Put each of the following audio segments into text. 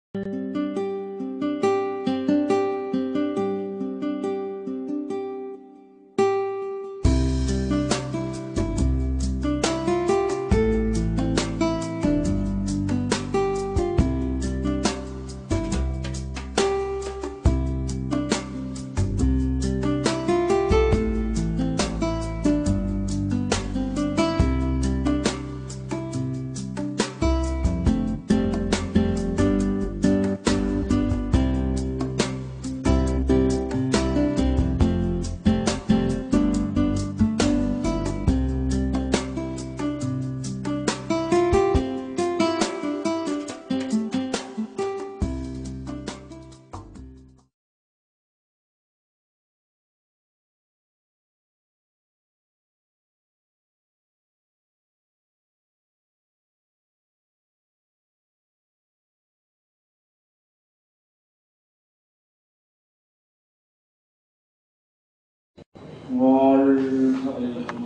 வாழ்க வையகம்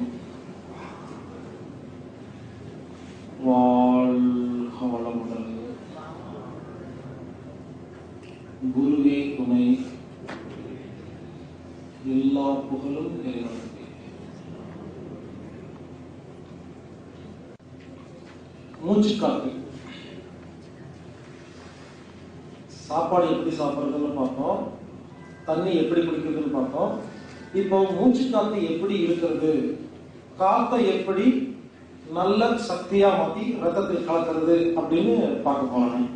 வாழ்க வளமுடன் குருவே துணை எல்லா புகழும் இறைவனுக்கு மூச்சு காத்து சாப்பாடு எப்படி சாப்பிட்றதுன்னு பார்த்தோம் தண்ணி எப்படி குடிக்கிறதுன்னு பார்த்தோம் இப்போ மூச்சு காத்து எப்படி இருக்கிறது காத்தை எப்படி நல்ல சக்தியா மாத்தி ரத்தத்தில் கலக்கிறது அப்படின்னு பார்க்க போறோம்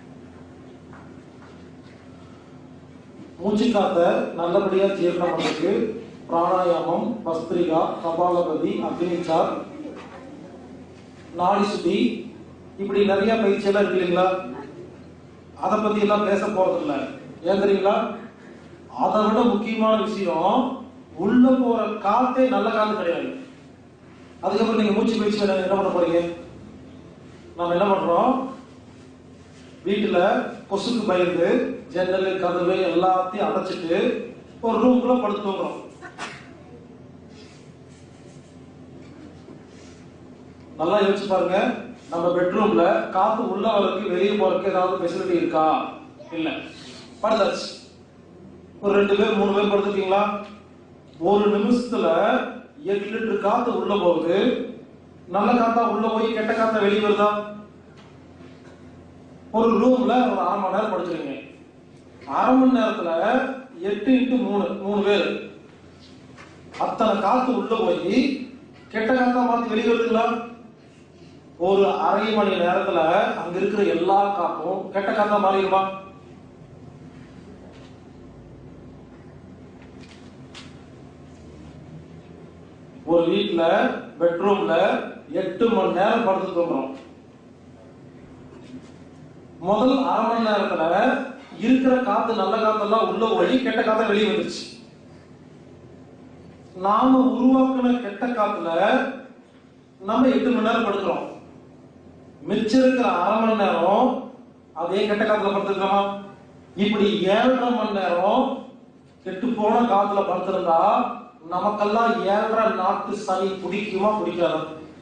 மூச்சு காத்த நல்லபடியா ஜீரணம் பண்றதுக்கு பிராணாயாமம் பஸ்திரிகா கபாலபதி அக்னிச்சார் நாடி சுத்தி இப்படி நிறைய பயிற்சி எல்லாம் இருக்கு இல்லைங்களா அதை பத்தி எல்லாம் பேச போறது இல்ல ஏன் தெரியுங்களா அதை விட முக்கியமான விஷயம் உள்ள போற காத்தே நல்ல காத்து கிடையாது அதுக்கப்புறம் நீங்க மூச்சு பயிற்சி என்ன என்ன பண்ண போறீங்க நாம என்ன பண்றோம் வீட்டுல கொசுக்கு பயந்து ஜன்னல் கதவு எல்லாத்தையும் அடைச்சிட்டு ஒரு ரூம்குள்ள படுத்து தூங்குறோம் நல்லா யோசிச்சு பாருங்க நம்ம பெட்ரூம்ல காத்து உள்ள வரதுக்கு வெளியே போறதுக்கு ஏதாவது ஃபெசிலிட்டி இருக்கா இல்ல படுத்தாச்சு ஒரு ரெண்டு பேர் மூணு பேர் படுத்துட்டீங்களா ஒரு நிமிஷத்துல எட்டு லிட்டர் காத்து உள்ள போகுது நல்ல காத்தா உள்ள போய் கெட்ட காத்தா வெளியே வருதா ஒரு ரூம்ல ஒரு அரை மணி நேரம் படுத்துறீங்க அரை மணி நேரத்துல எட்டு இன்ட்டு மூணு மூணு பேர் அத்தனை காத்து உள்ள போய் கெட்ட காத்தா மாத்தி வெளியே வருதுங்களா ஒரு அரை மணி நேரத்துல அங்க இருக்கிற எல்லா காத்தும் கெட்ட காத்தா மாறிடுமா ஒரு வீட்ல பெட்ரூம்ல எட்டு மணி நேரம் படுத்து தூங்குறோம் முதல் அரை மணி நேரத்துல இருக்கிற காத்து நல்ல காத்தெல்லாம் உள்ள போய் கெட்ட காத்த வெளியே வந்துருச்சு நாம உருவாக்குன கெட்ட காத்துல நம்ம எட்டு மணி நேரம் படுக்கிறோம் மிச்சம் இருக்கிற அரை மணி நேரம் அதே கெட்ட காத்துல படுத்துக்கிறோமா இப்படி ஏழரை மணி நேரம் கெட்டு போன காத்துல படுத்திருந்தா நமக்கெல்லாம் ஏழரை நாட்டு சனி பிடிக்குமா பிடிக்காதா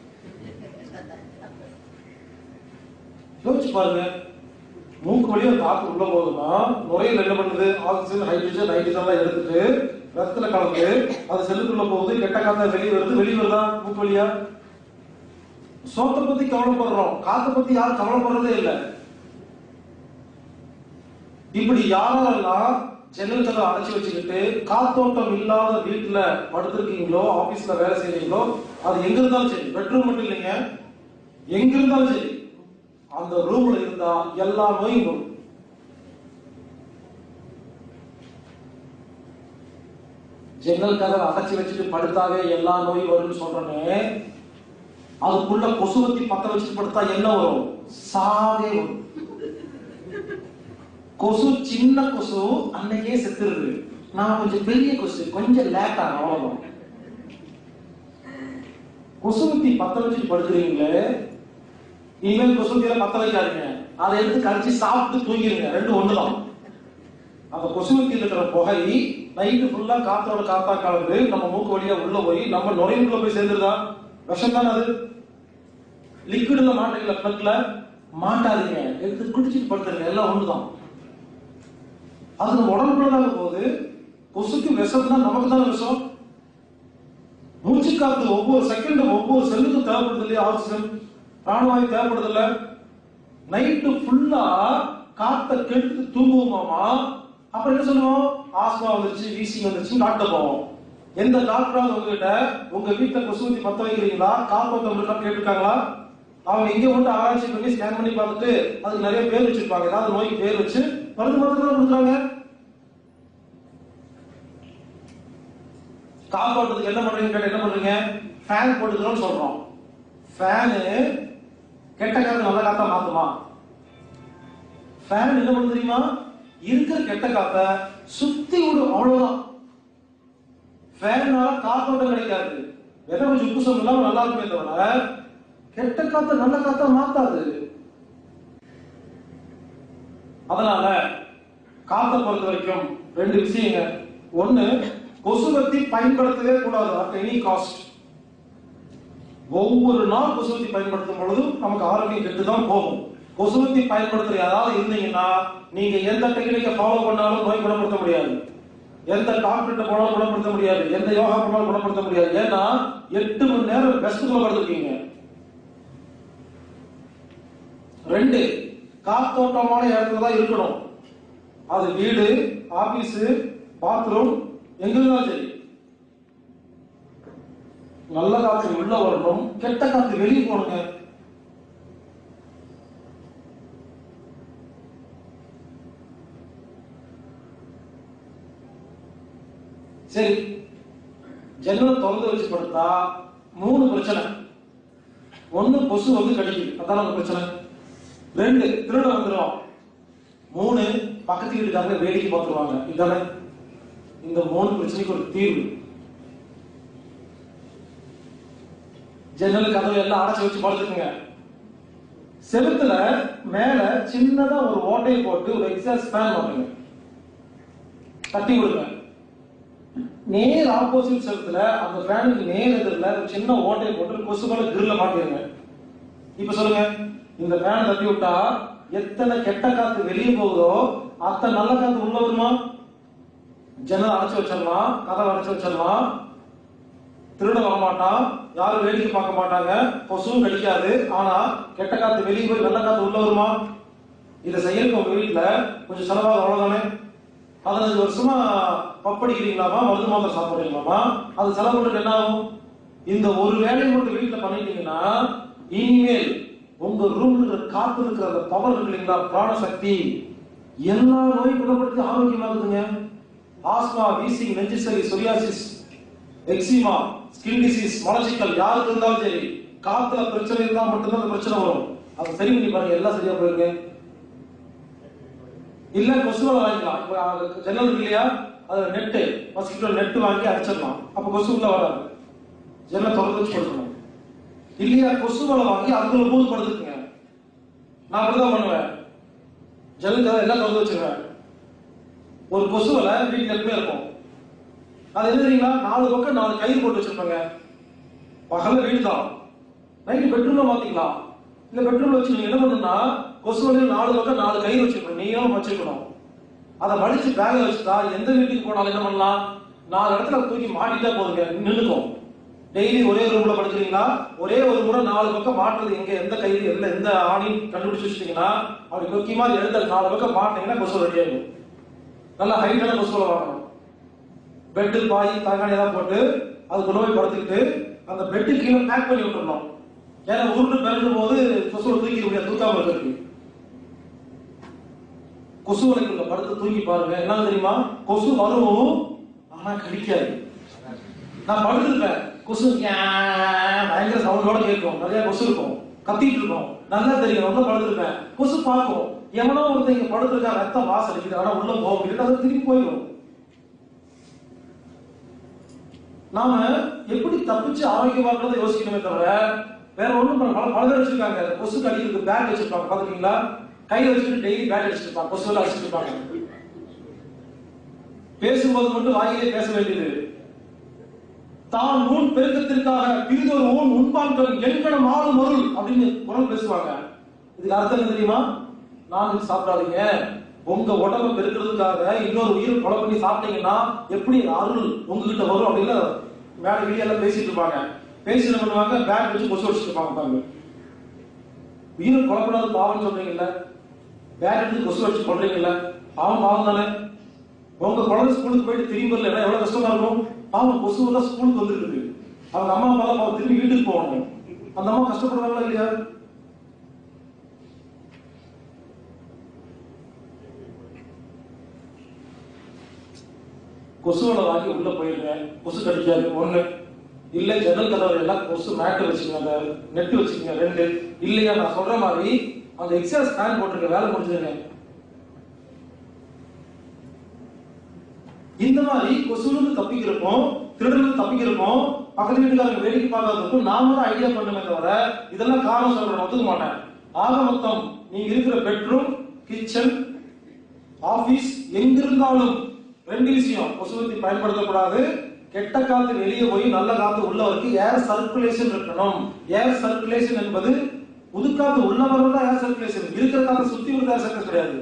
யோசிச்சு பாருங்க மூக்கு வழியா காத்து உள்ள போகுதுன்னா நுரையில் என்ன பண்ணுது ஆக்சிஜன் ஹைட்ரஜன் நைட்ரஜன் எல்லாம் எடுத்துட்டு ரத்தத்துல கலந்து அது செல்லுக்குள்ள போகுது கெட்ட காத்தா வெளியே வருது வெளியே வருதா மூக்கு வழியா சோத்தை பத்தி கவலைப்படுறோம் காத்தை பத்தி யாரும் கவலைப்படுறதே இல்லை இப்படி யாரெல்லாம் ஜன்னல் கதவை அடைச்சு வச்சுக்கிட்டு காத்தோட்டம் இல்லாத வீட்டுல படுத்திருக்கீங்களோ ஆபீஸ்ல வேலை செய்றீங்களோ அது எங்க இருந்தாலும் சரி பெட்ரூம் மட்டும் இல்லைங்க எங்க இருந்தாலும் சரி அந்த ரூம்ல இருந்தா எல்லா நோயும் வரும் ஜன்னல் கதவை அடைச்சு வச்சுட்டு படுத்தாவே எல்லா நோயும் வரும்னு சொல்றேனே அதுக்குள்ள கொசுவத்தி பத்த வச்சுட்டு படுத்தா என்ன வரும் சாவே வரும் கொசு சின்ன கொசு அன்னைக்கே செத்துருது நான் கொஞ்சம் பெரிய கொசு கொஞ்சம் லேட் ஆகும் அவ்வளவுதான் கொசுவத்தி பத்த வச்சுட்டு படுக்கிறீங்களே இனிமேல் கொசுவத்தியில பத்த வைக்காதீங்க அதை எடுத்து கடிச்சு சாப்பிட்டு தூங்கிடுங்க ரெண்டு ஒண்ணுதான் அந்த கொசுவத்தியில் இருக்கிற புகை நைட்டு ஃபுல்லா காத்தோட காத்தா கலந்து நம்ம மூக்கு வழியா உள்ள போய் நம்ம நுரையுக்குள்ள போய் சேர்ந்துருதா விஷம் தானே அது லிக்விட்ல மாட்டீங்களா பிளக்ல மாட்டாதீங்க எடுத்து குடிச்சிட்டு படுத்துருங்க எல்லாம் ஒண்ணுதான் அது நம்ம உடம்புக்குள்ள தாங்க போகுது கொசுக்கு விஷம் தான் நமக்கு தானே விஷம் மூச்சு காத்து ஒவ்வொரு செகண்டும் ஒவ்வொரு செல்லுக்கும் தேவைப்படுது இல்லையா ஆக்சிஜன் பிராணவாயு தேவைப்படுது இல்ல நைட்டு ஃபுல்லா காத்த கெடுத்து தூங்குவோமாமா அப்புறம் என்ன சொல்லுவோம் ஆஸ்மா வந்துருச்சு வீசிங் வந்துருச்சு டாக்டர் போவோம் எந்த டாக்டராவது உங்ககிட்ட உங்க வீட்டுல கொசுவத்தி பத்த வைக்கிறீங்களா காப்பத்தம் இருக்கா கேட்டிருக்காங்களா அவங்க இங்க வந்து ஆராய்ச்சி பண்ணி ஸ்கேன் பண்ணி பார்த்துட்டு அதுக்கு நிறைய பேர் வச்சிருப்பாங்க ஏதாவது நோய்க்கு பேர் வச்சு மருந்து மருந்து தான் கொடுக்குறாங்க காப்பாற்றுறதுக்கு என்ன பண்றீங்க கேட்ட என்ன பண்றீங்க ஃபேன் போட்டுக்கிறோம்னு சொல்றோம் ஃபேனு கெட்ட காத்து நல்ல காத்தா மாத்துமா ஃபேன் என்ன பண்ணு தெரியுமா இருக்கிற கெட்ட காத்த சுத்தி விடும் அவ்வளவுதான் ஃபேனால காத்தோட்டம் கிடைக்காது எதை கொஞ்சம் உப்பு சொன்னா நல்லா இருக்குமே தவிர கெட்ட காத்த நல்ல காத்தா மாத்தாது அதனால காத்தை பொறுத்த வரைக்கும் ரெண்டு விஷயங்க ஒண்ணு கொசுவத்தி பயன்படுத்தவே கூடாது அட் எனி காஸ்ட் ஒவ்வொரு நாள் கொசுவத்தி பயன்படுத்தும் பொழுதும் நமக்கு ஆரோக்கியம் கெட்டு தான் போகும் கொசுவத்தி பயன்படுத்துற யாராவது இருந்தீங்கன்னா நீங்க எந்த டெக்னிக்கை ஃபாலோ பண்ணாலும் நோய் குணப்படுத்த முடியாது எந்த டாக்டர்கிட்ட போனாலும் குணப்படுத்த முடியாது எந்த யோகா பண்ணாலும் குணப்படுத்த முடியாது ஏன்னா எட்டு மணி நேரம் பெஸ்ட்டுக்குள்ள படுத்துருக்கீங்க ரெண்டு காத்தோட்டமான இடத்துல தான் இருக்கணும் அது வீடு ஆபீஸ் பாத்ரூம் எங்க இருந்தாலும் சரி நல்ல காத்து உள்ள வரணும் கெட்ட காத்து வெளியே போகணுங்க சரி ஜன்னல் திறந்து வச்சு படுத்தா மூணு பிரச்சனை ஒண்ணு கொசு வந்து கடிக்குது அதான் நம்ம பிரச்சனை ரெண்டு திருட வந்துடும் மூணு பக்கத்து வீட்டுக்காரங்க வேடிக்கை பார்த்துருவாங்க இதானே இந்த மூணு பிரச்சனைக்கு ஒரு தீர்வு ஜன்னல் கதவு எல்லாம் அடைச்சு வச்சு படுத்துக்குங்க செவுத்துல மேல சின்னதா ஒரு ஓட்டையை போட்டு ஒரு எக்ஸாஸ்ட் ஃபேன் பண்ணுங்க தட்டி விடுங்க நேர் ஆப்போசிட் செவுத்துல அந்த ஃபேனுக்கு நேர் எதிரில் ஒரு சின்ன ஓட்டையை போட்டு கொசுகளை கிரில்ல மாட்டிடுங்க இப்ப சொல்லுங்க இந்த ஃபேன் தட்டி விட்டா எத்தனை கெட்ட காத்து வெளியே போகுதோ அத்தனை நல்ல காத்து உள்ள வருமா ஜன்னல் அடைச்சு வச்சிடலாம் கதவை அடைச்சு வச்சிடலாம் திருட வர மாட்டான் யாரும் வேடிக்கை பார்க்க மாட்டாங்க கொசுவும் கடிக்காது ஆனா கெட்ட காத்து வெளியே போய் நல்ல காத்து உள்ள வருமா இதை செய்யறதுக்கு உங்க வீட்டுல கொஞ்சம் செலவாக அவ்வளவுதானே பதினஞ்சு வருஷமா பப்படிக்கிறீங்களாமா மருந்து மாத்திரை சாப்பிடுறீங்களாமா அது செலவு பண்ணிட்டு என்ன ஆகும் இந்த ஒரு வேலையை மட்டும் வீட்டுல பண்ணிட்டீங்கன்னா இனிமேல் உங்க ரூம்ல இருக்கிற காத்து இருக்கிற அந்த பவர் இருக்கு இல்லைங்களா பிராணசக்தி எல்லா நோயும் குணப்படுத்தி ஆரோக்கியமாகுதுங்க ஆஸ்மா வீசிங் நெஞ்சு சளி சொரியாசிஸ் எக்ஸிமா ஸ்கின் டிசீஸ் மலச்சிக்கல் யாருக்கு இருந்தாலும் சரி காத்துல பிரச்சனை இருந்தா மட்டும்தான் அந்த பிரச்சனை வரும் அது சரி பண்ணி பாருங்க எல்லாம் சரியா போயிருங்க இல்ல கொசுவலை வாங்கிக்கலாம் இப்ப அது ஜன்னல் இருக்கு இல்லையா அது நெட்டு மஸ்கிட்டோ நெட் வாங்கி அடிச்சிடலாம் அப்ப கொசு உள்ள வராது ஜன்னல் திறந்து வச்சு படுக்கணும் இல்லையா கொசுவலை வாங்கி அதுக்குள்ள போது படுத்துக்குங்க நான் அப்படிதான் பண்ணுவேன் ஜன்னல் கதவை எல்லாம் திறந்து வச்சிருவேன் ஒரு கொசுவலை வீட்டுல எப்பவுமே இருக்கும் அது என்ன தெரியுங்களா நாலு பக்கம் நாலு கயிறு போட்டு வச்சிருப்பாங்க பகல்ல வீடு தான் நைட்டு பெட்ரூம்ல மாத்திக்கலாம் இந்த பெட்ரூம்ல வச்சு நீங்க என்ன பண்ணணும்னா கொசு வலையில் நாலு பக்கம் நாலு கயிறு வச்சிருக்கணும் நீங்களும் வச்சிருக்கணும் அதை மடிச்சு பேக்ல வச்சுட்டா எந்த வீட்டுக்கு போனாலும் என்ன பண்ணலாம் நாலு இடத்துல தூக்கி மாட்டிட்டா போதுங்க நின்னுக்கும் டெய்லி ஒரே ரூம்ல படுக்கிறீங்களா ஒரே ஒரு முறை நாலு பக்கம் மாட்டுறது எங்க எந்த கயிறு எந்த எந்த ஆணி கண்டுபிடிச்சு வச்சிட்டீங்கன்னா அப்படி கொக்கி மாதிரி எடுத்து நாலு பக்கம் மாட்டினீங்கன்னா கொசு ரெடி ஆகும் நல்லா ஹைட்டான கொசுவலை வாங்கணும் பெட்டு பாய் தலகாணி எல்லாம் போட்டு அது கொண்டு போய் படுத்துக்கிட்டு அந்த பெட்டு கீழே பேக் பண்ணி விட்டுறணும் ஏன்னா உருண்டு பிறக்கும் போது கொசுவை தூக்கி முடியாது தூக்காம இருக்கு கொசு வலைக்குள்ள படுத்து தூக்கி பாருங்க என்ன தெரியுமா கொசு வரும் ஆனா கடிக்காது நான் படுத்திருப்பேன் கொசு யா, பயங்கர சவுண்டோட கேட்கும் நிறைய கொசு இருக்கும் கத்திட்டு இருக்கும் நல்லா தெரியும் ரொம்ப படுத்திருப்பேன் கொசு பார்க்கும் எவனோ ஒருத்தன் இங்க படுத்திருக்கா ரத்தம் வாசம் அடிக்குது ஆனா உள்ள போக முடியாது அது திருப்பி போயிடும் நாம எப்படி தப்பிச்சு ஆரோக்கியமா இருக்கிறத யோசிக்கணுமே தவிர வேற ஒண்ணும் பண்ண பல பல பேர் வச்சிருக்காங்க கொசு கடிக்கிறதுக்கு பேக் வச்சிருப்பாங்க பாத்துருக்கீங்களா கையில வச்சுட்டு டெய்லி பேக் அடிச்சிருப்பாங்க கொசு எல்லாம் அடிச்சிட்டு இருப்பாங்க பேசும்போது மட்டும் வாயிலே பேச வேண்டியது தான் ஊன் பெருக்கத்திற்காக பிரிதொரு ஊன் உண்பான்கள் எண்கணம் ஆளும் அருள் அப்படின்னு குரல் பேசுவாங்க இதுக்கு அர்த்தம் என்ன தெரியுமா நான்வெஜ் சாப்பிடாதீங்க உங்க உடம்ப பெருக்கிறதுக்காக இன்னொரு உயிர் கொலை பண்ணி சாப்பிட்டீங்கன்னா எப்படி அருள் உங்ககிட்ட வரும் அப்படின்னு மேல வெளியெல்லாம் பேசிட்டு இருப்பாங்க பேசி என்ன பண்ணுவாங்க பேக் வச்சு கொசு வச்சுட்டு இருப்பாங்க பாருங்க உயிரை கொலை பண்ணாத பாவம்னு சொல்றீங்கல்ல பேக் எடுத்து கொசு வச்சு கொள்றீங்கல்ல பாவம் பாவம் தானே உங்க குழந்தை ஸ்கூலுக்கு போயிட்டு திரும்பி வரல எவ்வளவு கஷ்டமா இருக்கும் பாவம் கொசு எல்லாம் ஸ்கூலுக்கு வந்துருக்கு அவங்க அம்மா அப்பா எல்லாம் பாவம் திரும்பி வீட்டுக்கு போகணும் அந்த அம்மா கஷ்டப்படுறாங்களா இல்லையா கொசுவலை வாங்கி உள்ள போயிருங்க கொசு கடிக்காது ஒண்ணு இல்ல ஜன்னல் கதவு எல்லாம் கொசு மேட்டு வச்சுக்கோங்க நெட் வச்சுக்கோங்க ரெண்டு இல்லையா நான் சொல்ற மாதிரி அந்த எக்ஸாஸ் ஃபேன் போட்டிருக்க வேலை முடிஞ்சுங்க இந்த மாதிரி கொசுலேருந்து தப்பிக்கிறப்போம் திருடருந்து தப்பிக்கிறப்போம் பக்கத்து வீட்டுக்காரங்க வேடிக்கை பார்க்கறதுக்கும் நாம தான் ஐடியா பண்ணுமே தவிர இதெல்லாம் காரணம் சொல்றேன் ஒத்துக்க மாட்டேன் ஆக மொத்தம் நீங்க இருக்கிற பெட்ரூம் கிச்சன் ஆபீஸ் எங்க இருந்தாலும் ரெண்டு விஷயம் கொசுவத்தி பயன்படுத்தக்கூடாது கெட்ட காத்து வெளியே போய் நல்ல காத்து உள்ள வரைக்கும் ஏர் சர்க்குலேஷன் இருக்கணும் ஏர் சர்க்குலேஷன் என்பது புது காத்து உள்ள வரதான் ஏர் சர்க்குலேஷன் இருக்கிற காத்து சுத்தி வருது ஏர் சர்க்குலேஷன் கிடையாது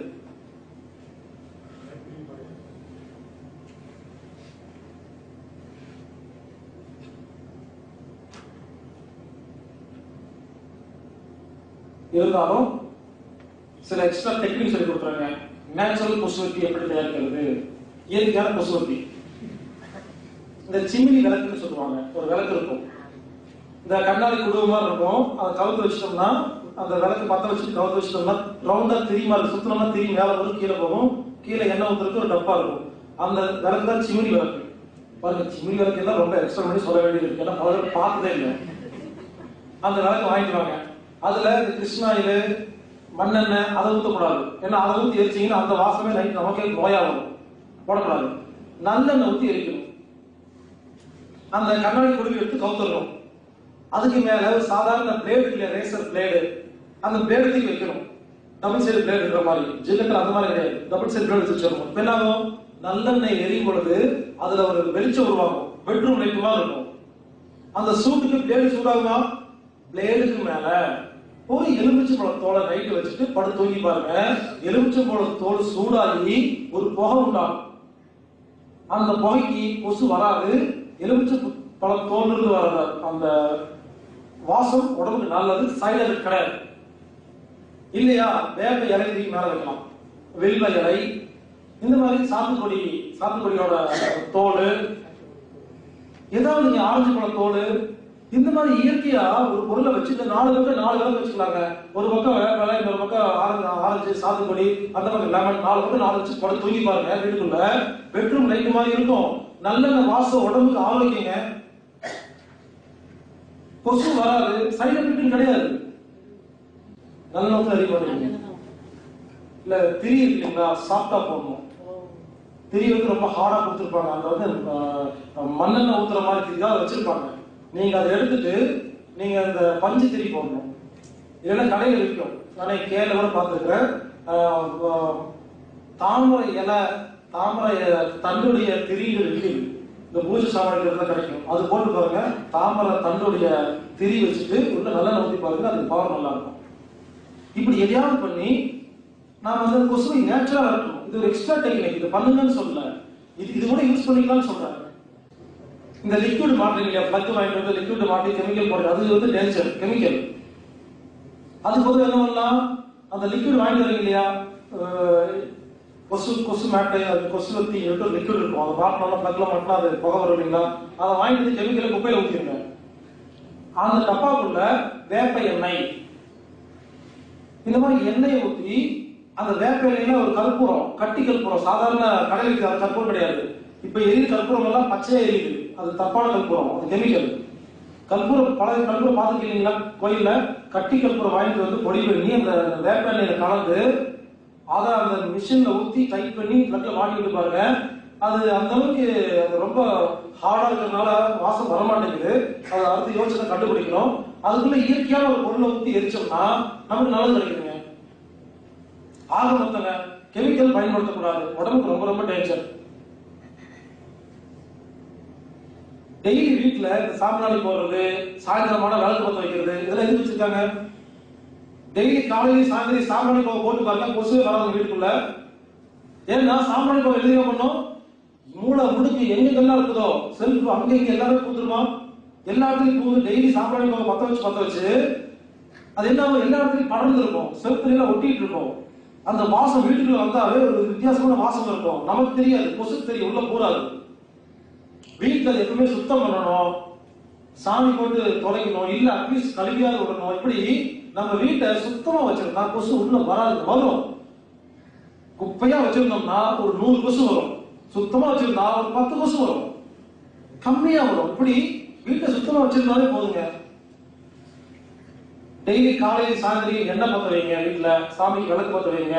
இருந்தாலும் சில எக்ஸ்ட்ரா டெக்னிக் சொல்லி கொடுக்குறாங்க நேச்சுரல் கொசுவத்தி எப்படி தயாரிக்கிறது இயற்கையான கொசுவத்தி இந்த சிமினி விளக்குன்னு சொல்லுவாங்க ஒரு விளக்கு இருக்கும் இந்த கண்ணாடி குடும்ப மாதிரி இருக்கும் அதை கவுத்து வச்சிட்டோம்னா அந்த விளக்கு பத்த வச்சுட்டு கவுத்து வச்சிட்டோம்னா ரவுண்டா திரி மாதிரி சுத்தணும்னா திரி மேல வரும் கீழே போகும் கீழே எண்ணெய் ஊத்துறதுக்கு ஒரு டப்பா இருக்கும் அந்த விளக்கு தான் சிமினி விளக்கு பாருங்க சிமினி விளக்கு எல்லாம் ரொம்ப எக்ஸ்ட்ரா பண்ணி சொல்ல வேண்டியது இருக்கு ஏன்னா பல பேர் பார்த்ததே இல்லை அந்த விளக்கு வாங்கிட்டு வாங்க அதுல இந்த கிருஷ்ணாயிலு மண்ணெண்ணெய் அதை ஊற்றக்கூடாது ஏன்னா அதை ஊற்றி எரிச்சிங்கன்னா அந்த வாசமே நைட் நமக்கே நோயா வரும் போடக்கூடாது நல்லெண்ணெய் ஊற்றி எரிக்கணும் அந்த கண்ணாடி குடுவி எடுத்து கவுத்துடணும் அதுக்கு மேல ஒரு சாதாரண பிளேடு இல்லையா ரேசர் பிளேடு அந்த பிளேடு தூக்கி வைக்கணும் டபுள் சைடு பிளேடு இருக்கிற மாதிரி ஜில்லத்தில் அந்த மாதிரி கிடையாது டபுள் சைடு பிளேடு வச்சிருக்கணும் இப்ப என்ன ஆகும் நல்லெண்ணெய் எரியும் பொழுது அதுல ஒரு வெளிச்சம் உருவாகும் பெட்ரூம் லைட் மாதிரி இருக்கும் அந்த சூட்டுக்கு பிளேடு சூடாகுமா பிளேடுக்கு மேல ஒரு எலுமிச்சை பழ தோலை நைட்டு வச்சுட்டு படுத்து தூங்கி பாருங்க எலுமிச்சை பழ தோல் சூடாகி ஒரு புகை உண்டாகும் அந்த புகைக்கு கொசு வராது எலுமிச்சை பழ தோல் இருந்து வர அந்த வாசம் உடம்புக்கு நல்லது சைடு எஃபெக்ட் கிடையாது இல்லையா வேப்ப இலை தூக்கி மேல வைக்கலாம் வெல்வ இலை இந்த மாதிரி சாத்துக்குடி சாத்துக்குடியோட தோல் ஏதாவது நீங்க ஆரஞ்சு பழ தோல் இந்த மாதிரி இயற்கையா ஒரு பொருளை வச்சு இந்த நாலு பக்கம் நாலு விளக்கு வச்சுக்கலாங்க ஒரு பக்கம் வேப்பிலை இன்னொரு பக்கம் ஆரஞ்சு ஆரஞ்சு சாத்துக்குடி அந்த பக்கம் லெமன் நாலு பக்கம் நாலு வச்சு படம் தூங்கி பாருங்க வீட்டுக்குள்ள பெட்ரூம் லைட் மாதிரி இருக்கும் நல்ல வாசம் உடம்புக்கு ஆரோக்கியங்க கொசு வராது சைடு எஃபெக்ட் கிடையாது நல்ல நோக்கில் அறிவு இல்ல திரி இருக்கு இல்லைங்களா சாஃப்டா போடணும் திரி வந்து ரொம்ப ஹார்டா கொடுத்துருப்பாங்க அந்த வந்து அஹ், மண்ணெண்ணெய் ஊத்துற மாதிரி திரி தான் வச்சிருப்பாங்க நீங்க அதை எடுத்துட்டு நீங்க அந்த பஞ்சு திரி போடணும் இல்லைன்னா கடையில் விற்கும் நான் கேல கூட பார்த்துருக்கிறேன் தாமரை இலை தாமரை இலை, தண்டுடைய திரிகள் இருக்கு இந்த பூஜை சாமான்கள் தான் கிடைக்கும் அது போட்டு பாருங்க தாமரை தண்டுடைய திரி வச்சுட்டு உள்ள நல்லா ஊத்தி பாருங்க அது பவர் நல்லா இருக்கும் இப்படி எதையாவது பண்ணி நான் வந்து அந்த கொசுவை நேச்சுரலா இருக்கணும் இது ஒரு எக்ஸ்ட்ரா டெக்னிக் இது பண்ணுங்கன்னு சொல்லல இது இது கூட யூஸ் பண்ணிக்கலாம்னு சொல்றேன் இந்த லிக்விட் மாட்டுறீங்க இல்லையா பிளக் வாங்கிட்டு வந்து லிக்விட் மாட்டி கெமிக்கல் போடுறது அது வந்து டேஞ்சர் கெமிக்கல் அதுக்கு பதில் என்ன பண்ணலாம் அந்த லிக்விட் வாங்கிட்டு வரீங்க இல்லையா அஹ், கொசு கொசு மேட்டை அது கொசு வத்தி ஒரு லிக்விட் இருக்கும் அதை மாட்டினா பிளக்ல மாட்டினா அது புகை வரும் இல்லைங்களா அதை வாங்கிட்டு வந்து கெமிக்கலை குப்பையில ஊற்றிடுங்க அந்த டப்பாக்குள்ள வேப்ப எண்ணெய் இந்த மாதிரி எண்ணெயை ஊற்றி அந்த வேப்ப எண்ணெயில ஒரு கற்பூரம் கட்டி கற்பூரம் சாதாரண கடையில் அது கற்பூரம் கிடையாது இப்ப எரியுது கற்பூரம் எல்லாம் பச்சையா எரியுது அது தப்பான கற்பூரம் அது கெமிக்கல் கற்பூரம் பழைய கற்பூரம் பார்த்துருக்கீங்களா கோயில்ல கட்டி கற்பூரம் வாங்கிட்டு வந்து பொடி பண்ணி அந்த வேப்ப எண்ணெயில கலந்து அதை அந்த மிஷின்ல ஊத்தி டைட் பண்ணி பிளக்ல மாட்டிக்கிட்டு பாருங்க அது அந்த அளவுக்கு அது ரொம்ப ஹார்டா இருக்கிறதுனால வாசம் வர மாட்டேங்குது அதை அடுத்து யோசனை கண்டுபிடிக்கணும் அதுக்குள்ள இயற்கையான ஒரு பொருளை ஊத்தி எரிச்சோம்னா நமக்கு நல்லது கிடைக்குதுங்க ஆக மொத்தங்க கெமிக்கல் பயன்படுத்தக்கூடாது உடம்புக்கு ரொம்ப ரொம்ப டேஞ்சர் டெய்லி வீட்ல இந்த சாம்பிராணி போடுறது சாயந்தரமான விளக்கு பத்த வைக்கிறது இதெல்லாம் எதுக்கு வச்சிருக்காங்க டெய்லி காலையில சாயந்தரம் சாம்பிராணி போக போட்டு பாருங்க கொசுவே வராது வீட்டுக்குள்ள ஏன்னா சாம்பிராணி போக எழுதிய பண்ணோம் மூளை முடுக்கு எங்கெங்கெல்லாம் இருக்குதோ செல்ஃப் அங்க இங்க எல்லாமே பூந்துருமா எல்லா இடத்துலயும் பூந்து டெய்லி சாம்பிராணி போக பத்த வச்சு பத்த வச்சு அது என்ன ஆகும்? எல்லா இடத்துலயும் படர்ந்து இருக்கும் செல்ஃப்ல எல்லாம் ஒட்டிட்டு இருக்கும் அந்த வாசம் வீட்டுக்குள்ள வந்தாவே ஒரு வித்தியாசமான வாசம் இருக்கும் நமக்கு தெரியாது கொசு தெரியும் உள்ள போறாது வீட்டுல அது எப்பவுமே சுத்தம் பண்ணணும் சாமி போட்டு தொலைக்கணும் இல்ல அட்லீஸ்ட் கழுவியாவது விடணும் இப்படி நம்ம வீட்டை சுத்தமா வச்சிருந்தா கொசு உள்ள வராது வரும் குப்பையா வச்சிருந்தோம்னா ஒரு நூறு கொசு வரும் சுத்தமா வச்சிருந்தா ஒரு பத்து கொசு வரும் கம்மியா வரும் இப்படி வீட்டை சுத்தமா வச்சிருந்தாலே போதுங்க டெய்லி காலையில் சாயந்தரம் எண்ணெய் பத்த வைங்க வீட்டுல சாமிக்கு விளக்கு பத்த வைங்க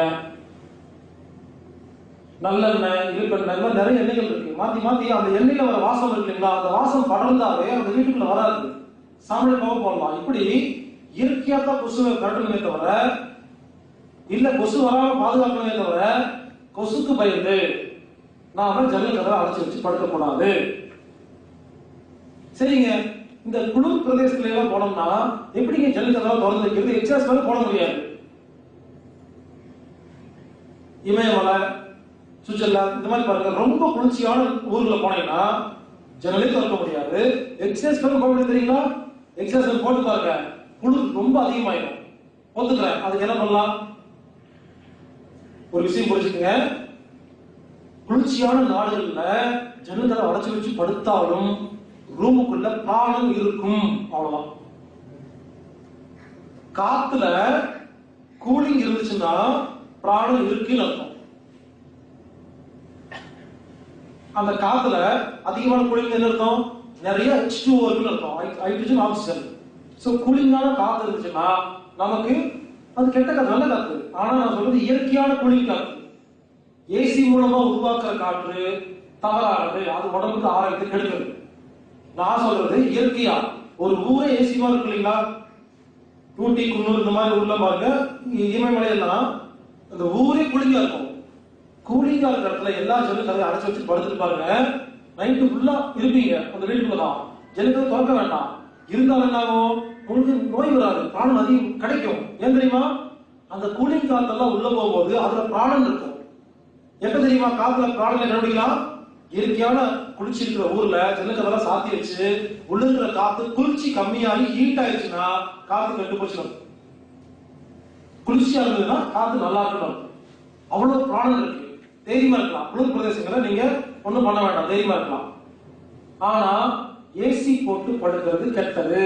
நல்லெண்ணெய் இழுப்பெண்ணெய் இந்த மாதிரி நிறைய எண்ணெய்கள் இருக்கு மாத்தி மாத்தி அந்த எண்ணெயில வர வாசம் இருக்கு இல்லைங்களா அந்த வாசம் படர்ந்தாவே அந்த வீட்டுக்குள்ள வராது சாமியை போக போடலாம் இப்படி இயற்கையா தான் கொசுவை கட்டணுமே தவிர இல்ல கொசு வராம பாதுகாக்கணுமே தவிர கொசுக்கு பயந்து நாம ஜன்னல் கதவை அடைச்சு வச்சு படுக்க கூடாது சரிங்க இந்த குளிர் பிரதேசத்துல எல்லாம் போனோம்னா எப்படிங்க ஜன்னல் கதவை திறந்து வைக்கிறது எக்ஸாஸ் மேல போட முடியாது இமயமலை சுவிட்சர்லாந்து இந்த மாதிரி பாருங்க ரொம்ப குளிர்ச்சியான ஊர்ல போனீங்கன்னா ஜன்னலே திறக்க முடியாது எக்ஸசைஸ் பண்ண போக முடியாது தெரியுங்களா எக்ஸசைஸ் போட்டு பாருங்க குளிர் ரொம்ப அதிகமாயிடும் ஒத்துக்கிறேன் அதுக்கு என்ன பண்ணலாம் ஒரு விஷயம் புரிஞ்சுக்கங்க குளிர்ச்சியான நாடுகள்ல ஜன்னல்களை அடைச்சு வச்சு படுத்தாலும் ரூமுக்குள்ள பிராணம் இருக்கும் அவ்வளவுதான் காத்துல கூலிங் இருந்துச்சுன்னா பிராணம் இருக்குன்னு அர்த்தம் அந்த காத்துல அதிகமான கூலிங் என்ன அர்த்தம் நிறைய ஹெச் டூ இருக்குன்னு அர்த்தம் ஹைட்ரஜன் ஆக்சிஜன் ஸோ கூலிங்கான காத்து இருந்துச்சுன்னா நமக்கு அது கெட்ட காத்து நல்ல காத்து ஆனா நான் சொல்றது இயற்கையான கூலிங் காத்து ஏசி மூலமா உருவாக்குற காற்று தவறானது அது உடம்புக்கு ஆரோக்கியத்தை கெடுக்குது நான் சொல்றது இயற்கையா ஒரு ஊரே ஏசி மாதிரி இருக்கு இல்லைங்களா ஊட்டி குன்னூர் இந்த மாதிரி ஊர்ல பாருங்க இங்க இமயமலை எல்லாம் அந்த ஊரே கூலிங்கா இருக்கும் கூலிங்கா இருக்கிற இடத்துல எல்லா ஜன்னல் கதையை அடைச்சு வச்சு படுத்துட்டு பாருங்க நைட்டு ஃபுல்லா இருப்பீங்க அந்த வீட்டுக்குள்ள தான் ஜன்னல் திறக்க வேண்டாம் இருந்தாலும் என்ன ஆகும் உங்களுக்கு நோய் வராது பிராணம் அதிகம் கிடைக்கும் ஏன் தெரியுமா அந்த கூலிங் காத்தெல்லாம் உள்ள போகும்போது அதுல பிராணம் இருக்கும் எப்ப தெரியுமா காத்துல பிராணம் கண்டுபிடிக்கலாம் இயற்கையான குளிர்ச்சி இருக்கிற ஊர்ல ஜன்னல் சாத்தி வச்சு உள்ள இருக்கிற காத்து குளிர்ச்சி கம்மியாகி ஹீட் ஆயிடுச்சுன்னா காத்து கெட்டு போச்சு குளிர்ச்சியா இருந்ததுன்னா காத்து நல்லா இருக்கணும் அவ்வளவு பிராணம் இருக்கு தைரியமா இருக்கலாம் குளிர் பிரதேசங்களை நீங்க ஒண்ணும் பண்ண வேண்டாம் தைரியமா இருக்கலாம் ஆனா ஏசி போட்டு படுக்கிறது கெட்டது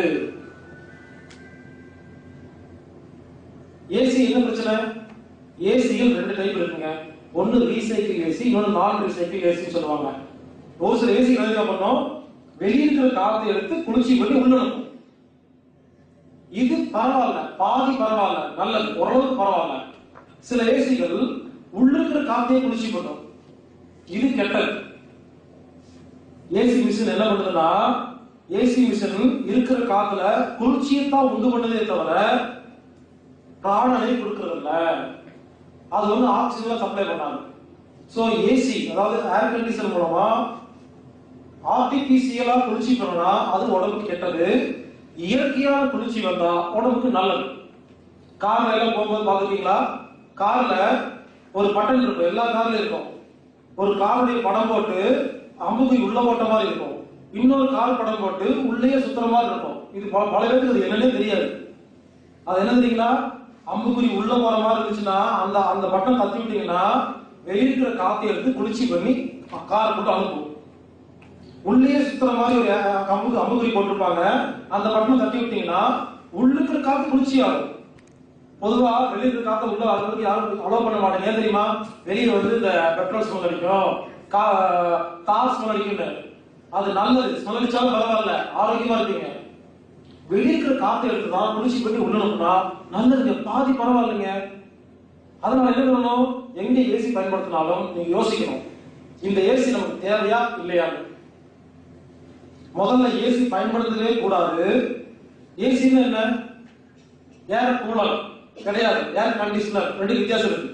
ஏசி என்ன பிரச்சனை ஏசியில் ரெண்டு டைப் இருக்குங்க ஒன்னு ரீசைக்கிள் ஏசி இன்னொன்னு நான் ரீசைக்கிள் ஏசின்னு சொல்லுவாங்க ஒரு சில ஏசி என்ன பண்ணோம் வெளிய இருக்கிற காத்தை எடுத்து குளிர்ச்சி பண்ணி உள்ள அனுப்பும் இது பரவாயில்ல பாதி பரவாயில்ல நல்லது ஓரளவுக்கு பரவாயில்ல சில ஏசிகள் உள்ள இருக்கிற காத்தையே குளிர்ச்சி பண்ணும் இது கெட்டது ஏசி மிஷின் என்ன பண்ணுதுன்னா ஏசி மிஷின் இருக்கிற காத்துல குளிர்ச்சியை தான் உண்டு பண்ணதே தவிர பிராணனை கொடுக்கறது இல்ல அது வந்து ஆக்சிஜன் சப்ளை பண்ணாது சோ ஏசி அதாவது ஏர் கண்டிஷன் மூலமா ஆர்டிபிசியலா குளிர்ச்சி பண்ணா அது உடம்புக்கு கெட்டது இயற்கையான குளிர்ச்சி வந்தா உடம்புக்கு நல்லது கார்ல எல்லாம் போகும்போது பாத்துட்டீங்களா கார்ல ஒரு பட்டன் இருக்கும் எல்லா கார்லயும் இருக்கும் ஒரு காருடைய படம் போட்டு அம்புக்குறி உள்ள போட்ட மாதிரி இருக்கும் இன்னொரு கார் படம் போட்டு உள்ளேயே சுத்துற மாதிரி இருக்கும் இது பல பல பேருக்கு அது என்னன்னே தெரியாது அது என்ன தெரியுங்களா அம்புக்குறி உள்ள போற மாதிரி இருந்துச்சுன்னா அந்த அந்த பட்டன் தத்தி விட்டீங்கன்னா வெளிய இருக்கிற காத்தை எடுத்து குளிர்ச்சி பண்ணி கார் போட்டு அனுப்பும் உள்ளேயே சுத்துற மாதிரி ஒரு அஹ், அம்பு அம்புக்குறி போட்டிருப்பாங்க அந்த பட்டன் தட்டி விட்டீங்கன்னா உள்ள இருக்கிற காத்து குளிர்ச்சி ஆகும் பொதுவா வெளிய இருக்கிற காத்த உள்ள வரதுக்கு யாரும் அலோவ் பண்ண மாட்டாங்க ஏன் தெரியுமா வெளிய வந்து இந்த பெட்ரோல் ஸ்மெல் அடிக்கும் கா கார் ஸ்மெல் அடிக்கும்னு அது நல்லது ஸ்மெல் அடிச்சாலும் பரவாயில்ல ஆரோக்கியமா இருப்பீங்க வெளிய இருக்கிற காத்தை எடுத்துதான் குளிர்ச்சி பண்ணி உள்ள அனுப்புனா நல்லதுங்க பாதி பரவாயில்லைங்க அதனால என்ன பண்ணணும் எங்க ஏசி பயன்படுத்தினாலும் நீங்க யோசிக்கணும் இந்த ஏசி நமக்கு தேவையா இல்லையா முதல்ல ஏசி பயன்படுத்தவே கூடாது ஏசின்னு என்ன ஏர் கூலர் கிடையாது ஏர் கண்டிஷனர் ரெண்டு வித்தியாசம் இருக்கு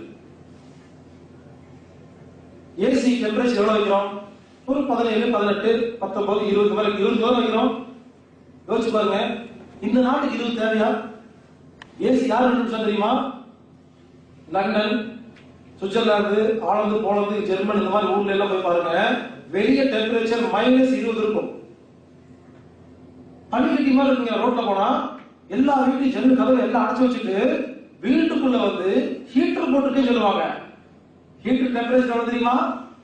ஏசி டெம்பரேச்சர் எவ்வளவு வைக்கிறோம் ஒரு பதினேழு பதினெட்டு பத்தொன்பது இருபது வரை இருபது வரை வைக்கிறோம் யோசிச்சு பாருங்க இந்த நாட்டுக்கு இருபது தேவையா ஏசி யார் கண்டுபிடிச்சா தெரியுமா London Switzerland Holland Poland German இந்த மாதிரி ஊர்ல எல்லாம் போய் பாருங்க வெளிய டெம்பரேச்சர் மைனஸ் இருபது இருக்கும் பனிக்கட்டி மாதிரி இருக்குங்க ரோட்ல போனா எல்லா வீட்டையும் ஜன்னல் கதவு எல்லாம் அடைச்சு வச்சுட்டு வீட்டுக்குள்ள வந்து ஹீட்டர் போட்டுட்டே சொல்லுவாங்க ஹீட்டர் டெம்பரேச்சர் எவ்வளவு தெரியுமா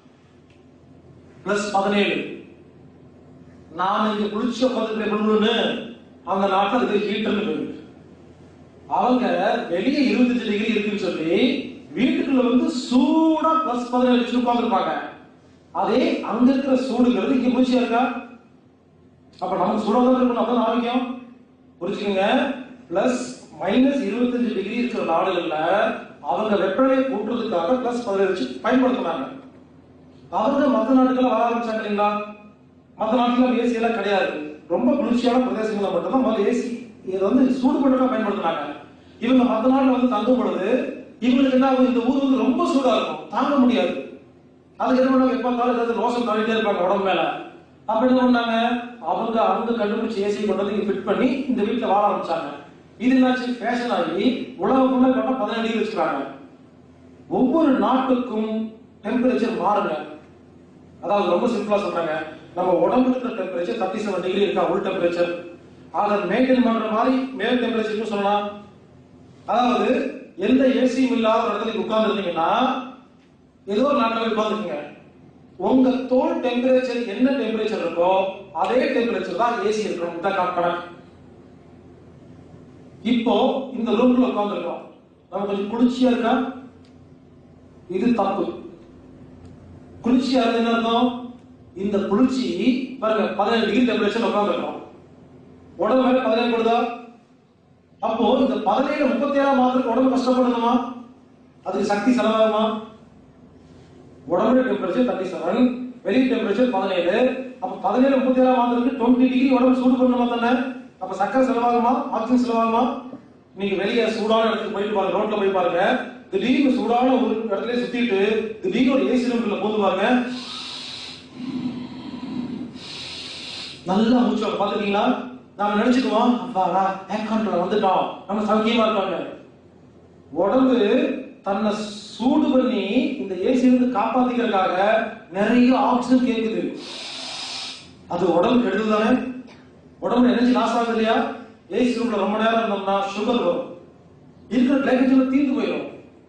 பிளஸ் பதினேழு நான் இங்க குளிச்சு உட்காந்துட்டு பண்ணுன்னு அந்த நாட்டுல அதுக்கு ஹீட்டர்னு பேரு அவங்க வெளியே இருபத்தஞ்சு டிகிரி இருக்குன்னு சொல்லி வீட்டுக்குள்ள வந்து சூடா பிளஸ் பதினேழு வச்சு உட்காந்துருப்பாங்க அதே அங்க இருக்கிற சூடுங்கிறது இங்க குளிர்ச்சியா இருக்கா அப்ப நமக்கு சூடாக தான் இருக்கணும் அப்பதான் ஆரோக்கியம் புரிச்சுக்கோங்க பிளஸ் மைனஸ் இருபத்தஞ்சு டிகிரி இருக்கிற நாடுகள்ல அவங்க வெப்பநிலையை கூட்டுறதுக்காக பிளஸ் பதினேழு வச்சு பயன்படுத்தினாங்க அவங்க மத்த நாடுகள்ல வர ஆரம்பிச்சாங்க இல்லைங்களா மத்த நாட்டுல ஏசி எல்லாம் கிடையாது ரொம்ப குளிர்ச்சியான பிரதேசங்கள்ல மட்டும்தான் முதல்ல ஏசி இது வந்து சூடு பண்ண பயன்படுத்தினாங்க இவங்க மத்த நாட்டுல வந்து தங்கும் பொழுது இவங்களுக்கு என்ன ஆகும் இந்த ஊர் வந்து ரொம்ப சூடா இருக்கும் தாங்க முடியாது அதுக்கு என்ன பண்ணாங்க எப்ப பார்த்தாலும் ஏதாவது லோசம் தள்ளிட்டே இருப்பாங்க உடம்பு மேல அப்ப என்ன பண்ணாங்க அவங்க அவங்க கண்டுபிடிச்சு ஏசி கொண்டு வந்து ஃபிட் பண்ணி இந்த வீட்டுல வாழ ஆரம்பிச்சாங்க இது என்னாச்சு ஃபேஷன் ஆகி உலகம் ஃபுல்லா கொண்ட பதினேழு டிகிரி வச்சுக்கிறாங்க ஒவ்வொரு நாட்டுக்கும் டெம்பரேச்சர் மாறுங்க அதாவது ரொம்ப சிம்பிளா சொல்றாங்க நம்ம உடம்புல இருக்கிற டெம்பரேச்சர் தேர்ட்டி செவன் டிகிரி இருக்கா உள் டெம்பரேச்சர் அதை மெயின்டைன் பண்ற மாதிரி மேல் டெம்பரேச்சர் சொல்லலாம் அதாவது எந்த ஏசியும் இல்லாத ஒரு இடத்துல உட்கார்ந்து இருந்தீங்கன்னா ஏதோ ஒரு நாட்டில் போய் உட்காந்துருக்கீங்க உங்க தோல் டெம்பரேச்சர் என்ன டெம்பரேச்சர் இருக்கோ அதே டெம்பரேச்சர் தான் ஏசி இருக்கணும் இந்த கணக்கு இப்போ இந்த ரூம்ல உட்காந்துருக்கோம் நம்ம கொஞ்சம் குளிர்ச்சியா இருக்கா இது தப்பு குளிர்ச்சியா இருந்து என்ன அர்த்தம் இந்த குளிர்ச்சி பாருங்க பதினேழு டிகிரி டெம்பரேச்சர் உட்காந்துருக்கோம் உடம்பு மேல பதினேழு படுதா அப்போ இந்த பதினேழு முப்பத்தி ஏழாம் மாதத்துக்கு உடம்பு கஷ்டப்படணுமா அதுக்கு சக்தி செலவாகுமா உடம்புல டெம்பரேச்சர் தேர்ட்டி செவன் வெளி டெம்பரேச்சர் பதினேழு அப்ப பதினேழு முப்பத்தி ஏழாம் மாதத்துக்கு டுவெண்ட்டி டிகிரி உடம்பு சூடு பண்ணணுமா தானே அப்ப சக்கரை செலவாகுமா ஆக்சிஜன் செலவாகுமா நீங்க வெளியே சூடான இடத்துக்கு போயிட்டு பாருங்க ரோட்ல போய் பாருங்க திடீர்னு சூடான ஒரு இடத்துல சுத்திட்டு திடீர்னு ஒரு ஏசி ரூம்ல போது பாருங்க நல்லா மூச்சு வாங்க பாத்துக்கீங்களா நாம நினைச்சுக்குவோம் அப்பாடா ஏர் கண்ட்ரோல் வந்துட்டோம் நம்ம சௌக்கியமா இருக்காங்க உடம்பு தன்னை சூடு பண்ணி இந்த ஏசி இருந்து காப்பாத்திக்கிறதுக்காக நிறைய ஆக்சிஜன் கேக்குது அது உடம்பு கெடுதல் தானே உடம்பு எனர்ஜி லாஸ் ஆகுது இல்லையா ஏசி ரூம்ல ரொம்ப நேரம் இருந்தோம்னா சுகர் வரும் இருக்கிற கிளைக்கேஜ் தீர்ந்து போயிடும்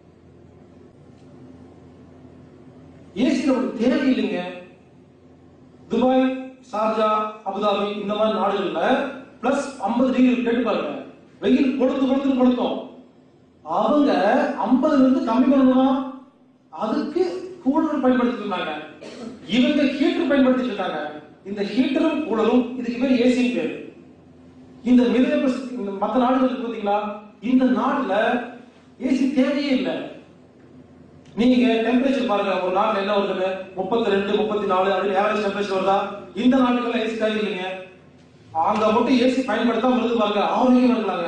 ஏசி நமக்கு தேவையில்லைங்க துபாய் சார்ஜா அபுதாபி இந்த மாதிரி நாடுகள்ல பிளஸ் 50 டிகிரி கேட்டு பாருங்க வெயில் கொளுத்து கொளுத்து கொளுத்தும் அவங்க 50 இருந்து கம்மி பண்ணணுமா அதுக்கு கூலர் பயன்படுத்திட்டு இருந்தாங்க இவங்க ஹீட்டர் பயன்படுத்திட்டு இருக்காங்க இந்த ஹீட்டரும் கூலரும் இதுக்கு பேர் ஏசின்னு பேரு இந்த மிதவை இந்த மற்ற நாடுகள் இருக்கு பாத்தீங்களா இந்த நாட்டுல ஏசி தேவையே இல்லை நீங்க டெம்பரேச்சர் பாருங்க ஒரு நாள் என்ன வருதுன்னு முப்பத்தி ரெண்டு முப்பத்தி நாலு அப்படின்னு ஆவரேஜ் டெம்பரேச்சர் வருதா இந்த நாட்டுக்குள்ள ஏசி தேவை இல்லைங்க அங்க மட்டும் ஏசி பயன்படுத்தாம இருந்து பாருங்க ஆரோக்கியமா இருக்கலாங்க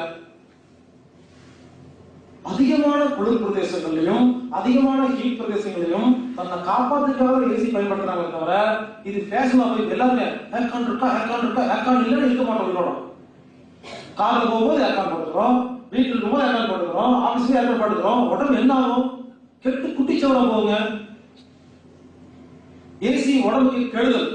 அதிகமான குளிர் பிரதேசங்களையும் அதிகமான ஹீட் பிரதேசங்களையும் தன்னை காப்பாத்துக்காக ஏசி பயன்படுத்துறாங்க தவிர இது ஃபேஷனா போய் எல்லாருமே ஏர்கான் இருக்கா ஏர்கான் இருக்கா ஏர்கான் இல்லைன்னு இருக்க மாட்டோம் இதோட கார்ல போகும்போது ஏர்கான் போட்டுக்கிறோம் வீட்டுல இருக்கும்போது ஏர்கான் போட்டுக்கிறோம் ஆபீஸ்ல ஏர்கான் போட்டுக்கிறோம் உடம்பு என்ன ஆகும் கெட்டு குட்டிச்சவரா போகுங்க ஏசி உடம்புக்கு கெடுதல்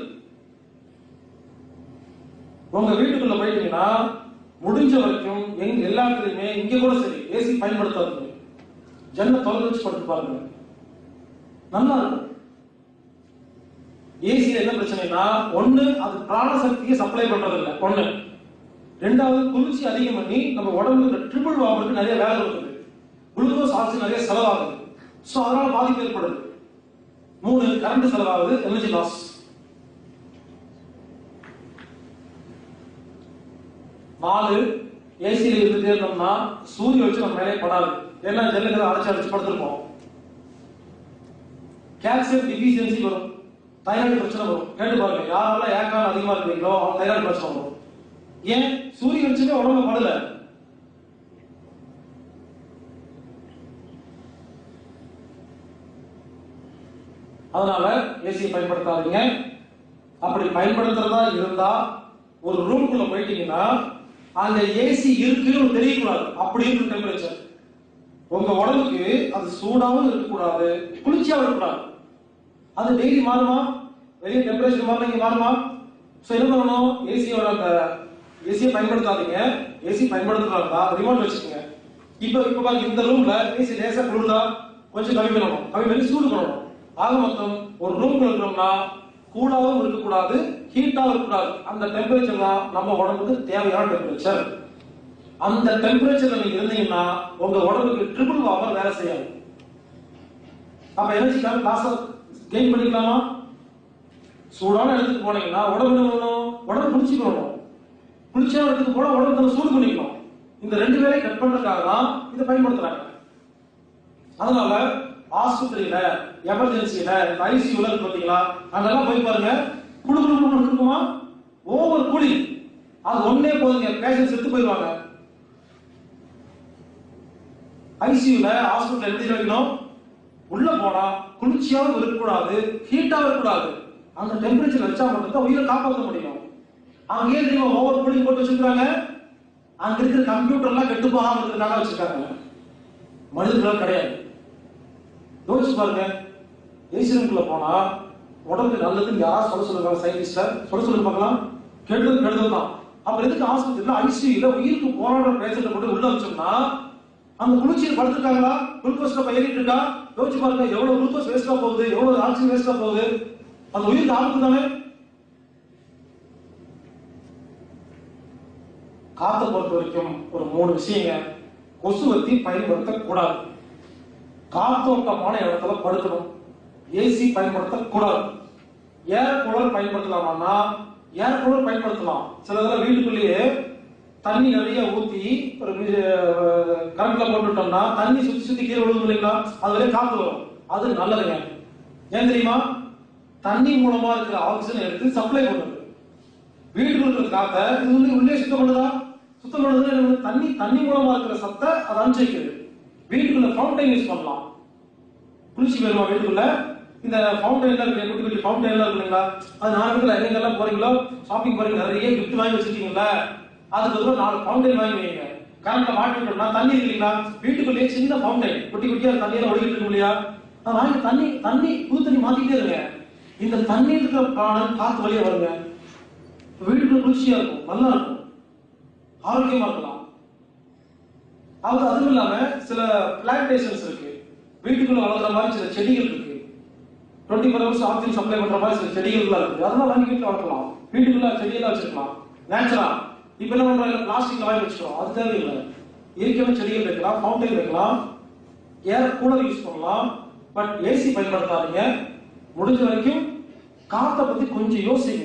உங்க வீட்டுக்குள்ள போயிட்டீங்கன்னா முடிஞ்ச வரைக்கும் எங்க எல்லா இடத்துலயுமே இங்க கூட சரி ஏசி பயன்படுத்தாதீங்க ஜன்ன திறந்து வச்சு படுத்து பாருங்க நல்லா இருக்கும் ஏசியில என்ன பிரச்சனைனா ஒண்ணு அது பிராண சக்தியை சப்ளை பண்றது இல்ல ஒண்ணு ரெண்டாவது குளிர்ச்சி அதிகம் பண்ணி நம்ம உடம்புல ட்ரிபிள் வாங்குறதுக்கு நிறைய வேலை இருக்குது குளுக்கோஸ் ஆக்சிஜன் நிறைய செலவாகுது சோ அதனால பாதிப்பு ஏற்படுது மூணு கரண்ட் செலவாகுது எனர்ஜி லாஸ் நாலு ஏசியில இருந்துட்டே இருந்தோம்னா சூரிய வச்சு நம்ம மேலே படாது ஏன்னா ஜல்லுங்கிறத அடைச்சு அடைச்சு படுத்திருப்போம் கால்சியம் டிஃபிஷியன்சி வரும் தைராய்டு பிரச்சனை வரும் கேட்டு பாருங்க யாரெல்லாம் ஏக்கான் அதிகமா இருக்கீங்களோ அவங்க தைராய்டு பிரச்சனை வரும் ஏன் சூரிய வெளிச்சமே உடம்புல படல அதனால ஏசியை பயன்படுத்தாதீங்க அப்படி பயன்படுத்துறதா இருந்தா ஒரு ரூம்குள்ள போயிட்டீங்கன்னா அங்க ஏசி இருக்குன்னு தெரியக்கூடாது அப்படி இருக்கும் டெம்பரேச்சர் உங்க உடம்புக்கு அது சூடாவும் இருக்கக்கூடாது குளிர்ச்சியாவும் இருக்கக்கூடாது அது டெய்லி மாறுமா வெளியே டெம்பரேச்சர் மாறினா இங்க மாறுமா சோ என்ன பண்ணணும் ஏசியோட அந்த ஏசியை பயன்படுத்தாதீங்க ஏசி பயன்படுத்துறாங்க ரிமோட் வச்சுக்கோங்க இப்போ இப்போ பாருங்க இந்த ரூம்ல ஏசி லேசா குளிர்தா கொஞ்சம் கம்மி பண்ணணும் கம்மி பண்ணி சூடு பண்ணணும் ஆக மொத்தம் ஒரு ரூம்ல இருக்கிறோம்னா கூலாவும் இருக்கக்கூடாது ஹீட்டாவும் இருக்கக்கூடாது அந்த டெம்பரேச்சர் தான் நம்ம உடம்புக்கு தேவையான டெம்பரேச்சர் அந்த டெம்பரேச்சர்ல நீங்க இருந்தீங்கன்னா உங்க உடம்புக்கு ட்ரிபிள் வாவர் வேலை செய்யாது அப்ப எனர்ஜி லாஸ் கெயின் பண்ணிக்கலாமா சூடான இடத்துக்கு போனீங்கன்னா உடம்பு என்ன பண்ணணும் உடம்பு குளிச்சுக்கணும் குளிச்சான இடத்துக்கு போனா உடம்பு தன்னை சூடு பண்ணிக்கணும் இந்த ரெண்டு வேலையும் கட் பண்றதுக்காக தான் இதை பயன்படுத்துறாங்க அதனால ஆஸ்பத்திரியில எமர்ஜென்சியில இந்த ஐசியூல இருக்கு பாத்தீங்களா அங்கெல்லாம் போய் பாருங்க குளு குளு குளு இருக்குமா ஓவர் கூலிங் அது ஒண்ணே போதுங்க பேஷண்ட் செத்து போயிடுவாங்க ஐசியூல ஹாஸ்பிட்டல் எப்படி வைக்கணும் உள்ள போனா குளிர்ச்சியாவும் இருக்கக்கூடாது ஹீட்டாவும் இருக்கக்கூடாது அந்த டெம்பரேச்சர் வச்சா மட்டும்தான் உயிரை காப்பாற்ற முடியும் அவங்க ஏன் தெரியுமா ஓவர் கூலிங் போட்டு வச்சிருக்காங்க அங்க இருக்கிற கம்ப்யூட்டர் எல்லாம் கெட்டு போகாம இருக்கிறதுனால வச்சிருக்காங்க மனிதர்கள் கிடையாது யோசிச்சு பாருங்க ஏசி ரூம்குள்ள போனா உடம்புக்கு நல்லதுன்னு யாராவது சொல்ல சொல்லுவாங்க சயின்டிஸ்ட சொல்ல சொல்லுங்க பார்க்கலாம் கெடுதல் கெடுதல் தான் அப்புறம் எதுக்கு ஆஸ்பத்திரியில ஐசியூல உயிருக்கு போராடுற பேஷண்ட கொண்டு உள்ள வச்சோம்னா அந்த குளிர்ச்சியில் படுத்துருக்காங்களா குளுக்கோஸ் கப்ப ஏறிட்டு இருக்கா யோசிச்சு பாருங்க எவ்வளவு குளுக்கோஸ் வேஸ்டா போகுது எவ்வளவு ஆக்சிஜன் வேஸ்டா போகுது அந்த உயிருக்கு ஆபத்து தானே காத்த பொறுத்த வரைக்கும் ஒரு மூணு விஷயங்க கொசுவத்தி பயன்படுத்தக்கூடாது காத்தோட்டமான இடத்துல படுக்கணும் ஏசி பயன்படுத்தக்கூடாது ஏர் கூலர் பயன்படுத்தலாமான்னா ஏர் கூலர் பயன்படுத்தலாம் சில இதெல்லாம் வீட்டுக்குள்ளேயே தண்ணி நிறைய ஊத்தி ஒரு கரண்ட்ல போட்டுட்டோம்னா தண்ணி சுத்தி சுத்தி கீழே விழுகும் இல்லைங்களா அதுல காத்து வரும் அது நல்லதுங்க ஏன் தெரியுமா தண்ணி மூலமா இருக்கிற ஆக்சிஜன் எடுத்து சப்ளை பண்ணுது வீட்டுக்குள்ள இருக்கிற காத்த இது வந்து உள்ளே சுத்தம் பண்ணுதா சுத்தம் பண்ணுறது என்ன பண்ணுது? தண்ணி தண்ணி மூலமா இருக்கிற சத்தை அதை அனுப்பிச்சிருக்குது வீட்டுக்குள்ள ஃபவுண்டைன் யூஸ் பண்ணலாம் குளிச்சு வருமா வீட்டுக்குள்ள இந்த ஃபவுண்டைன்ல இருக்கு குட்டி குட்டி ஃபவுண்டைன்ல இருக்கு இல்லைங்களா அது நாலு இடத்துல எங்கெல்லாம் போறீங்களோ ஷாப்பிங் போறீங்க நிறைய gift வாங்கி வச்சிருக்கீங்களா அதுக்கு பதிலா நாலு ஃபவுண்டைன் வாங்கி வைங்க கரண்ட்ல மாட்டிட்டோம்னா தண்ணி இருக்கு இல்லைங்களா வீட்டுக்குள்ளேயே சின்ன ஃபவுண்டைன் குட்டி குட்டியா தண்ணியெல்லாம் ஒழுகிட்டு இருக்கும் இல்லையா அதை வாங்கி தண்ணி தண்ணி புது தண்ணி மாத்திட்டே இருங்க இந்த தண்ணி இருக்கிற பிராணம் காத்து வழியா வருங்க வீட்டுக்குள்ள குளிர்ச்சியா இருக்கும் நல்லா இருக்கும் ஆரோக்கியமா இருக்கலாம் அது அதுவும் இல்லாம சில பிளான்டேஷன்ஸ் இருக்கு வீட்டுக்குள்ள வளர்க்குற மாதிரி சில செடிகள் இருக்கு twenty four hours oxygen supply பண்ற மாதிரி சில செடிகள்லாம் இருக்கு அதெல்லாம் வாங்கி வீட்டுல வளர்க்கலாம் வீட்டுக்குள்ள செடியெல்லாம் வச்சிருக்கலாம் நேச்சுரா இப்ப என்ன பண்றோம் இல்ல பிளாஸ்டிக்ல வாங்கி வச்சிருக்கோம் அது தேவையில்லை இயற்கையான செடிகள் வைக்கலாம் ஃபவுண்டைன் வைக்கலாம் ஏர் கூலர் யூஸ் பண்ணலாம் பட் ஏசி பயன்படுத்தாதீங்க முடிஞ்ச வரைக்கும் காத்தை பத்தி கொஞ்சம் யோசிங்க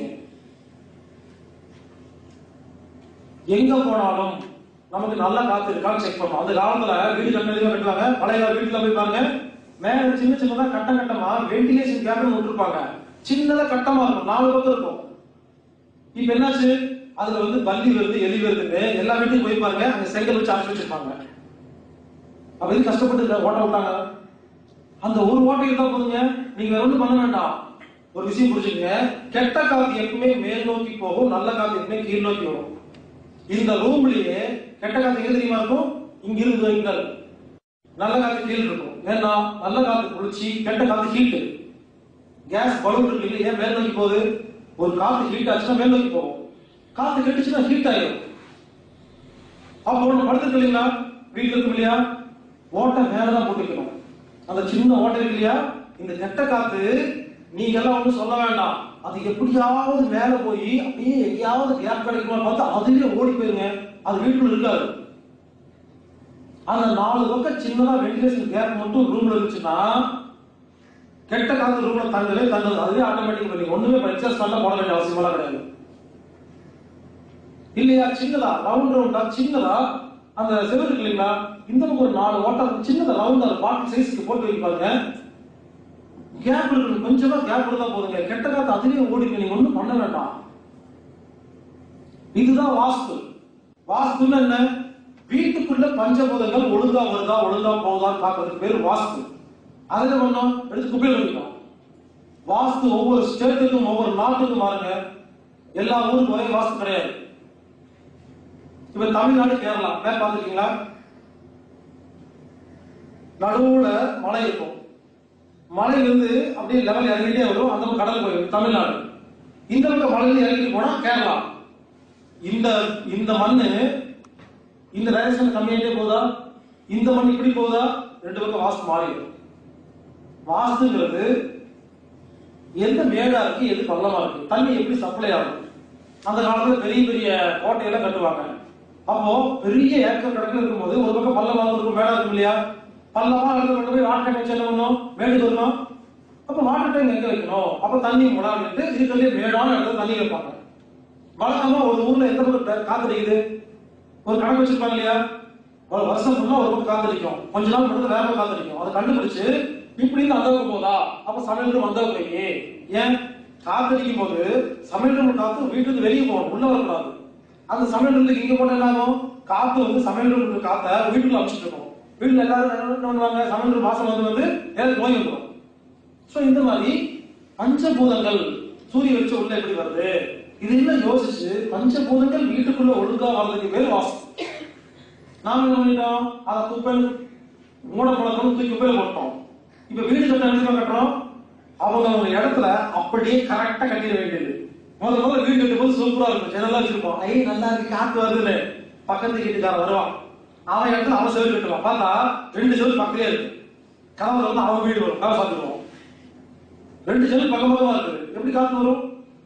எங்க போனாலும் நமக்கு நல்ல காத்து இருக்கான்னு செக் பண்ணணும் அந்த காலத்துல வீடு கட்டினதுமே கட்டுவாங்க பழைய கால வீட்டுல போய் பாருங்க மேல சின்ன சின்னதா கட்டம் கட்டமா வென்டிலேஷன் கேப்னு விட்டுருப்பாங்க சின்னதா கட்டமா இருக்கும் நாலு பக்கம் இருக்கும் இப்ப என்னாச்சு அதுல வந்து பல்லி வருது எலி வருதுன்னு எல்லா வீட்டுக்கும் போய் பாருங்க அங்க செங்கல் வச்சு அடைச்சு வச்சிருப்பாங்க அப்ப எது கஷ்டப்பட்டு இந்த ஓட்ட விட்டாங்க அந்த ஒரு ஓட்டை இருந்தா போதுங்க நீங்க வேற ஒண்ணும் பண்ண வேண்டாம் ஒரு விஷயம் புரிஞ்சுக்கங்க கெட்ட காத்து எப்பவுமே மேல் நோக்கி போகும் நல்ல காத்து எப்பவுமே கீழ் நோக்கி வரும் இந்த ரூம்லயே கெட்ட காத்து எங்க தெரியுமா இருக்கும் இங்க இருந்து இங்க இருக்கும். நல்ல காத்து கீழ் இருக்கும் ஏன்னா நல்ல காத்து குளிர்ச்சி கெட்ட காத்து ஹீட் கேஸ் பலூன் இருக்கு இல்லையா ஏன் மேல் நோக்கி போகுது ஒரு காத்து ஹீட் ஆச்சுன்னா மேல் நோக்கி போகும் காத்து கெட்டுச்சுன்னா ஹீட் ஆயிடும் அப்போ ஒண்ணு படுத்துருக்கு இல்லைங்களா வீட்டுல இருக்கும் இல்லையா ஓட்டை மேலதான் போட்டுக்கணும் அந்த சின்ன ஓட்டை இருக்கு இல்லையா இந்த கெட்ட காத்து நீங்க எல்லாம் ஒண்ணும் சொல்ல வேண்டாம் அது எப்படியாவது மேல போய் அப்படியே எங்கேயாவது கேப் கிடைக்குமா பார்த்து அதுலயே ஓடி போயிருங்க அது வீட்டுக்குள்ள இருக்காது அந்த நாலு பக்கம் சின்னதா வென்டிலேஷன் கேப் மட்டும் ரூம்ல இருந்துச்சுன்னா கெட்ட காத்து ரூம்ல தங்கவே தங்குது அதுவே ஆட்டோமேட்டிக் பண்ணி ஒண்ணுமே எக்ஸஸ் பண்ண போட வேண்டிய அவசியமெல்லாம் கிடையாது இல்லையா சின்னதா ரவுண்ட் ரவுண்டா சின்னதா அந்த செவரு இருக்கு இல்லைங்களா இந்த பக்கம் ஒரு நாலு ஓட்டம் சின்னதா ரவுண்டா பாட்டில் சைஸ்க்கு போட்டு வைப்பாங்க கேப் இருக்கு கொஞ்சமா கேப் இருந்தா போதுங்க கெட்ட காத்து அதுலயே ஓடிங்க நீங்க ஒண்ணும் பண்ண வேண்டாம் இதுதான் வாஸ்து வாஸ்துன்னா என்ன வீட்டுக்குள்ள பஞ்சபூதங்கள் ஒழுங்கா வருதா ஒழுங்கா போகுதான்னு பாக்குறதுக்கு பேரு வாஸ்து அதை என்ன பண்ணோம் எடுத்து குப்பையில் வைக்கணும் வாஸ்து ஒவ்வொரு ஸ்டேட்டுக்கும் ஒவ்வொரு நாட்டுக்கும் மாறுங்க எல்லா ஊருக்கும் ஒரே வாஸ்து கிடையாது இப்ப தமிழ்நாடு கேரளா மேப் பார்த்துருக்கீங்களா நடுவுல மலை இருக்கும் மலையிலிருந்து அப்படியே லெவல் இறங்கிட்டே வரும் அந்த பக்கம் கடல் போயிடும் தமிழ்நாடு இந்த பக்கம் மலையில இறங்கிட்டு போனா கேரளா இந்த இந்த மண்ணு இந்த டைரக்ஷன் கம்மியாயிட்டே போதா இந்த மண் இப்படி போதா ரெண்டு பக்கம் வாஸ்து மாறிடும் வாஸ்துங்கிறது எந்த மேடா இருக்கு எது பள்ளமா இருக்கு தண்ணி எப்படி சப்ளை ஆகும் அந்த காலத்துல பெரிய பெரிய கோட்டையெல்லாம் கட்டுவாங்க அப்போ பெரிய ஏக்கர் கணக்கில் இருக்கும்போது ஒரு பக்கம் பள்ளமாக இருக்கும் மேடா இருக்கும் இல்லையா பள்ளமா இருந்து கொண்டு போய் வாட்டர் டேங்க் என்ன பண்ணணும் மேடு வரணும் அப்ப வாட்டர் டேங்க் எங்க வைக்கணும் அப்ப தண்ணி முடாமிட்டு இருக்கிறதே மேடான இடத்துல தண்ணி வைப்பாங்க வழக்கமா ஒரு ஊர்ல எந்த பக்கம் காத்தடிக்குது ஒரு கணக்கு வச்சிருப்பாங்க இல்லையா ஒரு வருஷம் ஃபுல்லா ஒரு பக்கம் காத்தடிக்கும் கொஞ்ச நாள் மட்டும் வேற பக்கம் காத்தடிக்கும் அதை கண்டுபிடிச்சு இப்படி இருந்து அந்த பக்கம் போதா அப்ப சமையல் ரூம் அந்த பக்கம் வைங்க. ஏன் காத்தடிக்கும் போது சமையல் ரூம் காத்து வீட்டுக்கு வெளியே போகணும் உள்ள வரக்கூடாது அந்த சமையல் ரூமுக்கு இங்க போனா என்ன ஆகும் காத்து வந்து சமையல் ரூம் காத்த வீட்டுக்குள்ள அமிச்சிட்டு இருக்கும் வீட்டுல எல்லாரும் என்ன பண்ணுவாங்க சமையல் ரூம் வாசம் வந்து வந்து ஏதாவது நோய் வந்துடும் சோ இந்த மாதிரி பஞ்சபூதங்கள் சூரிய வெளிச்சம் உள்ள எப்படி வருது இதெல்லாம் யோசிச்சு பஞ்சபூதங்கள் வீட்டுக்குள்ள ஒழுங்கா வர்றதுக்கு பேர் வாசம் நாம என்ன பண்ணிட்டோம் அதை குப்பையில் மூட பழக்கம் தூக்கி குப்பையில போட்டோம் இப்ப வீடு கட்ட என்ன கட்டுறோம் அவங்க அவங்க இடத்துல அப்படியே கரெக்டா கட்டிட வேண்டியது முதல்ல முதல்ல வீடு கட்டும் போது சூப்பரா இருக்கும் ஜன்னலா வச்சிருப்போம் ஐ நல்லா இருக்கு காத்து வருதுன்னு பக்கத்து வீட்டுக்காரன் வருவான் அவன் இடத்துல அவன் செவரு கட்டுவான் பார்த்தா ரெண்டு செவரு பக்கத்திலே இருக்கு கதவுல வந்து அவன் வீடு வரும் கதை சாத்திடுவோம் ரெண்டு செவரு பக்கம் பக்கமா இருக்குது எப்படி காத்து வரும்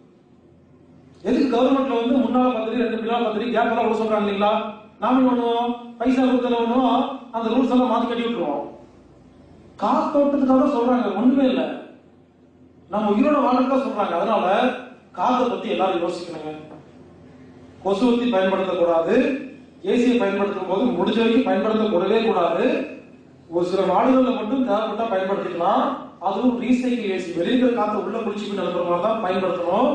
எதுக்கு கவர்மெண்ட்ல வந்து முன்னால பத்திரி ரெண்டு பின்னால பத்திரி கேப் எல்லாம் விட சொல்றாங்க இல்லைங்களா நாம என்ன பண்ணுவோம் பைசா கொடுத்தல ஒண்ணும் அந்த ரூல்ஸ் எல்லாம் மாத்தி கட்டி விட்டுருவோம் காத்தோட்டத்துக்காக சொல்றாங்க ஒண்ணுமே இல்ல நம்ம உயிரோட வாழ்க்கை சொல்றாங்க அதனால காத்தை பத்தி எல்லாரும் யோசிக்கணுங்க கொசுவத்தி பயன்படுத்தக்கூடாது ஏசியை பயன்படுத்தும் போது முடிஞ்ச வரைக்கும் பயன்படுத்தக்கூடவே கூடாது ஒரு சில நாடுகள்ல மட்டும் தேவைப்பட்டா பயன்படுத்திக்கலாம் அதுவும் ரீசைக்கிள் ஏசி வெளியே இருக்கிற காத்தை உள்ள குடிச்சு அனுப்புற மாதிரி தான் பயன்படுத்தணும்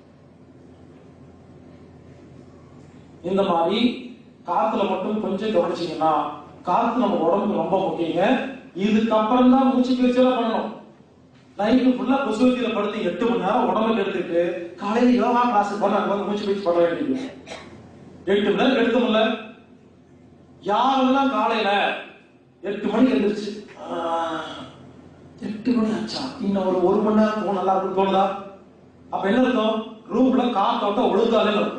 இந்த மாதிரி காத்துல மட்டும் கொஞ்சம் கவனிச்சீங்கன்னா காத்து நம்ம உடம்புக்கு ரொம்ப முக்கியங்க இதுக்கப்புறம் தான் மூச்சு பயிற்சி எல்லாம் பண்ணணும் நைட்டு ஃபுல்லா கொசுவத்தியில படுத்து எட்டு மணி நேரம் உடம்புக்கு எடுத்துட்டு காலையில யோகா கிளாஸ் போனா அங்க வந்து மூச்சு பயிற்சி பண்ண வேண்டியது எட்டு மணி நேரம் எடுத்தோம்ல யாரெல்லாம் காலையில எட்டு மணிக்கு எழுந்திருச்சு ஆஹ், எட்டு மணி ஆச்சா இன்னும் ஒரு ஒரு மணி நேரம் போக நல்லா இருக்கும் தோணுதா அப்ப என்ன இருக்கும் ரூம்ல காத்தோட்டம் ஒழுங்காலே இருக்கும்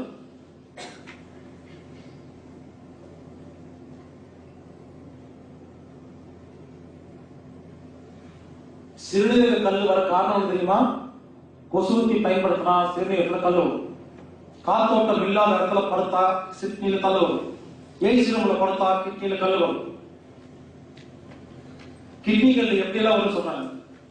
சிறுநீரக கல் வர காரணம் என்ன தெரியுமா கொசுவத்தி பயன்படுத்தினா சிறுநீரகத்துல கல் வரும் காத்தோட்டம் இல்லாத இடத்துல படுத்தா கிட்னில கல் வரும் ஏசி ரூம்ல படுத்தா கிட்னில கல் வரும் கிட்னிகள் எப்படி எல்லாம் வரும் சொன்னாங்க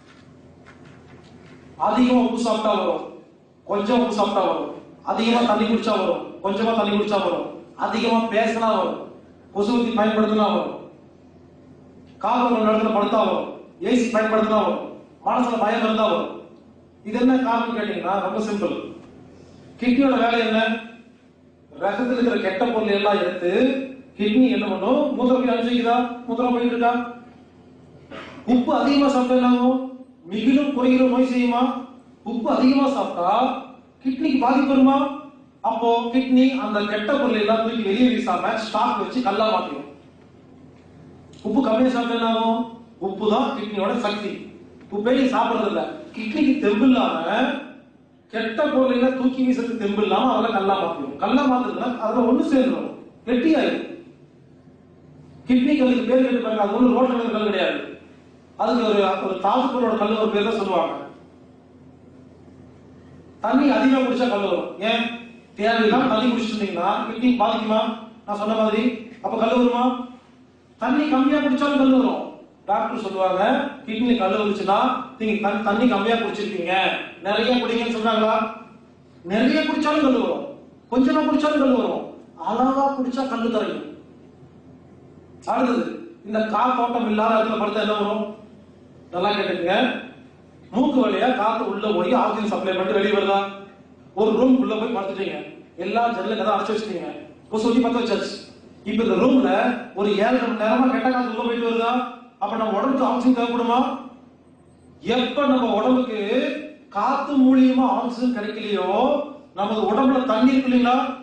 அதிகமா உப்பு சாப்பிட்டா வரும் கொஞ்சம் உப்பு சாப்பிட்டா வரும் அதிகமா தண்ணி குடிச்சா வரும் கொஞ்சமா தண்ணி குடிச்சா வரும் அதிகமா பேசினா வரும் கொசுவத்தி பயன்படுத்தினா வரும் காதல் ஒரு இடத்துல படுத்தா வரும் ஏசி பயன்படுத்தினா வரும் மனசுல பயம் இருந்தா வரும் இது என்ன காரணம் கேட்டீங்கன்னா ரொம்ப சிம்பிள் கிட்னியோட வேலை என்ன ரத்தத்தில் இருக்கிற கெட்ட பொருள் எல்லாம் எடுத்து கிட்னி என்ன பண்ணும் மூத்திரம் போய் அனுப்பிச்சுக்குதா மூத்திரம் போயிட்டு இருக்கா உப்பு அதிகமா சாப்பிட்டா என்ன ஆகும் மிகிலும் குறையிலும் நோய் செய்யுமா உப்பு அதிகமா சாப்பிட்டா கிட்னிக்கு பாதிப்பு வருமா அப்போ கிட்னி அந்த கெட்ட பொருள் எல்லாம் தூக்கி வெளியே வீசாம ஸ்டாக் வச்சு கல்லா மாத்திடும் உப்பு கம்மியா சாப்பிட்டா என்ன ஆகும் உப்பு தான் கிட்னியோட சக்தி உப்பே நீ சாப்பிடுறது இல்ல கிட்னிக்கு தெம்பு இல்லாம கெட்ட பொருளை தூக்கி வீசுறதுக்கு தெம்பு இல்லாம அதெல்லாம் கல்லா மாத்திடும் கல்லா மாத்துறதுனா அதுல ஒண்ணு சேர்ந்துடும் கெட்டி ஆயிடும் கிட்னிக்கு அதுக்கு பேர் கேட்டு பாருங்க அது ஒண்ணு ரோட்ல இருக்கிற கல் கிடையாது அதுக்கு ஒரு ஒரு தாசுப்பொருளோட கல் ஒரு பேர் தான் சொல்லுவாங்க தண்ணி அதிகமா குடிச்சா கல் வரும் ஏன் தேவையில்லாம தண்ணி குடிச்சிருந்தீங்கன்னா கிட்னி பாதிக்குமா நான் சொன்ன மாதிரி அப்ப கல் வருமா தண்ணி கம்மியா குடிச்சாலும் கல் வரும் டாக்டர் சொல்லுவாங்க கிட்னி கல் வந்துச்சுன்னா நீங்க தண்ணி- தண்ணி கம்மியா குடிச்சிருக்கீங்க நிறைய குடிங்கன்னு சொன்னாங்களா நிறைய குடிச்சாலும் கல் வரும் கொஞ்சமா குடிச்சாலும் கல் வரும் அளவா குடிச்சா கல் கரையும் அடுத்தது இந்த காத்தோட்டம் இல்லாத இடத்துல படுத்தா என்ன வரும் நல்லா கேட்டுக்கங்க மூக்கு வழியா காத்து உள்ள போய் ஆக்சிஜன் சப்ளை பண்ணிட்டு வெளியே வருதா ஒரு ரூம் உள்ள போய் படுத்துட்டீங்க எல்லா ஜன்னலும் கதை அடைச்சு வச்சிட்டீங்க கொசு ஊத்தி பத்த வச்சாச்சு இப்ப இந்த ரூம்ல ஒரு ஏழு மணி நேரமா கெட்ட காத்து உள்ள போயிட்டு வருதா அப்ப நம்ம உடம்புக்கு ஆக்சிஜன் தேவைப்படுமா எப்ப நம்ம உடம்புக்கு காத்து மூலியமா ஆக்சிஜன் கிடைக்கலையோ நமது உடம்புல தண்ணி இருக்கு இல்லைங்களா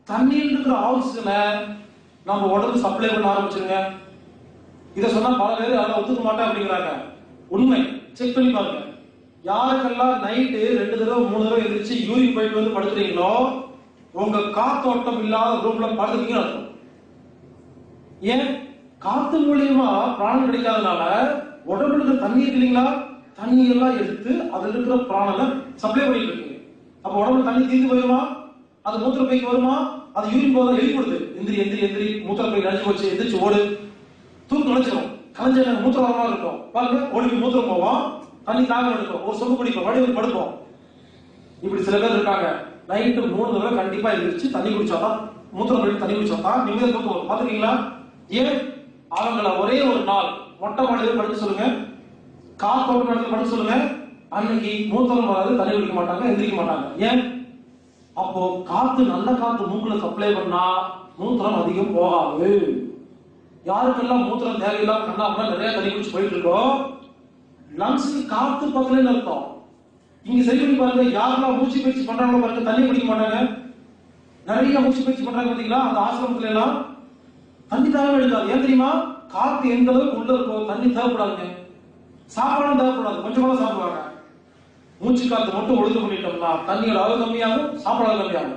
தண்ணியில் இருக்கிற ஆக்சிஜனை நம்ம உடம்பு சப்ளை பண்ண ஆரம்பிச்சிருங்க இதை சொன்னா பல பேர் அதை ஒத்துக்க மாட்டேன் அப்படிங்கிறாங்க உண்மை செக் பண்ணி பாருங்க யாருக்கெல்லாம் நைட்டு ரெண்டு தடவை மூணு தடவை எந்திரிச்சு யூரின் போயிட்டு வந்து படுத்துறீங்களோ உங்க காத்தோட்டம் இல்லாத ரூம்ல படுத்துக்கீங்கன்னு அர்த்தம் ஏன் காத்து மூலியமா பிராணம் கிடைக்காதனால உடம்புல இருக்கிற தண்ணி இருக்கு இல்லைங்களா தண்ணி எல்லாம் எடுத்து அதுல இருக்கிற பிராணம் சப்ளை பண்ணிட்டு இருக்கு அப்ப உடம்புல தண்ணி தீர்ந்து போயிருமா அது மூத்திர பைக்கு வருமா அது யூரின் போதும் எழுப்பிடுது எந்திரி எந்திரி எந்திரி மூத்திர பை நினைச்சு போச்சு எந்திரிச்சு ஓடு தூக்கம் நினைச்சிடும் கலைஞ்ச மூத்திர வரமா இருக்கும் பாருங்க ஓடி போய் மூத்திரம் போவோம் தண்ணி தாகம் எடுக்கும் ஒரு சொம்பு குடிப்போம் மறுபடியும் படுப்போம் இப்படி சில பேர் இருக்காங்க நைட்டு மூணு தடவை கண்டிப்பா எழுந்திரிச்சு தண்ணி குடிச்சாதான் மூத்திரம் போயிட்டு தண்ணி குடிச்சாதான் நிம்மதியா தூக்கம் வரும் பாத்துருக்கீங்களா ஏன் அவங்கள ஒரே ஒரு நாள் மொட்டை மாடியில படுக்க சொல்லுங்க காத்தோட்ட இடத்துல படுக்க சொல்லுங்க அன்னைக்கு மூத்திரம் வராது தண்ணி குடிக்க மாட்டாங்க எந்திரிக்க மாட்டாங்க ஏன் அப்போ காத்து நல்ல காத்து மூக்குல சப்ளை பண்ணா மூத்திரம் அதிகம் போகாது யாருக்கெல்லாம் மூத்திரம் தேவையில்லாம கண்ணா நிறைய தண்ணி குடிச்சு போயிட்டு இருக்கோம் லங்ஸுக்கு காத்து பத்தலன்னு அர்த்தம் இங்க சரி பண்ணி பாருங்க யாரெல்லாம் மூச்சு பயிற்சி பண்றாங்களோ பாருங்க தண்ணி குடிக்க மாட்டாங்க நிறைய மூச்சு பயிற்சி பண்றாங்க பாத்தீங்களா அந்த ஆசிரமத்துல எல்லாம் தண்ணி தேவை எடுக்காது ஏன் தெரியுமா காத்து எந்த அளவுக்கு உள்ள இருக்கோ தண்ணி தேவைப்படாதுங்க சாப்பாடும் தேவைப்படாது கொஞ்சம் கூட சாப்பிடுவாங்க மூச்சு காத்து மட்டும் ஒழுங்கு பண்ணிட்டோம்னா தண்ணியோட அளவு கம்மியாகும் சாப்பாடு அளவு கம்மியாகும்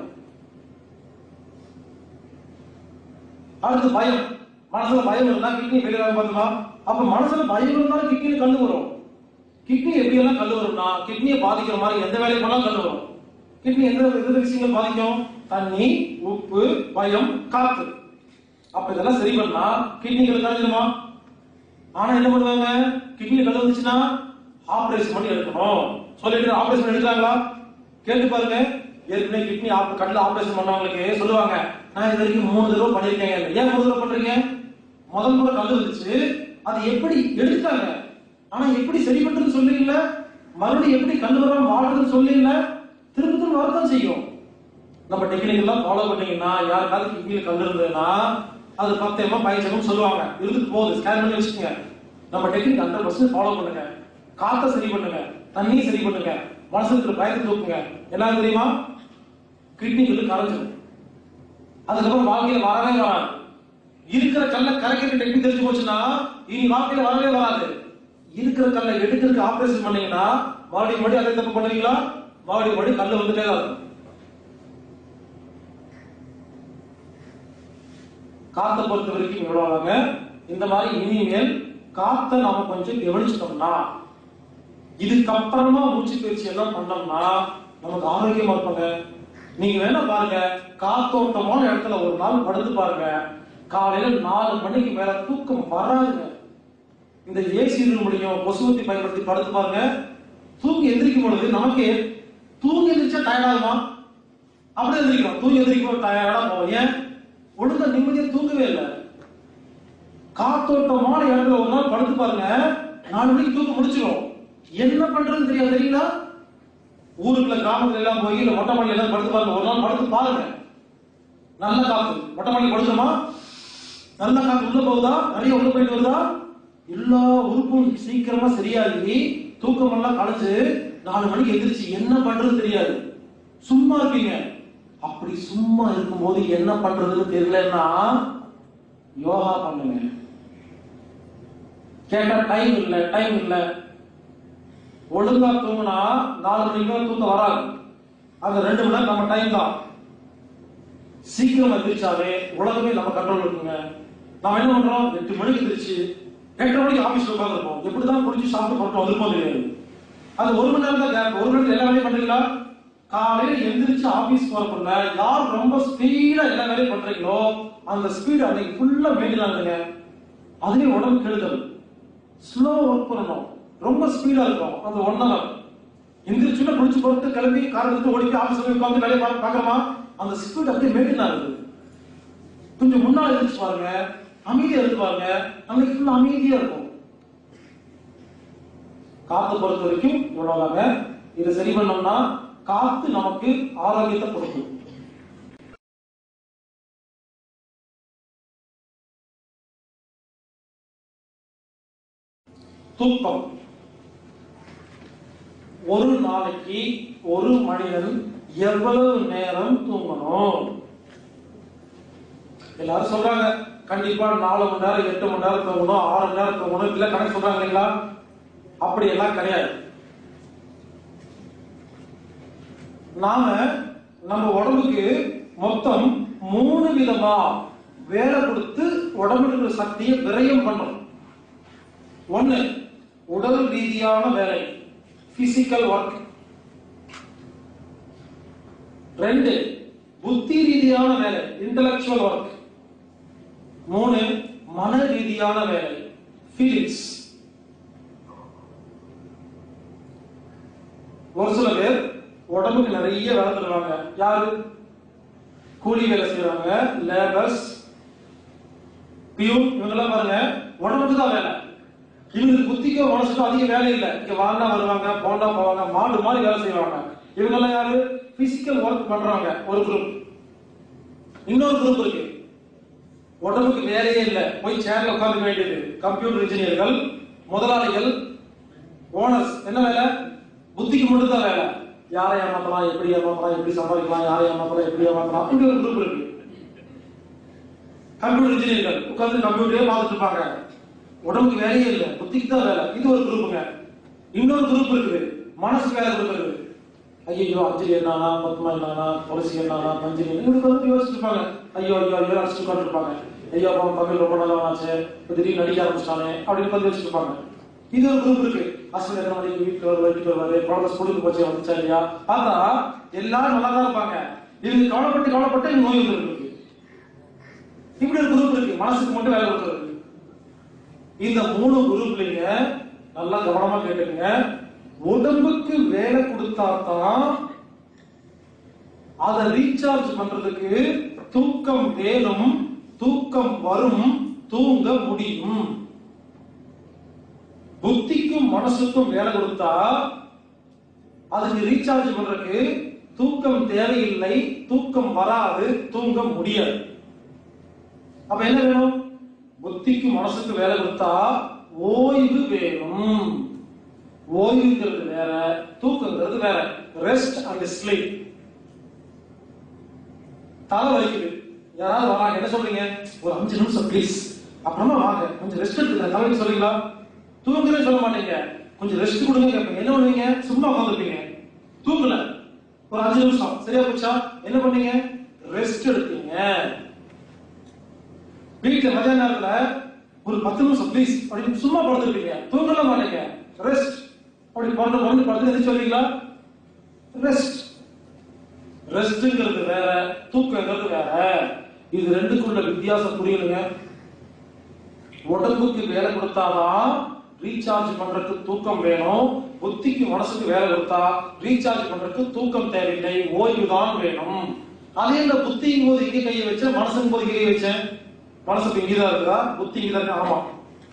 அடுத்து பயம் மனசுல பயம் இருந்தா கிட்னி ஃபெயிலியர் ஆகும் பார்த்துமா அப்ப மனசுல பயம் இருந்தாலும் கிட்னில கல்லு வரும் கிட்னி எப்படி எல்லாம் கல்லு வரும்னா கிட்னியை பாதிக்கிற மாதிரி எந்த வேலையை பண்ணாலும் கல்லு வரும் கிட்னி எந்த எந்த விஷயங்கள் பாதிக்கும் தண்ணி உப்பு பயம் காத்து அப்ப இதெல்லாம் சரி பண்ணா கிட்னிகள் கழிஞ்சிருமா ஆனா என்ன பண்ணுவாங்க கிட்னி கல் வந்துச்சுன்னா ஆபரேஷன் பண்ணி எடுக்கணும் சொல்லிட்டு ஆபரேஷன் எடுக்கிறாங்களா கேட்டு பாருங்க ஏற்கனவே கிட்னி கண்ணில் ஆபரேஷன் பண்ணவங்களுக்கு சொல்லுவாங்க நான் இது வரைக்கும் மூணு தடவை பண்ணிருக்கேன் ஏன் மூணு தடவை பண்றீங்க முதல் முறை கல் இருந்துச்சு அது எப்படி எடுத்தாங்க ஆனா எப்படி சரி பண்றதுன்னு சொல்லல மறுபடியும் எப்படி கல் வராம வாழ்றதுன்னு சொல்லல திரும்ப திரும்ப வரதான் செய்யும் நம்ம டெக்னிக் எல்லாம் ஃபாலோ பண்ணீங்கன்னா யாருக்காவது கிட்னியில் கல் இருந்ததுன்னா அது பத்து எம்எம் பதினஞ்சு சொல்லுவாங்க இருந்துட்டு போகுது ஸ்கேன் பண்ணி வச்சுக்கோங்க நம்ம டெக்னிக் ஹண்ட்ரட் பர்சன்ட் ஃபாலோ பண்ணுங்க காத்த சரி பண்ணுங்க தண்ணி சரி பண்ணுங்க மனசுக்கு பயத்தை தூக்குங்க என்ன தெரியுமா கிட்னிக்கு கரைஞ்சிடும் அதுக்கப்புறம் வாழ்க்கையில வரவே வராது இருக்கிற கல்ல கரைக்கிற டெக்னிக் தெரிஞ்சு போச்சுன்னா இனி வாழ்க்கையில வரவே வராது இருக்கிற கல்லை எடுக்கிறதுக்கு ஆபரேஷன் பண்ணீங்கன்னா மறுபடியும் மறுபடியும் அதே தப்பு பண்ணுவீங்களா மறுபடியும் மறுபடியும் கல்லு வந்துட்டே தான் இருக்கும் காத்த பொறுத்த வரைக்கும் இவ்வளவுதாங்க இந்த மாதிரி இனிமேல் காத்த நாம கொஞ்சம் கவனிச்சிட்டோம்னா இதுக்கப்புறமா மூச்சு பயிற்சி எல்லாம் பண்ணோம்னா நமக்கு ஆரோக்கியமா இருப்பாங்க நீங்க வேணா பாருங்க காத்தோட்டமான இடத்துல ஒரு நாள் படுத்து பாருங்க காலையில நாலு மணிக்கு மேல தூக்கம் வராதுங்க இந்த ஏசி முடியும் கொசுவத்தி பயன்படுத்தி படுத்து பாருங்க தூங்கி எந்திரிக்கும் பொழுது நமக்கு தூங்கி எந்திரிச்சா டயர்ட் ஆகுமா அப்படியே எந்திரிக்கிறோம் தூங்கி எந்திரிக்கும் டயர்டா போவோம் ஏன் ஒழுங்கா நிம்மதியா தூங்கவே இல்லை காத்தோட்டமான இடத்துல ஒரு நாள் படுத்து பாருங்க நாலு மணிக்கு தூக்கம் முடிச்சிடும் என்ன பண்றதுன்னு தெரியாது தெரியுங்களா ஊருக்குள்ள கிராமத்துல எல்லாம் போய் இல்ல மொட்டை மாடியில எல்லாம் படுத்து பாருங்க ஒரு நாள் படுத்து பாருங்க நல்ல காத்து மொட்டை மாடியில் படுத்துமா நல்ல காத்து உள்ள போகுதா நிறைய உள்ள போயிட்டு வருதா எல்லா உறுப்பும் சீக்கிரமா சரியாகி தூக்கம் எல்லாம் களைச்சு நாலு மணிக்கு எந்திரிச்சு என்ன பண்றது தெரியாது சும்மா இருப்பீங்க அப்படி சும்மா இருக்கும்போது என்ன பண்றதுன்னு தெரியலன்னா யோகா பண்ணுங்க கேட்டா டைம் இல்ல டைம் இல்ல ஒழுங்கா தூங்கினா நாலு மணிக்கு மேல தூக்கம் வராது அந்த ரெண்டு மணி நேரம் நம்ம டைம் தான் சீக்கிரம் எந்திரிச்சாவே உலகமே நம்ம கண்ட்ரோல் இருக்குங்க நாம என்ன பண்றோம் எட்டு மணிக்கு எந்திரிச்சு எட்டரை மணிக்கு ஆபீஸ்ல உட்காந்துருப்போம் எப்படிதான் குடிச்சு சாப்பிட்டு போட்டோம் விருப்பம் தெரியாது அது ஒரு மணி நேரம் தான் கேப் ஒரு மணி நேரத்துல எல்லா வேலையும் பண்றீங்களா காலையில எந்திரிச்சு ஆபீஸ் போறப்ப யார் ரொம்ப ஸ்பீடா எல்லா வேலையும் பண்றீங்களோ அந்த ஸ்பீடு அன்னைக்கு ஃபுல்லா மெயின்டைன் ஆகுதுங்க அதுலயும் உடம்பு கெடுதல் ஸ்லோ ஒர்க் பண்ணணும் ரொம்ப ஸ்பீடா இருக்கும் அந்த ஒன் ஹவர் எந்திரிச்சுன்னா குளிச்சு போட்டு கிளம்பி கார் எடுத்து ஓடி போய் ஆபீஸ் போய் உட்காந்து வேலையை பார்க்க பார்க்கறோமா அந்த ஸ்பீட் அப்படியே மெயின்டைன் ஆகுது கொஞ்சம் முன்னாடி எந்திரிச்சு பாருங்க அமைதியா இருந்து பாருங்க அன்னைக்கு ஃபுல்லா அமைதியா இருக்கும் காத்து பொறுத்த வரைக்கும் இவ்வளவுதாங்க இதை சரி பண்ணோம்னா காத்து நமக்கு ஆரோக்கியத்தை கொடுக்கும் தூக்கம் ஒரு நாளைக்கு ஒரு மனிதன் எவ்வளவு நேரம் தூங்கணும் எல்லாரும் சொல்றாங்க கண்டிப்பா நாலு மணி நேரம் எட்டு மணி நேரம் தூங்கணும் ஆறு மணி நேரம் தூங்கணும் இல்ல கணக்கு சொல்றாங்க இல்லைங்களா அப்படி எல்லாம் கிடையாது நாம நம்ம உடம்புக்கு மொத்தம் மூணு விதமா வேலை கொடுத்து உடம்புல இருக்கிற சக்தியை விரயம் பண்றோம் ஒண்ணு உடல் ரீதியான வேலை பிசிக்கல் ஒர்க் ரெண்டு புத்தி ரீதியான வேலை இன்டலெக்சுவல் ஒர்க் மூணு மன ரீதியான வேலை ஃபீலிங்ஸ் ஒரு சில பேர் உடம்புக்கு நிறைய வேலை தருவாங்க யாரு கூலி வேலை செய்யறாங்க லேபர்ஸ் பியூன் இவங்கெல்லாம் பாருங்க உடம்புக்கு தான் வேலை இவங்களுக்கு புத்திக்கோ மனசுக்கோ அதிக வேலை இல்லை இங்க வாழ்ந்தா வருவாங்க போண்டா போவாங்க மாடு மாதிரி வேலை செய்வாங்க இவங்க எல்லாம் யாரு பிசிக்கல் ஒர்க் பண்றாங்க ஒரு குரூப் இன்னொரு குரூப் இருக்கு உடம்புக்கு வேலையே இல்லை போய் சேர்ல உட்கார்ந்து வேண்டியது கம்ப்யூட்டர் இன்ஜினியர்கள் முதலாளிகள் ஓனர்ஸ் என்ன வேலை புத்திக்கு மட்டும் தான் வேலை யாரை ஏமாத்தலாம் எப்படி ஏமாத்தலாம் எப்படி சம்பாதிக்கலாம் யாரை ஏமாத்தலாம் எப்படி ஏமாத்தலாம் இப்படி ஒரு குரூப் இருக்கு கம்ப்யூட்டர் இன்ஜினியர்கள் உட்கார்ந்து கம்ப்யூட்டரே பார்த்துட்டு இருப்பாங்க உடம்புக்கு வேலையே இல்லை புத்திக்கு தான் வேலை இது ஒரு குரூப்புங்க இன்னொரு குரூப் இருக்குது மனசு வேலை கொடுக்கறது ஐயோ அஞ்சலி என்னானா பத்மா என்னானா துளசி என்னானா பஞ்சலி இப்படி வந்து யோசிச்சுட்டு இருப்பாங்க ஐயோ ஐயோ ஐயோ அடிச்சுட்டு உட்கார்ந்து இருப்பாங்க ஐயோ அவன் பகல் ரொம்ப நல்லா ஆச்சு இப்ப திடீர்னு நடிக்க ஆரம்பிச்சிட்டானே அப்படின்னு வந்து யோசிச்சுட்டு இருப்பாங்க இது ஒரு குரூப் இருக்கு ஹஸ்பண்ட் எத்தனை மணிக்கு வீட்டுக்கு வருவாரு வீட்டுக்கு வருவாரு குழந்தை ஸ்கூலுக்கு போச்சு வந்துச்சா இல்லையா பார்த்தா எல்லாரும் நல்லா தான் இருப்பாங்க இவங்க கவலைப்பட்டு கவலைப்பட்டு இவங்க நோய் வந்துருக்கு இப்படி ஒரு குரூப் இருக்கு மனசுக்கு மட்டும் வேலை கொடுக்கறது இந்த மூணு குரூப்லீங்க நல்லா கவனமா கேட்டுக்கங்க உடம்புக்கு வேலை கொடுத்தா தான் அதை ரீசார்ஜ் பண்றதுக்கு தூக்கம் வேணும் தூக்கம் வரும் தூங்க முடியும் புத்திக்கும் மனசுக்கும் வேலை கொடுத்தா அதுக்கு ரீசார்ஜ் பண்றதுக்கு தூக்கம் தேவையில்லை தூக்கம் வராது தூங்க முடியாது அப்ப என்ன வேணும் புத்திக்கு மனசுக்கு வேலை கொடுத்தா ஓய்வு வேணும் ஓய்வுங்கிறது வேற தூக்கங்கிறது வேற ரெஸ்ட் அண்ட் ஸ்லீப் தலை வலிக்குது யாராவது வராங்க என்ன சொல்றீங்க ஒரு அஞ்சு நிமிஷம் ப்ளீஸ் அப்புறமா வாங்க கொஞ்சம் ரெஸ்ட் எடுத்துக்கிறேன் தலைக்கு சொல்றீங்களா தூங்குறேன்னு சொல்ல மாட்டீங்க கொஞ்சம் ரெஸ்ட் கொடுங்க கேட்பீங்க என்ன பண்ணுவீங்க சும்மா உட்காந்துருப்பீங்க தூங்கல ஒரு அஞ்சு நிமிஷம் சரியா போச்சா என்ன பண்ணீங்க ரெஸ்ட் எடுத்தீங்க வீட்டுல மதியான நேரத்துல ஒரு பத்து நிமிஷம் ப்ளீஸ் அப்படின்னு சும்மா படுத்துருப்பீங்க தூங்கல மாட்டீங்க ரெஸ்ட் அப்படி படுத்து படுத்து படுத்து எது சொல்றீங்களா ரெஸ்ட் ரெஸ்ட்ங்கிறது வேற தூக்கங்கிறது வேற இது ரெண்டுக்குள்ள வித்தியாசம் புரியணுங்க உடம்புக்கு வேலை கொடுத்தாதான் ரீசார்ஜ் பண்றதுக்கு தூக்கம் வேணும் புத்திக்கு மனசுக்கு வேலை கொடுத்தா ரீசார்ஜ் பண்றதுக்கு தூக்கம் தேவையில்லை ஓய்வு தான் வேணும் அதே இந்த புத்தியும் போது இங்கே கையை வச்சேன் மனசுக்கும் போது கையை வச்சேன் மனசுக்கு இங்கதான் இருக்குதா புத்தி இங்கதான் இருக்கா ஆமா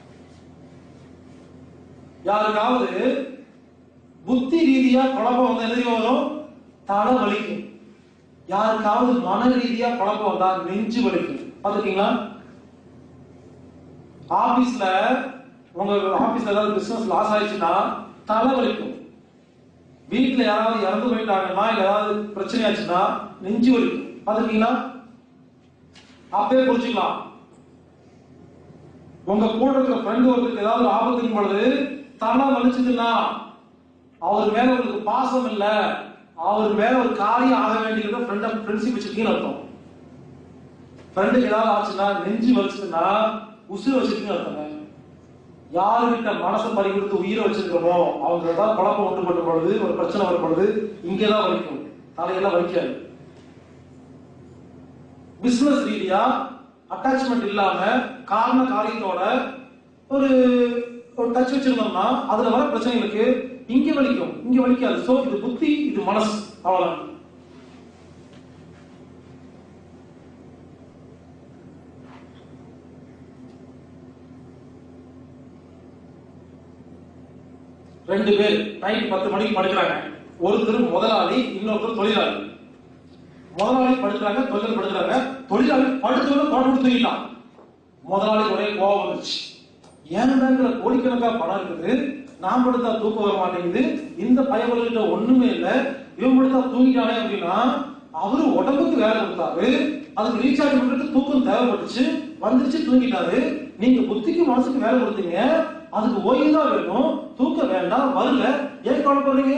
யாருக்காவது புத்தி ரீதியா குழப்பம் வந்து என்ன தெரியுமா வரும் தலை வலிக்கும் யாருக்காவது மன ரீதியா குழப்பம் வந்தா நெஞ்சு வலிக்கும் பாத்துருக்கீங்களா ஆபீஸ்ல உங்க ஆபீஸ்ல ஏதாவது பிசினஸ் லாஸ் ஆயிடுச்சுன்னா தலை வலிக்கும் வீட்டுல யாராவது இறந்து போயிட்டாங்கன்னா இல்ல ஏதாவது பிரச்சனை ஆச்சுன்னா நெஞ்சு வலிக்கும் பாத்துருக்கீங்களா அப்பவே புரிஞ்சுக்கலாம் உங்க கூட இருக்கிற ஃப்ரெண்ட் ஒருத்தருக்கு ஏதாவது ஒரு ஆபத்துக்கும் பொழுது தலை வலிச்சதுன்னா அவர் மேல உங்களுக்கு பாசம் இல்ல அவர் மேல ஒரு காரியம் ஆக வேண்டியது ஃப்ரெண்ட் ஃப்ரெண்ட்ஷிப் வச்சிருக்கீங்கன்னு அர்த்தம் ஃப்ரெண்டுக்கு ஏதாவது ஆச்சுன்னா நெஞ்சு வலிச்சதுன்னா உசுறு வச்சிருக்கீங்கன்னு அர்த்தங்க யாருக்கிட்ட மனசை பறி கொடுத்து உயிரை வச்சிருக்கிறோமோ அவங்க ஏதாவது குழப்பம் உண்டு பண்ணும் பொழுது ஒரு பிரச்சனை வரும் பொழுது இங்கதான் வலிக்கும் தலையெல்லாம் வலிக்காது பிசினஸ் ரீதியா அட்டாச்மெண்ட் இல்லாம காரண காரியத்தோட ஒரு ஒரு டச் வச்சிருந்தோம்னா அதுல வர பிரச்சனைகளுக்கு இங்க வலிக்கும் இங்க வலிக்காது சோ இது புத்தி இது மனசு அவ்வளவுதான் ரெண்டு பேர் நைட் பத்து மணிக்கு படுக்கிறாங்க ஒருத்தர் முதலாளி இன்னொருத்தர் தொழிலாளி முதலாளி படுக்கிறாங்க தொழிலாளி படுக்கிறாங்க தொழிலாளி படுத்தவங்க படம் தூங்கிட்டான் முதலாளி ஒரே கோபம் வந்துச்சு என் பேங்க்ல கோடிக்கணக்கா பணம் இருக்குது நான் படுத்தா தூக்கம் வர மாட்டேங்குது இந்த பயவர்கிட்ட ஒண்ணுமே இல்ல இவன் படுத்தா தூங்கிட்டானே அப்படின்னா அவரு உடம்புக்கு வேலை கொடுத்தாரு அதுக்கு ரீசார்ஜ் பண்றதுக்கு தூக்கம் தேவைப்பட்டுச்சு வந்துருச்சு தூங்கிட்டாரு நீங்க புத்திக்கு மனசுக்கு வேலை கொடுத்தீங்க அதுக்கு ஓய்வு தான் வேணும் தூக்கம் வேண்டாம் வரல ஏன் கவலைப்படுறீங்க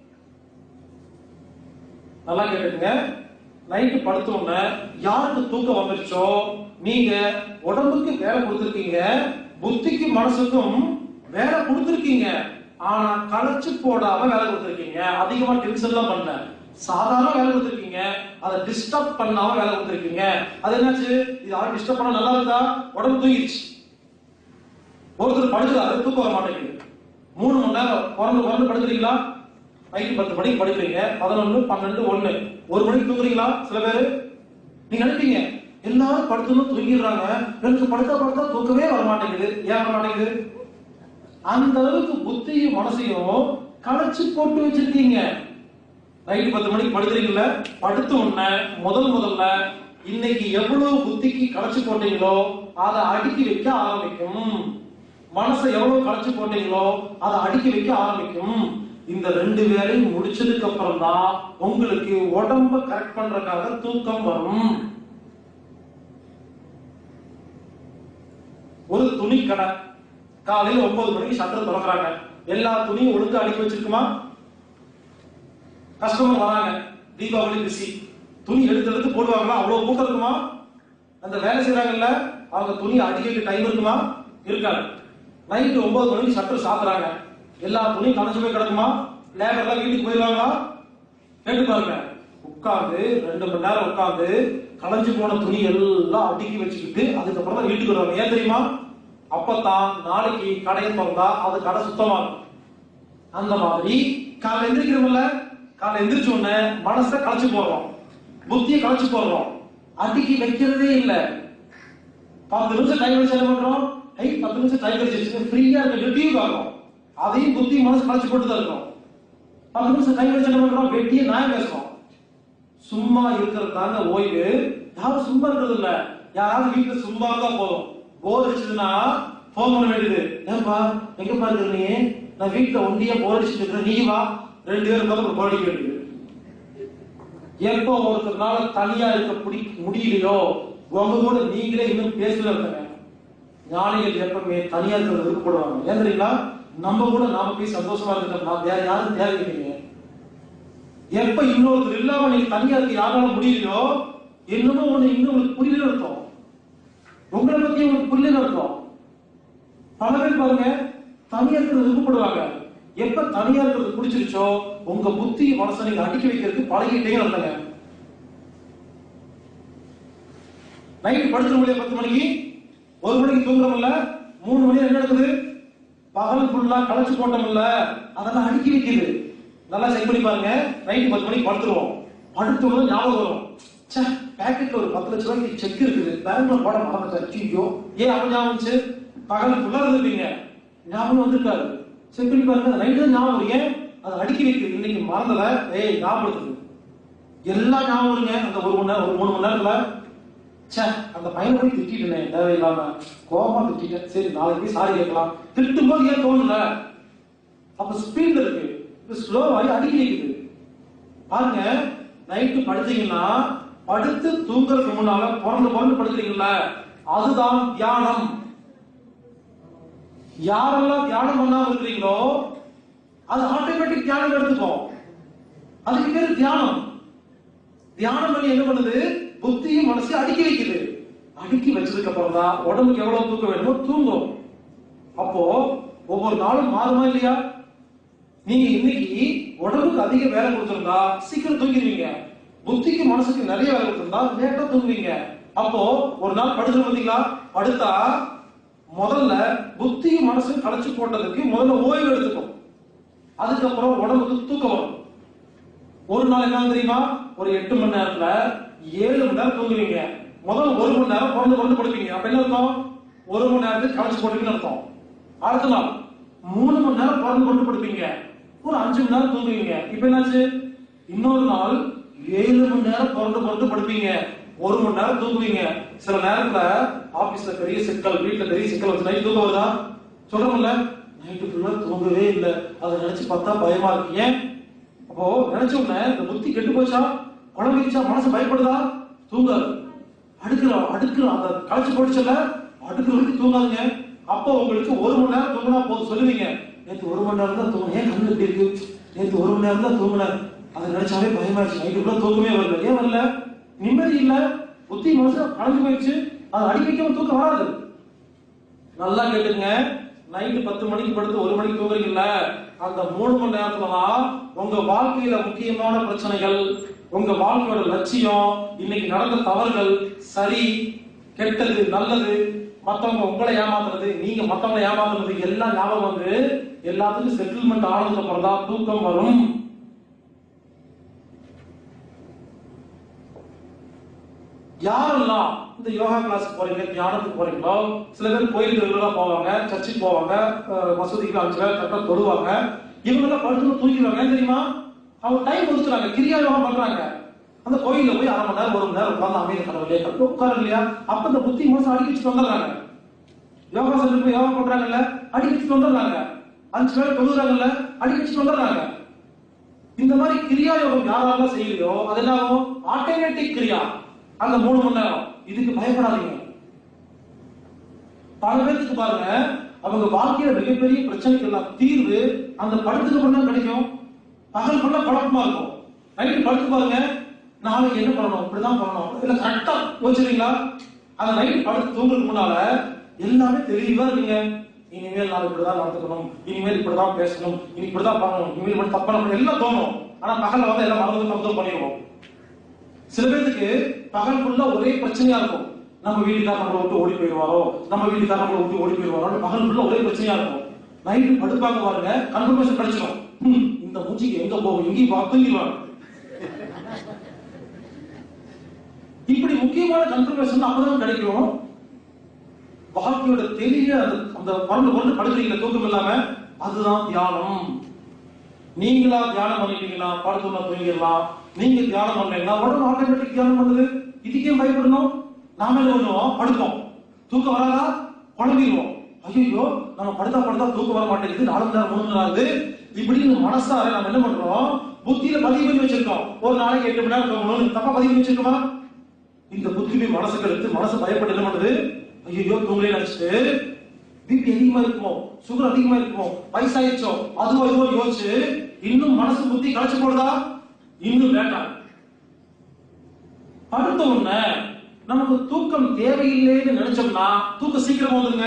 நல்லா கேட்டுங்க நைட்டு படுத்த உடனே யாருக்கு தூக்கம் வந்துருச்சோ நீங்க உடம்புக்கு வேலை கொடுத்துருக்கீங்க புத்திக்கு மனசுக்கும் வேலை கொடுத்துருக்கீங்க ஆனா களைச்சு போடாம வேலை கொடுத்துருக்கீங்க அதிகமா டென்ஷன்லாம் பண்ண சாதாரண வேலை கொடுத்துருக்கீங்க அதை டிஸ்டர்ப் பண்ணாம வேலை கொடுத்துருக்கீங்க அது என்னாச்சு இது யாரும் டிஸ்டர்ப் பண்ண நல்லா இருந்தா உடம்பு தூங்கிடுச்சு ஒருத்தர் படுக்கிறாரு தூக்கம் வர மாட்டேங்குது மூணு மணி நேரம் பிறந்து பிறந்து படுக்கிறீங்களா நைட்டு பத்து மணிக்கு படுக்கிறீங்க பதினொன்னு பன்னெண்டு ஒண்ணு ஒரு மணிக்கு தூங்குறீங்களா சில பேரு நீங்க நினைப்பீங்க எல்லாரும் படுத்தணும் தூங்கிடுறாங்க எனக்கு படுத்தா படுத்தா தூக்கமே வர மாட்டேங்குது ஏன் வர மாட்டேங்குது அந்த அளவுக்கு புத்தியும் மனசையும் களைச்சு போட்டு வச்சிருக்கீங்க நைட்டு பத்து மணிக்கு படுக்கிறீங்கல்ல படுத்த உடனே முதல் முதல்ல இன்னைக்கு எவ்வளவு புத்திக்கு களைச்சு போட்டீங்களோ அதை அடுக்கி வைக்க ஆரம்பிக்கும் மனசை எவ்வளவு களைச்சு போட்டீங்களோ அதை அடுக்கி வைக்க ஆரம்பிக்கும் இந்த ரெண்டு வேலையும் முடிச்சதுக்கு அப்புறம் தான் உங்களுக்கு உடம்ப கரெக்ட் பண்றதுக்காக தூக்கம் வரும் ஒரு துணி கடை காலையில ஒன்பது மணிக்கு சட்டர் திறக்கிறாங்க எல்லா துணியும் ஒழுங்கா அடுக்கி வச்சிருக்குமா கஸ்டமர் வராங்க தீபாவளி பிசி துணி எடுத்து எடுத்து போடுவாங்களா அவ்வளவு கூட்டம் இருக்குமா அந்த வேலை செய்யறாங்கல்ல அவங்க துணி அடிக்க டைம் இருக்குமா இருக்காது நைட்டு ஒன்பது மணிக்கு சட்டர் சாத்துறாங்க எல்லா துணியும் கலைஞ்சு போய் கிடக்குமா லேபர்லாம் வீட்டுக்கு போயிடுவாங்களா கேட்டு பாருங்க உட்கார்ந்து ரெண்டு மணி நேரம் உட்கார்ந்து கலைஞ்சு போன துணி எல்லாம் அடுக்கி வச்சுக்கிட்டு அதுக்கப்புறம் தான் வீட்டுக்கு வருவாங்க ஏன் தெரியுமா அப்பதான் நாளைக்கு கடையை திறந்தா அது கடை சுத்தமா இருக்கும் அந்த மாதிரி காலை எந்திரிக்கிறோம்ல காலை எந்திரிச்ச உடனே மனசை களைச்சு போடுறோம் புத்தியை களைச்சு போடுறோம் அடுக்கி வைக்கிறதே இல்ல பத்து நிமிஷம் டைம் வச்சு என்ன பண்றோம் ஐ பத்து நிமிஷம் டைம் வச்சு ஃப்ரீயா இருக்க டிவி பார்க்கறோம் அதையும் புத்தி மனசு களைச்சு போட்டு தான் இருக்கோம் பத்து நிமிஷம் டைம் வச்சு என்ன பண்றோம் வெட்டியே நியாயம் பேசுறோம் சும்மா இருக்கிறது தாங்க ஓய்வு யாரும் சும்மா இருக்கிறது இல்ல யாராவது வீட்டுல சும்மா தான் போதும் போர் அடிச்சதுன்னா போன் பண்ண வேண்டியது ஏன்பா எங்க பாருங்க நீ நான் வீட்டுல ஒண்டியா போர் அடிச்சுட்டு இருக்கிறேன் நீ வா ரெண்டு பேரும் உட்கார்ந்து போர் அடிக்க வேண்டியது எப்போ ஒருத்தர்னால தனியா இருக்க பிடி முடியலையோ உங்க கூட நீங்களே இன்னும் பேசல இருக்காங்க ஞானிகள் எப்பவுமே தனியா இருக்கிறது விருப்பப்படுவாங்க ஏன் தெரியுங்களா நம்ம கூட நாம போய் சந்தோஷமா இருக்கிறோம்னா வேற யாரும் தேவையில்லைங்க எப்ப இன்னொருத்தர் இல்லாம நீங்க தனியா இருக்க யாரால முடியலையோ என்னமோ ஒண்ணு இன்னும் உங்களுக்கு புரியல அர்த்தம் உங்களை பத்தி உங்களுக்கு புரியல அர்த்தம் பல பேர் பாருங்க தனியா இருக்கிறது விருப்பப்படுவாங்க எப்ப தனியா இருக்கிறது பிடிச்சிருச்சோ உங்க புத்தி மனசை நீங்க அடுக்கி வைக்கிறதுக்கு பழகிட்டே இருந்தாங்க நைட்டு படுத்துற முடியாது பத்து மணிக்கு ஒரு மணிக்கு தூங்குறோம்ல மூணு மணி என்ன நடக்குது பகல் ஃபுல்லா களைச்சு போட்டோம்ல அதெல்லாம் அடுக்கி வைக்குது நல்லா செக் பண்ணி பாருங்க நைட்டு பத்து மணிக்கு படுத்துருவோம் படுத்த உடனே ஞாபகம் வரும் ச்சே பேக்கெட்ல ஒரு பத்து லட்ச ரூபாய்க்கு செக் இருக்குது பேங்க்ல போட மறந்துட்டேன் ஐயோ ஏன் அப்ப ஞாபகம் வந்துச்சு பகல் ஃபுல்லா இருந்திருப்பீங்க ஞாபகம் வந்திருக்காரு செக் பண்ணி பாருங்க நைட்டு தான் ஞாபகம் வரும் ஏன் அதை அடுக்கி வைக்குது இன்னைக்கு மறந்தல ஏய் ஞாபகப்படுத்துது எல்லாம் ஞாபகம் வருங்க அந்த ஒரு மணி நேரம் ஒரு மூணு மணி நேரத்துல ச்சே அந்த பையனை போய் திட்டிட்டேன் தேவையில்லாம கோபமா திட்டிட்டேன் சரி நாளைக்கு போய் சாரி கேட்கலாம் திட்டும் போது ஏன் தோணல அப்ப ஸ்பீட்ல இருக்கு இது ஸ்லோவாகி அடிக்கி வைக்குது பாருங்க நைட்டு படுத்தீங்கன்னா படுத்து தூங்குறதுக்கு முன்னால பிறந்து பிறந்து படுக்கிறீங்கல்ல அதுதான் தியானம் யாரெல்லாம் தியானம் பண்ணாம இருக்கிறீங்களோ அது ஆட்டோமேட்டிக் தியானம் எடுத்துக்கும் அதுக்கு பேரு தியானம் தியானம் பண்ணி என்ன பண்ணுது புத்தியும் மனசையும் அடுக்கி வைக்குது அடுக்கி வச்சதுக்கு அப்புறம் தான் உடம்புக்கு எவ்வளவு தூக்கம் வேணுமோ தூங்கும் அப்போ ஒவ்வொரு நாளும் மாறுமா இல்லையா நீங்க இன்னைக்கு உடம்புக்கு அதிக வேலை கொடுத்திருந்தா சீக்கிரம் தூங்கிடுவீங்க புத்திக்கு மனசுக்கு நிறைய வேலை கொடுத்திருந்தா லேட்டா தூங்குவீங்க அப்போ ஒரு நாள் படுத்து பார்த்தீங்களா படுத்தா முதல்ல புத்தியும் மனசும் களைச்சு போட்டதுக்கு முதல்ல ஓய்வு எடுத்துக்கும் அதுக்கப்புறம் உடம்புக்கு தூக்கம் வரும் ஒரு நாள் என்ன தெரியுமா ஒரு எட்டு மணி நேரத்துல ஏழு மணி நேரம் தூங்குவீங்க முதல் ஒரு மணி நேரம் பிறந்து பிறந்து படுப்பீங்க அப்ப என்ன அர்த்தம் ஒரு மணி நேரத்துக்கு களைச்சு போட்டீங்கன்னு அர்த்தம் அடுத்த நாள் மூணு மணி நேரம் பிறந்து பிறந்து படுப்பீங்க ஒரு அஞ்சு மணி நேரம் தூங்குவீங்க இப்ப என்னாச்சு இன்னொரு நாள் ஏழு மணி நேரம் பிறந்து பிறந்து படுப்பீங்க ஒரு மணி நேரம் தூங்குவீங்க சில நேரத்துல ஆபீஸ்ல பெரிய சிக்கல் வீட்டுல பெரிய சிக்கல் வச்சு நைட் தூக்கம் வருதா சொல்றோம்ல நைட்டு ஃபுல்லா தூங்கவே இல்லை அதை நினைச்சு பார்த்தா பயமா இருக்கு ஏன் அப்போ நினைச்ச உடனே இந்த புத்தி கெட்டு போச்சா குழம்பிச்சா மனசு பயப்படுதா தூங்காது அடுக்கிற அடுக்கிற அந்த களைச்சு போடுச்சல அடுக்கிற வரைக்கும் தூங்காதுங்க அப்போ உங்களுக்கு ஒரு மணி நேரம் தூங்கினா போதும் சொல்லுவீங்க நேத்து ஒரு மணி நேரம் தான் தூங்கினேன் ஏன் கண்ணு இப்படி இருக்கு நேத்து ஒரு மணி நேரம் தான் தூங்கினேன் அதை நினைச்சாவே பயமாயிடுச்சு நைட்டுக்குள்ள தூக்கமே வரல ஏன் வரல நிம்மதி இல்ல புத்தி மனசு கலந்து போயிடுச்சு அது அடி வைக்காம தூக்கம் வராது நல்லா கேட்டுங்க நைட்டு பத்து மணிக்கு படுத்து ஒரு மணிக்கு தூங்குறீங்கல்ல அந்த மூணு மணி நேரத்துல தான் உங்க வாழ்க்கையில முக்கியமான பிரச்சனைகள் உங்க வாழ்க்கையோட லட்சியம் இன்னைக்கு நடந்த தவறுகள் சரி கெட்டது நல்லது மத்தவங்க உங்களை ஏமாத்துறது நீங்க மத்தவங்களை ஏமாத்துறது எல்லாம் ஞாபகம் வந்து எல்லாத்துக்கும் செட்டில்மெண்ட் ஆனதுக்கு அப்புறம் தான் தூக்கம் வரும் யாரெல்லாம் இந்த யோகா கிளாஸ் போறீங்க தியானத்துக்கு போறீங்களோ சில பேர் கோயிலுக்கு ரெகுலரா போவாங்க சர்ச்சுக்கு போவாங்க அஹ் மசூதிக்கு அஞ்சு பேர் கரெக்டா தொழுவாங்க இவங்க எல்லாம் படுத்து தூங்கிடுவாங்க ஏன் தெரியுமா அவங்க டைம் ஒதுக்குறாங்க கிரியா யோகம் பண்றாங்க அந்த கோயில்ல போய் அரை மணி நேரம் ஒரு மணி நேரம் உட்கார்ந்து அமைதி கடவுளே கடவுள் உட்கார இல்லையா அப்ப இந்த புத்தி மனசு அடிக்க வச்சுட்டு வந்துடுறாங்க யோகா சென்டர் போய் யோகா பண்றாங்கல்ல அடிக்க வச்சுட்டு வந்துடுறாங்க அஞ்சு பேர் தொழுகிறாங்கல்ல அடிக்க வச்சுட்டு வந்துடுறாங்க இந்த மாதிரி கிரியா யோகம் யாரெல்லாம் செய்யலையோ அது என்ன ஆகும் ஆட்டோமேட்டிக் கிரியா அந்த மூணு மணி நேரம் இதுக்கு பயப்படாதீங்க பல பேருக்கு பாருங்க அவங்க வாழ்க்கையில மிகப்பெரிய பிரச்சனைக்கு எல்லாம் தீர்வு அந்த படத்துக்கு அப்புறம் தான் கிடைக்கும் பகல் பண்ண குழப்பமா இருக்கும் நைட்டு படுத்து பாருங்க நாளைக்கு என்ன பண்ணணும் இப்படிதான் பண்ணணும் இல்ல கரெக்டா யோசிச்சிருங்களா அந்த நைட் படுத்து தூங்குறதுக்கு முன்னால எல்லாமே தெளிவா இருக்குங்க இனிமேல் நான் இப்படிதான் நடந்துக்கணும் இனிமேல் இப்படிதான் பேசணும் இனி இப்படிதான் பண்ணணும் இனிமேல் இப்படி தப்பு பண்ணணும் எல்லாம் தோணும் ஆனா பகல்ல வந்து எல்லாம் மறந்து மறந்து பண்ணிடுவோம் சில பேருக்கு பகல் ஃபுல்லா ஒரே பிரச்சனையா இருக்கும் நம்ம வீட்டுக்கார நம்மளை விட்டு ஓடி போயிடுவாரோ நம்ம வீட்டுக்கார நம்மளை விட்டு ஓடி போயிடுவாரோ பகல் ஃபுல்லா ஒரே பிரச்சனையா இருக்கும் நைட்டு படுப்பாங்க பாருங்க கன்ஃபர்மேஷன் கிடைச்சிடும் ஹம், இந்த மூச்சிக்கு எங்க போகும் எங்கேயும் பா- தூங்கிடுவாங்க இப்படி முக்கியமான கன்ஃபர்மேஷன் அப்பதான் கிடைக்கும் வாழ்க்கையோட தெளிய அந்த அந்த பரந்து கொண்டு படுக்கிறீங்க தூக்கம் இல்லாம அதுதான் தியானம் நீங்களா தியானம் பண்ணிட்டீங்கன்னா படுத்துனா தூங்கிடலாம் நீங்க தியானம் பண்ணீங்கன்னா உடம்பு ஆட்டோமேட்டிக் தியானம் பண்ணுது இதுக்கே பயப்படணும் நாம என்ன பண்ணுவோம் படுப்போம் தூக்கம் வராதா குழம்பிடுவோம் ஐயோ நம்ம படுத்தா படுத்தா தூக்கம் வர மாட்டேங்குது நாலு மணி நேரம் மூணு மணி நேரம் ஆகுது இப்படின்னு மனசார நம்ம என்ன பண்றோம் புத்தியில பதிவு பண்ணி வச்சிருக்கோம் ஒரு நாளைக்கு எட்டு மணி நேரம் தூங்கணும்னு தப்பா பதிவு பண்ணி வச்சிருக்கோமா இந்த புத்தி மனசுக்கு எடுத்து மனசு பயப்பட்டு என்ன பண்ணுது ஐயோ தூங்கலே நினைச்சிட்டு பிபி அதிகமா இருக்குமோ சுகர் அதிகமா இருக்குமோ வயசாயிடுச்சோ அதுவோ இதுவோ யோசிச்சு இன்னும் மனசு புத்தி களைச்சு போடுதா இன்னும் வேண்டாம் படுத்த உடனே நமக்கு தூக்கம் தேவையில்லைன்னு நினைச்சோம்னா தூக்கம் சீக்கிரமா வந்துருங்க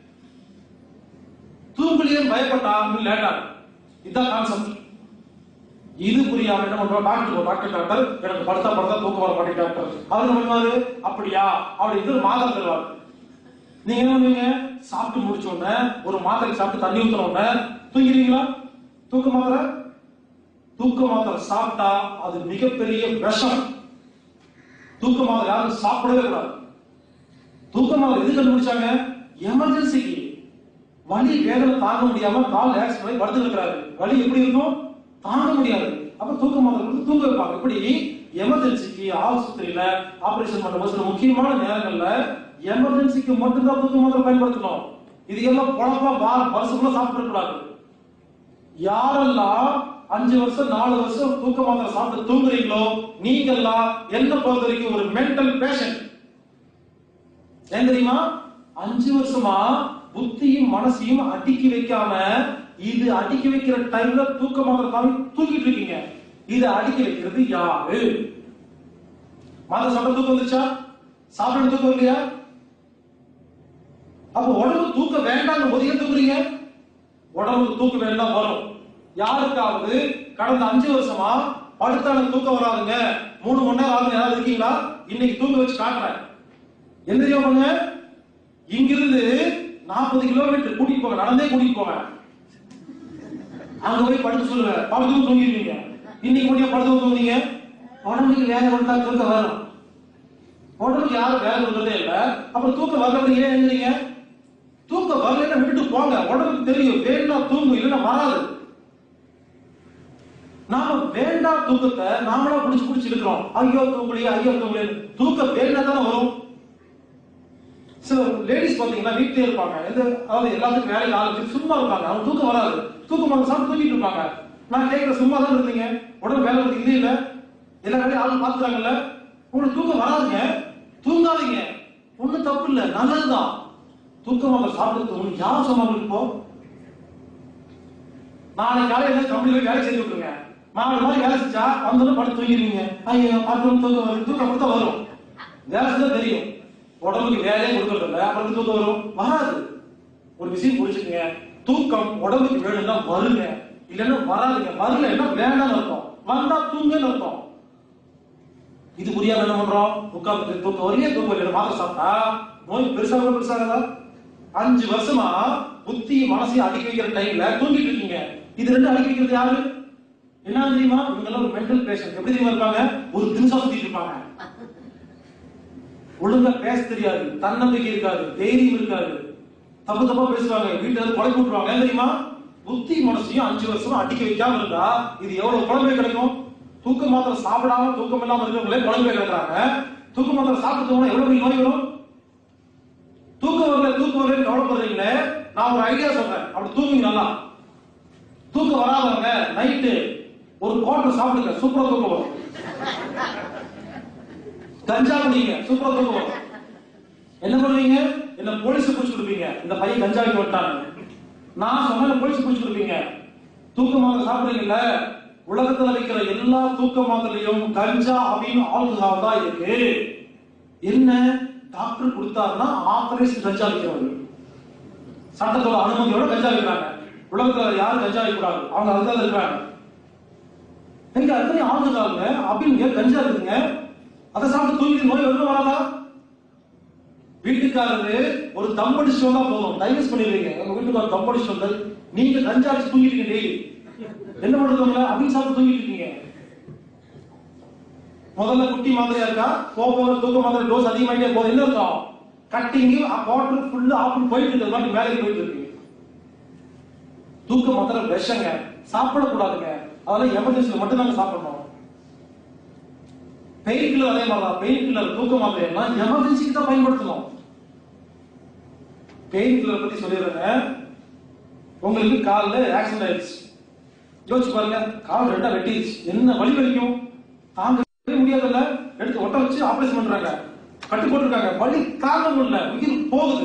தூங்கலையே பயப்பட்டா இன்னும் லேட் ஆகும் இதுதான் கான்செப்ட் இது புரியாம என்ன பண்றோம் டாக்டர் போ, டாக்டர் டாக்டர் எனக்கு படுத்தா படுத்தா தூக்கம் வர மாட்டேங்க டாக்டர் அவர் என்ன பண்ணுவாரு அப்படியா அவர் இது மாதம் தருவார் நீங்க என்ன பண்ணுவீங்க சாப்பிட்டு முடிச்ச உடனே ஒரு மாத்திரை சாப்பிட்டு தண்ணி ஊத்துன உடனே தூங்கிடுவீங்களா தூக்க மாத்திரை தூக்க மாத்திரை சாப்பிட்டா அது மிகப்பெரிய விஷம் தூக்க மாத்திரை யாரும் சாப்பிடவே கூடாது தூக்க மாத்திரை எது கண்டுபிடிச்சாங்க எமர்ஜென்சிக்கு வலி வேதனை தாங்க முடியாம கால் ஆக்சிடென்ட் ஆகி படுத்து இருக்கிறாரு வலி எப்படி இருக்கும் தாங்க முடியாது அப்ப தூக்க மாத்திரை கொடுத்து தூங்க வைப்பாங்க இப்படி எமர்ஜென்சிக்கு ஆஸ்பத்திரியில ஆபரேஷன் பண்ணும்போது சில முக்கியமான நேரங்கள்ல எமர்ஜென்சிக்கு மட்டும்தான் தூக்க மாத்திரை பயன்படுத்தணும் இது எல்லாம் பொழப்பா வாரம் வருஷம் சாப்பிட்டு கூடாது யாரெல்லாம் அஞ்சு வருஷம் நாலு வருஷம் தூக்க மாத்திரை சாப்பிட்டு தூங்குறீங்களோ நீங்கெல்லாம் என்ன பொறுத்த வரைக்கும் ஒரு மென்டல் பேஷண்ட் ஏன் தெரியுமா அஞ்சு வருஷமா புத்தியும் மனசையும் அடக்கி வைக்காம இது அடக்கி வைக்கிற டைம்ல தூக்க மாத்திரை தாவி தூக்கிட்டு இருக்கீங்க இது அடக்கி வைக்கிறது யாரு மாத்திரை சாப்பிட தூக்கம் வந்துச்சா சாப்பிட தூக்கம் இல்லையா அப்ப உடம்பு தூக்க வேண்டாம் போது ஏன் தூக்குறீங்க உடம்புக்கு தூக்கம் வேண்டாம் வரும் யாருக்காவது கடந்த அஞ்சு வருஷமா படுத்தான தூக்கம் வராதுங்க மூணு மணி நேரம் ஆகுது யாராவது இருக்கீங்களா இன்னைக்கு தூங்க வச்சு காட்டுறேன் என்ன தெரியுமா பண்ணுங்க இங்கிருந்து நாற்பது கிலோமீட்டர் கூட்டிட்டு போங்க நடந்தே கூட்டிட்டு போங்க அங்க போய் படுத்து சொல்லுங்க படுத்து தூங்கிடுவீங்க இன்னைக்கு முடிய படுத்து தூங்குனீங்க உடம்புக்கு வேலை கொடுத்தா தூக்கம் வரும் உடம்புக்கு யாரும் வேலை கொடுக்கறதே இல்ல அப்புறம் தூக்கம் வரல ஏன் எழுந்தீங்க தூக்கம் வரலன்னா விட்டுட்டு போங்க உடம்புக்கு தெரியும் வேணா தூங்கும் இல்லைன்னா வராது நாம வேண்டாம் தூக்கத்தை நாமளா புடிச்சு புடிச்சு இருக்கிறோம் ஐயோ தூங்கலையே ஐயோ தூங்கலையே தூக்கம் வேணா தானே வரும் சில லேடிஸ் பாத்தீங்கன்னா வீட்லயே இருப்பாங்க எந்த அதாவது எல்லாத்துக்கும் வேலைக்கு ஆளுக்கு சும்மா இருப்பாங்க அவங்க தூக்கம் வராது தூக்கம் வர சாப்பிட்டு தூங்கிட்டு இருப்பாங்க நான் கேட்கிற சும்மா தான் இருந்தீங்க உடம்பு வேலை வந்து இல்ல இல்ல எல்லா வேலையும் ஆளு பாத்துறாங்கல்ல உங்களுக்கு தூக்கம் வராதுங்க தூங்காதீங்க ஒண்ணும் தப்பு இல்ல நல்லதுதான் தூக்கம் அவங்க சாப்பிட்டு ஒண்ணு யார் சொன்னாங்க இப்போ நாளை காலையில கம்பெனில போய் வேலை செஞ்சு விட்டுருங்க நாலு மாதிரி வேலை செஞ்சா வந்தோன்னு படுத்து தூங்கிடுவீங்க ஐயோ அப்புறம் தூக்கம் வரும் தூக்கம் மட்டும் வரும் வேலை செஞ்சா தெரியும் உடம்புக்கு வேலையே கொடுக்கறது இல்ல அப்புறம் தூக்கம் வரும் வராது ஒரு விஷயம் புரிச்சுக்கங்க தூக்கம் உடம்புக்கு வேணும்னா வருங்க இல்லைன்னா வராதுங்க வரலைன்னா வேண்டாம்னு அர்த்தம் வந்தா தூங்கன்னு அர்த்தம் இது புரியாம என்ன பண்றோம் உட்கார்ந்து தூக்கம் வரலையே தூக்கம் வரல மாத்திரை சாப்பிட்டா நோய் பெருசாக பெருசாகதா அஞ்சு வருஷமா புத்தி மனசையும் அடக்கி வைக்கிற டைம்ல தூங்கிட்டு இருக்கீங்க இது ரெண்டு அடக்கி வைக்கிறது யாரு என்ன தெரியுமா இவங்க எல்லாம் ஒரு மென்டல் பேஷண்ட் எப்படி தெரியுமா இருப்பாங்க ஒரு தினசா சுத்திட்டு இருப்பாங்க ஒழுங்கா பேச தெரியாது தன்னம்பிக்கை இருக்காது தைரியம் இருக்காது தப்பு தப்பா பேசுவாங்க வீட்டுல இருந்து கொலை போட்டுருவாங்க ஏன் தெரியுமா புத்தி மனசையும் அஞ்சு வருஷமா அடிக்க வைக்காம இருந்தா இது எவ்வளவு குழம்பு கிடைக்கும் தூக்க மாத்திரை சாப்பிடாம தூக்கம் இல்லாம இருக்கிறவங்களே குழம்பு கிடக்குறாங்க தூக்க மாத்திரை சாப்பிட்டு எவ்வளவு பெரிய நோய் வரும் தூக்கம் வரல தூக்கம் வரல கவலைப்படுறீங்களே நான் ஒரு ஐடியா சொல்றேன் அப்படி தூங்குங்க நல்லா தூக்கம் வராதவங்க நைட்டு ஒரு குவார்டர் சாப்பிடுங்க சூப்பரா தூக்கம் வரும் கஞ்சா குடிங்க சூப்பரா தூக்கம் வரும் என்ன பண்ணுவீங்க என்ன போலீஸ் பிடிச்சு கொடுப்பீங்க இந்த பையன் கஞ்சாவுக்கு விட்டாங்க நான் சொன்ன போலீஸ் பிடிச்சு கொடுப்பீங்க தூக்க மாத்திரை சாப்பிடுறீங்கல்ல உலகத்துல வைக்கிற எல்லா தூக்க மாத்திரையும் கஞ்சா அப்படின்னு ஆல்கஹால் தான் இருக்கு என்ன டாக்டர் கொடுத்தாருன்னா ஆபரேஷன் கஞ்சா வைக்கிறவங்க சட்டத்தோட அனுமதியோட கஞ்சா வைக்கிறாங்க உலகத்துல யாரும் கஞ்சா வைக்கூடாது அவங்க அதுதான் இருக்கிறாங்க எங்க அத்தனை ஆளுங்க அப்படின்னு கஞ்சா இருக்குங்க அதை சாப்பிட்டு தூங்கி நோய் வருமா வராதா வீட்டுக்காரரு ஒரு தம் அடிச்சு வந்தா போதும் டைவர்ஸ் பண்ணிடுவீங்க உங்க வீட்டுக்காரர் தம் அடிச்சு வந்தால் நீங்க கஞ்சா அடிச்சு தூங்கிட்டீங்க டெய்லி என்ன பண்றதுங்களா அப்படின்னு சாப்பிட்டு தூங்கிட்டு இருக்கீங்க முதல்ல குட்டி மாத்திரையா இருக்கா போக போக தூக்க மாத்திரை டோஸ் அதிகமாகிட்டே போகுது என்ன அர்த்தம் கட்டிங் வாட்டர் ஃபுல்லா ஆஃப் போயிட்டு இருக்கிறது மாதிரி வேலைக்கு போயிட்டு இருக்கு தூக்க மாத்திரை விஷங்க சாப்பிடக்கூடாதுங்க அதெல்லாம் எமர்ஜென்சில மட்டும் தாங்க சாப்பிடணும் பெயின் கில்லர் அதே மாதிரி தான் பெயின் கில்லர் தூக்க மாத்திரை எல்லாம் எமர்ஜென்சிக்கு தான் பயன்படுத்தணும் பெயின் கில்லர் பத்தி சொல்லிடுறேங்க உங்களுக்கு கால்ல ஆக்சிடென்ட் ஆயிடுச்சு யோசிச்சு பாருங்க கால் ரெண்டா வெட்டிடுச்சு என்ன வலி வலிக்கும் தாங்கவே முடியாதுல்ல எடுத்து ஒட்ட வச்சு ஆபரேஷன் பண்றாங்க கட்டு போட்டிருக்காங்க வலி தாங்க முடியல உயிர் போகுது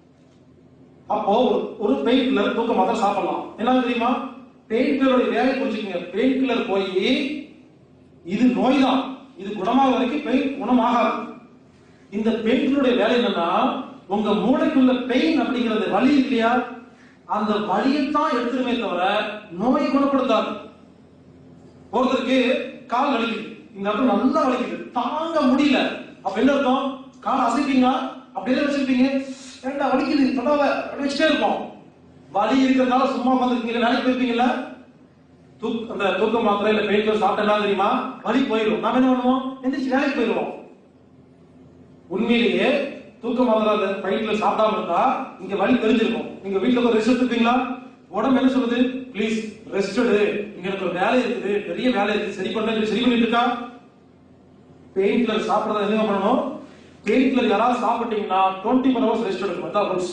அப்போ ஒரு- ஒரு பெயின் கில்லர் தூக்க மாத்திரை சாப்பிடலாம் என்ன தெரியுமா பெயின் கில்லருடைய வேலை புரிஞ்சுக்கங்க பெயின் கில்லர் போய் இது நோய் தான் இது குணமாக வரைக்கும் பெயின் குணமாகாது இந்த பெயின்களுடைய வேலை என்னன்னா உங்க மூளைக்குள்ள பெயின் அப்படிங்கிறது வலி இருக்கு இல்லையா அந்த வலியைத்தான் எடுத்துருமே தவிர நோயை குணப்படுத்தாது ஒருத்தருக்கு கால் வலிக்குது இந்த இடத்துல நல்லா வலிக்குது தாங்க முடியல அப்ப என்ன அர்த்தம் கால் அசைப்பீங்களா அப்படியே வச்சிருப்பீங்க ஏண்டா வலிக்குது தொடாத அப்படி வச்சுட்டே இருப்போம் வலி இருக்கிறதுனால சும்மா உட்காந்துருக்கீங்க வேலைக்கு போயிருப்பீங்களா தூக் அந்த தூக்க மாத்திரை இல்ல பெயின் கில்லர் சாப்பிட்டா தெரியுமா வலி போயிடும் நாம என்ன பண்ணுவோம் எந்திரிச்சு வேலைக்கு போயிடுவோம் உண்மையிலேயே தூக்க மாத்திரை அந்த பெயின் கில்லர் சாப்பிடாம இருந்தா இங்க வலி தெரிஞ்சிருக்கும் நீங்க வீட்டுல போய் ரெஸ்ட் எடுத்துப்பீங்களா உடம்பு என்ன சொல்லுது ப்ளீஸ் ரெஸ்ட் எடு இங்க எனக்கு ஒரு வேலை இருக்குது பெரிய வேலை இருக்கு சரி பண்ண சரி பண்ணிட்டு இருக்கா பெயின் கில்லர் சாப்பிடுறத என்ன பண்ணணும் பெயின் கில்லர் யாராவது சாப்பிட்டீங்கன்னா டுவெண்ட்டி ஃபோர் ஹவர்ஸ் ரெஸ்ட் எடுக்கணும் அதான் rules.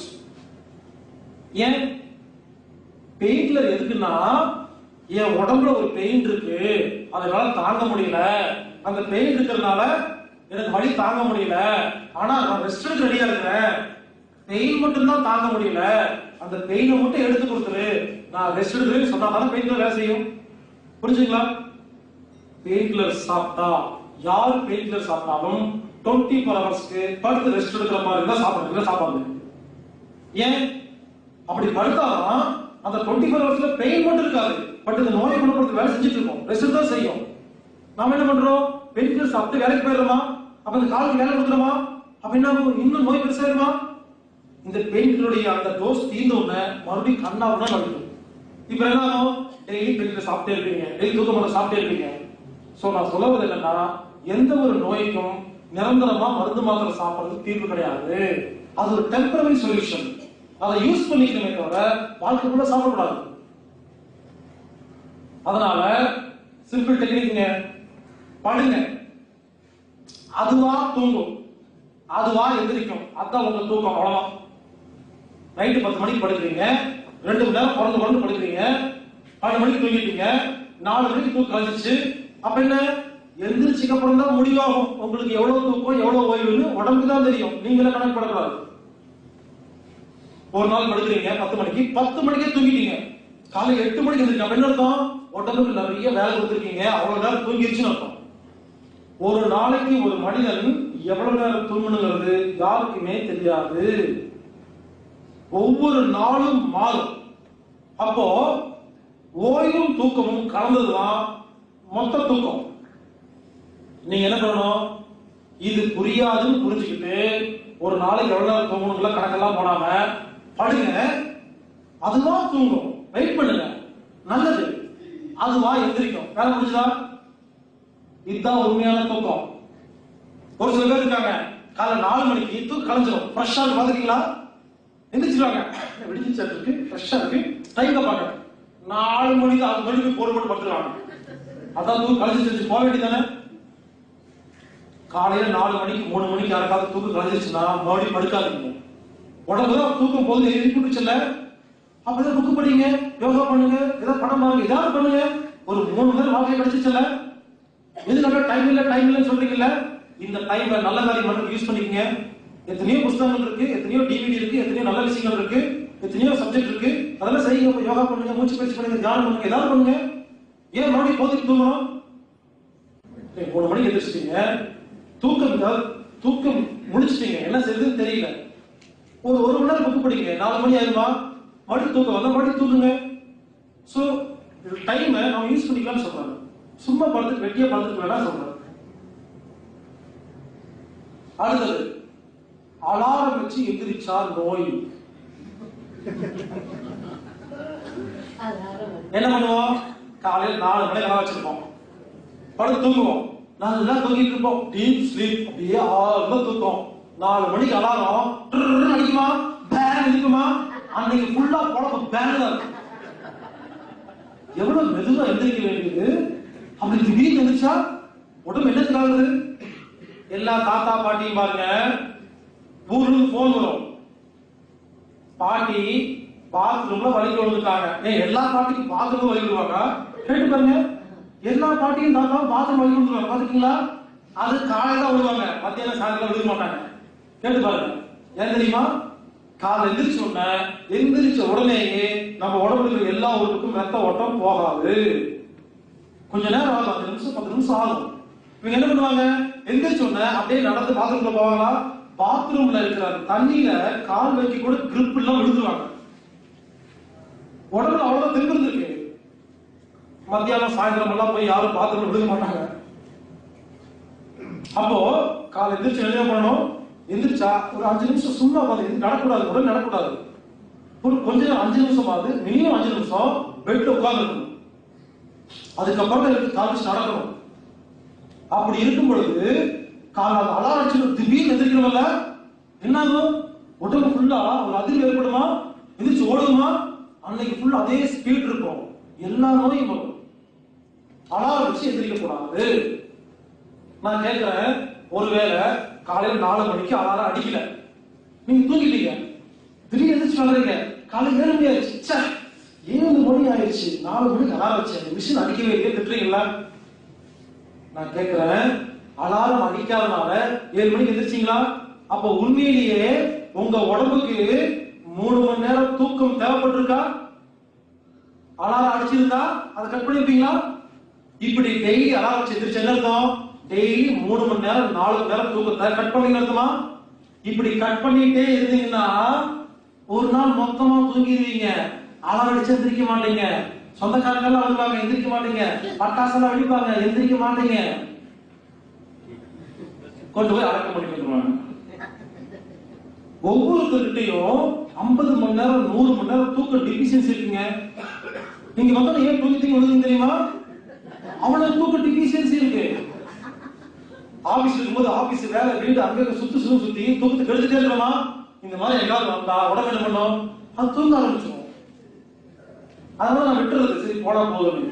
ஏன் பெயின் கில்லர் எதுக்குன்னா என் உடம்புல ஒரு பெயின் இருக்கு அதனால தாங்க முடியல அந்த பெயின் இருக்கிறதுனால எனக்கு வலி தாங்க முடியல ஆனா நான் ரெஸ்ட் எடுக்க ரெடியா இருக்கிறேன் பெயின் மட்டும் தான் தாங்க முடியல அந்த பெயினை மட்டும் எடுத்து கொடுத்துரு நான் ரெஸ்ட் எடுக்கிறேன்னு சொன்னா தானே பெயின் கில்லர் வேலை செய்யும் புரிஞ்சுங்களா பெயின் கில்லர் சாப்பிட்டா யார் பெயின் கில்லர் சாப்பிட்டாலும் டுவெண்ட்டி ஃபோர் ஹவர்ஸ்க்கு படுத்து ரெஸ்ட் எடுக்கிற மாதிரி தான் சாப்பிடுறது சாப்பாடு ஏன் அப்படி படுத்தாதான் அந்த டுவெண்ட்டி ஃபோர் ஹவர்ஸ்ல பெயின் மட்டும் இருக்காது பட் இந்த நோயை குணப்படுத்த வேலை செஞ்சுட்டு இருக்கோம் ரெஸ்ட் தான் செய்யும் நாம என்ன பண்றோம் பெயின் கில்லர் சாப்பிட்டு வேலைக்கு போயிடுறோமா அப்ப இந்த காலுக்கு வேலை கொடுத்துருமா அப்ப என்ன ஆகும்? இன்னும் நோய் பெருசாயிருமா இந்த பெயின் கில்லருடைய அந்த டோஸ் தீர்ந்த உடனே மறுபடியும் கண்ணா உடனே வலிக்கும் இப்ப என்ன ஆகும் டெய்லி பெயின் கில்லர் சாப்பிட்டே இருப்பீங்க டெய்லி தூக்க மாத்திரை சாப்பிட்டே இருப்பீங்க சோ நான் சொல்ல வரது என்னன்னா எந்த ஒரு நோய்க்கும் நிரந்தரமா மருந்து மாத்திரை சாப்பிடுறது தீர்வு கிடையாது அது ஒரு டெம்பரரி சொல்யூஷன் அதை யூஸ் பண்ணிக்கணுமே தவிர வாழ்க்கைக்குள்ள சாப்பிடக்கூடாது அதனால சிம்பிள் டெக்னிக்ங்க படுங்க அதுவா தூங்கும் அதுவா எந்திரிக்கும் அதான் உங்க தூக்கம் அவ்வளவுதான் நைட்டு பத்து மணிக்கு படுக்கிறீங்க ரெண்டு மணி நேரம் பிறந்து பிறந்து படுக்கிறீங்க பன்னெண்டு மணிக்கு தூங்கிட்டீங்க நாலு மணிக்கு தூக்கம் கழிச்சிச்சு அப்ப என்ன எந்திரிச்சுக்கு அப்புறம் தான் முடிவாகும் உங்களுக்கு எவ்வளவு தூக்கம் எவ்வளவு ஓய்வுன்னு உடம்புக்கு தான் தெரியும் நீங்களே கணக்கு போடக்கூடாது ஒரு நாள் படுக்கிறீங்க பத்து மணிக்கு பத்து மணிக்கே தூங்கிட்டீங்க காலை எட்டு மணிக்கு எந்திரிக்க அப்ப என்ன அர்த்தம் உடம்புக்கு நிறைய வேலை கொடுத்துருக்கீங்க அவ்வளவு நேரம் தூங்கிருச்சுன்னு அர்த்தம் ஒரு நாளைக்கு ஒரு மனிதன் எவ்வளவு நேரம் தூங்கணுங்கிறது யாருக்குமே தெரியாது ஒவ்வொரு நாளும் மாறும் அப்போ ஓய்வும் தூக்கமும் கலந்ததுதான் மொத்த தூக்கம் நீங்க என்ன பண்ணணும் இது புரியாதுன்னு புரிஞ்சுக்கிட்டு ஒரு நாளைக்கு எவ்வளவு நேரம் தூங்கணுங்களா கணக்கெல்லாம் போடாம படுங்க அதுதான் தூங்கும் வெயிட் பண்ணுங்க நல்லது அதுவா எந்திரிக்கும் வேலை முடிஞ்சதா இதுதான் உண்மையான தூக்கம் ஒரு சில பேர் இருக்காங்க காலை நாலு மணிக்கு தூக்கம் கலைஞ்சிரும் ஃப்ரெஷ்ஷா பாத்துக்கீங்களா எந்திரிச்சிருவாங்க விடிஞ்சிச்சா இருக்கு ஃப்ரெஷ்ஷா இருக்கு டைம் பாக்க நாலு மணிக்கு ஆறு மணிக்கு போர் போட்டு படுத்துருவாங்க அதான் தூக்கம் கலைஞ்சிருச்சு போக வேண்டியதானே காலையில நாலு மணிக்கு மூணு மணிக்கு யாருக்காவது தூக்கம் கலைஞ்சிருச்சுன்னா மறுபடியும் படுக்காதீங்க உடம்பு தான் தூக்கம் போது எழுப்பிடுச்சுல்ல அப்பதான் புக்கு படிங்க யோகா பண்ணுங்க ஏதாவது படம் பாருங்க ஏதாவது பண்ணுங்க ஒரு மூணு மணி நேரம் வாழ்க்கை கிடைச்சிச்சுல்ல எதுக்காக டைம் இல்ல டைம் இல்லைன்னு சொல்றீங்கல்ல இந்த டைம்ல நல்ல காரியம் மட்டும் யூஸ் பண்ணிக்கங்க எத்தனையோ புஸ்தகங்கள் இருக்கு எத்தனையோ டிவிடி இருக்கு எத்தனையோ நல்ல விஷயங்கள் இருக்கு எத்தனையோ சப்ஜெக்ட் இருக்கு அதெல்லாம் செய்யுங்க யோகா பண்ணுங்க மூச்சு பயிற்சி பண்ணுங்க தியானம் பண்ணுங்க ஏதாவது பண்ணுங்க ஏன் மறுபடியும் போதிட்டு தூங்கணும் சரி, மூணு மணிக்கு எந்திரிச்சிட்டீங்க தூக்கம் இல்லாத- தூக்கம் முடிச்சிட்டீங்க என்ன செய்யுதுன்னு தெரியல ஒரு ஒரு மணி நேரம் புக் படிங்க நாலு மணி ஆயிருமா மறுபடியும் தூக்கம் வந்தா மறுபடியும் தூங்குங்க சோ டைமை நம்ம யூஸ் பண்ணிக்கலாம்னு சொல்றாங்க சும்மா படுத்துட்டு வெட்டியா படுத்துட்டு வேணா சொல்றாங்க அடுத்தது அலாரம் வச்சு எந்திரிச்சா நோய் என்ன பண்ணுவோம் காலையில் நாலு மணிக்கு அலாரம் வச்சிருப்போம் படுத்து தூங்குவோம் நல்லா தூங்கிட்டு இருப்போம் டீப் ஸ்லீப் அப்படியே ஆழ்ந்த தூக்கம் நாலு மணிக்கு அலாரம் ட்ருன்னு அடிக்குமா பேன் இருக்குமா அன்னைக்கு ஃபுல்லா பொழப்பு பேன் தான் இருக்கும் எவ்வளவு மெதுவா எந்திரிக்க வேண்டியது அப்படி திடீர்னு எந்திரிச்சா உடம்பு என்னத்துக்கு ஆகுது எல்லா தாத்தா பாட்டியும் பாருங்க ஊர்ல இருந்து போன் வரும் பாட்டி பாத்ரூம்ல வலிக்கு விழுந்துட்டாங்க ஏன் எல்லா பாட்டிக்கும் பாத்ரூம்ல வலி விழுவாங்க கேட்டு பாருங்க எல்லா பாட்டியும் தாத்தா பாத்ரூம் வலி விழுந்துருவாங்க பாத்துக்கீங்களா அது காலையில விழுவாங்க மத்தியானம் சாயந்தரம் விழுக மாட்டாங்க கேட்டு பாருங்க ஏன் தெரியுமா காலை எந்திரிச்ச உடனே எந்திரிச்ச உடனேயே நம்ம உடம்புல இருக்கிற எல்லா உறுப்புக்கும் ரத்த ஓட்டம் போகாது கொஞ்ச நேரம் ஆகும் அஞ்சு நிமிஷம் பத்து நிமிஷம் ஆகும் இவங்க என்ன பண்ணுவாங்க எந்திரிச்ச உடனே அப்படியே நடந்து பாத்ரூம்ல போவாங்களா பாத்ரூம்ல இருக்கிற அந்த தண்ணியில கால் வைக்க கூட கிரிப் எல்லாம் விழுந்துருவாங்க உடம்புல அவ்வளவு தெம்பு இருக்கு மத்தியானம் சாயந்தரம் எல்லாம் போய் யாரும் பாத்ரூம்ல விழுக மாட்டாங்க அப்போ காலை எந்திரிச்சு என்ன பண்ணணும் எந்திரிச்சா ஒரு அஞ்சு நிமிஷம் சும்மா உட்காந்து நடக்கூடாது உடனே நடக்கூடாது ஒரு கொஞ்ச நேரம் அஞ்சு நிமிஷம் ஆகுது மினிமம் அஞ்சு நிமிஷம் பெட்ல உட்கார்ந்துருக்கணும் அதுக்கப்புறம் எனக்கு கால் வச்சு நடக்கணும் அப்படி இருக்கும் பொழுது காலை அலாரம் அடிச்சு திடீர்னு எந்திரிக்கணும்ல என்ன ஆகும் உடம்பு ஃபுல்லா ஒரு அதிர்வு ஏற்படுமா எந்திரிச்சு ஓடுமா அன்னைக்கு ஃபுல்லா அதே ஸ்பீட் இருக்கும் எல்லா நோயும் வரும் அலாரம் வச்சு எந்திரிக்க கூடாது நான் கேட்கிறேன் ஒருவேளை காலையில நாலு மணிக்கு அலாரம் அடிக்கல நீங்க தூங்கிட்டீங்க திடீர்னு எந்திரிச்சு வர்றீங்க காலை ஏழு மணி ஆயிடுச்சு ச்சே, ஏழு மணி ஆயிடுச்சு நாலு மணிக்கு அலாரம் வச்சேன் மிஷின் அடிக்கவே இல்லையே திட்டுறீங்களா நான் கேட்கிறேன் அலாரம் அடிக்காதனால ஏழு மணிக்கு எந்திரிச்சீங்களா அப்ப உண்மையிலேயே உங்க உடம்புக்கு மூணு மணி நேரம் தூக்கம் தேவைப்பட்டிருக்கா அலாரம் அடிச்சிருந்தா அதை கட் பண்ணிருப்பீங்களா இப்படி டெய்லி அலாரம் வச்சு எந்திரிச்சு என்ன அர்த்தம் டெய்லி மூணு மணி நேரம் நாலு மணி நேரம் தூக்கத்தை கட் பண்ணீங்க அர்த்தமா இப்படி கட் பண்ணிட்டே இருந்தீங்கன்னா ஒரு நாள் மொத்தமா தூங்கிடுவீங்க அலாரம் அடிச்சு எந்திரிக்க மாட்டீங்க சொந்தக்காரங்க எல்லாம் வருவாங்க எந்திரிக்க மாட்டீங்க பட்டாசெல்லாம் வெடிப்பாங்க எந்திரிக்க மாட்டீங்க கொண்டு போய் அடக்கம் பண்ணி வந்துருவாங்க ஒவ்வொருத்தர்கிட்டையும் ஐம்பது மணி நேரம் நூறு மணி நேரம் தூக்க டிபிஷியன்சி இருக்குங்க நீங்க வந்து ஏன் தூக்கி விழுதுங்க தெரியுமா அவ்வளவு தூக்க டிபிஷியன்சி இருக்கு ஆபீஸ் இருக்கும்போது ஆபீஸ் வேலை வீடு அங்க சுத்து சுத்து சுத்தி தூக்கத்தை கெடுத்துட்டே இருக்கணுமா இந்த மாதிரி எங்காவது வந்தா உடம்பு என்ன பண்ணும் அது தூங்க ஆரம்பிச்சிடும் அதனால நான் விட்டுறது சரி போனா போதும்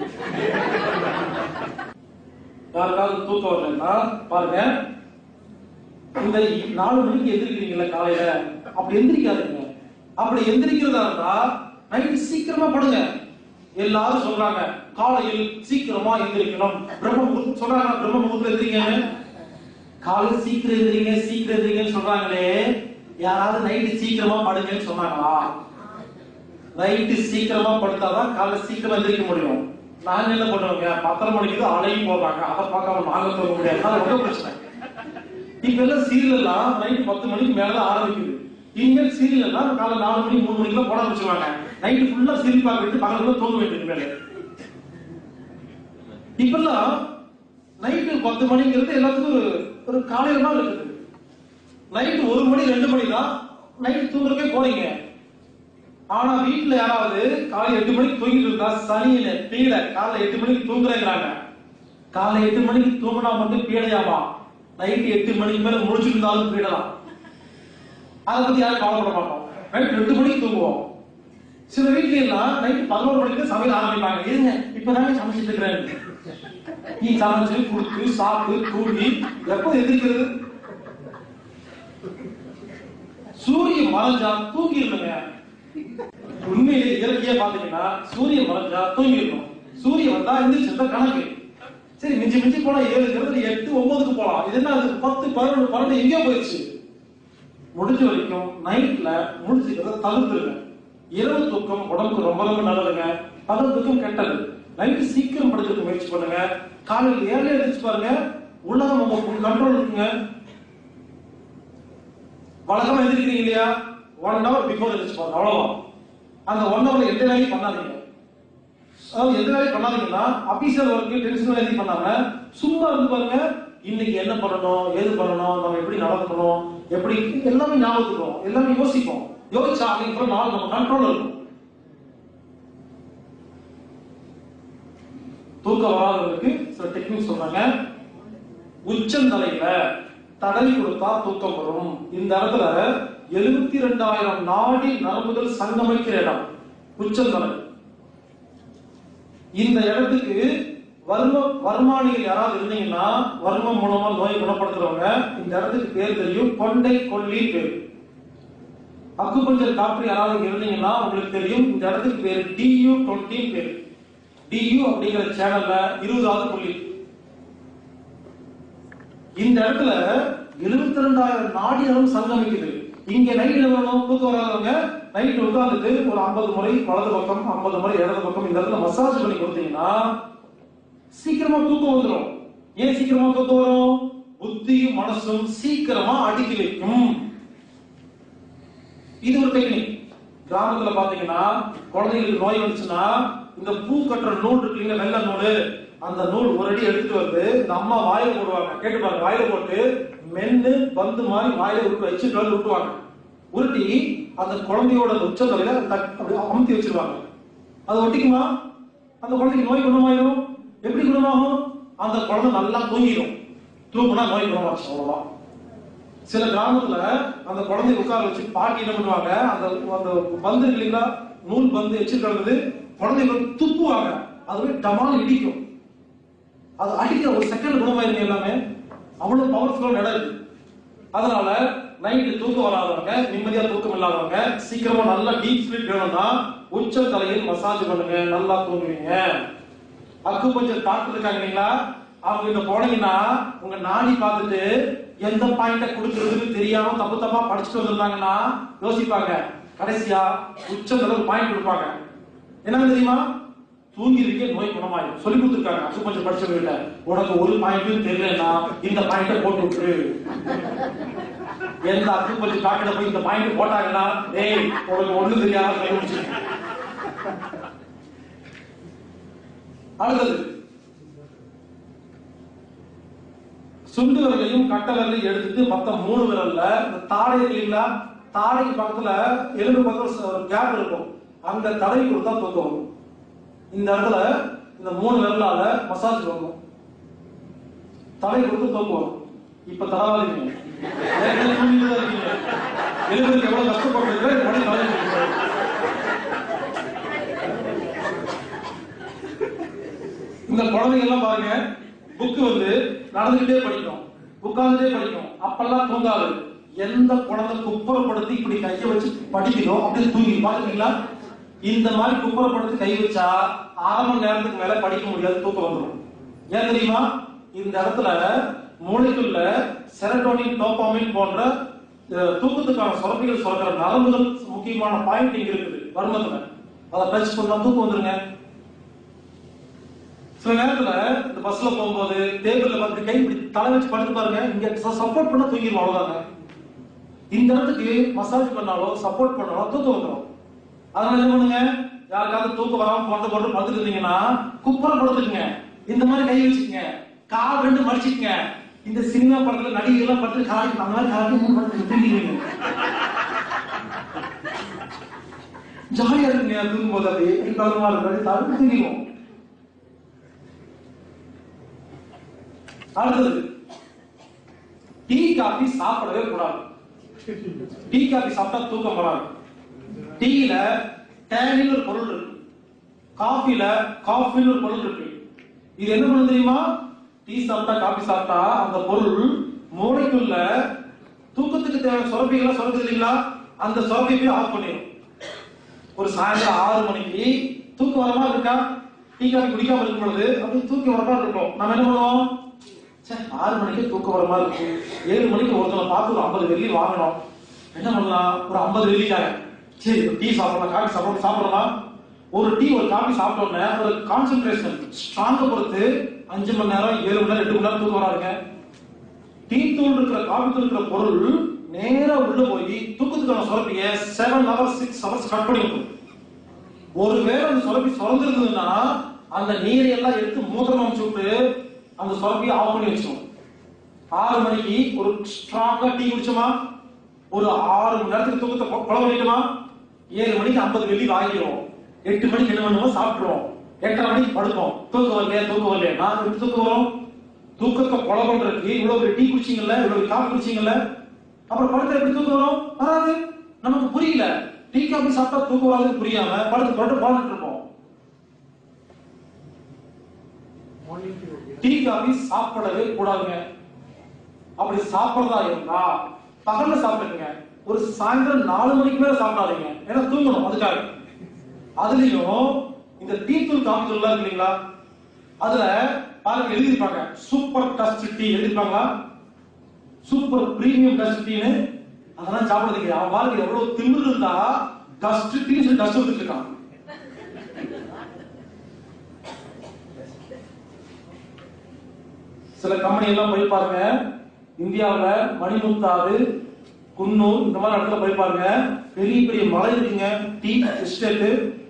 யாருக்காவது தூக்கம் வரலன்னா பாருங்க இந்த நாலு மணிக்கு எந்திரிக்கிறீங்கல்ல காலையில அப்படி எந்திரிக்காதீங்க அப்படி எந்திரிக்கிறதா இருந்தா நைட்டு சீக்கிரமா படுங்க எல்லாரும் சொல்றாங்க காலையில் சீக்கிரமா எந்திரிக்கணும் பிரம்ம முகூர்த்தம் சொல்றாங்க பிரம்ம முகூர்த்தம் எந்திரிங்க காலையில் சீக்கிரம் எந்திரிங்க சீக்கிரம் எந்திரிங்கன்னு சொல்றாங்களே யாராவது நைட்டு சீக்கிரமா படுங்கன்னு சொன்னாங்களா நைட்டு சீக்கிரமா படுத்தாதான் காலைல சீக்கிரமா எந்திரிக்க முடியும் நாங்க என்ன பண்ணுவோங்க பத்தரை மணிக்கு தான் அலையும் போடுறாங்க அதை பார்க்காம நாங்க தூங்க முடியாது அது ரொம்ப பிரச்சனை இப்ப எல்லாம் சீரியல் எல்லாம் நைட்டு பத்து மணிக்கு மேலதான் ஆரம்பிக்குது இனிமேல் சீரியல் எல்லாம் காலை நாலு மணி மூணு மணிக்கு போட ஆரம்பிச்சுவாங்க நைட்டு ஃபுல்லா சீரியல் பார்த்துட்டு பகல்ல தூங்க வேண்டியது மேலே இப்பெல்லாம் நைட்டு பத்து மணிங்கிறது எல்லாத்துக்கும் ஒரு ஒரு காலையில தான் இருக்குது நைட்டு ஒரு மணி ரெண்டு மணி தான் நைட்டு தூங்குறதுக்கே போறீங்க ஆனா வீட்டுல யாராவது காலை எட்டு மணிக்கு தூங்கிட்டு இருந்தா சனியில பீட காலை எட்டு மணிக்கு தூங்குறேங்கிறாங்க காலை எட்டு மணிக்கு தூங்கினா மட்டும் பீடையாமா நைட்டு எட்டு மணிக்கு மேல முடிச்சுட்டு இருந்தாலும் பீடலாம் அதை பத்தி யாரும் கவலைப்பட மாட்டோம் நைட் ரெண்டு மணிக்கு தூங்குவோம் சில வீட்ல எல்லாம் நைட்டு பதினோரு மணிக்கு சமையல் ஆரம்பிப்பாங்க இருங்க இப்பதானே சமைச்சிட்டு இருக்கிறேன் நீ சமைச்சு குடுத்து சாப்பிட்டு தூங்கி எப்போ எதிர்க்கிறது சூரியன் மறைஞ்சா தூங்கிடணுங்க உண்மையிலே இயற்கையா பாத்தீங்கன்னா சூரியன் மறைஞ்சா தூங்கிடணும் சூரியன் வந்தா எந்திரிச்சிருந்தா கணக்கு சரி மிஞ்சி மிஞ்சி போனா ஏழுங்கிறது எட்டு ஒன்பதுக்கு போலாம் இது என்ன அது பத்து பதினொன்று பன்னெண்டு எங்கேயோ போயிடுச்சு முடிஞ்ச வரைக்கும் நைட்ல முடிச்சுக்கிறத தவிர்த்துருங்க இரவு தூக்கம் உடம்புக்கு ரொம்ப ரொம்ப நல்லதுங்க பகல் தூக்கம் கெட்டது நைட்டு சீக்கிரம் படுக்கிறதுக்கு முயற்சி பண்ணுங்க காலையில் ஏழை எழுதிச்சு பாருங்க உலகம் உங்க கண்ட்ரோல் இருக்குங்க வழக்கமா எதிர்க்கிறீங்க இல்லையா ஒன் ஹவர் பிஃபோர் எழுதிச்சு பாருங்க அவ்வளவுதான் அந்த ஒன் ஹவர் எந்த வேலையும் பண்ணாதீங்க அதாவது எந்த வேலையும் பண்ணாதீங்கன்னா அபிஷியல் ஒர்க்கு டென்ஷன் எழுதி பண்ணாம சும்மா இருந்து பாருங்க இன்னைக்கு என்ன பண்ணணும் ஏது பண்ணணும் நம்ம எப்படி நடக்கணும் எப்படி எல்லாமே ஞாபகத்துக்கும் எல்லாமே யோசிப்போம் யோசிச்சா அப்படிங்கிற நாள் நம்ம கண்ட்ரோல் இருக்கும் தூக்கம் வராதவங்களுக்கு சில டெக்னிக் சொல்றாங்க உச்சந்தலையில தடவி கொடுத்தா தூக்கம் வரும் இந்த இடத்துல எழுபத்தி ரெண்டாயிரம் நாடி நரம்புகள் சங்கமிக்கிற இடம் உச்சந்தலை இந்த இடத்துக்கு வர்ம வர்மானிகள் யாராவது இருந்தீங்கன்னா வர்மம் மூலமா நோய் குணப்படுத்துறவங்க இந்த இடத்துக்கு பேர் தெரியும் கொண்டை கொல்லி பேர் அக்குபஞ்சர் டாக்டர் யாராவது இங்க இருந்தீங்கன்னா உங்களுக்கு தெரியும் இந்த இடத்துக்கு பேர் டியூ டுவெண்ட்டி பேர் டியூ அப்படிங்கிற சேனல்ல இருபதாவது புள்ளி இந்த இடத்துல எழுபத்தி ரெண்டாயிரம் நாடிகளும் சங்கமிக்குது இங்க நைட் வேணும் தூக்கம் வராதவங்க நைட் உட்கார்ந்துட்டு ஒரு ஐம்பது முறை வலது பக்கம் ஐம்பது முறை இடது பக்கம் இந்த இடத்துல மசாஜ் பண்ணி கொடுத்தீங்கன்னா சீக்கிரமா தூக்கம் வந்துடும் ஏன் சீக்கிரமா தூக்கம் வரும் புத்தியும் மனசும் சீக்கிரமா அடுக்கி வைக்கும் இது ஒரு டெக்னிக் கிராமத்துல பாத்தீங்கன்னா குழந்தைங்களுக்கு நோய் வந்துச்சுன்னா இந்த பூ கட்டுற நூல் இருக்கு இல்லைங்க வெள்ளை நூல் அந்த நூல் ஒரு அடி எடுத்துட்டு வந்து இந்த அம்மா வாயில போடுவாங்க கேட்டு பாருங்க வாயில போட்டு மென்னு பந்து மாதிரி வாயில விட்டு வச்சுட்டு வந்து விட்டுவாங்க உருட்டி அந்த குழந்தையோட உச்சந்தலையில தட்- அப்படி அமுத்தி வச்சிருவாங்க அது ஒட்டிக்குமா அந்த குழந்தைக்கு நோய் குணமாயிரும் எப்படி குணமாகும் அந்த குழந்தை நல்லா தூங்கிடும் தூங்குனா நோய் குணமாச்சு அவ்வளவுதான் சில கிராமத்துல அந்த குழந்தைய உட்கார வச்சு பாட்டி என்ன பண்ணுவாங்க அந்த அந்த பந்து இருக்கு இல்லைங்களா நூல் பந்து எச்சு கிடந்தது குழந்தைங்க துப்புவாங்க அதுவே டமால் இடிக்கும் அது அடிக்கிற ஒரு செகண்ட் குணமாயிருங்க எல்லாமே அவ்வளவு பவர்ஃபுல்லான இடம் இருக்கு அதனால நைட்டு தூக்கம் வராதவங்க நிம்மதியா தூக்கம் இல்லாதவங்க சீக்கிரமா நல்லா டீப் ஸ்லீப் வேணும்னா உச்ச தலையில் மசாஜ் பண்ணுங்க நல்லா தூங்குவீங்க அக்கு கொஞ்சம் டாக்டர் இருக்காங்க இல்லைங்களா அவங்க கிட்ட போனீங்கன்னா உங்க நாடி பார்த்துட்டு எந்த பாயிண்ட கொடுக்கறதுன்னு தெரியாம தப்பு தப்பா படிச்சுட்டு வந்திருந்தாங்கன்னா யோசிப்பாங்க கடைசியா உச்சத்துல ஒரு பாயிண்ட் கொடுப்பாங்க என்ன தெரியுமா தூங்கிருக்கே நோய் குணமாயிடும் சொல்லி கொடுத்துருக்காங்க அக்கு கொஞ்சம் படிச்சவங்க உனக்கு ஒரு பாயிண்ட்டும் தெரியலன்னா இந்த பாயிண்ட போட்டு விட்டுரு எந்த அக்கு கொஞ்சம் டாக்டர் போய் இந்த பாயிண்ட் போட்டாங்கன்னா ஏய் உனக்கு ஒண்ணு தெரியாத கண்டுபிடிச்சு அடுத்தது சுண்டு விரலையும் கட்ட விரலையும் எடுத்துட்டு மத்த மூணு விரல்ல இந்த தாடை இருக்கு இல்லைங்களா தாடைக்கு பக்கத்துல எலும்பு பக்கத்துல ஒரு கேப் இருக்கும் அங்க தடவி கொடுத்தா தூக்கம் வரும் இந்த இடத்துல இந்த மூணு விரலால மசாஜ் பண்ணும் தடை கொடுத்து தூக்கம் வரும் இப்ப தடவாதீங்க ஏற்கனவே தூங்கிட்டு தான் இருக்கீங்க எலும்புக்கு எவ்வளவு கஷ்டப்பட்டிருக்கோ இந்த மாதிரி தடவி கொடுக்குறாரு. இந்த குழந்தைங்க எல்லாம் பாருங்க புக் வந்து நடந்துகிட்டே படிக்கும் உட்கார்ந்துட்டே படிக்கும் அப்பெல்லாம் தூங்காது எந்த குழந்தை குப்புறப்படுத்தி இப்படி கையை வச்சு படிக்குதோ அப்படியே தூங்கி பாத்துக்கீங்களா இந்த மாதிரி குப்புறப்படுத்தி கை வச்சா அரை மணி நேரத்துக்கு மேல படிக்க முடியாது தூக்கம் வந்துடும் ஏன் தெரியுமா இந்த இடத்துல மூளைக்குள்ள செரட்டோனின் டோபாமின் போன்ற அஹ், தூக்கத்துக்கான சுரப்பிகள் சுரக்கிற நரம்புகள் முக்கியமான பாயிண்ட் இங்க இருக்குது வருமத்துல அதை டச் பண்ணா தூக்கம் வந்துருங்க சில நேரத்துல இந்த பஸ்ல போகும்போது டேபிள்ல பார்த்து கை இப்படி தலை வச்சு படுத்து பாருங்க இங்க சப்போர்ட் பண்ண தூங்கிடும் அவ்வளவுதாங்க இந்த இடத்துக்கு மசாஜ் பண்ணாலோ சப்போர்ட் பண்ணாலோ தூக்கம் வந்துடும் அதனால என்ன பண்ணுங்க யாருக்காவது தூக்கம் வராம கொண்டு போட்டு படுத்துட்டு இருந்தீங்கன்னா குப்புற படுத்துக்குங்க இந்த மாதிரி கை வச்சுக்கங்க கால் ரெண்டு மடிச்சுக்கங்க இந்த சினிமா படத்துல நடிகை எல்லாம் படுத்து காலி அந்த மாதிரி காலி மூணு படுத்து தூங்கிடுவீங்க ஜாலியா இருக்குங்க தூங்கும் போது அது எப்படி பலமா இருக்கு தவிர்த்து தூங்கிடுவோம் அடுத்தது டீ காபி சாப்பிடவே கூடாது டீ காபி சாப்பிட்டா தூக்கம் வராது டீல டேனில் ஒரு பொருள் இருக்கு காஃபில காஃபின்னு ஒரு பொருள் இருக்கு இது என்ன பண்ணு தெரியுமா டீ சாப்பிட்டா காபி சாப்பிட்டா அந்த பொருள் மூளைக்குள்ள தூக்கத்துக்கு தேவை சுரப்பிகளை சுரக்குது இல்லைங்களா அந்த சுரப்பை போய் ஆஃப் பண்ணிடும் ஒரு சாயந்தரம் ஆறு மணிக்கு தூக்கம் வரமா இருக்கா டீ காஃபி குடிக்காம இருக்கும் பொழுது அப்படி தூக்கம் வரமா இருக்கும் நம்ம என்ன பண்ணுவோம் சே ஆறு மணிக்கு தூக்கம் வர மாதிரி இருக்கு ஏழு மணிக்கு ஒருத்தனை பார்த்து ஒரு ஐம்பது வெள்ளி வாங்கணும் என்ன பண்ணலாம் ஒரு ஐம்பது வெள்ளிக்காக சரி ஒரு டீ சாப்பிடலாம் காஃபி சாப்பிடலாம் சாப்பிடலாம் ஒரு டீ ஒரு காஃபி சாப்பிட்ட உடனே ஒரு கான்சென்ட்ரேஷன் ஸ்ட்ராங்க பொறுத்து அஞ்சு மணி நேரம் ஏழு மணி நேரம் எட்டு மணி நேரம் தூக்கம் வராதுங்க டீ தூள் இருக்கிற காபி தூள் இருக்கிற பொருள் நேரா உள்ள போய் தூக்கத்துக்கான சுரப்பிய seven hours six hours cut பண்ணி விட்டுரும் ஒருவேளை அந்த சுரப்பி சுரந்திருந்ததுன்னா அந்த நீரை எல்லாம் எடுத்து மூத்திரம் அமைச்சு விட்டு அந்த சுரப்பியை ஆஃப் பண்ணி வச்சிடும் ஆறு மணிக்கு ஒரு ஸ்ட்ராங்கா டீ குடிச்சோமா ஒரு ஆறு மணி நேரத்துக்கு தூக்கத்தை கொ- கொலை பண்ணிட்டோமா ஏழு மணிக்கு ஐம்பது வெள்ளி வாங்கிடுவோம் எட்டு மணிக்கு என்ன பண்ணுவோம் சாப்பிட்டுருவோம் எட்டரை மணிக்கு படுப்போம் தூக்கம் வரலையா தூக்கம் வரலையா நான் எப்படி தூக்கம் வரும் தூக்கத்தை கொலை பண்றதுக்கு இவ்வளவு பெரிய டீ குடிச்சீங்கல்ல இவ்வளவு காஃபி குடிச்சீங்கல்ல அப்புறம் படுத்த எப்படி தூக்கம் வரும் வராது நமக்கு புரியல டீ காபி சாப்பிட்டா தூக்கம் வராதுன்னு புரியாம படுத்து படுத்து பாத்துட்டு இருப்போம் டீ காபி சாப்பிடவே கூடாதுங்க அப்படி சாப்பிடறதா இருந்தா பகல்ல சாப்பிடுங்க ஒரு சாயந்தரம் நாலு மணிக்கு மேல சாப்பிடாதீங்க ஏன்னா தூங்கணும் அதுக்காக அதுலயும் இந்த டீ தூள் காபி தூள் இருக்கு இல்லைங்களா அதுல பாருங்க எழுதிருப்பாங்க சூப்பர் டஸ்ட் டீ எழுதிருப்பாங்களா சூப்பர் பிரீமியம் டஸ்ட் டீன்னு அதெல்லாம் சாப்பிடுறதுக்கு அவன் பாருங்க எவ்வளவு திமிரு இருந்தா டஸ்ட் டீ சொல்லி டஸ்ட் எடுத்துட்டு இருக்கான் சில கம்பெனி எல்லாம் போய் பாருங்க இந்தியாவுல மணிமுத்தாறு குன்னூர் இந்த மாதிரி இடத்துல போய் பாருங்க பெரிய பெரிய மலை இருக்குங்க டீ எஸ்டேட்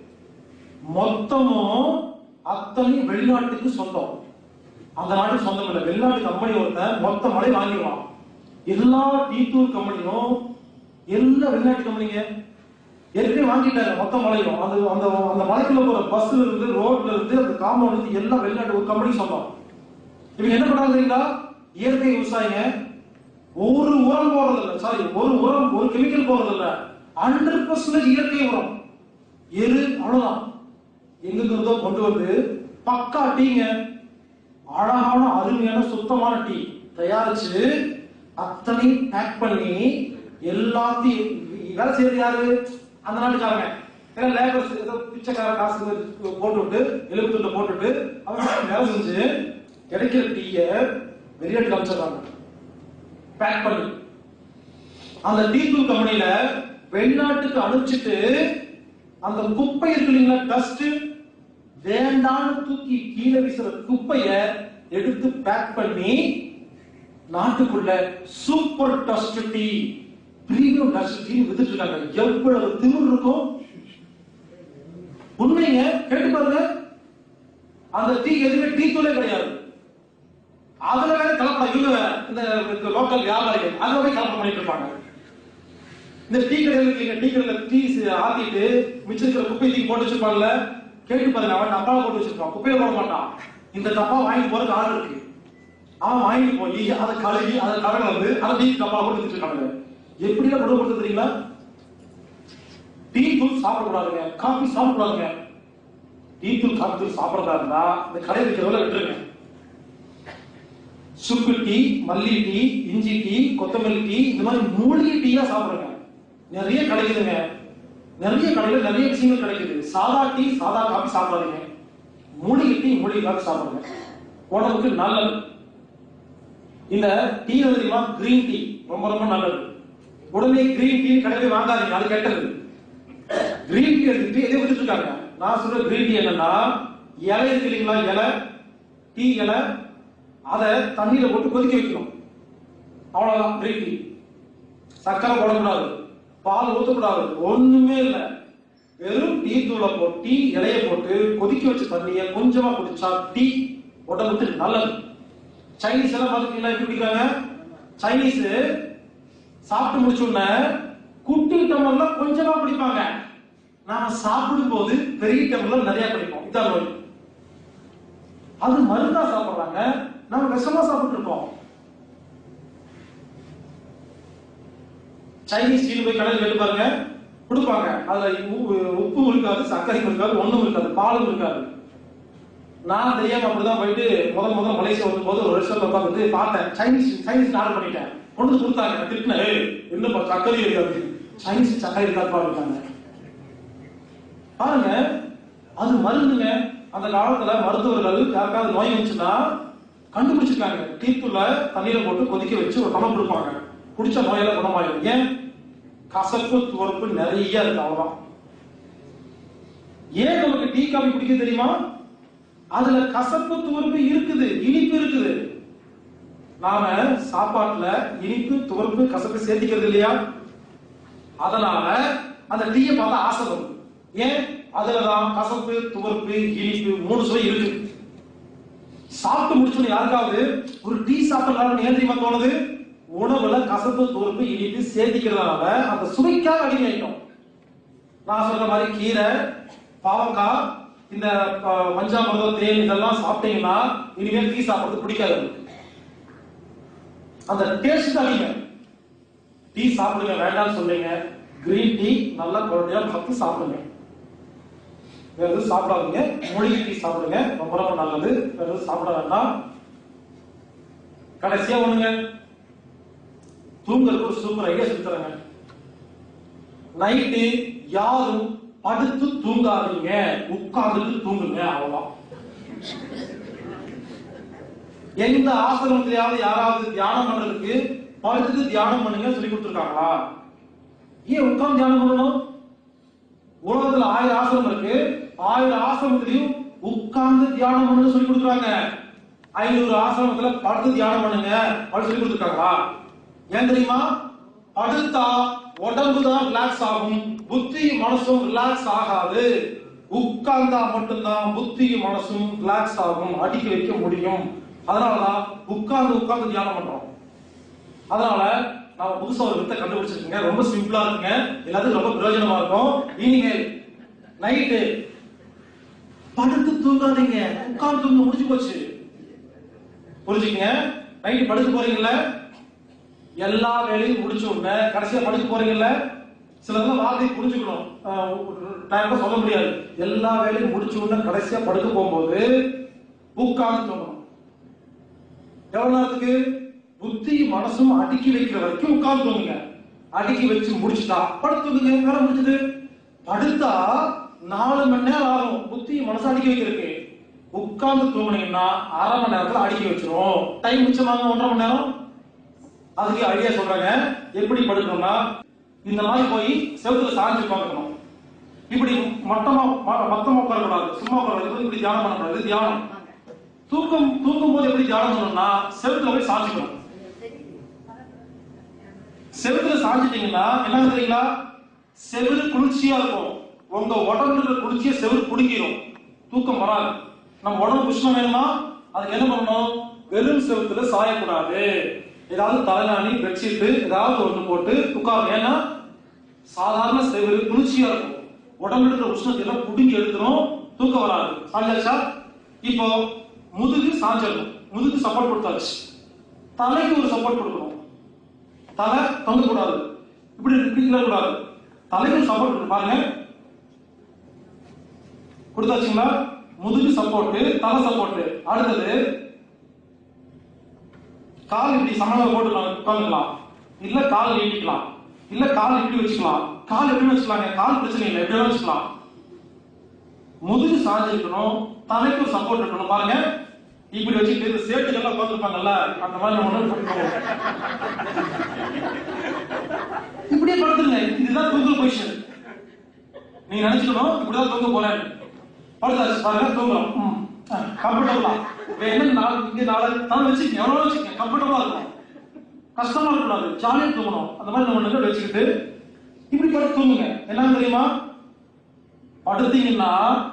மொத்தமும் அத்தனை வெளிநாட்டுக்கு சொந்தம் அந்த நாட்டுக்கு சொந்தம் இல்லை வெளிநாட்டு கம்பெனி ஒருத்தன் மொத்த மலை வாங்கிடுவான் எல்லா டீ தூள் கம்பெனியும் எல்லா வெளிநாட்டு கம்பெனிங்க ஏற்கனவே வாங்கிட்டாங்க மொத்த மலையும் அது அந்த அந்த மலைக்குள்ள போற பஸ்ல இருந்து ரோட்ல இருந்து அந்த காம்பவுண்ட் இருந்து எல்லாம் வெளிநாட்டு ஒரு கம்பெனி சொந்தம் இவங்க என்ன பண்றாங்க தெரியுங்களா இயற்கை விவசாயிங்க ஒரு உரம் போடுறது இல்ல சாரி ஒரு உரம் ஒரு கெமிக்கல் போடுறது இல்ல ஹண்ட்ரட் பர்சன்டேஜ் இயற்கை உரம் எரு அவ்வளவுதான் எங்க இருந்தோ கொண்டு வந்து பக்கா டீங்க அழகான அருமையான சுத்தமான டீ தயாரிச்சு அத்தனை பேக் பண்ணி எல்லாத்தையும் வேலை செய்யறது யாரு அந்த நாட்டுக்காரங்க ஏன்னா லேபர்ஸ் ஏதோ பிச்சைக்கார காசு போட்டு விட்டு எலும்புத்துள்ள போட்டுட்டு அவங்க வேலை செஞ்சு கிடைக்கிற டீய வெளிநாட்டு காமிச்சிடுறாங்க பேக் பண்ணி அந்த டீ தூள் கம்பெனில வெளிநாட்டுக்கு அனுப்பிச்சிட்டு அந்த குப்பை இருக்கு இல்லைங்களா டஸ்ட் வேண்டான்னு தூக்கி கீழே வீசுற குப்பைய எடுத்து பேக் பண்ணி நாட்டுக்குள்ள super dust tea premium dust tea வித்துட்டு இருக்காங்க எவ்வளவு திமிர் இருக்கும் உண்மைங்க கேட்டு பாருங்க அந்த டீ எதுவுமே டீ தூளே கிடையாது அதுல வேற கலப்படம் இவங்க வேற, இந்த லோக்கல் வியாபாரிகள் அதுல போய் கலப்படம் பண்ணிட்டு இருப்பாங்க இந்த டீ கடையில் இருக்கீங்க டீ கடையில டீ ஆத்திட்டு மிச்சம் இருக்கிற குப்பை தூக்கி போட்டு வச்சிருப்பாங்கல்ல கேட்டு பாருங்க அவன் டப்பால போட்டு வச்சிருப்பான் குப்பையில போட மாட்டான் இந்த டப்பா வாங்கி போறதுக்கு ஆள் இருக்கு அவன் வாங்கிட்டு போய் அதை கழுவி அதை கலங்க வந்து அதை டீ டப்பால போட்டு வச்சுட்டு இருக்காங்க எப்படிலாம் கொடுக்கப்படுது தெரியுங்களா டீ தூள் சாப்பிடக்கூடாதுங்க காபி சாப்பிடக்கூடாதுங்க டீ தூள் காபி தூள் சாப்பிடறதா இருந்தா இந்த கடையில் இருக்கிறவங்கள விட்டுருங்க சுக்கு டீ மல்லி டீ இஞ்சி டீ கொத்தமல்லி டீ இந்த மாதிரி மூலிகை டீயா சாப்பிடுங்க நிறைய கிடைக்குதுங்க நிறைய கடையில நிறைய விஷயங்கள் கிடைக்குது சாதா டீ சாதா காபி சாப்பிடாதீங்க மூலிகை டீ மூலிகை காபி சாப்பிடுங்க உடம்புக்கு நல்லது இந்த டீ வந்து தெரியுமா கிரீன் டீ ரொம்ப ரொம்ப நல்லது உடனே கிரீன் டீ கடையில வாங்காதீங்க அது கெட்டது கிரீன் டீ எடுத்துட்டு எதை வித்துட்டு இருக்காங்க நான் சொல்ற கிரீன் டீ என்னன்னா இலை இருக்கு இல்லைங்களா இலை டீ இலை அதை தண்ணியில போட்டு கொதிக்க வைக்கணும் அவ்வளவுதான் கிரீன் டீ சக்கரை போடக்கூடாது பால் ஊத்தக்கூடாது ஒண்ணுமே இல்ல வெறும் டீ தூளை போட்டு டீ இலைய போட்டு கொதிக்க வச்ச தண்ணிய கொஞ்சமா குடிச்சா டீ உடம்புக்கு நல்லது சைனீஸ் எல்லாம் பாத்துக்கீங்களா எப்படி குடிக்கிறாங்க சைனீஸ் சாப்பிட்டு முடிச்ச உடனே குட்டி டம்ளர்ல கொஞ்சமா குடிப்பாங்க நாம சாப்பிடும் போது பெரிய டம்ளர்ல நிறைய குடிப்போம் இதான் நோய் அது மருந்தா சாப்பிடுறாங்க நாம விஷமா சாப்பிட்டு இருக்கோம் சைனீஸ் டீ போய் கடையில் கேட்டு பாருங்க கொடுப்பாங்க அதுல உப்பு- உப்பும் இருக்காது சர்க்கரையும் இருக்காது ஒண்ணும் இருக்காது பாலும் இருக்காது நான் தெரியாம அப்படிதான் போயிட்டு முதல் முதல் மலேசியா வரும்போது ஒரு ரெஸ்டாரண்ட் உட்காந்து பார்த்தேன் சைனீஸ் சைனீஸ் ஆர்டர் பண்ணிட்டேன் கொண்டு வந்து கொடுத்தாங்க நான் திட்டினேன் "ஏய், என்னப்பா சர்க்கரை இருக்காது சைனீஸ் சர்க்கரை இருக்காதுப்பா இருக்காங்க பாருங்க அது மருந்துங்க அந்த காலத்துல மருத்துவர்கள் யாருக்காவது நோய் வந்துச்சுன்னா கண்டுபிடிச்சிருக்காங்க டீத்துள்ள தண்ணீரை போட்டு கொதிக்க வச்சு ஒரு டம்ளர் கொடுப்பாங்க குடிச்ச நோயெல்லாம் குணமாயிடும் ஏன் கசப்பு துவர்ப்பு நிறைய இருக்கு அவ்வளவுதான் ஏன் நமக்கு டீ காபி குடிக்க தெரியுமா அதுல கசப்பு துவர்ப்பு இருக்குது இனிப்பு இருக்குது நாம சாப்பாட்டுல இனிப்பு துவர்ப்பு கசப்பு சேர்த்திக்கிறது இல்லையா அதனால அந்த டீயை பார்த்தா ஆசை வரும் ஏன் அதுலதான் கசப்பு துவர்ப்பு இனிப்பு மூணு சுவை இருக்கு சாப்பிட்டு முடிச்சோன்னு யாருக்காவது ஒரு டீ சாப்பிடலாம் ஏன் தெரியுமா தோணுது உணவுல கசப்பு துவர்ப்பு இனிப்பு சேர்த்திக்கிறதுனால அந்த சுவைக்காக அடிமையாயிட்டோம் நான் சொல்ற மாதிரி கீரை பாவக்காய் இந்த அஹ், மஞ்சாமிர்தம் தேன் இதெல்லாம் சாப்பிட்டீங்கன்னா இனிமேல் டீ சாப்பிடுறது பிடிக்காது உங்களுக்கு. அந்த டேஸ்ட் அதிக டீ சாப்பிடுங்க வேண்டாம்னு சொல்றீங்க கிரீன் டீ நல்லா குழந்தையா பார்த்து சாப்பிடுங்க வேற எதுவும் சாப்பிடாதீங்க மூலிகை டீ சாப்பிடுங்க ரொம்ப ரொம்ப நல்லது வேற எதுவும் சாப்பிட வேண்டாம் கடைசியா ஒண்ணுங்க தூங்குறதுக்கு ஒரு சூப்பர் ஐடியா சொல்லி தரேங்க நைட்டு யாரும் படுத்து தூங்காதீங்க உட்கார்ந்துட்டு தூங்குங்க அவ்வளவுதான் எந்த ஆசிரமத்திலேயாவது யாராவது தியானம் பண்றதுக்கு படுத்துட்டு தியானம் பண்ணுங்க சொல்லி கொடுத்துருக்காங்களா ஏன் உட்கார்ந்து தியானம் பண்ணணும் உலகத்துல ஆயிரம் ஆசிரமம் இருக்கு ஆயிரம் ஆசிரமத்திலையும் உட்கார்ந்து தியானம் பண்ணுங்க சொல்லி கொடுக்குறாங்க ஐநூறு ஆசிரமத்துல படுத்து தியானம் பண்ணுங்க அப்படி சொல்லி கொடுத்துருக்காங்களா ஏன் தெரியுமா படுத்தா உடம்பு தான் ரிலாக்ஸ் ஆகும் புத்தி மனசும் ரிலாக்ஸ் ஆகாது உட்கார்ந்தா மட்டும்தான் புத்தியும் மனசும் ரிலாக்ஸ் ஆகும் அடிக்க வைக்க முடியும் அதனாலதான் உட்கார்ந்து உட்கார்ந்து தியானம் பண்றோம் அதனால நாம புதுசா ஒரு வித்தை கண்டுபிடிச்சிருக்கீங்க ரொம்ப சிம்பிளா இருக்குங்க எல்லாத்துக்கும் ரொம்ப பிரயோஜனமா இருக்கும் இனிமேல் நைட்டு படுத்து தூங்காதீங்க உட்கார்ந்து தூங்க முடிஞ்சு போச்சு புரிஞ்சுக்கங்க நைட்டு படுக்க போறீங்கல்ல எல்லா வேலையும் முடிச்ச உடனே கடைசியா படுக்க போறீங்கல்ல சிலதெல்லாம் வார்த்தை புரிஞ்சுக்கணும் டைம் சொல்ல முடியாது எல்லா வேலையும் முடிச்ச உடனே கடைசியா படுக்க போகும்போது உட்கார்ந்து தூங்கணும் எவ்வளவு நேரத்துக்கு புத்தி மனசும் அடுக்கி வைக்கிற வரைக்கும் உட்கார்ந்து தூங்குங்க அடுக்கி வச்சு முடிச்சுட்டா படுத்துங்க வேலை முடிச்சது படுத்தா நாலு மணி நேரம் ஆகும் புத்தி மனசு அடுக்கி வைக்கிறதுக்கு உட்கார்ந்து தூங்குனீங்கன்னா அரை மணி நேரத்துல அடுக்கி வச்சிரும் டைம் மிச்சமாங்க ஒன்றரை மணி நேரம் அதுக்கு ஐடியா சொல்றாங்க எப்படி படுக்கணும்னா இந்த மாதிரி போய் செவுத்துல சாஞ்சு பார்க்கணும் இப்படி மட்டமா ம- மொத்தமா உட்காரக்கூடாது சும்மா உட்காரக்கூடாது இப்படி தியானம் பண்ணக்கூடாது இது தியானம் தூக்கம் தூங்கும் போது எப்படி தியானம் பண்ணணும்னா செவுத்துல போய் சாஞ்சுக்கணும் செவுத்துல சாஞ்சிட்டீங்கன்னா என்ன தெரியுங்களா செவுரு குளிர்ச்சியா இருக்கும் உங்க உடம்புல இருக்கிற குளிர்ச்சியை செவுரு குடுங்கிடும் தூக்கம் வராது நம்ம உடம்பு உஷ்ணம் வேணுமா அதுக்கு என்ன பண்ணணும் வெறும் செவுத்துல சாயக்கூடாது ஏதாவது தலைநாணி பெட்ஷீட் ஏதாவது ஒண்ணு போட்டு உட்காரும் ஏன்னா சாதாரண செவுரு குளிர்ச்சியா இருக்கும் உடம்புல இருக்கிற உஷ்ணத்தை எல்லாம் புடுங்கி எடுத்துரும் தூக்கம் வராது சாஞ்சாச்சா இப்போ முதுகு சாஞ்சிடணும் முதுகு சப்போர்ட் கொடுத்தாச்சு தலைக்கு ஒரு சப்போர்ட் கொடுக்கணும் தலை தொங்க கூடாது இப்படி இப்படி கூடாது தலைக்கு சப்போர்ட் இருக்கு பாருங்க கொடுத்தாச்சுங்களா முதுகு சப்போர்ட் தலை சப்போர்ட் அடுத்தது கால் இப்படி சமணம் போட்டு உட்காந்துக்கலாம் இல்ல கால் நீட்டிக்கலாம் இல்ல கால் இப்படி வச்சுக்கலாம் கால் எப்படி வச்சுக்கலாங்க கால் பிரச்சனை இல்லை எப்படி வேணா வச்சுக்கலாம் முதுகு சாஞ்சு இருக்கணும் தலைக்கு ஒரு சப்போர்ட் இருக்கணும் பாருங்க இப்படி வச்சுக்கிட்டு இந்த சேட்டுகள்லாம் உட்காந்துருப்பாங்கல்ல அந்த மாதிரி நம்ம ஒண்ணு போட்டுக்கணும். இப்படியே படுத்துருங்க இதுதான் தூங்குற பொசிஷன் நீங்க நினைச்சுக்கணும் இப்படிதான் தூங்க போறேன் படுத்தாச்சு பாருங்க தூங்கலாம் கம்ஃபர்டபுளா என்ன நாள் இங்க நாளை தான் வச்சுக்கங்க எவ்வளவு வச்சுக்கங்க கம்ஃபர்டபுளா இருக்கும் கஷ்டமா இருக்கக்கூடாது ஜாலியா தூங்கணும் அந்த மாதிரி நம்ம நிலை வச்சுக்கிட்டு இப்படி படுத்து தூங்குங்க என்ன தெரியுமா படுத்தீங்கன்னா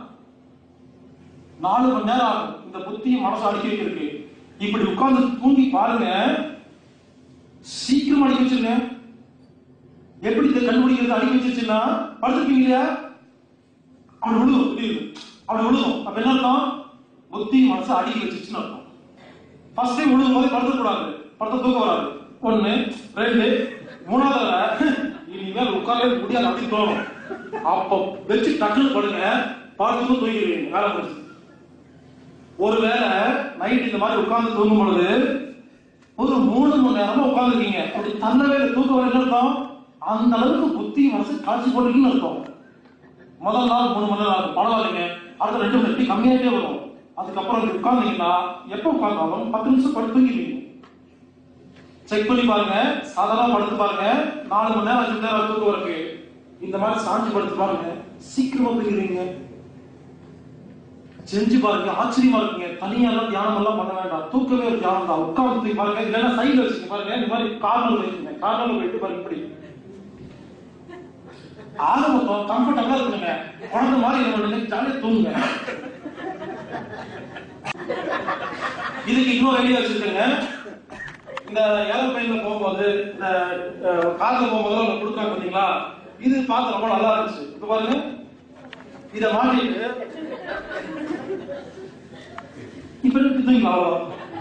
நாலு மணி நேரம் ஆகும் இந்த புத்தி மனசு அடக்கி வைக்கிறதுக்கு இப்படி உட்கார்ந்து தூங்கி பாருங்க சீக்கிரம் அடக்கி வச்சிருங்க எப்படி இதை கண்டுபிடிக்கிறது அடக்கி வச்சிருச்சுன்னா படுத்துருப்பீங்க இல்லையா அப்படி விழுகும் இப்படி இருக்கு. அப்படி விழுகும் அப்ப என்ன அர்த்தம் புத்தி மனசு அடக்கி வச்சிருச்சுன்னு அர்த்தம் ஃபர்ஸ்ட் டைம் விழுகும் போது படுத்த கூடாது படுத்த தூக்கம் வராது ஒண்ணு ரெண்டு மூணாவது தடவை, இனிமேல் உட்காரவே முடியாது அப்படின்னு தோணும் அப்ப வச்சு டக்குன்னு படுங்க பார்த்துட்டு தூங்கிடுவீங்க வேலை முடிச்சு ஒருவேளை நைட் இந்த மாதிரி உட்கார்ந்து தூங்கும் பொழுது ஒரு மூணு மணி நேரமா உட்கார்ந்துருக்கீங்க அப்படி தன்னவே இல்லை, தூக்கம் வரல அர்த்தம் அந்த அளவுக்கு புத்தி மனசு காட்சி போட்டுருக்கீங்கன்னு அர்த்தம் முதல் நாள் மூணு மணி நேரம் ஆகும் பரவாயில்லைங்க அடுத்த ரெண்டு மணி நேரம் கம்மியாகிட்டே வரும் அதுக்கப்புறம் இப்படி உட்கார்ந்தீங்கன்னா எப்போ உட்கார்ந்தாலும் பத்து நிமிஷம் படுத்து தூங்கிடுவீங்க செக் பண்ணி பாருங்க சாதாரண படுத்து பாருங்க நாலு மணி நேரம் அஞ்சு மணி நேரம் தூக்கம் இருக்கு இந்த மாதிரி சாஞ்சு படுத்து பாருங்க சீக்கிரமா தூங்கிடுவீங்க செஞ்சு பாருங்க ஆச்சரியமா இருக்குங்க தனியா எல்லாம் தியானம் எல்லாம் பண்ண வேண்டாம் தூக்கமே ஒரு தியானம் தான் உட்கார்ந்து தூக்கி பாருங்க இல்லைன்னா சைடுல வச்சுங்க பாருங்க இந்த மாதிரி கார்னர் வைக்குங்க கார்னர்ல போயிட்டு பாருங்க இப்படி ஆக மொத்தம் கம்ஃபர்டபுளா இருக்குங்க குழந்தை மாதிரி என்ன பண்ணுங்க ஜாலியா தூங்குங்க இதுக்கு இன்னொரு ஐடியா வச்சிருக்கேங்க இந்த ஏரோப்ளைன்ல போகும்போது இந்த அஹ், கார்ல போகும்போது அவங்க கொடுக்குறாங்க பாத்தீங்களா இது பார்க்க ரொம்ப நல்லா இருந்துச்சு இப்ப பாருங்க இத மாட்டிட்டு இப்ப இருக்குதுங்களா அவ்வளோ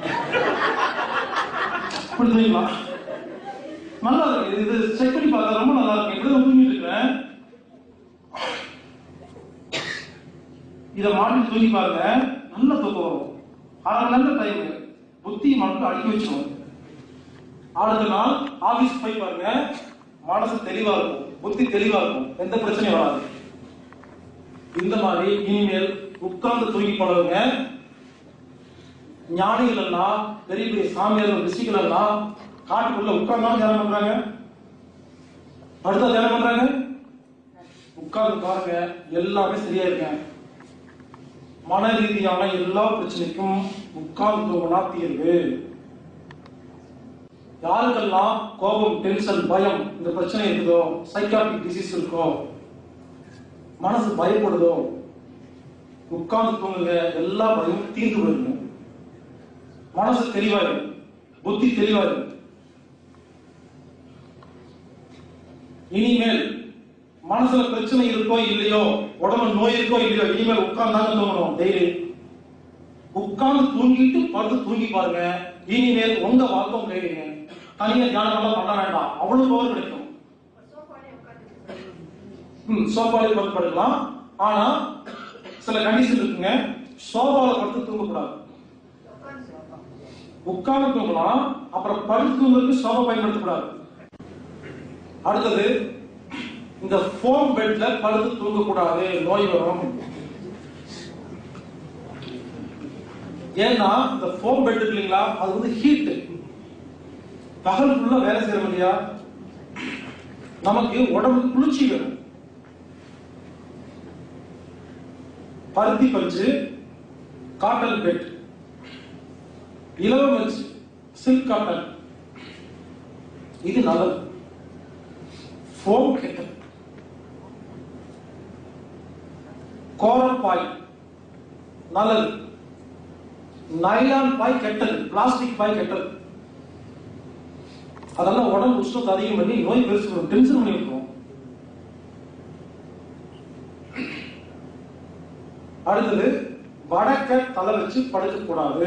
புரிஞ்சுங்களா நல்லா இருக்கு இது செக் பண்ணி பார்த்தா ரொம்ப நல்லா இருக்கு இப்படி தூங்கிட்டு இருக்கிறேன் இத மாட்டி தூங்கி பாருங்க நல்ல தூக்கம் வரும் அரை மணி நேரம் டைம் புத்தி மட்டும் அடக்கி வச்சிடும் அடுத்த நாள் ஆபீஸ் போய் பாருங்க மனசு தெளிவா இருக்கும் புத்தி தெளிவா இருக்கும் எந்த பிரச்சனையும் வராது இந்த மாதிரி இனிமேல் உட்கார்ந்து தூங்கி பழகுங்க ஞானிகள் எல்லாம் பெரிய பெரிய சாமியார்கள் ரிஷிகள் எல்லாம் காட்டுக்குள்ள உட்கார்ந்தா தியானம் பண்றாங்க படுத்தா தியானம் பண்றாங்க உட்கார்ந்து பாருங்க எல்லாமே சரியா இருக்கேன் மன ரீதியான எல்லா பிரச்சனைக்கும் உட்கார்ந்து தூங்கினா தீர்வு யாருக்கெல்லாம் கோபம் டென்ஷன் பயம் இந்த பிரச்சனை இருக்குதோ சைக்காட்ரிக் டிசீஸ் இருக்கோ மனசு பயப்படுதோ உட்கார்ந்து தூங்குங்க எல்லா பயமும் தீர்ந்து போயிருங்க மனசு தெளிவாயிடும் புத்தி தெளிவாயிடும் இனிமேல் மனசுல பிரச்சனை இருக்கோ இல்லையோ உடம்பு நோய் இருக்கோ இல்லையோ இனிமேல் உட்கார்ந்தாங்க தூங்கணும் டெய்லி உட்கார்ந்து தூங்கிட்டு படுத்து தூங்கி பாருங்க இனிமேல் உங்க வாழ்க்கை உங்க கையிலங்க தனியா தியானம் எல்லாம் பண்ண வேண்டாம் அவ்வளவு பவர் கிடைக்கும் ம் சோஃபாலே படுத்து படுக்கலாம் ஆனா சில கண்டிஷன் இருக்குங்க சோஃபால படுத்து தூங்கக்கூடாது உட்கார்ந்து தூங்கலாம் அப்புறம் படுத்து தூங்குறதுக்கு சோஃபா பயன்படுத்தக்கூடாது அடுத்தது இந்த ஃபோம் பெட்ல படுத்து தூங்கக்கூடாது நோய் வரும் ஏன்னா இந்த ஃபோம் பெட் இருக்கு இல்லைங்களா அது வந்து ஹீட் பகல் ஃபுல்லா வேலை செய்யறோம் இல்லையா நமக்கு உடம்பு குளிர்ச்சி வேணும் பருத்தி பஞ்சு காட்டன் பெட் இலவ பஞ்சு சில்க் காட்டன் இது நல்லது ஃபோம் கெட்டது கோரல் பாய் நல்லது நைலான் பாய் கெட்டது பிளாஸ்டிக் பாய் கெட்டது அதெல்லாம் உடம்பு உஷ்ணத்தை அதிகம் பண்ணி நோய் பெருசு வரும் டென்ஷன் பண்ணி விட்டுரும் அடுத்தது வடக்க தலை வச்சு படுக்க கூடாது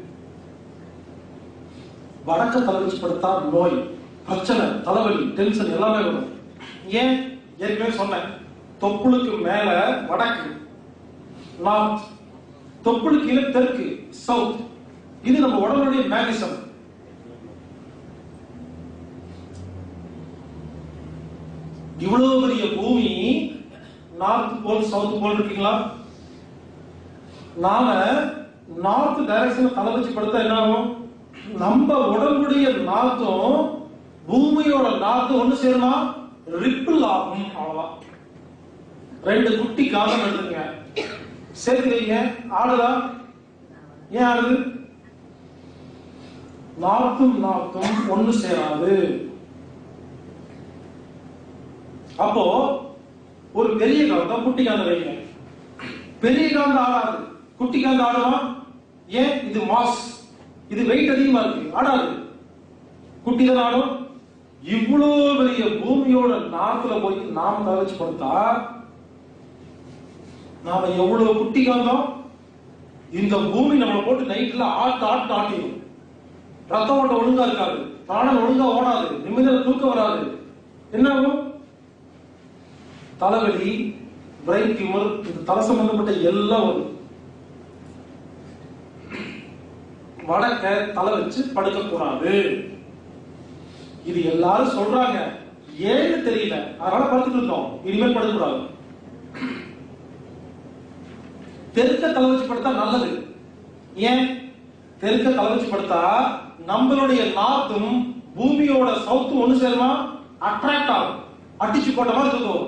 வடக்க தலை வச்சு படுத்தா நோய் பிரச்சனை தலைவலி டென்ஷன் எல்லாமே வரும் ஏன் ஏற்கனவே சொன்னேன் தொப்புளுக்கு மேல வடக்கு நார்த் தொப்புளுக்கு கீழே தெற்கு சவுத் இது நம்ம உடம்புடைய மேக்னிசம் இவ்வளவு பெரிய பூமி நார்த் போல் சவுத் போல் இருக்கீங்களா நாம நார்த் டைரக்ஷன் தலை வச்சு படுத்தா என்ன ஆகும் நம்ம உடம்புடைய நார்த்தும் பூமியோட நார்த்தும் ஒண்ணு சேருமா ரிப்பிள் ஆகும் அவ்வளவுதான் ரெண்டு குட்டி காலம் எடுத்துங்க சேர்த்து வைங்க ஆடுதா ஏன் ஆடுது நார்த்தும் நார்த்தும் ஒண்ணு சேராது அப்போ ஒரு பெரிய காந்தம் குட்டி காந்தம் வைங்க பெரிய காந்தம் ஆடாது குட்டி காந்தம் ஆடுமா ஏன் இது மாஸ் இது வெயிட் அதிகமா இருக்கு ஆடாது குட்டி தான் ஆடும் இவ்வளவு பெரிய பூமியோட நார்த்துல போய் நாம தவச்சு படுத்தா நாம எவ்வளவு குட்டி காந்தம் இந்த பூமி நம்மளை போட்டு நைட்ல ஆட்டு ஆட்டு ஆட்டிடும் ரத்தம் ஓட்ட ஒழுங்கா இருக்காது பிராணம் ஒழுங்கா ஓடாது நிம்மதியில தூக்கம் வராது என்ன ஆகும் தலைவலி பிரெயின் டியூமர் இந்த தலை சம்பந்தப்பட்ட எல்லாம் வரும் வடக்க தலை வச்சு படுக்க கூடாது இது எல்லாரும் சொல்றாங்க ஏன்னு தெரியல அதனால படுத்துட்டு இருந்தோம் இனிமேல் படுக்க கூடாது தெற்க தலை வச்சு படுத்தா நல்லது ஏன் தெற்க தலை வச்சு படுத்தா நம்மளுடைய நார்த்தும் பூமியோட சவுத்தும் ஒண்ணு சேருமா அட்ராக்ட் ஆகும் அடிச்சு போட்ட மாதிரி தூக்கம்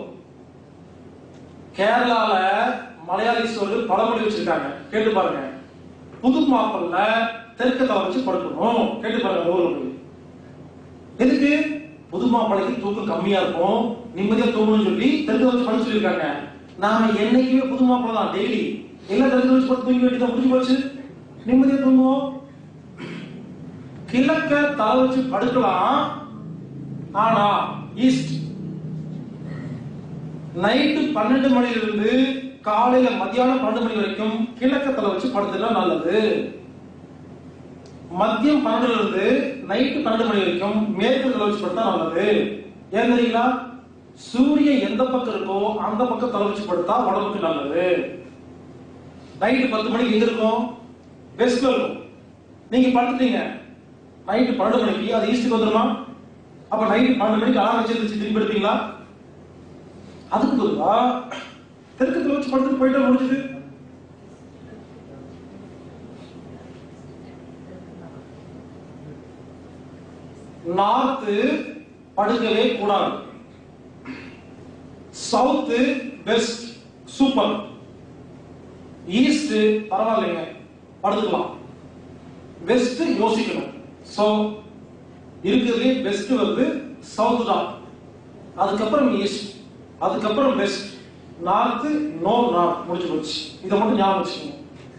கேரளால மலையாளி சொல்லு பழமொழி வச்சிருக்காங்க கேட்டு பாருங்க புது மாப்பல்ல தெற்க தலை வச்சு படுக்கணும் கேட்டு பாருங்க ஊர்ல போய் எதுக்கு புது மாப்பிள்ளைக்கு தூக்கம் கம்மியா இருக்கும் நிம்மதியா தூங்கணும்னு சொல்லி தெற்கு வச்சு படுக்க சொல்லியிருக்காங்க நாம என்னைக்குமே புது மாப்பிள்ளை தான் டெய்லி எல்லாம் தெற்கு வச்சு படுத்து தூங்கி வேண்டியதான் முடிஞ்சு போச்சு நிம்மதியா தூங்குவோம் கிழக்க தலை வச்சு படுக்கலாம் ஆனா ஈஸ்ட் நைட்டு பன்னெண்டு மணில இருந்து காலையில மத்தியானம் பன்னெண்டு மணி வரைக்கும் கிழக்க தலை வச்சு படுத்துனா நல்லது மதியம் பன்னெண்டுல இருந்து நைட்டு பன்னெண்டு மணி வரைக்கும் மேற்கு தலை வச்சு படுத்தா நல்லது ஏன் தெரியுங்களா சூரியன் எந்த பக்கம் இருக்கோ அந்த பக்கம் தலை வச்சு படுத்தா உடம்புக்கு நல்லது நைட்டு பத்து மணிக்கு எங்க இருக்கும் வெஸ்ட்ல இருக்கும் நீங்க படுத்துட்டீங்க நைட்டு பன்னெண்டு மணிக்கு அது ஈஸ்டுக்கு வந்துருமா அப்ப நைட்டு பன்னெண்டு மணிக்கு அலாரம் வச்சு எழுந்திருச்சு திரும்பி எடுப்பீங்களா அதுக்கு பதிலா தெற்கு வச்சு படுத்துட்டு போயிட்டா முடிஞ்சது நார்த்து படுக்கவே கூடாது சவுத்து பெஸ்ட் சூப்பர் ஈஸ்ட் பரவாயில்லைங்க படுத்துக்கலாம் வெஸ்ட் யோசிக்கணும் சோ இருக்கிறதுலே பெஸ்ட் வந்து சவுத் தான் அதுக்கப்புறம் ஈஸ்ட் அதுக்கப்புறம் வெஸ்ட் நார்த்து நோ நார்த் முடிஞ்சு போச்சு இதை மட்டும் ஞாபகம் வச்சுக்கோங்க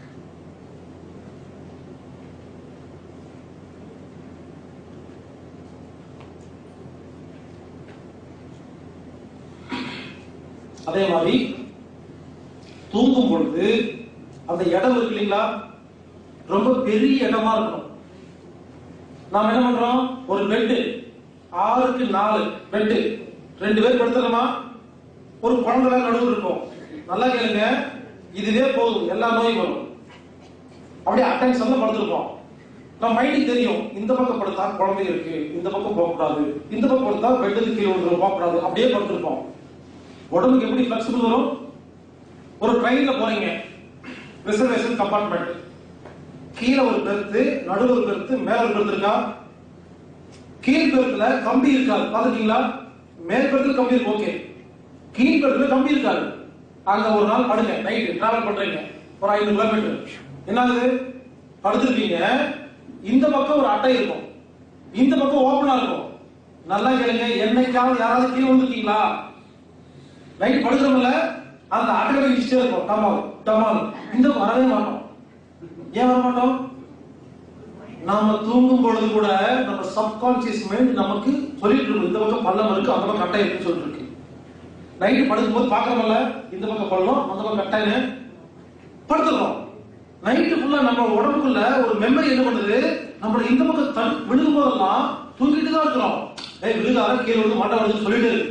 அதே மாதிரி தூங்கும் பொழுது அந்த இடம் இருக்கு இல்லைங்களா ரொம்ப பெரிய இடமா இருக்கணும் நாம என்ன பண்றோம் ஒரு பெட்டு ஆறுக்கு நாலு பெட்டு ரெண்டு பேர் படுத்துறோமா ஒரு குழந்தை நடுவு இருக்கும் நல்லா கேளுங்க இதுவே போதும் எல்லா நோயும் வரும் அப்படியே அட்டென்ஷன்ல படுத்திருப்போம் நம்ம மைண்டுக்கு தெரியும் இந்த பக்கம் படுத்தா குழந்தை இருக்கு இந்த பக்கம் போகக்கூடாது இந்த பக்கம் படுத்தா பெட்டுக்கு கீழே விழுந்துரும் போகக்கூடாது அப்படியே படுத்திருப்போம் உடம்புக்கு எப்படி ஃபிளெக்சிபிள் வரும் ஒரு ட்ரெயின்ல போறீங்க ரிசர்வேஷன் கம்பார்ட்மெண்ட் கீழே ஒரு பெருத்து நடுவு ஒரு பெருத்து மேல ஒரு பெருத்து இருக்கா கீழ் பெருத்துல கம்பி இருக்காது பாத்துட்டீங்களா மேல் பெருத்துல கம்பி இருக்கு ஓகே கீழ் பெருத்துல கம்பி இருக்காது அங்க ஒரு நாள் படுங்க நைட் டிராவல் பண்றீங்க ஒரு ஐநூறு கிலோமீட்டர் என்ன ஆகுது படுத்திருக்கீங்க இந்த பக்கம் ஒரு அட்டை இருக்கும் இந்த பக்கம் ஓபனா இருக்கும் நல்லா கேளுங்க என்னைக்காவது யாராவது கீழே வந்திருக்கீங்களா நைட் படுக்கிறோம்ல அந்த அட்டை இடிச்சுட்டே இருக்கும் டமால் டமால் இந்த பக்கம் வரவே மாட்டோம் ஏன் வர மாட்டோம் நாம தூங்கும் பொழுது கூட நம்ம சப்கான்சியஸ் மைண்ட் நமக்கு சொல்லிட்டு இருக்கும் இந்த பக்கம் பள்ளம் இருக்கு அந்த பக்கம் கட்டை இருக்குன்னு சொல்லிட்டு இருக்கு நைட்டு படுக்கும் போது பாக்குறோம்ல இந்த பக்கம் பள்ளம் அந்த பக்கம் கட்டைன்னு படுத்துறோம் நைட்டு ஃபுல்லா நம்ம உடம்புக்குள்ள ஒரு மெமரி என்ன பண்ணுது நம்மள இந்த பக்கம் தடு விழுகும் போதெல்லாம் தூங்கிட்டு தான் இருக்கிறோம் ஏய் விழுகாத கீழே வந்து மண்டை வருதுன்னு சொல்லிட்டே இருக்கு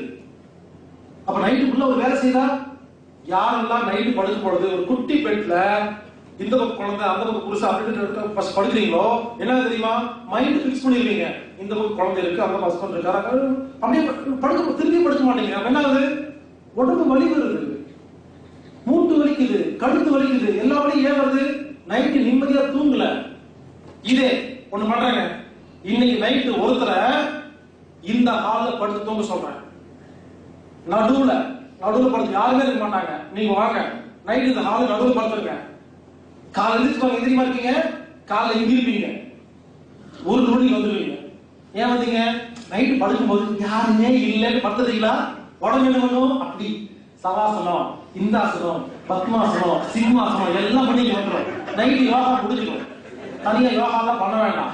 அப்ப நைட்டு ஃபுல்லா ஒரு வேலை செய்தா யாரெல்லாம் நைட்டு படுக்கும் பொழுது ஒரு குட்டி பெட்ல இந்த பக்கம் குழந்தை அந்த பக்கம் புருஷன் அப்படின்னு ஃபர்ஸ்ட் படுக்கிறீங்களோ என்ன தெரியுமா மைண்ட் ஃபிக்ஸ் பண்ணிருவீங்க இந்த பக்கம் குழந்தை இருக்கு அந்த ஹஸ்பண்ட் இருக்காரு அப்படியே படுக்க திரும்பி படுக்க மாட்டீங்க அப்ப என்ன ஆகுது உடம்பு வலி வருது மூட்டு வலிக்குது கழுத்து வலிக்குது எல்லா வலியும் ஏன் வருது நைட்டு நிம்மதியா தூங்கல இதே ஒண்ணு பண்றேங்க இன்னைக்கு நைட்டு ஒருத்தரை இந்த ஹால்ல படுத்து தூங்க சொல்றேன் நடுவுல நடுவுல படுத்து யாருமே இருக்க மாட்டாங்க நீங்க வாங்க நைட் இந்த ஹால் நடுவுல படுத்துருங்க காலை எழுந்திரிச்சு பாருங்க எதிரிமா இருக்கீங்க காலைல இங்க இருப்பீங்க ஒரு நொடி வந்துடுவீங்க ஏன் வந்தீங்க நைட்டு படுக்கும்போது யாருமே இல்லைன்னு படுத்துறீங்களா உடம்பு என்ன பண்ணும் அப்படி சவாசனம் இந்தாசனம் பத்மாசனம் சிம்மாசனம் எல்லாம் பண்ணி வந்துடும் நைட்டு யோகா முடிஞ்சிடும் தனியா யோகா எல்லாம் பண்ண வேண்டாம்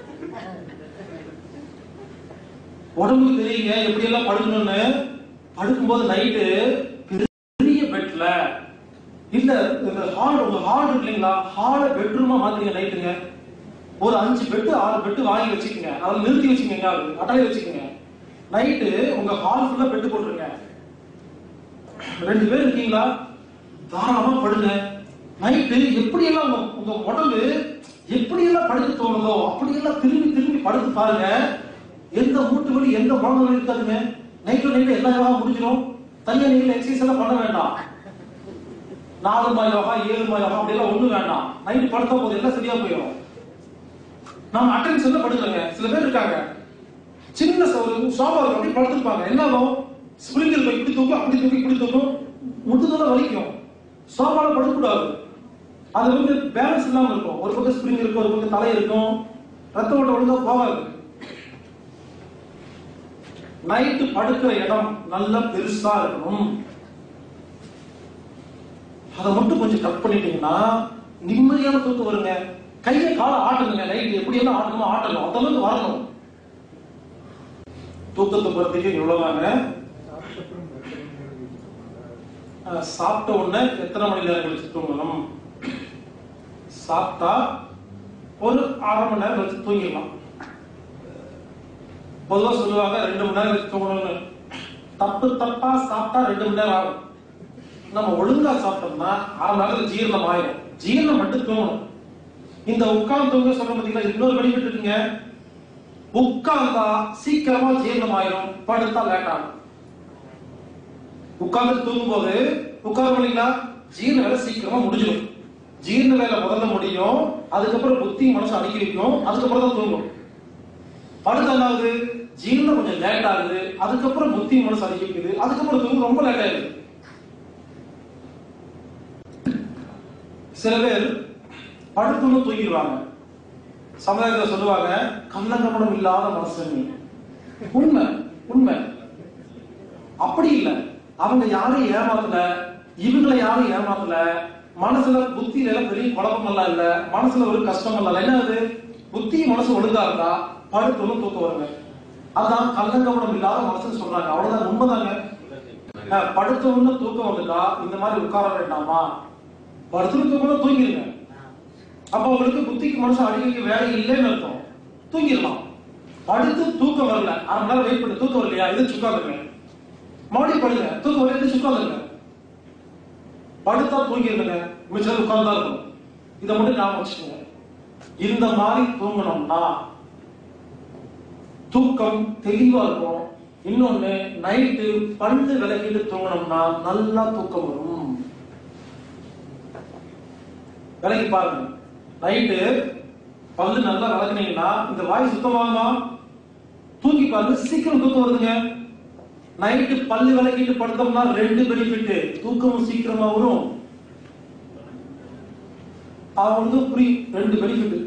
உடம்புக்கு தெரியுங்க எப்படி எல்லாம் படுக்கணும்னு படுக்கும்போது நைட்டு பெரிய பெட்ல இல்ல இந்த ஹால் உங்க ஹால் இருக்கு இல்லைங்களா ஹால பெட்ரூமா மாத்துறீங்க நைட்டுங்க ஒரு அஞ்சு பெட்டு ஆறு பெட்டு வாங்கி வச்சுக்கோங்க அதில் நிறுத்தி வச்சுக்கோங்க எங்காவது அட்டலை வச்சுக்கோங்க நைட்டு உங்க ஹால் ஃபுல்லா பெட்டு போட்டுருங்க ரெண்டு பேர் இருக்கீங்களா தாராளமா படுங்க நைட்டு எப்படி எல்லாம் உங்க உங்க உடம்பு எப்படி எல்லாம் படுக்க தோணுதோ அப்படி எல்லாம் திரும்பி திரும்பி படுத்து பாருங்க எந்த மூட்டு வலி எந்த உடம்பு வலி இருக்காதுங்க நைட்டு நைட்டு எல்லா யோகா முடிஞ்சிடும் தனியா நீங்க எக்ஸசைஸ் எல்லாம் பண்ண வேண்டாம் நாலு மா யோகா ஏழு மா யோகா அப்படி எல்லாம் ஒண்ணு வேண்டாம் நைட்டு படுத்தா போது எல்லாம் சரியா போயிடும் நாம அட்டென்ஷன்ல படுக்கலங்க சில பேர் இருக்காங்க சின்ன ச- ஒரு சோபா இருக்கும் அப்படி படுத்திருப்பாங்க என்ன ஆகும் ஸ்ப்ரிங் இருக்கும் இப்படி தூக்கும் அப்படி தூக்கும் இப்படி தூக்கும் முதுகுல வலிக்கும் சோபால படுக்கக்கூடாது அது வந்து பேலன்ஸ் இல்லாம இருக்கும் ஒரு பக்கம் ஸ்ப்ரிங் இருக்கும் ஒரு பக்கம் தலை இருக்கும் ரத்த ஓட்டம் ஒழுங்கா போகாது நைட்டு படுக்கிற இடம் நல்லா பெருசா இருக்கணும் அதை மட்டும் கொஞ்சம் கட் பண்ணிட்டீங்கன்னா நிம்மதியான தூக்கம் வருங்க கையை காலை ஆட்டணுங்க நைட் எப்படி எல்லாம் ஆட்டணுமோ ஆட்டணும் அந்த அளவுக்கு வரணும் தூக்கத்தை பொறுத்தவரைக்கும் இவ்வளவுதாங்க அஹ், சாப்பிட்ட உடனே எத்தனை மணி நேரம் கழிச்சு தூங்கணும் சாப்பிட்டா ஒரு அரை மணி நேரம் கழிச்சு தூங்கிடலாம் பொதுவா சொல்லுவாங்க ரெண்டு மணி நேரம் கழிச்சு தூங்கணும்னு தப்பு தப்பா சாப்பிட்டா ரெண்டு மணி நேரம் ஆகும் நம்ம ஒழுங்கா சாப்பிட்டோம்னா அரை மணி நேரத்துல ஜீரணம் ஆயிடும் ஜீரணம் மட்டும் தூங்கணும் இந்த உட்கார்ந்து தூங்க சொல்ல பாத்தீங்களா இன்னொரு பெனிஃபிட் இருக்குங்க உட்கார்ந்தா சீக்கிரமா ஜீரணம் ஆயிடும் படுத்தா லேட் ஆகும் உட்கார்ந்து தூங்கும் போது உட்கார இல்லைங்களா ஜீரண வேலை சீக்கிரமா முடிஞ்சிடும் ஜீரண வேலை முதல்ல முடியும் அதுக்கப்புறம் புத்தி மனசு அடக்கி வைக்கும் அதுக்கப்புறம் தான் தூங்கும் படுத்த என்ன ஆகுது ஜீரணம் கொஞ்சம் லேட் ஆகுது அதுக்கப்புறம் புத்தி மனசு அடக்கி வைக்குது அதுக்கப்புறம் தூங்கும் ரொம்ப லேட் ஆகுது சில பேர் படுத்துன்னு தூங்கிடுவாங்க சமுதாயத்துல சொல்லுவாங்க கள்ளங்கபடம் இல்லாத மனசு உண்மை உண்மை அப்படி இல்ல அவங்க யாரையும் ஏமாத்தல இவங்களை யாரும் ஏமாத்தல மனசுல புத்தியில எல்லாம் பெரிய குழப்பம் எல்லாம் இல்ல மனசுல ஒரு கஷ்டம் எல்லாம் இல்ல. என்ன அது புத்தி மனசு ஒழுங்கா இருந்தா படுத்தணும் தூக்கம் வருங்க அதான் கள்ளங்கபடம் இல்லாத மனசுன்னு சொல்றாங்க அவ்வளவுதான் உண்மைதாங்க அஹ், படுத்த உடனே தூக்கம் வந்துட்டா இந்த மாதிரி உட்கார வேண்டாமா படுத்துட்டு தூக்கம் தூங்கிருங்க அப்ப உங்களுக்கு புத்திக்கு மனசு அடிக்க வேலை இல்லைன்னு அர்த்தம் தூங்கிடலாம் படுத்து தூக்கம் வரல அரை மணி நேரம் வெயிட் பண்ணி தூக்கம் வரலையா இது சுக்காதுங்க மறுபடியும் படுங்க தூக்கம் வரல இது சுக்காதுங்க படுத்தா தூங்கிருங்க மிச்சம் உட்கார்ந்தா இருக்கும் இதை மட்டும் ஞாபகம் வச்சுக்கோங்க இந்த மாதிரி தூங்கணும்னா தூக்கம் தெளிவா இருக்கும் இன்னொன்னு நைட்டு பண்டு விலகிட்டு தூங்கணும்னா நல்லா தூக்கம் வரும் விலகி பாருங்க நைட்டு பல்லு நல்லா விளக்குனீங்கன்னா இந்த வாய் சுத்தமாகுமா தூங்கி பாருங்க சீக்கிரம் தூக்கம் வருதுங்க நைட்டு பல்லு விளக்கிட்டு படுத்தோம்னா ரெண்டு பெனிஃபிட் தூக்கமும் சீக்கிரமா வரும் அவங்களுக்கு புரியும் ரெண்டு பெனிஃபிட்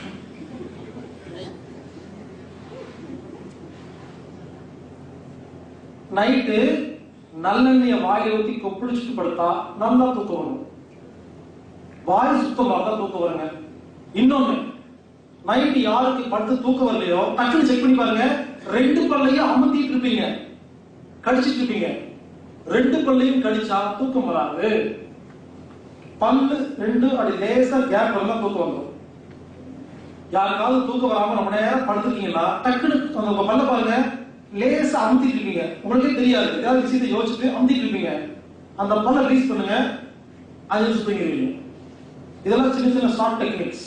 நைட்டு நல்லெண்ணெய வாயில ஊத்தி கொப்பளிச்சுட்டு படுத்தா நல்லா தூக்கம் வரும் வாய் சுத்தமா தான் தூக்கம் வருங்க இன்னொன்னு நைட்டு யாருக்கு படுத்து தூக்கம் வரலையோ டக்குன்னு செக் பண்ணி பாருங்க ரெண்டு பல்லையும் அமுத்திட்டு இருப்பீங்க கடிச்சிட்டு இருப்பீங்க ரெண்டு பல்லையும் கடிச்சா தூக்கம் வராது பல்லு ரெண்டு அப்படி லேசா கேப் வரலாம் தூக்கம் வந்துடும் யாருக்காவது தூக்கம் வராம ரொம்ப நேரம் படுத்துருக்கீங்கன்னா டக்குன்னு அந்த உங்க பல்ல பாருங்க லேசா அமுத்திட்டு இருப்பீங்க உங்களுக்கே தெரியாது ஏதாவது விஷயத்தை யோசிச்சுட்டு அமுத்திட்டு இருப்பீங்க அந்த பல்ல ரிலீஸ் பண்ணுங்க அஞ்சு நிமிஷம் தூங்கிடுவீங்க இதெல்லாம் சின்ன சின்ன ஷார்ட் டெக்னிக்ஸ்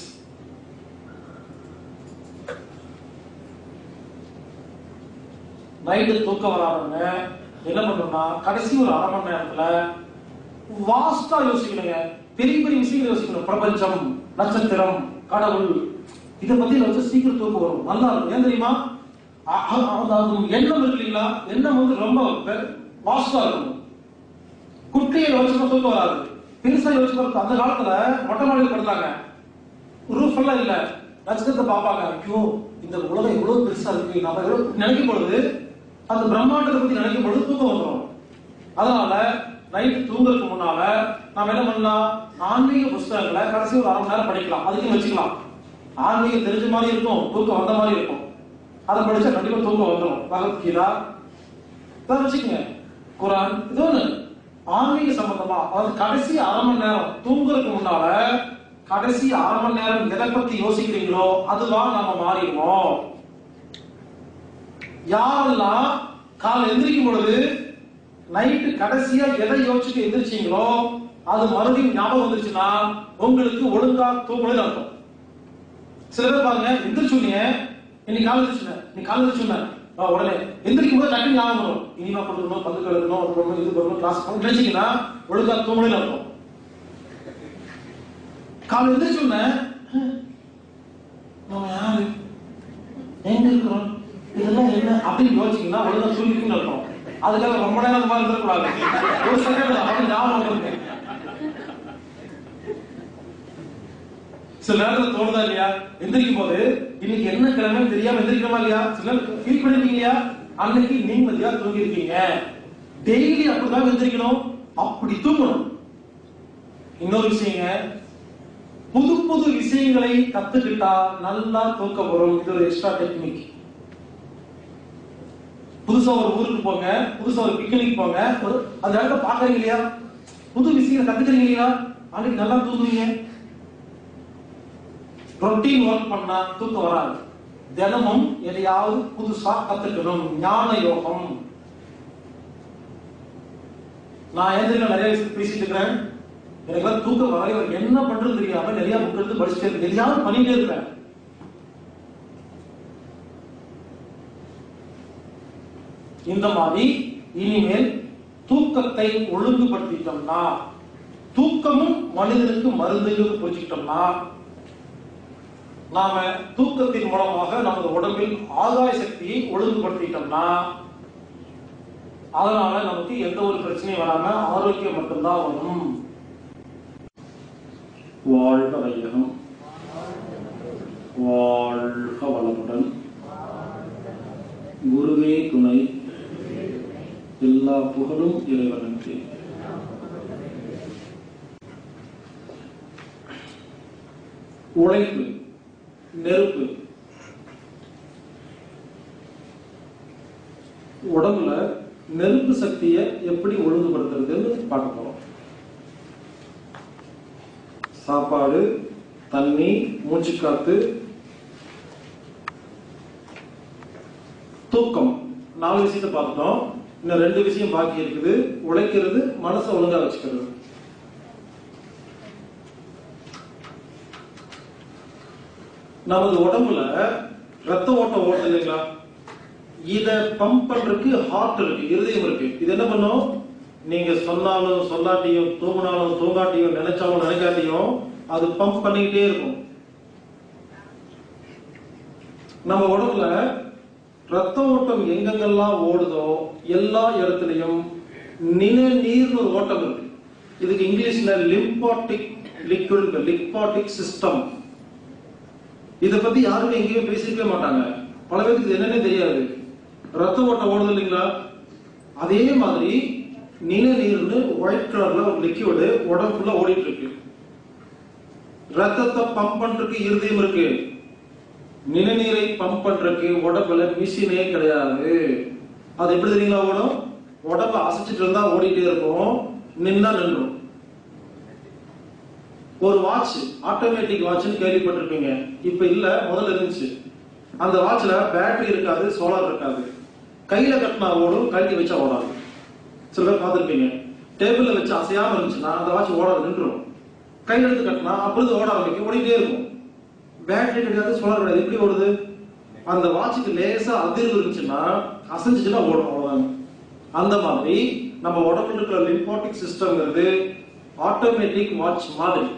நைட்டு தூக்கம் வராதவங்க என்ன பண்ணணும்னா கடைசி ஒரு அரை மணி நேரத்துல வாஸ்டா யோசிக்கணுங்க பெரிய பெரிய விஷயங்களை யோசிக்கணும் பிரபஞ்சம் நட்சத்திரம் கடவுள் இதை பத்தி வச்சு சீக்கிரம் தூக்கம் வரும் நல்லா இருக்கும் ஏன் தெரியுமா அ- அ- அந்த அது எண்ணம் இருக்கு இல்லைங்களா எண்ணம் வந்து ரொம்ப வாஸ்டா இருக்கும் குட்டியை யோசிச்சு தூக்கம் வராது பெருசா யோசிச்சு பார்த்தா அந்த காலத்துல மொட்டை மாடியில் படுத்தாங்க ரூஃப் எல்லாம் இல்ல நட்சத்திரத்தை பார்ப்பாங்க ஐயோ இந்த உலகம் எவ்வளவு பெருசா இருக்கு நம்ம எவ்வளவு நினைக்கும் பொழுது அந்த பிரம்மாண்டத்தை பத்தி நினைக்கும் பொழுது தூக்கம் வந்துடும் அதனால நைட்டு தூங்குறதுக்கு முன்னால நாம என்ன பண்ணலாம் ஆன்மீக புஸ்தகங்களை கடைசி ஒரு அரை மணி நேரம் படிக்கலாம் அதுக்கும் வச்சுக்கலாம் ஆன்மீகம் தெரிஞ்ச மாதிரி இருக்கும் தூக்கம் வந்த மாதிரி இருக்கும் அதை படிச்சா கண்டிப்பா தூக்கம் வந்துடும் பகவத்கீதா இதை வச்சுக்கோங்க குரான் இது ஒண்ணு ஆன்மீக சம்பந்தமா அதாவது கடைசி அரை மணி நேரம் தூங்குறதுக்கு முன்னால கடைசி அரை மணி நேரம் எதை பத்தி யோசிக்கிறீங்களோ அதுதான் நாம மாறிடுவோம் யாரெல்லாம் காலை எந்திரிக்கும் பொழுது நைட்டு கடைசியா எதை யோசிச்சுட்டு எந்திரிச்சீங்களோ அது மறுபடியும் ஞாபகம் வந்துருச்சுன்னா உங்களுக்கு ஒழுங்கா தூங்கணும்னு அர்த்தம் சில பேர் பாருங்க எந்திரிச்சுனே இன்னைக்கு காலை எந்திரிச்சுனேன் நீ காலை எந்திரிச்சுனேன் வா உடனே எந்திரிக்கும் போது டக்குனு ஞாபகம் வரும் இனிமா கொடுக்கணும் பல்லு கழுகணும் அது பண்ணணும் இது பண்ணணும் கிளாஸ் பண்ணணும் நினைச்சீங்கன்னா ஒழுங்கா தூங்கணும்னு அர்த்தம் காலை எந்திரிச்சுனே நம்ம யாரு எங்க இருக்கிறோம் இதெல்லாம் என்ன அப்படின்னு யோசிச்சீங்கன்னா ஒழுங்கா தூங்கிட்டுன்னு அர்த்தம் அதுக்காக ரொம்ப நேரம் அந்த மாதிரி இருந்துடக்கூடாது ஒரு செகண்ட் அப்படி ஞாபகம் இருக்கு சில நேரத்துல தோணுதா இல்லையா எந்திரிக்கும் போது இன்னைக்கு என்ன கிழமை தெரியாம எந்திரிக்கிறோமா இல்லையா சில நேரம் ஃபீல் பண்ணிருக்கீங்க இல்லையா அன்னைக்கு நிம்மதியா தூங்கி இருக்கீங்க டெய்லி அப்படிதான் எந்திரிக்கணும் அப்படி தூங்கணும் இன்னொரு விஷயங்க புது புது விஷயங்களை கத்துக்கிட்டா நல்லா தூக்கம் வரும் இது ஒரு எக்ஸ்ட்ரா டெக்னிக் புதுசா ஒரு ஊருக்கு போங்க புதுசா ஒரு பிக்னிக் போங்க ஒரு அந்த இடத்த பாக்குறீங்க இல்லையா புது விஷயங்களை கத்துக்கிறீங்க இல்லையா அன்னைக்கு நல்லா தூங்குவீங்க ரொட்டீன் ஒர்க் பண்ணா தூக்கம் வராது தினமும் எதையாவது புதுசா கத்துக்கணும் ஞான யோகம் நான் எதிரில நிறைய விஷயம் பேசிட்டு இருக்கிறேன் எனக்கு தூக்கம் வரவே வரல. என்ன பண்றது தெரியாம நிறைய புக் எடுத்து படிச்சுட்டே இருக்கேன் எதையாவது பண்ணிட்டே இருக்கிறேன் இந்த மாதிரி இனிமேல் தூக்கத்தை ஒழுங்குபடுத்திட்டோம்னா தூக்கமும் மனிதனுக்கு மருந்துன்னு புரிஞ்சுக்கிட்டோம்னா நாம தூக்கத்தின் மூலமாக நமது உடம்பில் ஆதாய சக்தியை ஒழுங்குபடுத்திட்டோம்னா அதனால நமக்கு எந்த ஒரு பிரச்சனையும் வராம ஆரோக்கியம் மட்டும்தான் வரும் வாழ்க வையகம் வாழ்க வளமுடன் குருவே துணை எல்லா புகழும் இறைவனுக்கு உழைப்பு நெருப்பு உடம்புல நெருப்பு சக்தியை எப்படி ஒழுங்குபடுத்துறதுன்னு பார்க்க போறோம் சாப்பாடு தண்ணி மூச்சுக்காத்து தூக்கம் நாலு விஷயத்தை பார்த்துட்டோம் இன்னும் ரெண்டு விஷயம் பாக்கி இருக்குது உழைக்கிறது மனசை ஒழுங்கா வச்சுக்கிறது நமது உடம்புல ரத்த ஓட்டம் ஓடுது இல்லைங்களா இத பம்ப் பண்றதுக்கு ஹார்ட் இருக்கு இருதயம் இருக்கு இது என்ன பண்ணும் நீங்க சொன்னாலும் சொல்லாட்டியும் தூங்கினாலும் தூங்காட்டியும் நினைச்சாலும் நினைக்காட்டியும் அது பம்ப் பண்ணிக்கிட்டே இருக்கும் நம்ம உடம்புல ரத்த ஓட்டம் எங்கெங்கெல்லாம் ஓடுதோ எல்லா இடத்துலயும் நிணநீர் ஒரு ஓட்டம் இருக்கு இதுக்கு இங்கிலீஷ்ல லிம்பாட்டிக் லிக்விட் லிம்பாட்டிக் சிஸ்டம் இத பத்தி யாருமே எங்கேயுமே பேசிருக்கவே மாட்டாங்க பல பேருக்கு இது என்னன்னே தெரியாது ரத்த ஓட்டம் ஓடுது இல்லைங்களா அதே மாதிரி நிணநீர்னு ஒயிட் கலர்ல ஒரு லிக்விடு உடம்புல ஓடிட்டு இருக்கு ரத்தத்தை பம்ப் பண்றதுக்கு இருதயம் இருக்கு நிணநீரை பம்ப் பண்றதுக்கு உடம்புல மிஷினே கிடையாது அது எப்படி தெரியுங்களா ஓடும் உடம்ப அசைச்சிட்டு இருந்தா ஓடிட்டே இருக்கும் நின்னா நின்றும் ஒரு வாட்ச் ஆட்டோமேட்டிக் வாட்ச்னு கேள்விப்பட்டிருப்பீங்க இப்ப இல்ல முதல்ல இருந்துச்சு அந்த வாட்ச்ல பேட்டரி இருக்காது சோலார் இருக்காது கையில கட்டினா ஓடும் கழட்டி வச்சா ஓடாது சில பேர் பார்த்திருப்பீங்க டேபிள்ல வச்சு அசையாம இருந்துச்சுன்னா அந்த வாட்ச் ஓடாது நின்றும் கையில் எடுத்து கட்டினா அப்பொழுது ஓட ஆரம்பிக்கும் ஓடிட்டே இருக்கும் பேட்டரி கிடையாது சோலார் கிடையாது எப்படி ஓடுது அந்த வாட்சுக்கு லேசா அதிர்வு இருந்துச்சுன்னா அசைஞ்சுச்சுன்னா ஓடும் அவ்வளவுதான் அந்த மாதிரி நம்ம உடம்புல இருக்கிற லிம்பாட்டிக் சிஸ்டம்ங்கிறது ஆட்டோமேட்டிக் வாட்ச் மாதிரி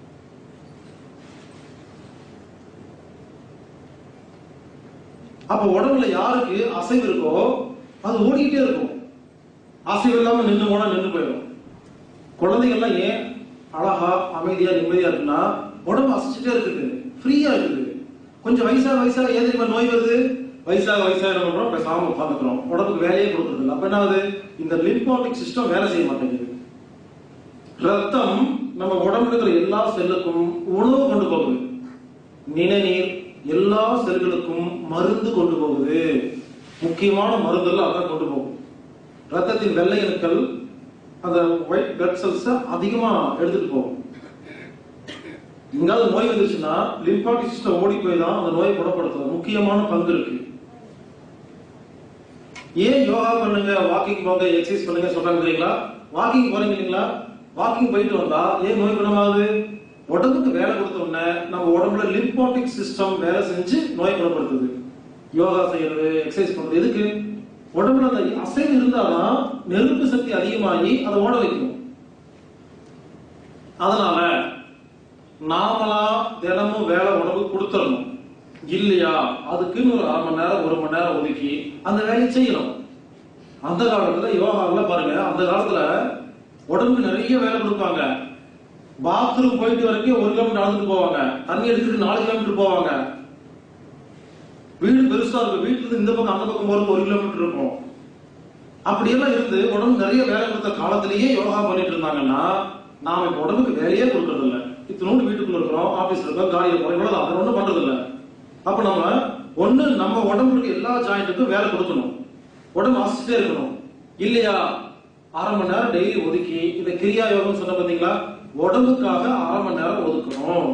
அப்ப உடம்புல யாருக்கு அசைவு இருக்கோ அது ஓடிக்கிட்டே இருக்கும் அசைவு இல்லாம நின்று போனா நின்று போயிடும் குழந்தைகள்லாம் ஏன் அழகா அமைதியா நிம்மதியா இருக்குன்னா உடம்பு அசைச்சிட்டே இருக்குது ஃப்ரீயா இருக்குது கொஞ்சம் வயசாக வயசாக ஏன் தெரியுமா நோய் வருது வயசாக வயசாக என்ன பண்றோம் பேசாம உட்காந்துக்கிறோம் உடம்புக்கு வேலையே கொடுக்கறது இல்லை அப்ப என்ன ஆகுது இந்த லிம்பாட்டிக் சிஸ்டம் வேலை செய்ய மாட்டேங்குது ரத்தம் நம்ம உடம்புல இருக்கிற எல்லா செல்லுக்கும் உணவு கொண்டு போகுது நிணநீர் எல்லா செல்களுக்கும் மருந்து கொண்டு போகுது முக்கியமான மருந்தெல்லாம் அதான் கொண்டு போகும் ரத்தத்தின் வெள்ளை அணுக்கள் அந்த ஒயிட் பிளட் செல்ஸ் அதிகமா எடுத்துட்டு போகும் எங்காவது நோய் வந்துருச்சுன்னா லிம்பாட்டிக் சிஸ்டம் ஓடி போய் தான் அந்த நோயை குணப்படுத்தும் முக்கியமான பங்கு இருக்கு ஏன் யோகா பண்ணுங்க வாக்கிங் போங்க எக்ஸசைஸ் பண்ணுங்க சொல்றாங்க தெரியுங்களா வாக்கிங் போறீங்க இல்லைங்களா வாக்கிங் போயிட்டு வந்தா ஏன் நோய் குணமாகுது உடம்புக்கு வேலை கொடுத்த உடனே நம்ம உடம்புல லிம்பாட்டிக் சிஸ்டம் வேலை செஞ்சு நோய் குணப்படுத்துது யோகா செய்யறது எக்ஸசைஸ் பண்றது எதுக்கு உடம்புல அந்த அசைவு இருந்தாதான் நெருப்பு சக்தி அதிகமாகி அதை ஓட வைக்கும் அதனால நாமளா தினமும் வேலை உடம்புக்கு கொடுத்துடணும் இல்லையா அதுக்குன்னு ஒரு அரை மணி நேரம் ஒரு மணி நேரம் ஒதுக்கி அந்த வேலையை செய்யணும் அந்த காலத்துல யோகாவில் பாருங்க அந்த காலத்துல உடம்புக்கு நிறைய வேலை கொடுப்பாங்க பாத்ரூம் போயிட்டு வரைக்கும் ஒரு கிலோமீட்டர் நடந்துட்டு போவாங்க தண்ணி எடுத்துட்டு நாலு கிலோமீட்டர் போவாங்க வீடு பெருசா இருக்கும் வீட்டுல இருந்து இந்த பக்கம் அந்த பக்கம் போறதுக்கு ஒரு கிலோமீட்டர் இருக்கும் அப்படியெல்லாம் இருந்து உடம்பு நிறைய வேலை கொடுத்த காலத்திலேயே யோகா பண்ணிட்டு இருந்தாங்கன்னா நாம இப்ப உடம்புக்கு வேலையே கொடுக்கறது இல்ல இத்தனோடு வீட்டுக்குள்ள இருக்கிறோம் ஆபீஸ்ல இருக்கோம் காலையில போறோம் இவ்வளவுதான் அதை ஒண்ணும் பண்றது இல்ல அப்ப நம்ம ஒண்ணு நம்ம உடம்புக்கு எல்லா ஜாயிண்ட்டுக்கும் வேலை கொடுக்கணும் உடம்பு அசிட்டே இருக்கணும் இல்லையா அரை மணி நேரம் டெய்லி ஒதுக்கி இந்த கிரியா யோகம் சொன்ன பாத்தீங்களா உடம்புக்காக அரை மணி நேரம் ஒதுக்கணும்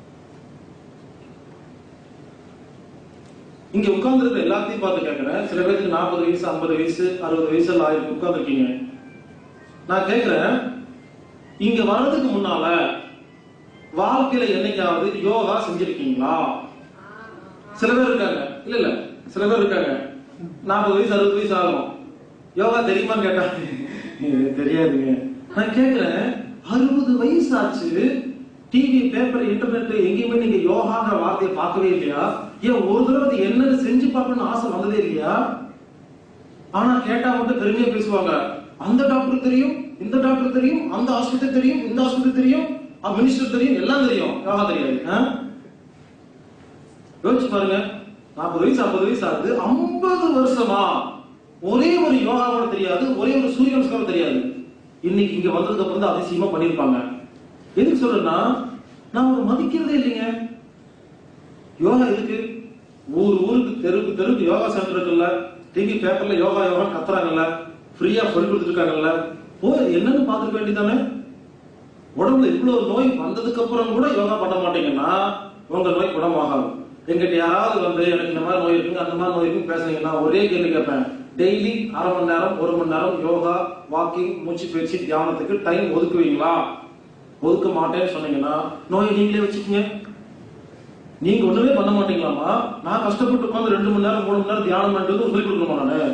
இங்க உட்கார்ந்து இருக்கிற எல்லாத்தையும் பார்த்து கேட்கிறேன் சில பேருக்கு நாற்பது வயசு ஐம்பது வயசு அறுபது வயசு எல்லாம் ஆயிரம் உட்கார்ந்துருக்கீங்க நான் கேட்கிறேன் இங்க வர்றதுக்கு முன்னால வாழ்க்கையில என்னைக்காவது யோகா செஞ்சிருக்கீங்களா சில பேர் இருக்காங்க இல்ல இல்ல சில பேர் இருக்காங்க நாற்பது வயசு அறுபது வயசு ஆகும் யோகா தெரியுமான்னு கேட்டாங்க தெரியாதுங்க நான் கேட்கிறேன் அறுபது வயசு ஆச்சு டிவி பேப்பர் இன்டர்நெட் எங்கேயுமே நீங்க யோகாங்கிற வார்த்தையை பார்க்கவே இல்லையா ஏன் ஒரு தடவை அது என்னன்னு செஞ்சு பார்க்கணும்னு ஆசை வந்ததே இல்லையா ஆனா கேட்டா மட்டும் பெருமையா பேசுவாங்க அந்த டாக்டர் தெரியும் இந்த டாக்டர் தெரியும் அந்த ஆஸ்பத்திரி தெரியும் இந்த ஆஸ்பத்திரி தெரியும் மினிஸ்டர் தெரியும் எல்லாம் தெரியும் யோகா தெரியாது ஆ? யோசிச்சு பாருங்க நாற்பது வயசு ஐம்பது வயசு ஆகுது ஐம்பது வருஷமா ஒரே ஒரு யோகா கூட தெரியாது ஒரே ஒரு சூரிய நமஸ்காரம் தெரியாது இன்னைக்கு இங்க வந்ததுக்கு அப்புறம் தான் அதிசயமா பண்ணிருப்பாங்க எதுக்கு சொல்றேன்னா நான் ஒரு மதிக்கிறதே இல்லைங்க யோகா இருக்கு ஊர் ஊருக்கு தெருவுக்கு தெருவுக்கு யோகா சென்டர் இருக்குல்ல டிவி பேப்பர்ல யோகா யோகா கத்துறாங்கல்ல ஃப்ரீயா சொல்லி கொடுத்துட்டு இருக்காங்கல்ல போய் என்னன்னு பார்த்துக்க வேண்டியதானே உடம்புல இவ்வளவு நோய் வந்ததுக்கு அப்புறம் கூட யோகா பண்ண மாட்டீங்கன்னா உங்க நோய் குணமாகாது எங்கிட்ட யாராவது வந்து எனக்கு இந்த மாதிரி நோய் இருக்குங்க அந்த மாதிரி நோய் இருக்குன்னு பேசுனீங்கன்னா ஒரே கேள்வி கேட்பேன் டெய்லி அரை மணி நேரம் ஒரு மணி நேரம் யோகா வாக்கிங் மூச்சு பயிற்சி தியானத்துக்கு டைம் ஒதுக்குவீங்களா ஒதுக்க மாட்டேன்னு சொன்னீங்கன்னா நோயை நீங்களே வச்சுக்கோங்க நீங்க ஒண்ணுமே பண்ண மாட்டீங்களாமா நான் கஷ்டப்பட்டு உட்காந்து ரெண்டு மணி நேரம் மூணு மணி நேரம் தியானம் பண்றது சொல்லி கொடுக்கணுமா நானு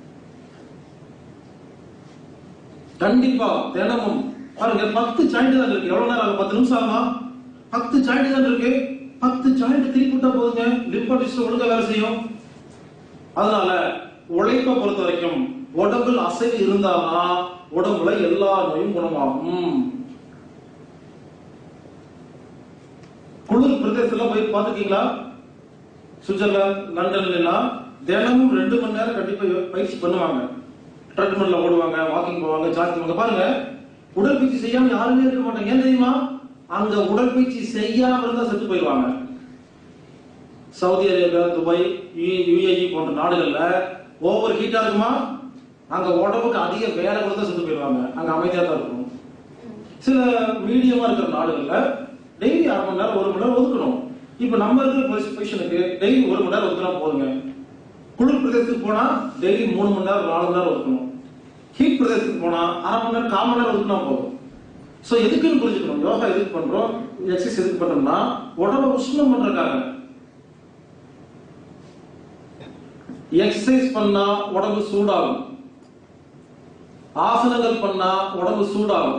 கண்டிப்பா தினமும் பாருங்க பத்து ஜாயிண்ட் தான் இருக்கு எவ்வளவு நேரம் ஆகும் பத்து நிமிஷம் ஆகுமா பத்து ஜாயிண்ட் தான் இருக்கு பத்து ஜாயிண்ட் திருப்பி விட்டா போதுங்க லிம்பாட்டிஸ்ட் ஒழுங்கா வேலை செய்யும் அதனால உழைப்பை பொறுத்த வரைக்கும் உடம்புல அசைவு இருந்தாதான் உடம்புல எல்லா நோயும் குணமாகும் குளிர் பிரதேசத்துல போய் பாத்துக்கீங்களா சுவிட்சர்லாந்து லண்டன்ல எல்லாம் தினமும் ரெண்டு மணி நேரம் கண்டிப்பா யோ- பயிற்சி பண்ணுவாங்க ட்ரெட்மில்ல ஓடுவாங்க வாக்கிங் போவாங்க ஜாக்கிங் போவாங்க பாருங்க உடற்பயிற்சி செய்யாம யாருமே இருக்க மாட்டாங்க ஏன் தெரியுமா அங்க உடற்பயிற்சி செய்யாம இருந்தா செத்து போயிடுவாங்க சவுதி அரேபியா துபாய் யுஏஇ போன்ற நாடுகள்ல ஓவர் ஹீட்டா இருக்குமா அங்க உடம்புக்கு அதிக வேலை கொடுத்தா செத்து போயிடுவாங்க அங்க அமைதியா தான் இருக்கும் சில மீடியமா இருக்கிற நாடுகள்ல டெய்லி அரை மணி நேரம் ஒரு மணி நேரம் ஒதுக்கணும் இப்ப நம்ம இருக்கிற பொசிஷனுக்கு டெய்லி ஒரு மணி நேரம் ஒதுக்கினா போதுங்க குளிர் பிரதேசத்துக்கு போனா டெய்லி மூணு மணி நேரம் நாலு மணி நேரம் ஒதுக்கணும் ஹீட் பிரதேசத்துக்கு போனா அரை மணி நேரம் கால் மணி நேரம் ஒதுக்கினா போதும் சோ எதுக்குன்னு புரிஞ்சுக்கணும் யோகா எதுக்கு பண்றோம் எக்ஸசைஸ் எதுக்கு பண்றோம்னா உடம்ப உஷ்ணம் பண்றதுக்காக எக்ஸசைஸ் பண்ணா உடம்பு சூடாகும் ஆசனங்கள் பண்ணா உடம்பு சூடாகும்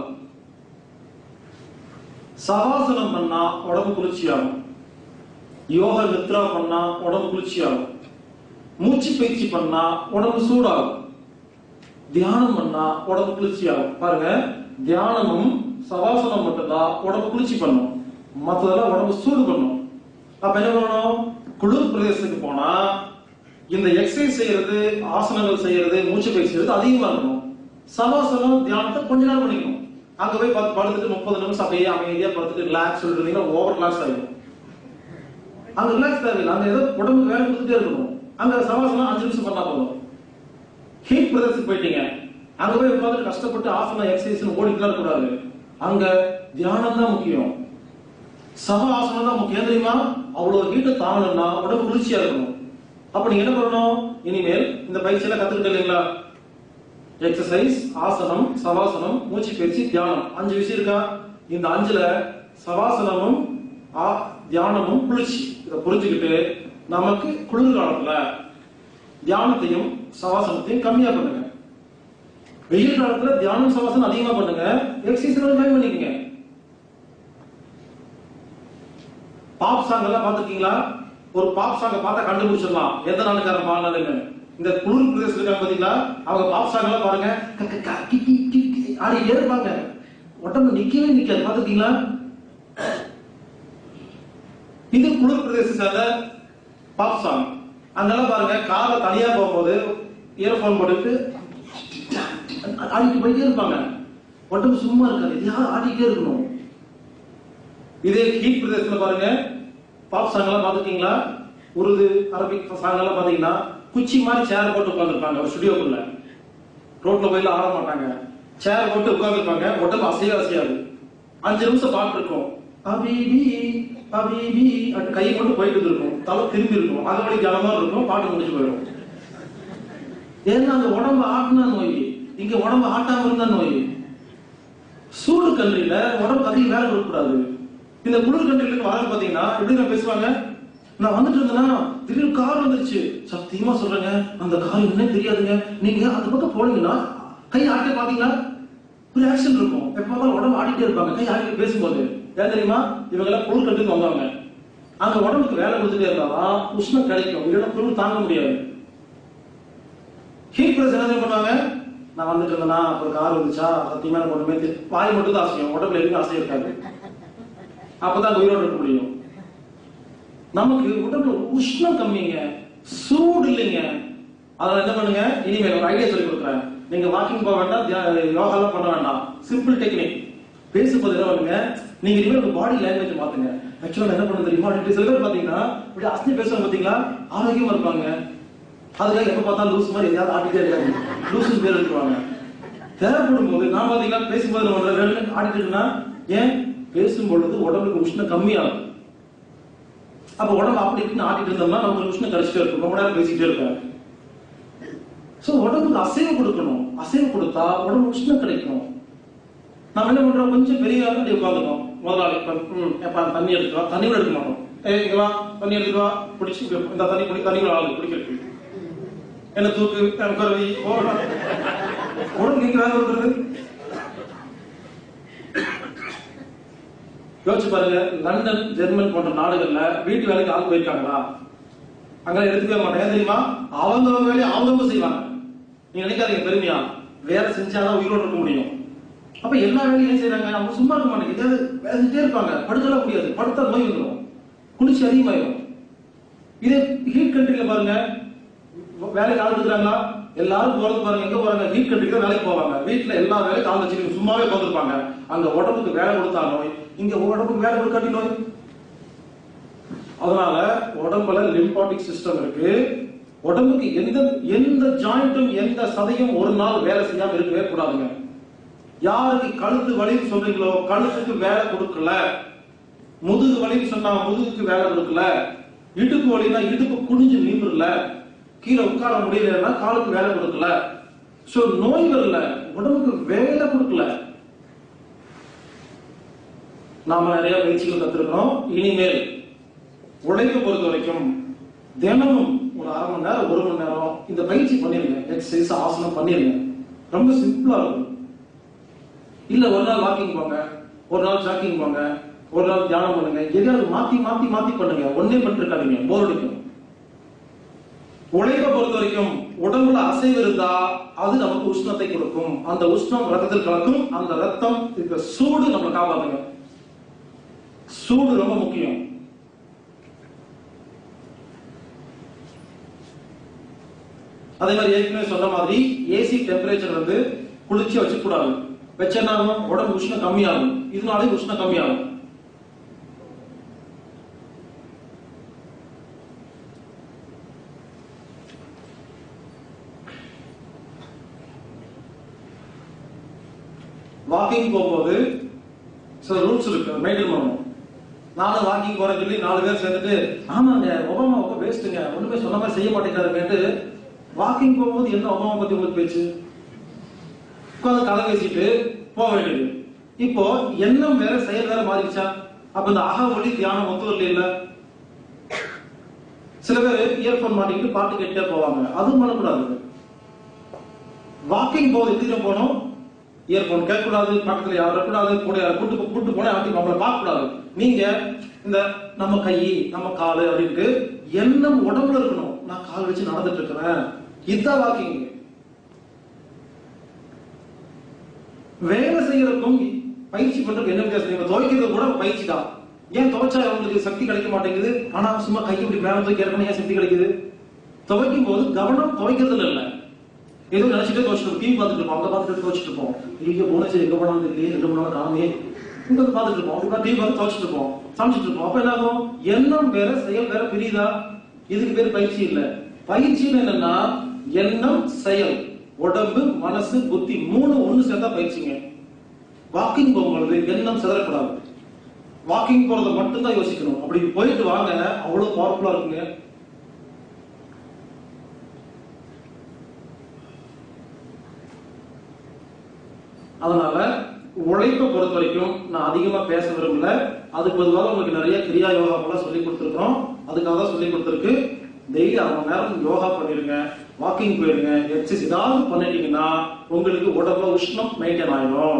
சவாசனம் பண்ணா உடம்பு குளிர்ச்சியாகும் யோக நித்ரா பண்ணா உடம்பு குளிர்ச்சியாகும் மூச்சு பயிற்சி பண்ணா உடம்பு சூடாகும் தியானம் பண்ணா உடம்பு குளிர்ச்சியாகும் பாருங்க தியானமும் சவாசனம் மட்டும்தான் உடம்பு குளிர்ச்சி பண்ணும் மத்ததெல்லாம் உடம்பு சூடு பண்ணும் அப்ப என்ன பண்ணணும் குளிர் பிரதேசத்துக்கு போனா இந்த எக்ஸசைஸ் செய்யறது ஆசனங்கள் செய்யறது மூச்சு பயிற்சி செய்யறது அதிகமா இருக்கணும் சவாசனம் தியானத்தை கொஞ்ச நேரம் பண்ணிக்கணும் அங்க போய் பத்து படுத்துட்டு முப்பது நிமிஷம் அப்படியே அமைதியா படுத்துட்டு ரிலாக்ஸ் சொல்லிட்டு ஓவர் ரிலாக்ஸ் ஆகிடும் அங்க ரிலாக்ஸ் தேவையில்லை அங்க ஏதோ உடம்பு வேலை கொடுத்துட்டே இருக்கணும் அங்க சவாசனம் அஞ்சு நிமிஷம் பண்ணா போதும் ஹீட் பிரதேசத்துக்கு போயிட்டீங்க அங்க போய் உட்கார்ந்து கஷ்டப்பட்டு ஆசனம் எக்ஸசைஸ் ஓடிக்கலாம் இருக்கக்கூடாது அங்க தியானம் தான் முக்கியம் சம ஆசனம் தான் முக்கியம் தெரியுமா அவ்வளவு ஹீட்டை தாங்கணும்னா உடம்பு குளிர்ச்சியா இருக்கணும் அப்ப நீங்க என்ன பண்ணணும் இனிமேல் இந்த பயிற்சி எல்லாம் கத்துக்கிட்டு இல்லைங்களா எக்ஸசைஸ் ஆசனம் சவாசனம் மூச்சு பயிற்சி தியானம் அஞ்சு விஷயம் இருக்கா இந்த அஞ்சுல சவாசனமும் ஆ- தியானமும் குளிர்ச்சி இதை புரிஞ்சுக்கிட்டு நமக்கு குளிர் காலத்துல தியானத்தையும் சவாசனத்தையும் கம்மியா பண்ணுங்க வெயில் காலத்துல தியானம் சவாசனம் அதிகமா பண்ணுங்க எக்ஸசைஸ் கம்மி பண்ணிக்கங்க பாப் சாங் எல்லாம் பாத்துருக்கீங்களா ஒரு பாப் சாங்க பார்த்தா கண்டுபிடிச்சிடலாம் எந்த நாளுக்காரன் பாடினதுன்னு இந்த குளிர் பிரதேசம் இருக்காங்க பாத்தீங்களா அவங்க பாப் சாங் எல்லாம் பாருங்க க- க- க- கி- கி- கி- கி- ஆடிட்டே இருப்பாங்க உடம்பு நிக்கவே நிக்காது பாத்துருக்கீங்களா இது குளிர் பிரதேசம் சேர்ந்த பாப் சாங் அங்கெல்லாம் பாருங்க கார்ல தனியா போகும்போது இயர்போன் போட்டுட்டு ஆடிட்டு போயிட்டே இருப்பாங்க உடம்பு சும்மா இருக்காது எதையாவது ஆடிட்டே இருக்கணும் இதே ஹீட் பிரதேசத்துல பாருங்க பாப் சாங் எல்லாம் பாத்துட்டீங்களா உருது அரபிக் சாங் எல்லாம் பாத்தீங்கன்னா குச்சி மாதிரி சேர் போட்டு உட்காந்துருப்பாங்க ஒரு ஸ்டுடியோக்குள்ள ரோட்ல போயில ஆட மாட்டாங்க சேர் போட்டு உட்காந்துருப்பாங்க உடம்பு அசைய அசையாது அஞ்சு நிமிஷம் பாட்டு இருக்கும் அபிபி அபிபி அப்படி கை மட்டும் போயிட்டு இருக்கும் தலை திரும்பி இருக்கும் அது வழி கனமா இருக்கும் பாட்டு முடிஞ்சு போயிடும் ஏன்னா அந்த உடம்பு ஆட்டினா நோய் இங்க உடம்பு ஆட்டாம இருந்தா நோய் சூடு கண்ட்ரில உடம்பு அதிக வேலை கொடுக்கக்கூடாது இந்த குளிர் கண்ட்ரில வர பாத்தீங்கன்னா எப்படி நான் பேசுவாங்க நான் வந்துட்டு இருந்தேன்னா திடீர்னு கார் வந்துருச்சு சத்தியமா சொல்றேங்க அந்த கார் என்ன தெரியாதுங்க நீங்க அந்த பக்கம் போனீங்கன்னா கை ஆட்டே பாத்தீங்களா ஒரு ஆக்ஷன் இருக்கும் எப்ப பார்த்தாலும் உடம்பு ஆடிட்டே இருப்பாங்க கை ஆடிட்டு பேசும்போது ஏன் தெரியுமா இவங்க எல்லாம் குளிர் கண்ட்ரிக்கு வந்தாங்க அங்க உடம்புக்கு வேலை கொடுத்துட்டே இருந்தாதான் உஷ்ணம் கிடைக்கும் இல்லைன்னா குளிர் தாங்க முடியாது ஹீட் பிரஸ் என்ன பண்ணுவாங்க நான் வந்துட்டு இருந்தேன்னா ஒரு கார் வந்துச்சா சத்தியமா எனக்கு ஒண்ணுமே தெரி- வாய் மட்டும் தான் அசையும் உடம்புல எதுவும் அசைய இருக்காது அப்பதான் உயிரோடு இருக்க முடியும் நமக்கு உடம்புல உஷ்ணம் கம்மிங்க சூடு இல்லைங்க அதனால என்ன பண்ணுங்க இனிமேல் ஒரு ஐடியா சொல்லி கொடுக்குறேன் நீங்க வாக்கிங் போக வேண்டாம் யோகா எல்லாம் பண்ண வேண்டாம் சிம்பிள் டெக்னிக் பேசும்போது என்ன பண்ணுங்க நீங்க இனிமேல் உங்க பாடி லாங்குவேஜ் மாத்துங்க ஆக்சுவலா என்ன பண்ண தெரியுமா அப்படி சில பேர் பாத்தீங்கன்னா இப்படி அசனி பேசுவாங்க பாத்தீங்களா ஆரோக்கியமா இருப்பாங்க அதுக்காக எப்ப பார்த்தா லூஸ் மாதிரி எதையாவது ஆடிட்டே இருக்காங்க லூஸ் பேர் எடுத்துருவாங்க தேவைப்படும் போது நான் பாத்தீங்கன்னா பேசும்போது நம்ம ரெண்டு நேரம் ஆடிட்டு இருக்கேன்னா ஏன் பேசும் பொழுது உடம்புக்கு உஷ்ணம் கம்மியாகும் அப்ப உடம்பு அப்படி இப்படின்னு ஆட்டிட்டு இருந்தோம்னா நமக்கு உஷ்ணம் கிடைச்சிட்டே இருக்கும் ரொம்ப நேரம் பேசிட்டே இருக்காங்க சோ உடம்புக்கு அசைவு கொடுக்கணும் அசைவு கொடுத்தா உடம்பு உஷ்ணம் கிடைக்கும் நாம என்ன பண்றோம் கொஞ்சம் பெரிய ஆளு அப்படி உட்காந்துக்கோம் முதலாளி இப்ப, ம், எப்பா தண்ணி எடுத்துவா தண்ணி கூட எடுக்க மாட்டோம் ஏய் இங்க வா தண்ணி எடுத்துட்டு வா பிடிச்சி இந்த தண்ணி குடி தண்ணி கூட ஆளு குடிக்கிறதுக்கு என்ன தூக்கு உட்காரவி உடம்பு நீங்க வேலை கொடுக்குறது யோசிச்சு பாருங்க லண்டன் ஜெர்மன் போன்ற நாடுகள்ல வீட்டு வேலைக்கு ஆள் போயிருக்காங்களா அங்க எடுத்துக்கவே மாட்டாங்க ஏன் தெரியுமா அவங்க வேலையை அவங்கவுங்க செய்வாங்க நீங்க நினைக்காதீங்க பெருமையா வேலை செஞ்சாதான் உயிரோடு இருக்க முடியும் அப்ப எல்லா வேலையும் செய்யறாங்க அவங்க சும்மா இருக்க மாட்டாங்க ஏதாவது வேலை செஞ்சுட்டே இருப்பாங்க படுக்கலாம் முடியாது படுத்தா நோய் வந்துடும் குளிர்ச்சி அதிகமாயிடும் இதே ஹீட் கண்ட்ரில பாருங்க வேலைக்கு ஆள் எடுக்கிறாங்களா எல்லாரும் போறது பாருங்க எங்க போறாங்க ஹீட் கண்ட்ரிக்கு தான் வேலைக்கு போவாங்க வீட்டுல எல்லா வேலையும் ஆள் வச்சு சும்மாவே உட்காந்துருப்பாங்க அங்க உடம்புக்கு வேலை கொடுத்தா நோய் இங்க உடம்புக்கு வேலை கொடுக்காட்டி நோய் அதனால உடம்புல லிம்பாட்டிக் சிஸ்டம் இருக்கு உடம்புக்கு எந்த எந்த ஜாயிண்ட்டும் எந்த சதையும் ஒரு நாள் வேலை செய்யாம இருக்கவே கூடாதுங்க யாருக்கு கழுத்து வலின்னு சொல்றீங்களோ கழுத்துக்கு வேலை கொடுக்கல முதுகு வலின்னு சொன்னா முதுகுக்கு வேலை கொடுக்கல இடுப்பு வலினா இடுப்பு குனிஞ்சு நின்றுல கீழே உட்கார முடியலன்னா காலுக்கு வேலை கொடுக்கல சோ நோய் வரல உடம்புக்கு வேலை கொடுக்கல நாம நிறைய பயிற்சிகள் கத்துருக்கிறோம் இனிமேல் உழைக்க பொறுத்த வரைக்கும் தினமும் ஒரு அரை மணி நேரம் ஒரு மணி நேரம் இந்த பயிற்சி பண்ணிருங்க எக்ஸசைஸ் ஆசனம் பண்ணிருங்க ரொம்ப சிம்பிளா இருக்கும் இல்ல ஒரு நாள் வாக்கிங் போங்க ஒரு நாள் ஜாக்கிங் போங்க ஒரு நாள் தியானம் பண்ணுங்க எதையாவது மாத்தி மாத்தி மாத்தி பண்ணுங்க ஒன்னே பண்ணிருக்காதீங்க போர் அடிக்கும் உழைப்பை பொறுத்த வரைக்கும் உடம்புல அசைவு இருந்தா அது நமக்கு உஷ்ணத்தை கொடுக்கும் அந்த உஷ்ணம் ரத்தத்தில் கலக்கும் அந்த ரத்தம் இருக்கிற சூடு நம்மளை காப்பாத்துங்க சூடு ரொம்ப முக்கியம் அதே மாதிரி ஏற்கனவே சொன்ன மாதிரி ஏசி டெம்பரேச்சர் வந்து குளிர்ச்சி வச்சு கூடாது வச்சேன்னா உடம்பு உஷ்ணம் கம்மியாகும் இதனாலே உஷ்ணம் கம்மியாகும் வாக்கிங் போகும்போது சில ரூல்ஸ் இருக்கு மெயின்டைன் பண்ணணும் நானும் வாக்கிங் போறேன்னு சொல்லி நாலு பேர் சேர்ந்துட்டு ஆமாங்க ஒபாமா ரொம்ப வேஸ்ட்டுங்க ஒண்ணுமே சொன்ன மாதிரி செய்ய மாட்டேங்கிறாருன்ட்டு வாக்கிங் போகும்போது என்ன ஒபாமா பத்தி உங்களுக்கு பேச்சு உட்காந்து கதை பேசிட்டு போக வேண்டியது இப்போ எண்ணம் வேற செயல் வேற மாறிடுச்சா அப்ப இந்த அக ஒளி தியானம் ஒத்து வரல இல்ல சில பேர் இயர்போன் மாட்டிக்கிட்டு பாட்டு கேட்டே போவாங்க அதுவும் பண்ணக்கூடாது வாக்கிங் போகுது எப்படி போனோம் இயர்போன் கேட்கக்கூடாது பக்கத்துல யாரும் இருக்கக்கூடாது கூட யாரும் கூட்டு போ- கூட்டு போனா யார்ட்டையும் நம்மளை பார்க்க கூடாது நீங்க இந்த நம்ம கை நம்ம காலு அப்படின்ட்டு எண்ணம் உடம்புல இருக்கணும் நான் கால் வச்சு நடந்துட்டு இருக்கிறேன் இதுதான் வாக்கிங் வேலை செய்யறதுக்கும் பயிற்சி பண்றதுக்கு என்ன வித்தியாசம் நீங்க துவைக்கிறது கூட பயிற்சி தான் ஏன் துவைச்சா உங்களுக்கு சக்தி கிடைக்க மாட்டேங்குது ஆனா சும்மா கை இப்படி மேல தூக்கி இறக்கணும் ஏன் சக்தி கிடைக்குது துவைக்கும் போது கவனம் துவைக்கிறதுல இல்ல ஏதோ நினைச்சிட்டே துவைச்சிட்டு டிவி பார்த்துட்டு இருப்போம் அங்க பார்த்துட்டு துவைச்சிட்டு இருப்போம் இங்க போனச்சு எங்க போனாலும் இல்லையே ரெண்டு மணி நேரம் காணுமே இங்க வந்து பார்த்துட்டு இருப்போம் அப்படி டிவி பார்த்து துவைச்சிட்டு இருப்போம் சமைச்சிட்டு இருப்போம் அப்ப என்ன ஆகும் எண்ணம் வேற செயல் வேற பிரியுதா இதுக்கு பேர் பயிற்சி இல்ல பயிற்சின்னு என்னன்னா எண்ணம் செயல் உடம்பு மனசு புத்தி மூணு ஒண்ணு சேர்ந்தா பயிற்சிங்க வாக்கிங் போகும்பொழுது எண்ணம் சிதறக்கூடாது வாக்கிங் போறத மட்டும்தான் யோசிக்கணும் அப்படி போயிட்டு வாங்க அவ்வளவு பவர்ஃபுல்லா இருக்குங்க அதனால உழைப்பை பொறுத்த வரைக்கும் நான் அதிகமா பேச விரும்பல அதுக்கு பொதுவாக உங்களுக்கு நிறைய கிரியா யோகா போல சொல்லி கொடுத்துருக்கோம் அதுக்காக தான் சொல்லி கொடுத்துருக்கு டெய்லி அரை மணி நேரம் யோகா பண்ணிருங்க வாக்கிங் போயிருங்க எக்ஸசைஸ் ஏதாவது பண்ணிட்டீங்கன்னா உங்களுக்கு உடம்புல உஷ்ணம் மெயின்டைன் ஆயிடும்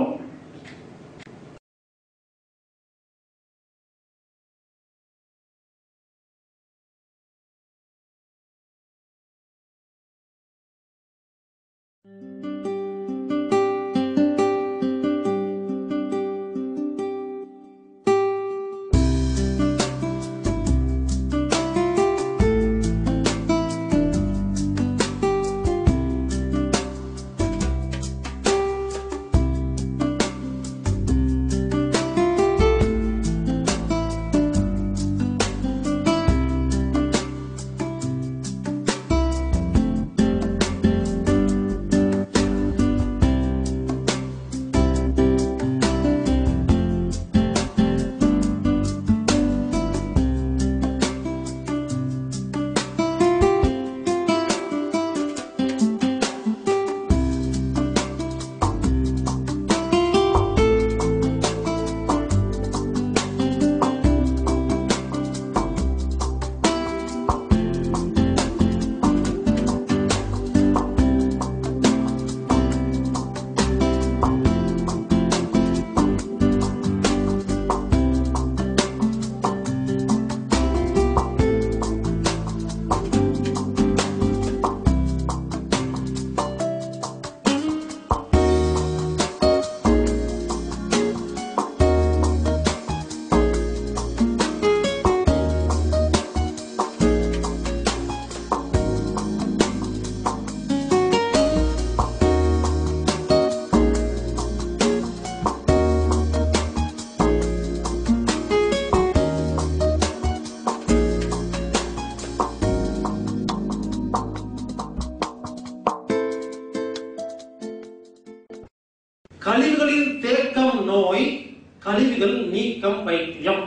கழிவுகளின் தேக்கம் நோய் கழிவுகள் நீக்கம் வைத்தியம்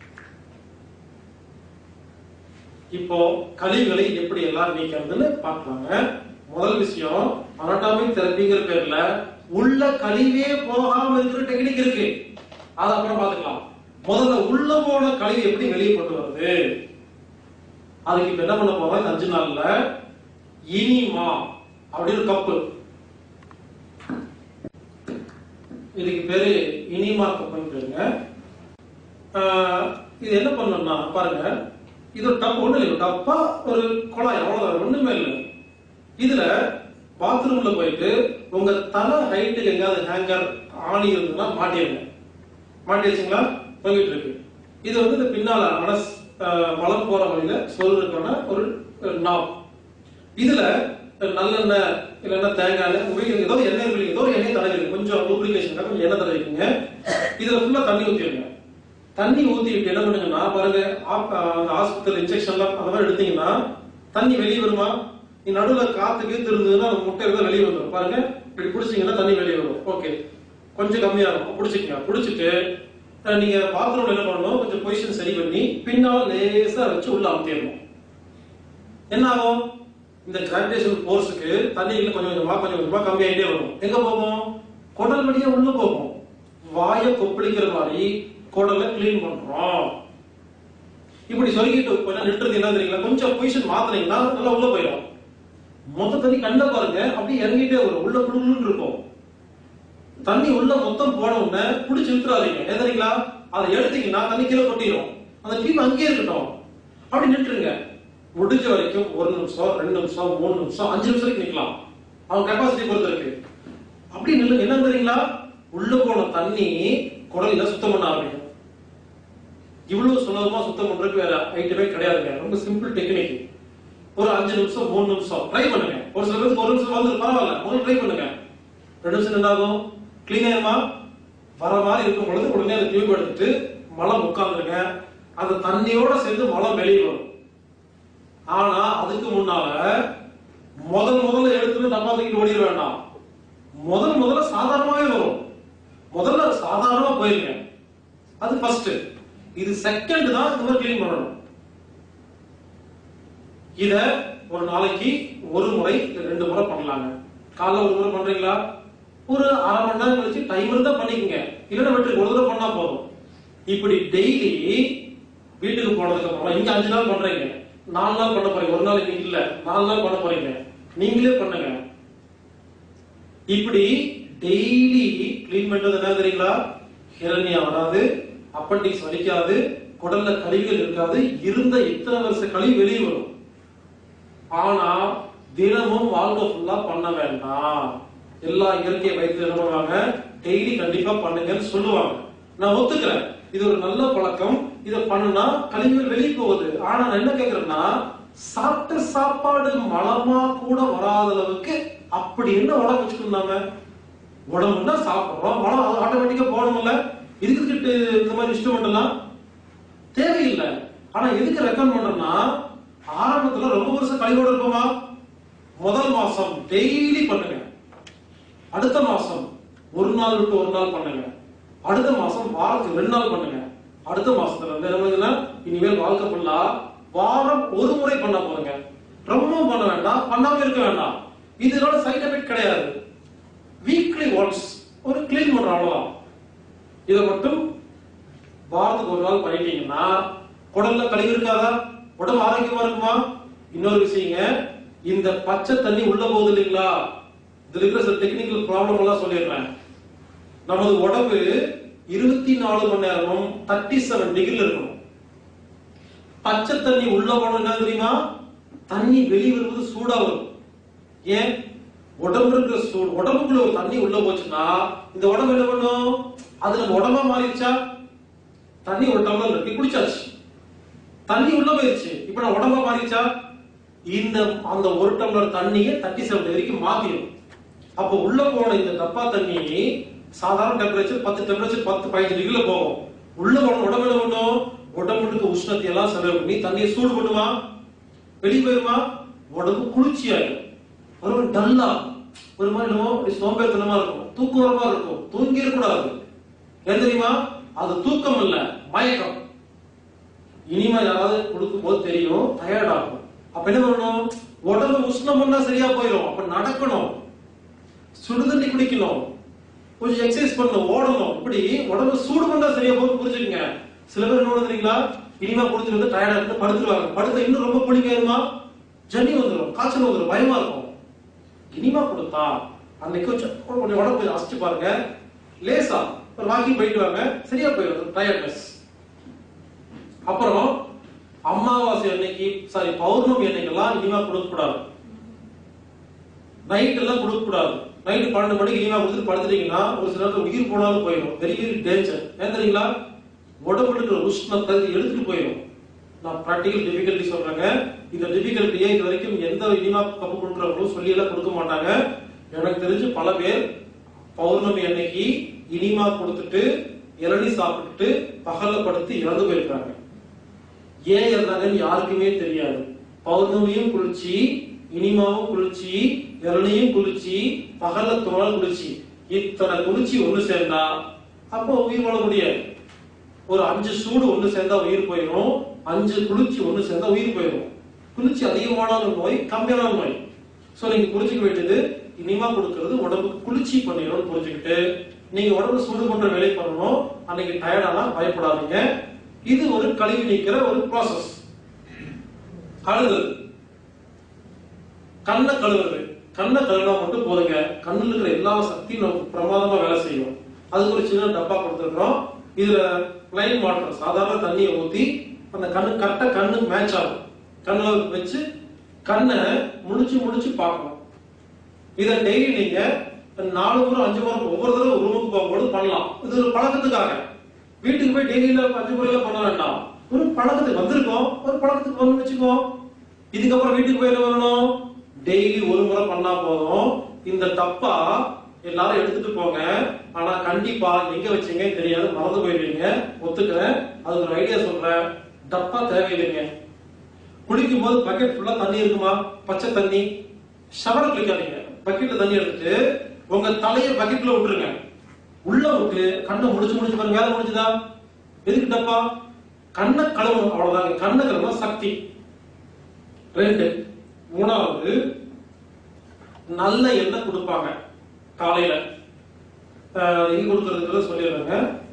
இப்போ கழிவுகளை எப்படி எல்லாம் நீக்கிறதுன்னு பார்க்கலாங்க முதல் விஷயம் அனட்டாமிக் தெரப்பிங்கிற பேர்ல உள்ள கழிவே போகாம இருக்கிற டெக்னிக் இருக்கு அது அப்புறம் பார்த்துக்கலாம் முதல்ல உள்ள போன கழிவு எப்படி வெளியே கொண்டு வருது அதுக்கு இப்ப என்ன பண்ண போறோம் இந்த அஞ்சு நாள்ல இனிமா அப்படின்னு ஒரு கப்பு இதுக்கு பேரு இனிமா கப்புன்னு பேருங்க ஆஹ் இது என்ன பண்ணணும்னா பாருங்க இது ஒரு டப் ஒண்ணு இல்லை டப்பா ஒரு குழாய் அவ்வளவுதான் ஒண்ணுமே இல்லை இதுல பாத்ரூம்ல போயிட்டு உங்க தலை ஹைட்டுக்கு எங்கேயாவது ஹேங்கர் ஆணி இருந்ததுன்னா மாட்டிடுங்க மாட்டி வச்சுங்களா தொங்கிட்டு இருக்கு இது வந்து இந்த பின்னால மனஸ் ஆஹ் மலம் போற வழியில சொல்றதுக்கான ஒரு நாப் இதுல நல்லெண்ணெய் இல்லைன்னா தேங்காய் எண்ணெய் உங்களுக்கு ஏதோ எண்ணெய் இருக்கு ஏதோ ஒரு எண்ணெய் தடவிங்க கொஞ்சம் லூப்ளிகேஷன் கொஞ்சம் எண்ணெய் தடவிக்கங்க இதுல ஃபுல்லா தண்ணி ஊத்திடுங்க தண்ணி ஊத்திட்டு என்ன பண்ணுங்கன்னா பாருங்க ஆப்- அந்த ஹாஸ்பிட்டல் இன்ஜெக்ஷன்லாம் அந்த மாதிரி எடுத்தீங்கன்னா தண்ணி வெளியே வருமா நீ நடுவுல காத்து கீத்து இருந்ததுன்னா அந்த முட்டை இருந்தா வெளியே வந்துடும் பாருங்க இப்படி பிடிச்சீங்கன்னா தண்ணி வெளியே வரும் ஓகே கொஞ்சம் கம்மியா இருக்கும் பிடிச்சிக்கங்க பிடிச்சிட்டு அஹ், நீங்க பாத்ரூம்ல என்ன பண்ணணும் கொஞ்சம் பொசிஷன் சரி பண்ணி பின்னால லேசா வச்சு உள்ள அமுத்திடணும் என்ன ஆகும் இந்த கிராவிடேஷன் ஃபோர்ஸுக்கு தண்ணியில் கொஞ்சம் கொஞ்சமா கொஞ்சம் கொஞ்சமா கம்மியாயிட்டே வரும் எங்க போகும் குடல் வழியா உள்ள போகும் வாயை கொப்பளிக்கிற மாதிரி குடலை க்ளீன் பண்றோம் இப்படி சொல்லிக்கிட்டு கொஞ்சம் நின்றது என்ன தெரியுங்களா கொஞ்சம் பொசிஷன் மாத்துனீங்கன்னா நல்லா உள்ள போயிடும் மொத்த தண்ணி கண்ட பாருங்க அப்படியே இறங்கிட்டே வரும் உள்ள குடுகுன்னு இருக்கும் தண்ணி உள்ள மொத்தம் போன உடனே புடிச்சு இழுத்துறாதீங்க ஏன் தெரியுங்களா அதை எடுத்தீங்கன்னா தண்ணி கீழே கொட்டிடும் அந்த டீம் அங்கேயே இருக்கட்டும் அப்படி நின்றுங்க முடிஞ்ச வரைக்கும் ஒரு நிமிஷம் ரெண்டு நிமிஷம் மூணு நிமிஷம் அஞ்சு நிமிஷம் வரைக்கும் நிக்கலாம் அவங்க கெப்பாசிட்டி பொறுத்து இருக்கு அப்படி நில்லு என்ன தெரியுங்களா உள்ள போன தண்ணி குடலில சுத்தம் பண்ண ஆரம்பிக்கும் இவ்வளவு சுலபமா சுத்தம் பண்றதுக்கு வேற ஐட்டமே கிடையாதுங்க ரொம்ப சிம்பிள் டெக்னிக் ஒரு அஞ்சு நிமிஷம் மூணு நிமிஷம் ட்ரை பண்ணுங்க ஒரு சில பேருக்கு ஒரு நிமிஷம் வந்து பரவாயில்ல முதல்ல ட்ரை பண்ணுங்க ரெண்டு நிமிஷம் என்ன ஆகும் கிளீன் ஆயிருமா வர மாதிரி இருக்கும் பொழுது உடனே அதை டியூப் எடுத்துட்டு மலம் உட்காந்துருங்க அந்த தண்ணியோட சேர்ந்து மலம் வெளியே வரும் ஆனா அதுக்கு முன்னால முதல் முதல்ல எடுத்துட்டு டப்பா தூக்கிட்டு ஓடிட வேண்டாம் முதல் முதல்ல சாதாரணமாவே வரும் முதல்ல சாதாரணமா போயிருங்க அது ஃபர்ஸ்ட் இது செகண்ட் தான் இந்த மாதிரி க்ளீன் பண்ணணும் இத ஒரு நாளைக்கு ஒரு முறை இல்ல ரெண்டு முறை பண்ணலாங்க காலைல ஒரு முறை பண்றீங்களா ஒரு அரை மணி நேரம் கழிச்சு டைம் இருந்தா பண்ணிக்கங்க இல்லைன்னா விட்டு ஒரு தடவை பண்ணா போதும் இப்படி டெய்லி வீட்டுக்கு போனதுக்கு அப்புறம் இங்க அஞ்சு நாள் பண்றீங்க நாலு நாள் பண்ண போறீங்க ஒரு நாள் இன்னைக்கு இல்ல நாலு நாள் பண்ண போறீங்க நீங்களே பண்ணுங்க இப்படி டெய்லி க்ளீன் பண்றது என்ன தெரியுங்களா ஹிரண்யா வராது அப்பண்டிக்ஸ் வலிக்காது குடல்ல கழிவுகள் இருக்காது இருந்த இத்தனை வருஷ கழிவு வெளியே வரும் ஆனா தினமும் வாழ்க்கை ஃபுல்லா பண்ண வேண்டாம் எல்லா இயற்கை வைத்தியம் என்ன பண்ணுவாங்க டெய்லி கண்டிப்பா பண்ணுங்கன்னு சொல்லுவாங்க நான் ஒத்துக்கிறேன் இது ஒரு நல்ல பழக்கம் இத பண்ணுனா கழிவுகள் வெளியே போகுது ஆனா நான் என்ன கேக்குறேன்னா சாப்பிட்ட சாப்பாடு மலமா கூட வராத அளவுக்கு அப்படி என்ன உடம்பு வச்சுக்கணும் உடம்புனா சாப்பிடுறோம் மலம் அது ஆட்டோமேட்டிக்கா போகணும்ல இதுக்கு இந்த மாதிரி இன்ஸ்ட்ருமெண்ட் எல்லாம் தேவையில்லை ஆனா எதுக்கு ரெக்கமெண்ட் பண்றேன்னா ஆரம்பத்துல ரொம்ப வருஷம் கழிவோட இருப்போமா முதல் மாசம் டெய்லி பண்ணுங்க அடுத்த மாசம் ஒரு நாள் விட்டு ஒரு நாள் பண்ணுங்க அடுத்த மாசம் வாரத்துக்கு ரெண்டு நாள் பண்ணுங்க அடுத்த மாசத்துல வந்து என்ன பண்ணுங்கன்னா, இனிமேல் வாழ்க்கை ஃபுல்லா வாரம் ஒரு முறை பண்ண போறீங்க ரொம்ப பண்ண வேண்டாம் பண்ணாம இருக்க வேண்டாம் இதனால சைட் எஃபெக்ட் கிடையாது வீக்லி ஒன்ஸ் ஒரு க்ளீன் பண்ற அவ்வளவுதான் இதை மட்டும் வாரத்துக்கு ஒரு நாள் பண்ணிட்டீங்கன்னா குடல்ல கழிவு இருக்காதா உடம்பு ஆரோக்கியமா இருக்குமா இன்னொரு விஷயங்க இந்த பச்சை தண்ணி உள்ள போகுது இல்லைங்களா இதுல இருக்கிற சில டெக்னிக்கல் ப்ராப்ளம் எல்லாம் சொல்லிடுறேன் நமது உடம்பு இருபத்தி நாலு மணி நேரமும் தேர்ட்டி செவன் டிகிரில இருக்கணும் பச்சை தண்ணி உள்ள போனோம் என்ன தெரியுமா தண்ணி வெளியே வருவது சூடா வரும் ஏன் உடம்பு இருக்கிற சூடு உடம்புக்குள்ள ஒரு தண்ணி உள்ள போச்சுன்னா இந்த உடம்பு என்ன பண்ணும் அது நம்ம உடம்பா மாறிடுச்சா தண்ணி ஒரு டம்ளர் இருக்கு குடிச்சாச்சு தண்ணி உள்ள போயிருச்சு இப்ப நான் உடம்பா மாறிடுச்சா இந்த அந்த ஒரு டம்ளர் தண்ணியை தட்டி செவன் வரைக்கும் மாத்திடும் அப்போ உள்ள போன இந்த டப்பா தண்ணி சாதாரண டெம்பரேச்சர் பத்து டெம்பரேச்சர் பத்து பதினஞ்சு டிகிரில போகும் உள்ள போன உடம்பு என்ன பண்ணும் உடம்புக்கு உஷ்ணத்தை எல்லாம் செலவு பண்ணி தண்ணியை சூடு பண்ணுமா வெளியே போயிருமா உடம்பு குளிர்ச்சி ஆயிடும் ஒரு டல்லா ஒரு மாதிரி என்னமோ அப்படி சோம்பேறித்தனமா இருக்கும் தூக்கம் வர மாதிரி இருக்கும் தூங்கிட கூடாது ஏன் தெரியுமா அது தூக்கம் இல்ல மயக்கம் இனிமே யாராவது கொடுக்கும் போது தெரியும் டயர்ட் ஆகும் அப்ப என்ன பண்ணணும் உடம்பு உஷ்ணம் பண்ணா சரியா போயிடும் அப்ப நடக்கணும் சுடுதண்ணி குடிக்கணும் கொஞ்சம் எக்ஸசைஸ் பண்ணணும் ஓடணும் இப்படி உடம்பு சூடு பண்ணா சரியா போகும் புரிஞ்சுக்கங்க சில பேர் என்ன தெரியுங்களா இனிமா கொடுத்துட்டு வந்து டயர்டா இருந்து படுத்துருவாங்க படுத்த இன்னும் ரொம்ப பிடிக்காதுமா ஜன்னி வந்துடும் காய்ச்சல் வந்துடும் பயமா இருக்கும் இனிமா கொடுத்தா அன்னைக்கு வச்சு கொஞ்சம் உடம்பு அசிச்சு பாருங்க லேசா ஒரு வாக்கிங் போயிட்டு வாங்க சரியா போயிடும் டயர்ட்னஸ் அப்புறம் அமாவாசை அன்னைக்கு சாரி பௌர்ணமி அன்னைக்கெல்லாம் இனிமா கொடுக்க கூடாது நைட் எல்லாம் கொடுக்க கூடாது நைட் பன்னெண்டு மணிக்கு இனிமா கொடுத்துட்டு படுத்துட்டீங்கன்னா ஒரு சில நேரத்துல உயிர் போனாலும் போயிடும் வெரி வெரி டேஞ்சர் ஏன் தெரியுங்களா உடம்புல இருக்கிற உஷ்ணத்தை இது எடுத்துட்டு போயிடும் நான் ப்ராக்டிக்கல் டிஃபிகல்ட்டி சொல்றேங்க இந்த டிஃபிகல்ட்டியை இது வரைக்கும் எந்த இனிமா கப்பு கொடுக்குறவங்களும் சொல்லி எல்லாம் கொடுக்க மாட்டாங்க எனக்கு தெரிஞ்சு பல பேர் பௌர்ணமி அன்னைக்கு இனிமா கொடுத்துட்டு இளநீ சாப்பிட்டுட்டு பகல்ல படுத்து இறந்து போயிருக்காங்க ஏன் இறந்தாங்கன்னு யாருக்குமே தெரியாது பௌர்ணமியும் குளிர்ச்சி இனிமாவும் குளிர்ச்சி இளநியும் குளிர்ச்சி பகல்ல தோழல் குளிர்ச்சி இத்தனை குளிர்ச்சி ஒண்ணு சேர்ந்தா அப்போ உயிர் வாழ முடியாது ஒரு அஞ்சு சூடு ஒண்ணு சேர்ந்தா உயிர் போயிடும் அஞ்சு குளிர்ச்சி ஒண்ணு சேர்ந்தா உயிர் போயிடும் குளிர்ச்சி அதிகமான நோய் கம்மியான நோய் சோ நீங்க புரிஞ்சுக்க வேண்டியது இனிமா கொடுக்கிறது உடம்புக்கு குளிர்ச்சி பண்ணிடணும்னு புரிஞ்சுக்கிட்டு நீங்க உடம்பு சூடு பண்ற வேலை பண்ணணும் அன்னைக்கு டயர்டானா பயப்படாதீங்க இது ஒரு கழிவு நீக்கிற ஒரு ப்ராசஸ் அடுத்தது கண்ணை கழுவுறது கண்ணை கழுவினா மட்டும் போதுங்க கண்ணுல இருக்கிற எல்லா சக்தியும் நமக்கு பிரமாதமா வேலை செய்யும் அதுக்கு ஒரு சின்ன டப்பா கொடுத்துருக்கோம் இதுல பிளைன் வாட்டர் சாதாரண தண்ணியை ஊத்தி அந்த கண்ணு கரெக்டா கண்ணு மேட்ச் ஆகும் கண்ணுல வச்சு கண்ணை முடிச்சு முடிச்சு பார்க்கணும் இதை டெய்லி நீங்க நாலு முறை அஞ்சு முறை ஒவ்வொரு தடவை ஒரு ரூமுக்கு போகும்போது பண்ணலாம் இது ஒரு பழக்கத்துக்காக வீட்டுக்கு போய் டெய்லியில அஞ்சு முறையில பண்ண வேண்டாம் ஒரு பழக்கத்துக்கு வந்திருக்கோம் ஒரு பழக்கத்துக்கு வந்து வச்சுக்கோ இதுக்கப்புறம் வீட்டுக்கு போய் என்ன பண்ணணும் டெய்லி ஒரு முறை பண்ணா போதும் இந்த டப்பா எல்லாரும் எடுத்துட்டு போங்க ஆனா கண்டிப்பா எங்க வச்சீங்க தெரியாது மறந்து போயிருவீங்க ஒத்துக்கிறேன் அதுக்கு ஒரு ஐடியா சொல்றேன் டப்பா தேவையில்லைங்க குளிக்கும் போது பக்கெட் ஃபுல்லா தண்ணி இருக்குமா பச்சை தண்ணி ஷவரை குளிக்காதீங்க பக்கெட்ல தண்ணி எடுத்துட்டு உங்க தலைய பக்கெட்ல விட்டுருங்க உள்ள விட்டு கண்ணை முடிச்சு முடிச்சு பாருங்க வேலை முடிச்சுதா எதுக்கு டப்பா கண்ணை கழுவணும் அவ்வளவுதாங்க கண்ணை கழுவா சக்தி ரெண்டு மூணாவது நல்ல எண்ணெய் கொடுப்பாங்க காலையில அஹ் எங்க கொடுக்கறதுக்கு சொல்லிடுறாங்க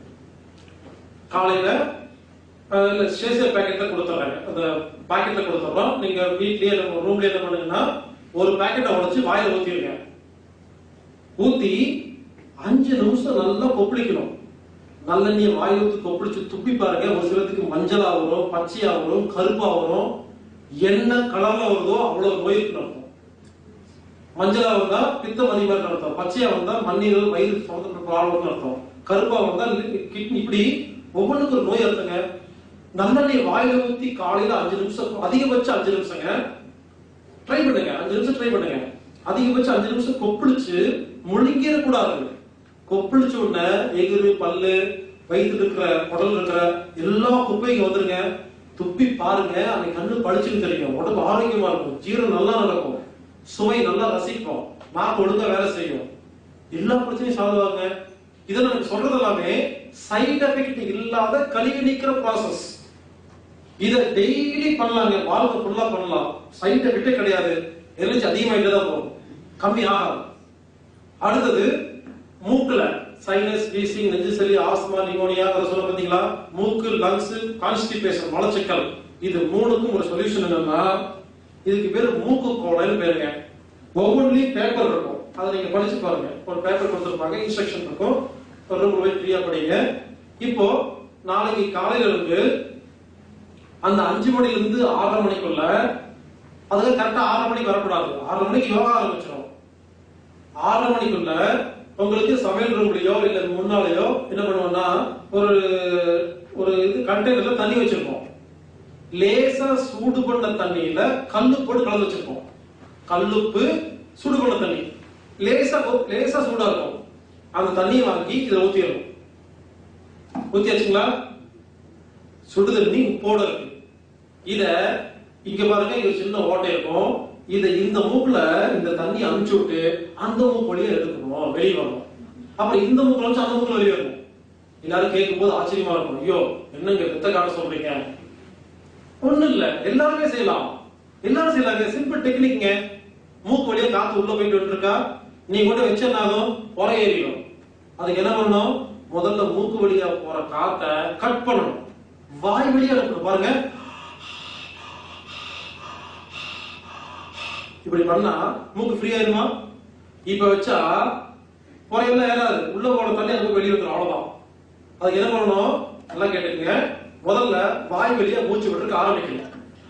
காலையில அஹ் இல்ல ஸ்டேஷன் பேக்கெட்ல கொடுத்துறாங்க அந்த பாக்கெட்ல கொடுத்துறோம் நீங்க வீட்லயே நம்ம ரூம்லயே என்ன பண்ணுங்கன்னா ஒரு பாக்கெட்டை உடைச்சு வாயில ஊத்திருங்க ஊத்தி அஞ்சு நிமிஷம் நல்லா கொப்பளிக்கணும் நல்லெண்ணெய வாயில ஊத்தி கொப்பளிச்சு துப்பி பாருங்க ஒரு சிலத்துக்கு மஞ்சளா வரும் பச்சையா வரும் கருப்பா வரும் என்ன கலர்ல வருதோ அவ்வளவு நோய் இருக்குன்னு அர்த்தம் மஞ்சளா வந்தா பித்தம் அதிகமா இருக்குன்னு அர்த்தம் பச்சையா வந்தா மண்ணீரல் வயிறு சம்பந்தப்பட்ட ப்ராப்ளம்னு அர்த்தம் கருப்பா வந்தா கிட்னி இப்படி ஒவ்வொன்றுக்கும் ஒரு நோய் அர்த்தங்க நல்லெண்ணெய் வாயில ஊத்தி காலையில அஞ்சு நிமிஷம் அதிகபட்சம் அஞ்சு நிமிஷங்க ட்ரை பண்ணுங்க அஞ்சு நிமிஷம் ட்ரை பண்ணுங்க அதிகபட்சம் அஞ்சு நிமிஷம் கொப்பளிச்சு முழுங்கிட கூடாது கொப்பளிச்ச உடனே எகிறு பல்லு வயிற்றுல இருக்கிற குடல் இருக்கிற எல்லா குப்பையும் வந்துருங்க துப்பி பாருங்க அன்னைக்கு கண்ணு பளிச்சுன்னு தெரியும் உடம்பு ஆரோக்கியமா இருக்கும் ஜீரணம் நல்லா நடக்கும் சுவை நல்லா ரசிக்கும் நாக்கு ஒழுங்கா வேலை செய்யும் எல்லா பிரச்சனையும் சால்வ் ஆகுங்க இதை நான் சொல்றது எல்லாமே சைடு எஃபெக்ட் இல்லாத கழிவு நீக்கிற ப்ராசஸ் இத டெய்லி பண்ணலாங்க வாழ்க்கை ஃபுல்லா பண்ணலாம் சைடு எஃபெக்டே கிடையாது எனர்ஜி அதிகமாயிட்டே தான் போகும் கம்மி ஆகாது அடுத்தது மூக்குல சைனஸ் வீசிங் நெஞ்சு சளி ஆஸ்மா நிமோனியா அதை சொல்ல பாத்தீங்களா மூக்கு லங்ஸ் கான்ஸ்டிபேஷன் மலச்சிக்கல் இது மூணுக்கும் ஒரு சொல்யூஷன் என்னன்னா இதுக்கு பேரு மூக்கு கோலைன்னு பேருங்க ஒவ்வொன்றிலையும் பேப்பர் இருக்கும் அதை நீங்க படிச்சு பாருங்க ஒரு பேப்பர் கொடுத்துருப்பாங்க இன்ஸ்ட்ரக்ஷன் இருக்கும் ஒரு ரூம் போய் ஃப்ரீயா படிங்க இப்போ நாளைக்கு காலையில இருந்து அந்த அஞ்சு மணில இருந்து ஆறரை மணிக்குள்ள அதுக்கு கரெக்டா ஆறரை மணிக்கு வரக்கூடாது ஆறரை மணிக்கு யோகா ஆரம்பிச்சிடும் ஆறரை மணிக்குள்ள உங்களுக்கு சமையல் ரூம்லயோ இல்ல முன்னாலேயோ என்ன பண்ணுவோம்னா ஒரு ஒரு இது கண்டெய்னர்ல தண்ணி வச்சிருப்போம் லேசா சூடு பண்ண தண்ணியில கல்லு போட்டு கலந்து வச்சிருப்போம் கல்லுப்பு சூடு பண்ண தண்ணி லேசா கொ- லேசா சூடா இருக்கும் அந்த தண்ணியை வாங்கி இதுல ஊத்திடணும் ஊத்தியாச்சுங்களா சுடு தண்ணி உப்போட இருக்கு இத இங்க பாருங்க இங்க ஒரு சின்ன ஓட்டை இருக்கும் இத இந்த மூக்குல இந்த தண்ணி அனுப்பிச்சு விட்டு அந்த மூக்கு வழியா எடுக்கணும் வெளியே வரணும் அப்புறம் இந்த மூக்குல வச்சு அந்த மூக்குல வெளியே வரணும் எல்லாரும் கேட்கும் போது ஆச்சரியமா இருக்கும் ஐயோ என்னங்க பெத்த காட்ட சொல்றீங்க ஒண்ணு இல்ல எல்லாருமே செய்யலாம் எல்லாரும் செய்யலாங்க சிம்பிள் டெக்னிக்ங்க மூக்கு வழியா காத்து உள்ள போயிட்டு வந்துருக்கா நீ கொண்டு வச்சனாலும் புற ஏறிடும் அதுக்கு என்ன பண்ணணும் முதல்ல மூக்கு வழியா போற காத்தை கட் பண்ணணும் வாய் வழியா இருக்கணும் பாருங்க இப்படி பண்ணா மூக்கு ஃப்ரீ ஆயிருமா இப்ப வச்சா புறையெல்லாம் ஏறாது உள்ள போன தண்ணி அங்க வெளியே வந்துடும் அவ்வளவுதான் அதுக்கு என்ன பண்ணணும் நல்லா கேட்டுக்கங்க முதல்ல வாய் வெளியே மூச்சு விட்டுருக்கு ஆரம்பிக்கணும்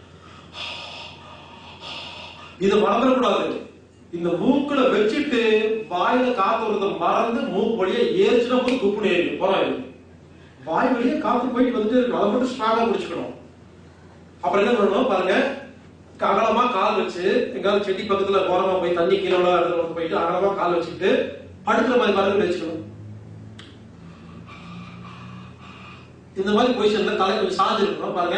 இதை மறந்துடக்கூடாது இந்த மூக்குல வச்சுட்டு வாயில காத்து வரத மறந்து மூக்கு வழியா ஏறிச்சுனா போது குப்புனு ஏறி போறாது வாய் வழியா காத்து போயிட்டு வந்துட்டு இருக்கு அதை மட்டும் ஸ்ட்ராங்கா பிடிச்சுக்கணும் அப்புறம் என்ன பண்ணணும் பாருங்க அகலமா கால் வச்சு எங்காவது செடி பக்கத்துல ஓரமா போய் தண்ணி கீழே உள்ள இடத்துல வந்து போயிட்டு அகலமா கால் வச்சுட்டு படுக்கிற மாதிரி பாருங்க வச்சுக்கணும் இந்த மாதிரி பொசிஷன்ல தலை கொஞ்சம் சாஞ்சிருக்கணும் பாருங்க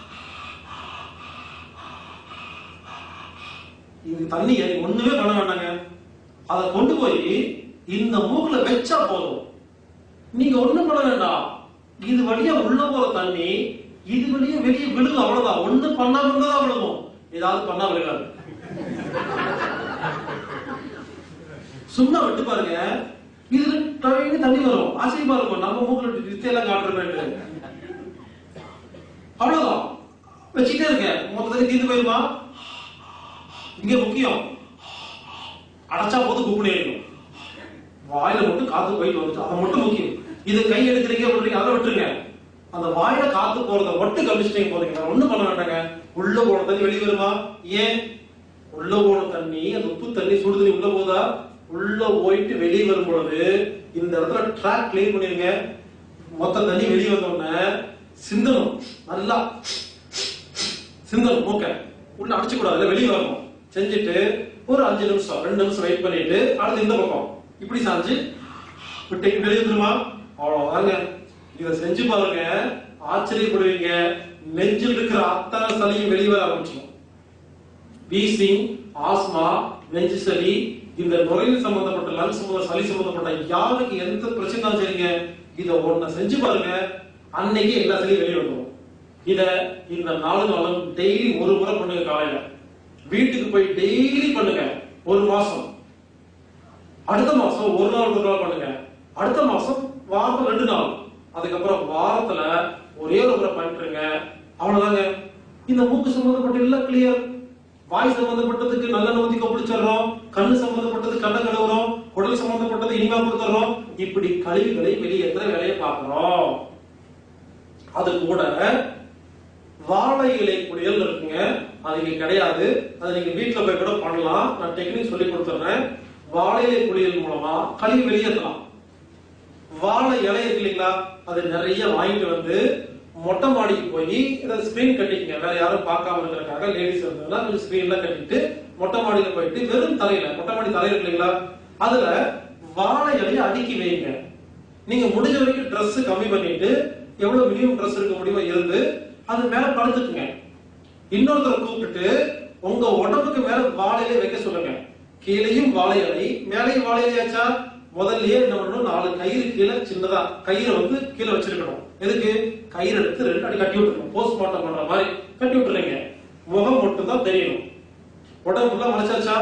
இது தண்ணி ஒண்ணுமே பண்ண வேண்டாங்க அதை கொண்டு போய் இந்த மூக்குல வச்சா போதும் நீங்க ஒண்ணும் பண்ண வேண்டாம் இது வழியா உள்ள போற தண்ணி இது வழியா வெளியே விழுகும் அவ்வளவுதான் ஒண்ணு பண்ணாம இருந்தா தான் விழுகும் ஏதாவது பண்ணா விழுகாது சும்மா விட்டு பாருங்க இது டவைன்னு தண்ணி வரும் ஆச்சரியமா இருக்கும் நம்ம மூக்குல வித்தையெல்லாம் காட்டுற அவ்வளவுதான் வச்சுட்டே இருக்கேன் மொத்தத்துல தீர்ந்து போயிருமா இங்க முக்கியம் அடைச்சா போது குப்புனே இருக்கும் வாயில மட்டும் காத்து போயிட்டு வந்துச்சு அதை மட்டும் முக்கியம் இது கை எடுக்கிறீங்க பண்றீங்க அதை விட்டுருங்க அந்த வாயில காத்து போறத மட்டும் கவனிச்சுட்டீங்க போறீங்க வேற ஒண்ணும் பண்ண வேண்டாங்க உள்ள போன தண்ணி வெளியே வருமா ஏன் உள்ள போன தண்ணி அந்த உப்பு தண்ணி சுடு தண்ணி உள்ள போதா உள்ள போயிட்டு வெளியே வரும் பொழுது இந்த இடத்துல ட்ராக் கிளீன் பண்ணிருங்க மொத்த தண்ணி வெளியே வந்த உடனே சிந்தணும் நல்லா சிந்தணும் மூக்க உள்ள அடிச்சு கூடாது வெளியே வரணும் செஞ்சுட்டு ஒரு அஞ்சு நிமிஷம் ரெண்டு நிமிஷம் வெயிட் பண்ணிட்டு அடுத்து இந்த பக்கம் இப்படி சாஞ்சு விட்டு வெளியே வந்துருமா அவ்வளவுதாங்க இத செஞ்சு பாருங்க ஆச்சரியப்படுவீங்க நெஞ்சில் இருக்கிற அத்தனை சளியும் வெளியே வர ஆரம்பிச்சிடும் வீசிங் ஆஸ்மா நெஞ்சு சளி இந்த நுரையீரல் சம்பந்தப்பட்ட லங்ஸ் சம்பந்த சளி சம்பந்தப்பட்ட யாருக்கு எந்த பிரச்சனை சரிங்க இத ஒண்ண செஞ்சு பாருங்க அன்னைக்கு எல்லா சளியும் வெளியே வந்துடும் இத இந்த நாலு நாளும் டெய்லி ஒரு முறை பண்ணுங்க காலையில வீட்டுக்கு போய் டெய்லி பண்ணுங்க ஒரு மாசம் அடுத்த மாசம் ஒரு நாள் ஒரு நாள் பண்ணுங்க அடுத்த மாசம் வாரத்துல ரெண்டு நாள் அதுக்கப்புறம் வாரத்துல ஒரே ஒரு முறை பண்ணிட்டுருங்க அவ்வளவுதாங்க இந்த மூக்கு சம்பந்தப்பட்ட எல்லாம் கிளியர் வாய் சம்பந்தப்பட்டதுக்கு நல்ல ஊத்தி கொப்பிடிச்சிடுறோம் கண்ணு சம்பந்தப்பட்டது கண்ணை கழுவுறோம் குடல் சம்பந்தப்பட்டது இனிமா கொடுத்துறோம் இப்படி கழிவுகளை வெளியேற்ற வேலையை பார்க்கிறோம் அது கூட வாழை இலை குளியல் இருக்குங்க அது இங்க கிடையாது அது நீங்க வீட்டுல போய் கூட பண்ணலாம் நான் டெக்னிக் சொல்லி கொடுத்துறேன் வாழை இலை குளியல் மூலமா கழிவு வெளியேற்றலாம் வாழை இலை இருக்கு இல்லைங்களா அது நிறைய வாங்கிட்டு வந்து மொட்டை மாடிக்கு போய் இதை ஸ்கிரீன் கட்டிக்கங்க வேற யாரும் பார்க்காம இருக்கிறதுக்காக லேடிஸ் இருந்ததுன்னா கொஞ்சம் ஸ்கிரீன்ல கட்டிட்டு மொட்டை மாடியில போயிட்டு வெறும் தலையில மொட்டை மாடி தலை இருக்கு இல்லைங்களா அதுல வாழை இலையை அடுக்கி வைங்க நீங்க முடிஞ்ச வரைக்கும் Dress கம்மி பண்ணிட்டு எவ்வளவு மினிமம் Dress இருக்க முடியுமோ இருந்து அது மேல படுத்துக்குங்க இன்னொருத்தரை கூப்பிட்டு உங்க உடம்புக்கு மேல வாழையிலே வைக்க சொல்லுங்க கீழையும் வாழை இலை மேலையும் வாழை இலையாச்சா முதல்லயே என்ன பண்ணணும் நாலு கயிறு கீழே சின்னதா கயிறை வந்து கீழே வச்சிருக்கணும் எதுக்கு கயிறு எடுத்து ரெண்டு அடி கட்டி விட்டுருணும் போஸ்ட்மார்ட்டம் பண்ற மாதிரி கட்டி விட்டுறீங்க முகம் மட்டும் தான் தெரியணும் உடம்பு ஃபுல்லா மலைச்சாச்சா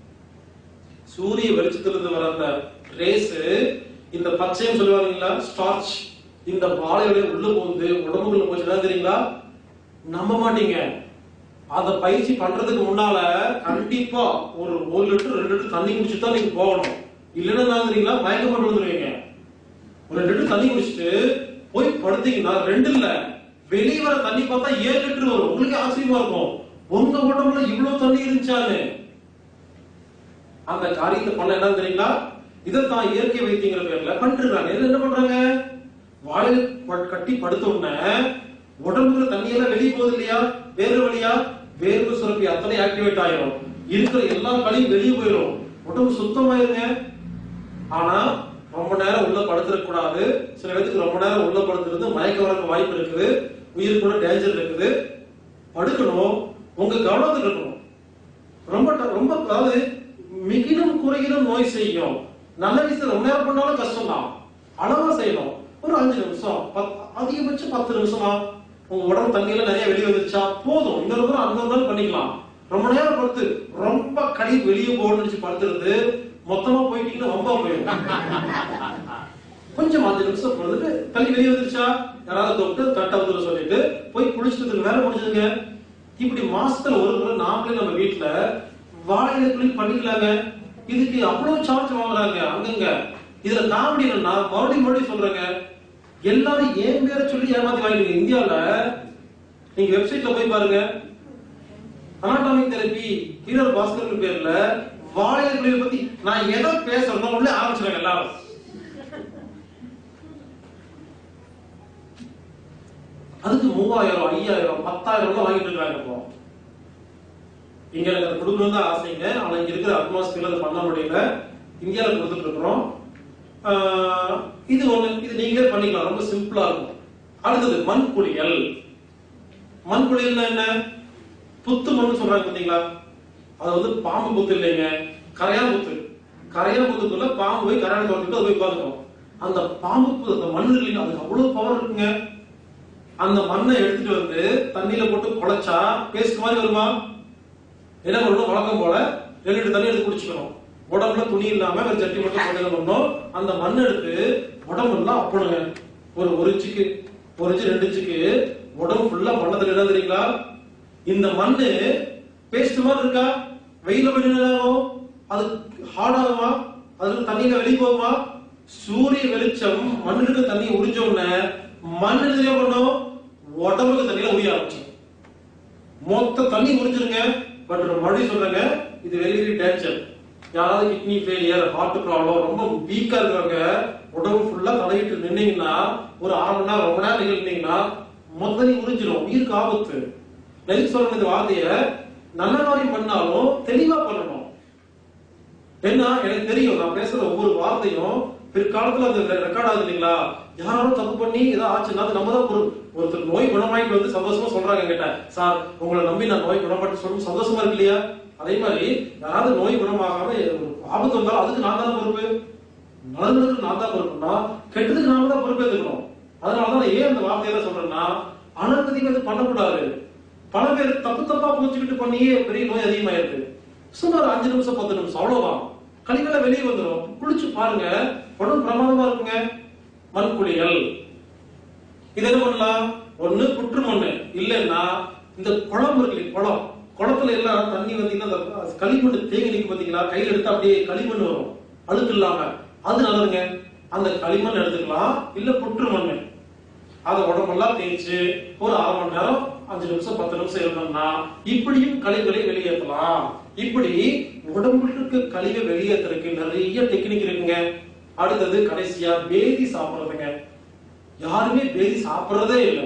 சூரிய வெளிச்சத்திலிருந்து வர அந்த ரேஸ் இந்த பச்சையும் சொல்லுவாங்களா ஸ்டார்ச் இந்த வாழையோட உள்ள போந்து உடம்புக்குள்ள போச்சுன்னா தெரியுங்களா நம்ப மாட்டீங்க அத பயிற்சி பண்றதுக்கு முன்னால கண்டிப்பா ஒரு ஒரு லிட்டர் ரெண்டு லிட்டர் தண்ணி குடிச்சுட்டு தான் நீங்க போகணும் இல்லைன்னா என்ன தெரியுங்களா மயக்கம் பண்ணி வந்துருவீங்க ஒரு ரெண்டு லிட்டர் தண்ணி குடிச்சிட்டு போய் படுத்தீங்கன்னா ரெண்டு இல்ல வெளியே வர தண்ணி பார்த்தா ஏழு லிட்டர் வரும் உங்களுக்கு ஆச்சரியமா இருக்கும் உங்க உடம்புல இவ்வளவு தண்ணி இருந்துச்சான்னு அந்த காரியத்தை பண்ண என்ன தெரியுங்களா இதைத்தான் இயற்கை வைத்தியங்கிற பேர்ல பண்ணிருக்காங்க இதுல என்ன பண்றாங்க வாழை ப- கட்டி படுத்த உடனே உடம்புல தண்ணி எல்லாம் வெளியே போகுது இல்லையா வேர்வை வழியா வேர்வை சுரப்பி அத்தனை ஆக்டிவேட் ஆயிரும் இருக்கிற எல்லா கழியும் வெளியே போயிடும் உடம்பு சுத்தமாயிருங்க ஆனா ரொம்ப நேரம் உள்ள படுத்துருக்க கூடாது சில பேருக்கு ரொம்ப நேரம் உள்ள படுத்துறது மயக்க வரக்கு வாய்ப்பு இருக்குது உயிர் கூட டேஞ்சர் இருக்குது படுக்கணும் உங்க கவனத்தில் இருக்கணும் ரொம்ப ட- ரொம்ப அதாவது மிகினும் குறையினும் நோய் செய்யும் நல்ல விஷயம் ரொம்ப நேரம் பண்ணாலும் கஷ்டம் தான் அளவா செய்யணும் ஒரு அஞ்சு நிமிஷம் பத்- அதிகபட்சம் பத்து நிமிஷமா உங்க உடம்பு தண்ணியில நிறைய வெளியே வந்துருச்சா போதும் இன்னொரு முறை அந்த நாள் பண்ணிக்கலாம் ரொம்ப நேரம் படுத்து ரொம்ப கை வெளியே போகணும்னு நினைச்சு படுத்துறது மொத்தமா போயிட்டீங்கன்னா ரொம்ப போயிடும் கொஞ்சம் அஞ்சு நிமிஷம் பொழுதுட்டு தள்ளி வெளியே வந்துருச்சா யாராவது தொட்டு கட்ட வந்து சொல்லிட்டு போய் குளிச்சுட்டு வேலை முடிஞ்சதுங்க இப்படி மாசத்துல ஒரு முறை நாமளே நம்ம வீட்டுல வாழையில குளிர் பண்ணிக்கலாங்க இதுக்கு அவ்வளவு சார்ஜ் வாங்குறாங்க அங்கங்க இதுல காமெடி என்னன்னா மறுபடியும் மறுபடியும் சொல்றேங்க எல்லாரும் ஏன் பேரை சொல்லி ஏமாத்தி வாங்கிடுங்க இந்தியாவுல நீங்க வெப்சைட்ல போய் பாருங்க அனாட்டாமிக் தெரப்பி ஹீரர் பாஸ்கர் பேர்ல வாழையில குளிர் பத்தி நான் எதை பேசுறேனோ உள்ள ஆரம்பிச்சிருங்க எல்லாரும் அதுக்கு மூவாயிரம் ஐயாயிரம் பத்தாயிரம் தான் வாங்கிட்டு இருக்காங்க இப்போ இங்க எனக்கு அதை கொடுக்கணும் தான் ஆசைங்க ஆனா இங்க இருக்கிற அட்மாஸ்பியர் அதை பண்ண முடியல இந்தியால கொடுத்துட்டு இருக்கிறோம் ஆஹ் இது ஒண்ணு இது நீங்களே பண்ணிக்கலாம் ரொம்ப சிம்பிளா இருக்கும் அடுத்தது மண் குளியல் மண் குளியல்னா என்ன புத்து மண்ணு சொல்றாங்க பாத்தீங்களா அது வந்து பாம்பு புத்து இல்லைங்க கரையான் புத்து கரையான் புத்துக்குள்ள பாம்பு போய் கரையான் தோட்டிட்டு அது போய் உட்காந்துக்கும் அந்த பாம்பு புத்து அந்த மண்ணு இல்லைங்க அதுக்கு அவ்வளவு பவர் இருக்குங்க அந்த மண்ணை எடுத்துட்டு வந்து தண்ணியில போட்டு குழைச்சா பேஸ்ட் மாதிரி வருமா என்ன பண்ணணும் வழக்கம் போல ரெண்டு லிட்டர் தண்ணி எடுத்து குடிச்சுக்கணும் உடம்புல துணி இல்லாம ஒரு சட்டி மட்டும் போட்டு என்ன பண்ணணும் அந்த மண் எடுத்து உடம்பெல்லாம் அப்பணுங்க ஒரு ஒரு இன்ச்சுக்கு ஒரு இன்ச்சு ரெண்டு இன்ச்சுக்கு உடம்பு ஃபுல்லா மண்ணத்துல என்ன தெரியுங்களா இந்த மண்ணு பேஸ்ட் மாதிரி இருக்கா வெயில போய் நின்னு என்ன ஆகும் அது ஹார்ட் ஆகுமா அதுல தண்ணியில வெளியே போகுமா சூரிய வெளிச்சம் மண்ணுக்கு தண்ணி உறிஞ்ச உடனே மண் என்ன பண்ணும் உடம்புக்கு தண்ணியில உரிய ஆரம்பிச்சு மொத்த தண்ணி உறிஞ்சிருங்க பட் மறுபடியும் சொல்றேங்க இது வெரி வெரி டேஞ்சர் யாராவது கிட்னி ஃபெயிலியர் ஹார்ட் ப்ராப்ளம் ரொம்ப வீக்கா இருக்கிறவங்க உடம்பு ஃபுல்லா தடவிட்டு நின்னீங்கன்னா ஒரு அரை மணி நேரம் ரொம்ப நேரம் நின்னீங்கன்னா மொத்த தண்ணி உறிஞ்சிரும் உயிருக்கு ஆபத்து எதுக்கு சொல்ற இந்த வார்த்தைய நல்ல காரியம் பண்ணாலும் தெளிவா பண்ணணும் ஏன்னா எனக்கு தெரியும் நான் பேசுற ஒவ்வொரு வார்த்தையும் பிற்காலத்துல அது ரெக்கார்ட் ஆகுது இல்லைங்களா யாராலும் தப்பு பண்ணி ஏதோ ஆச்சுன்னா அது நம்ம தான் பொறுப்பு ஒருத்தர் நோய் குணமாயிட்டு வந்து சந்தோஷமா சொல்றாங்க என்கிட்ட சார் உங்களை நம்பி நான் நோய் குணப்பட்டு சொல்லும் சந்தோஷமா இருக்கு இல்லையா அதே மாதிரி யாராவது நோய் குணமாகாம ஆபத்து வந்தாலும் அதுக்கு நான் தானே பொறுப்பு நல்லதுக்கு நான் தான் பொறுப்புனா கெட்டதுக்கு நாம தான் பொறுப்பு எடுக்கணும் அதனாலதான் நான் ஏன் அந்த வார்த்தையில சொல்றேன்னா அனர்த்ததி வந்து பண்ணக்கூடாது பல பேர் தப்பு தப்பா புரிஞ்சுக்கிட்டு பண்ணியே பெரிய நோய் அதிகமாயிருக்கு சுமார் அஞ்சு நிமிஷம் பத்து நிமிஷம் அவ்வளவுதான் கழிவுல வெளியே வந்துடும் குளிச்சு பாருங்க உடம்பு பிரமாதமா இருக்குங்க மண் குளியல் இது என்ன பண்ணலாம் ஒண்ணு புற்று மண்ணு இல்லைன்னா இந்த குளம் இருக்கு இல்லையா, குளம் குளத்துல எல்லாம் தண்ணி வந்தீங்கன்னா அந்த களிமண் தேங்கி நிற்கும் பாத்தீங்களா கையில எடுத்து அப்படியே களிமண் வரும் அழுக்கு இல்லாம அது நல்லதுங்க அந்த களிமண் எடுத்துக்கலாம் இல்ல புற்று மண்ணு அதை உடம்பெல்லாம் தேய்ச்சு ஒரு அரை மணி நேரம் அஞ்சு நிமிஷம் பத்து நிமிஷம் இருந்தோம்னா இப்படியும் கழிவுகளை வெளியேற்றலாம் இப்படி உடம்புக்கு கழிவை வெளியேற்றுறதுக்கு நிறைய டெக்னிக் இருக்குங்க அடுத்தது கடைசியா பேதி சாப்பிடுறதுங்க யாருமே பேதி சாப்பிடுறதே இல்லை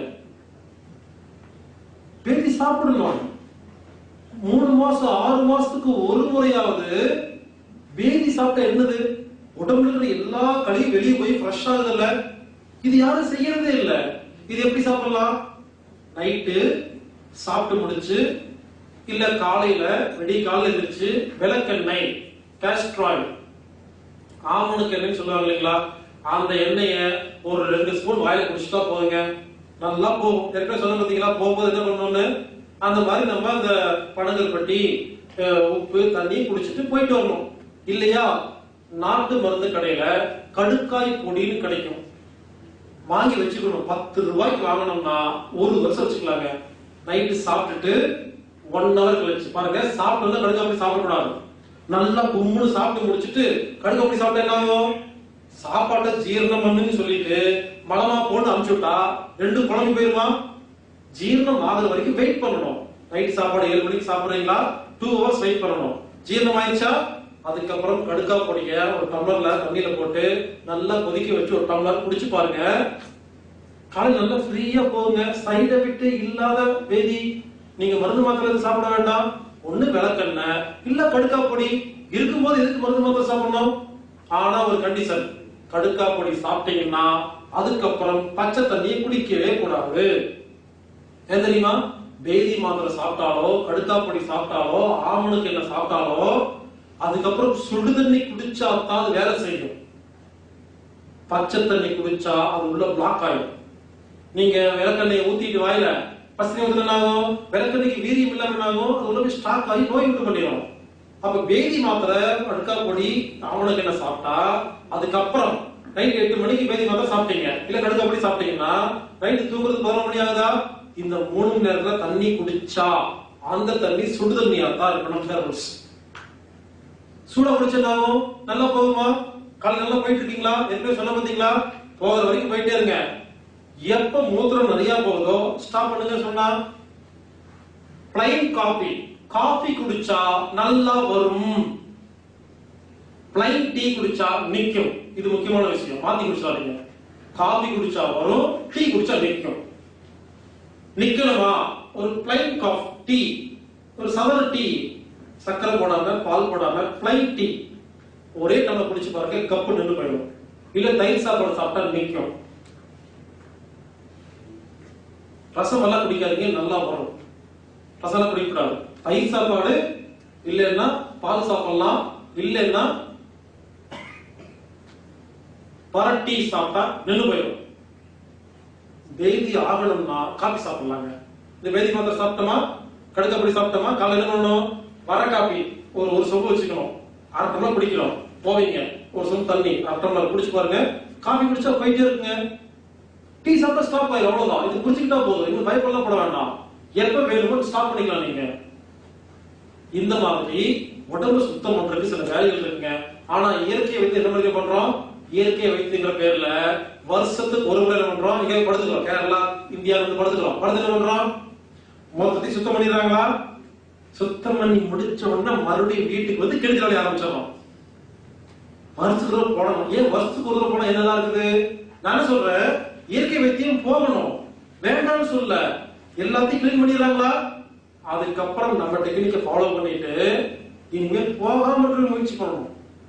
பேதி சாப்பிடணும் மூணு மாசம் ஆறு மாசத்துக்கு ஒரு முறையாவது பேதி சாப்பிட்டா என்னது உடம்புல இருக்கிற எல்லா கழிவும் வெளியே போய் ஃப்ரெஷ் ஆகுதுல்ல இது யாரும் செய்யறதே இல்ல இது எப்படி சாப்பிடலாம் நைட்டு சாப்பிட்டு முடிச்சு இல்ல காலையில விடிய காலையில எந்திரிச்சு விளக்கெண்ணெய் கேஸ்ட்ராயில் ஆமணுக்கு எண்ணெய்னு சொல்லுவாங்க இல்லைங்களா அந்த எண்ணெய ஒரு ரெண்டு ஸ்பூன் வாயில குடிச்சுட்டா போதுங்க நல்லா போகும் ஏற்கனவே சொன்ன பார்த்தீங்களா போகும்போது என்ன பண்ணணும்னு அந்த மாதிரி நம்ம அந்த பனங்கல் பட்டி அஹ், உப்பு தண்ணி குடிச்சிட்டு போயிட்டு வரணும் இல்லையா நாட்டு மருந்து கடையில கடுக்காய் பொடின்னு கிடைக்கும் வாங்கி வச்சுக்கணும் பத்து ரூபாய்க்கு வாங்கணும்னா ஒரு வருஷம் வச்சுக்கலாங்க நைட்டு சாப்பிட்டுட்டு ஒன் ஹவர் கழிச்சு பாருங்க சாப்பிட்டு கடுக்க அப்படி சாப்பிடக்கூடாது நல்லா கும்முன்னு சாப்பிட்டு முடிச்சிட்டு கடுக்க அப்படி சாப்பிட்டா என்ன ஆகும் சாப்பாட்டை ஜீரணம் பண்ணுன்னு சொல்லிட்டு மலமா போட்டு அனுப்பிச்சு விட்டா ரெண்டு குழம்பு போயிருமா ஜீரணம் ஆகுற வரைக்கும் வெயிட் பண்ணணும் நைட் சாப்பாடு ஏழு மணிக்கு சாப்பிடுறீங்களா டூ ஹவர்ஸ் வெயிட் பண்ணணும் ஜீரணம் ஆயிடுச்சா அதுக்கப்புறம் கடுக்கா பொடிய ஒரு டம்ளர்ல தண்ணியில போட்டு நல்லா கொதிக்க வச்சு ஒரு டம்ளர் குடிச்சு பாருங்க காலையில் நல்லா ஃப்ரீயா போகுங்க சைடு எஃபெக்ட் இல்லாத வேதி நீங்க மருந்து மாத்திரை எதுவும் சாப்பிட வேண்டாம் ஒண்ணு விளக்கெண்ணெய் இல்ல கடுக்கா பொடி இருக்கும்போது எதுக்கு மருந்து மாத்திரை சாப்பிடணும் ஆனா ஒரு கண்டிஷன் கடுக்கா பொடி சாப்பிட்டீங்கன்னா அதுக்கப்புறம் பச்சை தண்ணியை குடிக்கவே கூடாது ஏன் தெரியுமா பேதி மாத்திரை சாப்பிட்டாலோ கடுக்கா பொடி சாப்பிட்டாலோ ஆமணுக்கு என்ன சாப்பிட்டாலோ அதுக்கப்புறம் சுடு தண்ணி குடிச்சா தான் அது வேலை செய்யும் பச்சை தண்ணி குடிச்சா அது உள்ள பிளாக் ஆயிடும் நீங்க விளக்கெண்ணெய் ஊத்திட்டு வாயில பசங்க வந்து என்ன ஆகும் விளக்கெண்ணெய்க்கு வீரியம் இல்லாம என்ன ஆகும் அது உள்ள போய் ஸ்டாக் ஆகி நோய் உண்டு பண்ணிடும் அப்ப பேதி மாத்திரை கடுக்கா பொடி ஆமணுக்கு என்ன சாப்பிட்டா அதுக்கப்புறம் நைட் எட்டு மணிக்கு பேதி மாத்திரம் சாப்பிட்டீங்க இல்ல கடுக்க அப்படி சாப்பிட்டீங்கன்னா நைட் தூங்குறது பதினொரு மணி ஆகுதா இந்த மூணு மணி நேரத்துல தண்ணி குடிச்சா அந்த தண்ணி சுடு தண்ணியா தான் இருக்கணும் தேர்மல்ஸ் சூடா குடிச்சிருந்தாலும் நல்லா போகுமா காலை நல்லா போயிட்டு இருக்கீங்களா ஏற்கனவே சொல்ல வந்தீங்களா போகிற வரைக்கும் போயிட்டே இருங்க எப்ப மூத்திரம் நிறைய போகுதோ ஸ்டாப் பண்ணுங்க சொன்னா பிளைன் காபி காபி குடிச்சா நல்லா வரும் பிளைன் டீ குடிச்சா நிக்கும் இது முக்கியமான விஷயம் மாத்தி குடிச்சாதீங்க காபி குடிச்சா வரும் டீ குடிச்சா நிக்கும் நிக்கணுமா ஒரு பிளைன் காஃப் டீ ஒரு சவர டீ சக்கரை போடாம பால் போடாம பிளைன் டீ ஒரே டம்ளர் குடிச்சு பாருங்க கப்பு நின்று போயிடும் இல்ல தயிர் சாப்பாடு சாப்பிட்டா நிக்கும் ரசம் எல்லாம் குடிக்காதீங்க நல்லா வரும் ரசம் எல்லாம் குடிக்கக்கூடாது தயிர் சாப்பாடு இல்லைன்னா பால் சாப்பிடலாம் இல்லைன்னா பரட்டி சாப்பிட்டா நின்று போயிடும் பேதி ஆகணும்னா காபி சாப்பிடலாங்க இந்த பேதி மாத்திரை சாப்பிட்டோமா கடுக்கப்படி சாப்பிட்டோமா காலை என்ன பண்ணணும் வர காபி ஒரு ஒரு சொம்பு வச்சுக்கணும் அரை டம்ளர் குடிக்கணும் போவீங்க ஒரு சொம்பு தண்ணி அரை டம்ளர் குடிச்சு பாருங்க காபி குடிச்சா போயிட்டே இருக்குங்க டீ சாப்பிட்டா ஸ்டாப் ஆயிரும் அவ்வளவுதான் இது குடிச்சுக்கிட்டா போதும் இன்னும் பயப்படலாம் பட வேண்டாம் எப்ப வேணுமோ ஸ்டாப் பண்ணிக்கலாம் நீங்க இந்த மாதிரி உடம்பு சுத்தம் பண்றதுக்கு சில வேலைகள் இருக்குங்க ஆனா இயற்கையை வைத்து என்ன மாதிரி பண்றோம் இயற்கை வைத்துங்கிற பேர்ல வருஷத்துக்கு ஒரு முறை என்ன பண்றோம் இங்க படுத்துக்கிறோம் கேரளா இந்தியா வந்து படுத்துக்கிறோம் படுத்து என்ன பண்றோம் மொத்தத்தையும் சுத்தம் பண்ணிடுறாங்களா சுத்தம் பண்ணி முடிச்ச உடனே மறுபடியும் வீட்டுக்கு வந்து கெடுக்கிற வேலைய ஆரம்பிச்சிடறோம் வருஷத்துக்கு ஒரு தடவை போடணும் ஏன் வருஷத்துக்கு ஒரு தடவை போனா என்னதான் இருக்குது நான் என்ன சொல்றேன் இயற்கை வைத்தியம் போகணும் வேண்டாம்னு சொல்ல எல்லாத்தையும் கிளீன் பண்ணிடுறாங்களா அதுக்கப்புறம் நம்ம டெக்னிக்கை ஃபாலோ பண்ணிட்டு இனிமேல் போகாம இருக்க முயற்சி பண்ணணும்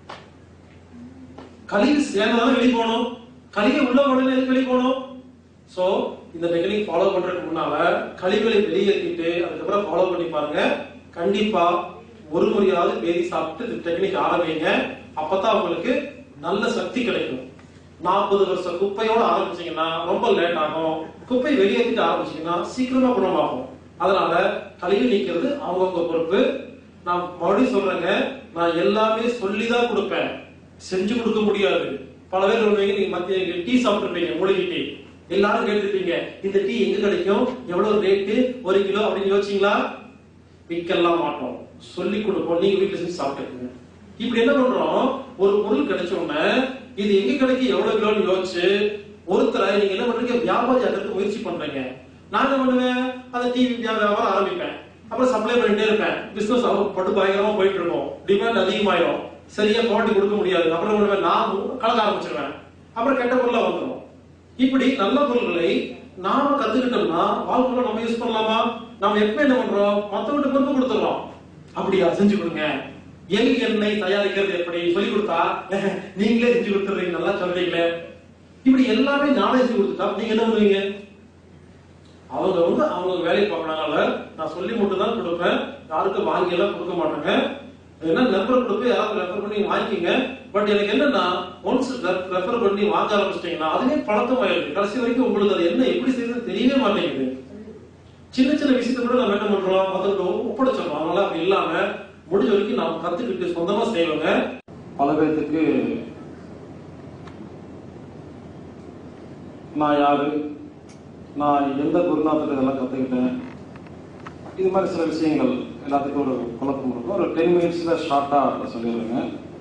கழிவு சேர்ந்ததால வெளியே போகணும் கழிவு உள்ள உடனே எதுக்கு வெளியே போகணும் சோ இந்த டெக்னிக் ஃபாலோ பண்றதுக்கு முன்னால கழிவுகளை வெளியேற்றிட்டு அதுக்கப்புறம் ஃபாலோ பண்ணி பாருங்க கண்டிப்பா ஒரு முறையாவது பேதி சாப்பிட்டு இந்த டெக்னிக் ஆரம்பிங்க அப்பதான் உங்களுக்கு நல்ல சக்தி கிடைக்கும் நாற்பது வருஷம் குப்பையோட ஆரம்பிச்சீங்கன்னா ரொம்ப லேட் ஆகும் குப்பை வெளியேற்றிட்டு ஆரம்பிச்சீங்கன்னா சீக்கிரமா குணமாகும் அதனால கழிவு நீக்கிறது அவங்கவுங்க பொறுப்பு நான் மறுபடியும் சொல்றேங்க நான் எல்லாமே சொல்லிதான் கொடுப்பேன் செஞ்சு கொடுக்க முடியாது பல பேர் சொல்லுவீங்க நீங்க மத்திய டீ சாப்பிட்டுருப்பீங்க மூலிகை டீ எல்லாரும் கேட்டிருப்பீங்க இந்த டீ எங்க கிடைக்கும் எவ்வளவு ரேட்டு ஒரு கிலோ அப்படின்னு யோசிச்சீங்களா விற்கலாம் மாட்டோம் சொல்லி கொடுப்போம் நீங்க வீட்டுல செஞ்சு சாப்பிட்டுக்கோங்க இப்படி என்ன பண்றோம் ஒரு பொருள் கிடைச்ச உடனே இது எங்க கிடைக்கும் எவ்வளவு கிலோன்னு யோசிச்சு ஒருத்தரை நீங்க என்ன பண்றீங்க வியாபாரி ஆகிறதுக்கு முயற்சி பண்றீங்க நான் என்ன பண்ணுவேன் அந்த டிவி வியாபாரம் ஆரம்பிப்பேன் அப்புறம் சப்ளை பண்ணிட்டே இருப்பேன் பிசினஸ் பட்டு பயங்கரமா போயிட்டு இருக்கும் டிமாண்ட் அதிகமாயிரும் சரியா குவாலிட்டி கொடுக்க முடியாது அப்புறம் என்ன பண்ணுவேன் நான் கலக்க ஆரம்பிச்சிருவேன் அப்புறம் கெட்ட பொருளா வந்துடும் இப்படி நல்ல பொருள்களை நாம கத்துக்கிட்டோம்னா வாழ்க்கையில நம்ம யூஸ் பண்ணலாமா நாம எப்ப என்ன பண்றோம் மத்தவங்க பொறுப்பு கொடுத்துறோம் அப்படியா செஞ்சு கொடுங்க எள் எண்ணெய் தயாரிக்கிறது எப்படி சொல்லி கொடுத்தா நீங்களே செஞ்சு கொடுத்துறீங்க நல்லா சொல்றீங்களே இப்படி எல்லாமே நானே செஞ்சு கொடுத்துட்டா நீங்க என்ன பண்ணுவீங்க அவங்க வந்து அவங்க வேலையை பார்க்கறனால நான் சொல்லி மட்டும் தான் கொடுப்பேன் யாருக்கும் வாங்கி எல்லாம் கொடுக்க மாட்டாங்க என்ன ரெஃபர் கொடுத்து யாராவது ரெஃபர் பண்ணி வாங்கிக்கங்க பட் எனக்கு என்னன்னா ஒன்ஸ் ரெஃபர் பண்ணி வாங்க ஆரம்பிச்சிட்டீங்கன்னா அதுவே பழக்கமாயிருக்கு கடைசி வரைக்கும் உங்களுக்கு அது என்ன எப்படி செய்யுதுன்னு தெரியவே மாட்டேங்குது சின்ன சின்ன விஷயத்தை கூட நம்ம என்ன பண்றோம் மத்தவங்க ஒப்படைச்சிடறோம் அதனால அப்படி இல்லாம முடிஞ்ச வரைக்கும் நாம் கத்துக்கிட்டு சொந்தமா செய்வோங்க பல பேர்த்துக்கு நான் யாரு நான் எந்த குருநாதத்தில் இதெல்லாம் கத்துக்கிட்டேன் இது மாதிரி சில விஷயங்கள் எல்லாத்துக்கும் ஒரு குழப்பம் இருக்கும் ஒரு டென் மினிட்ஸ்ல ஷார்ட்டா சொல்லிடுறேங்க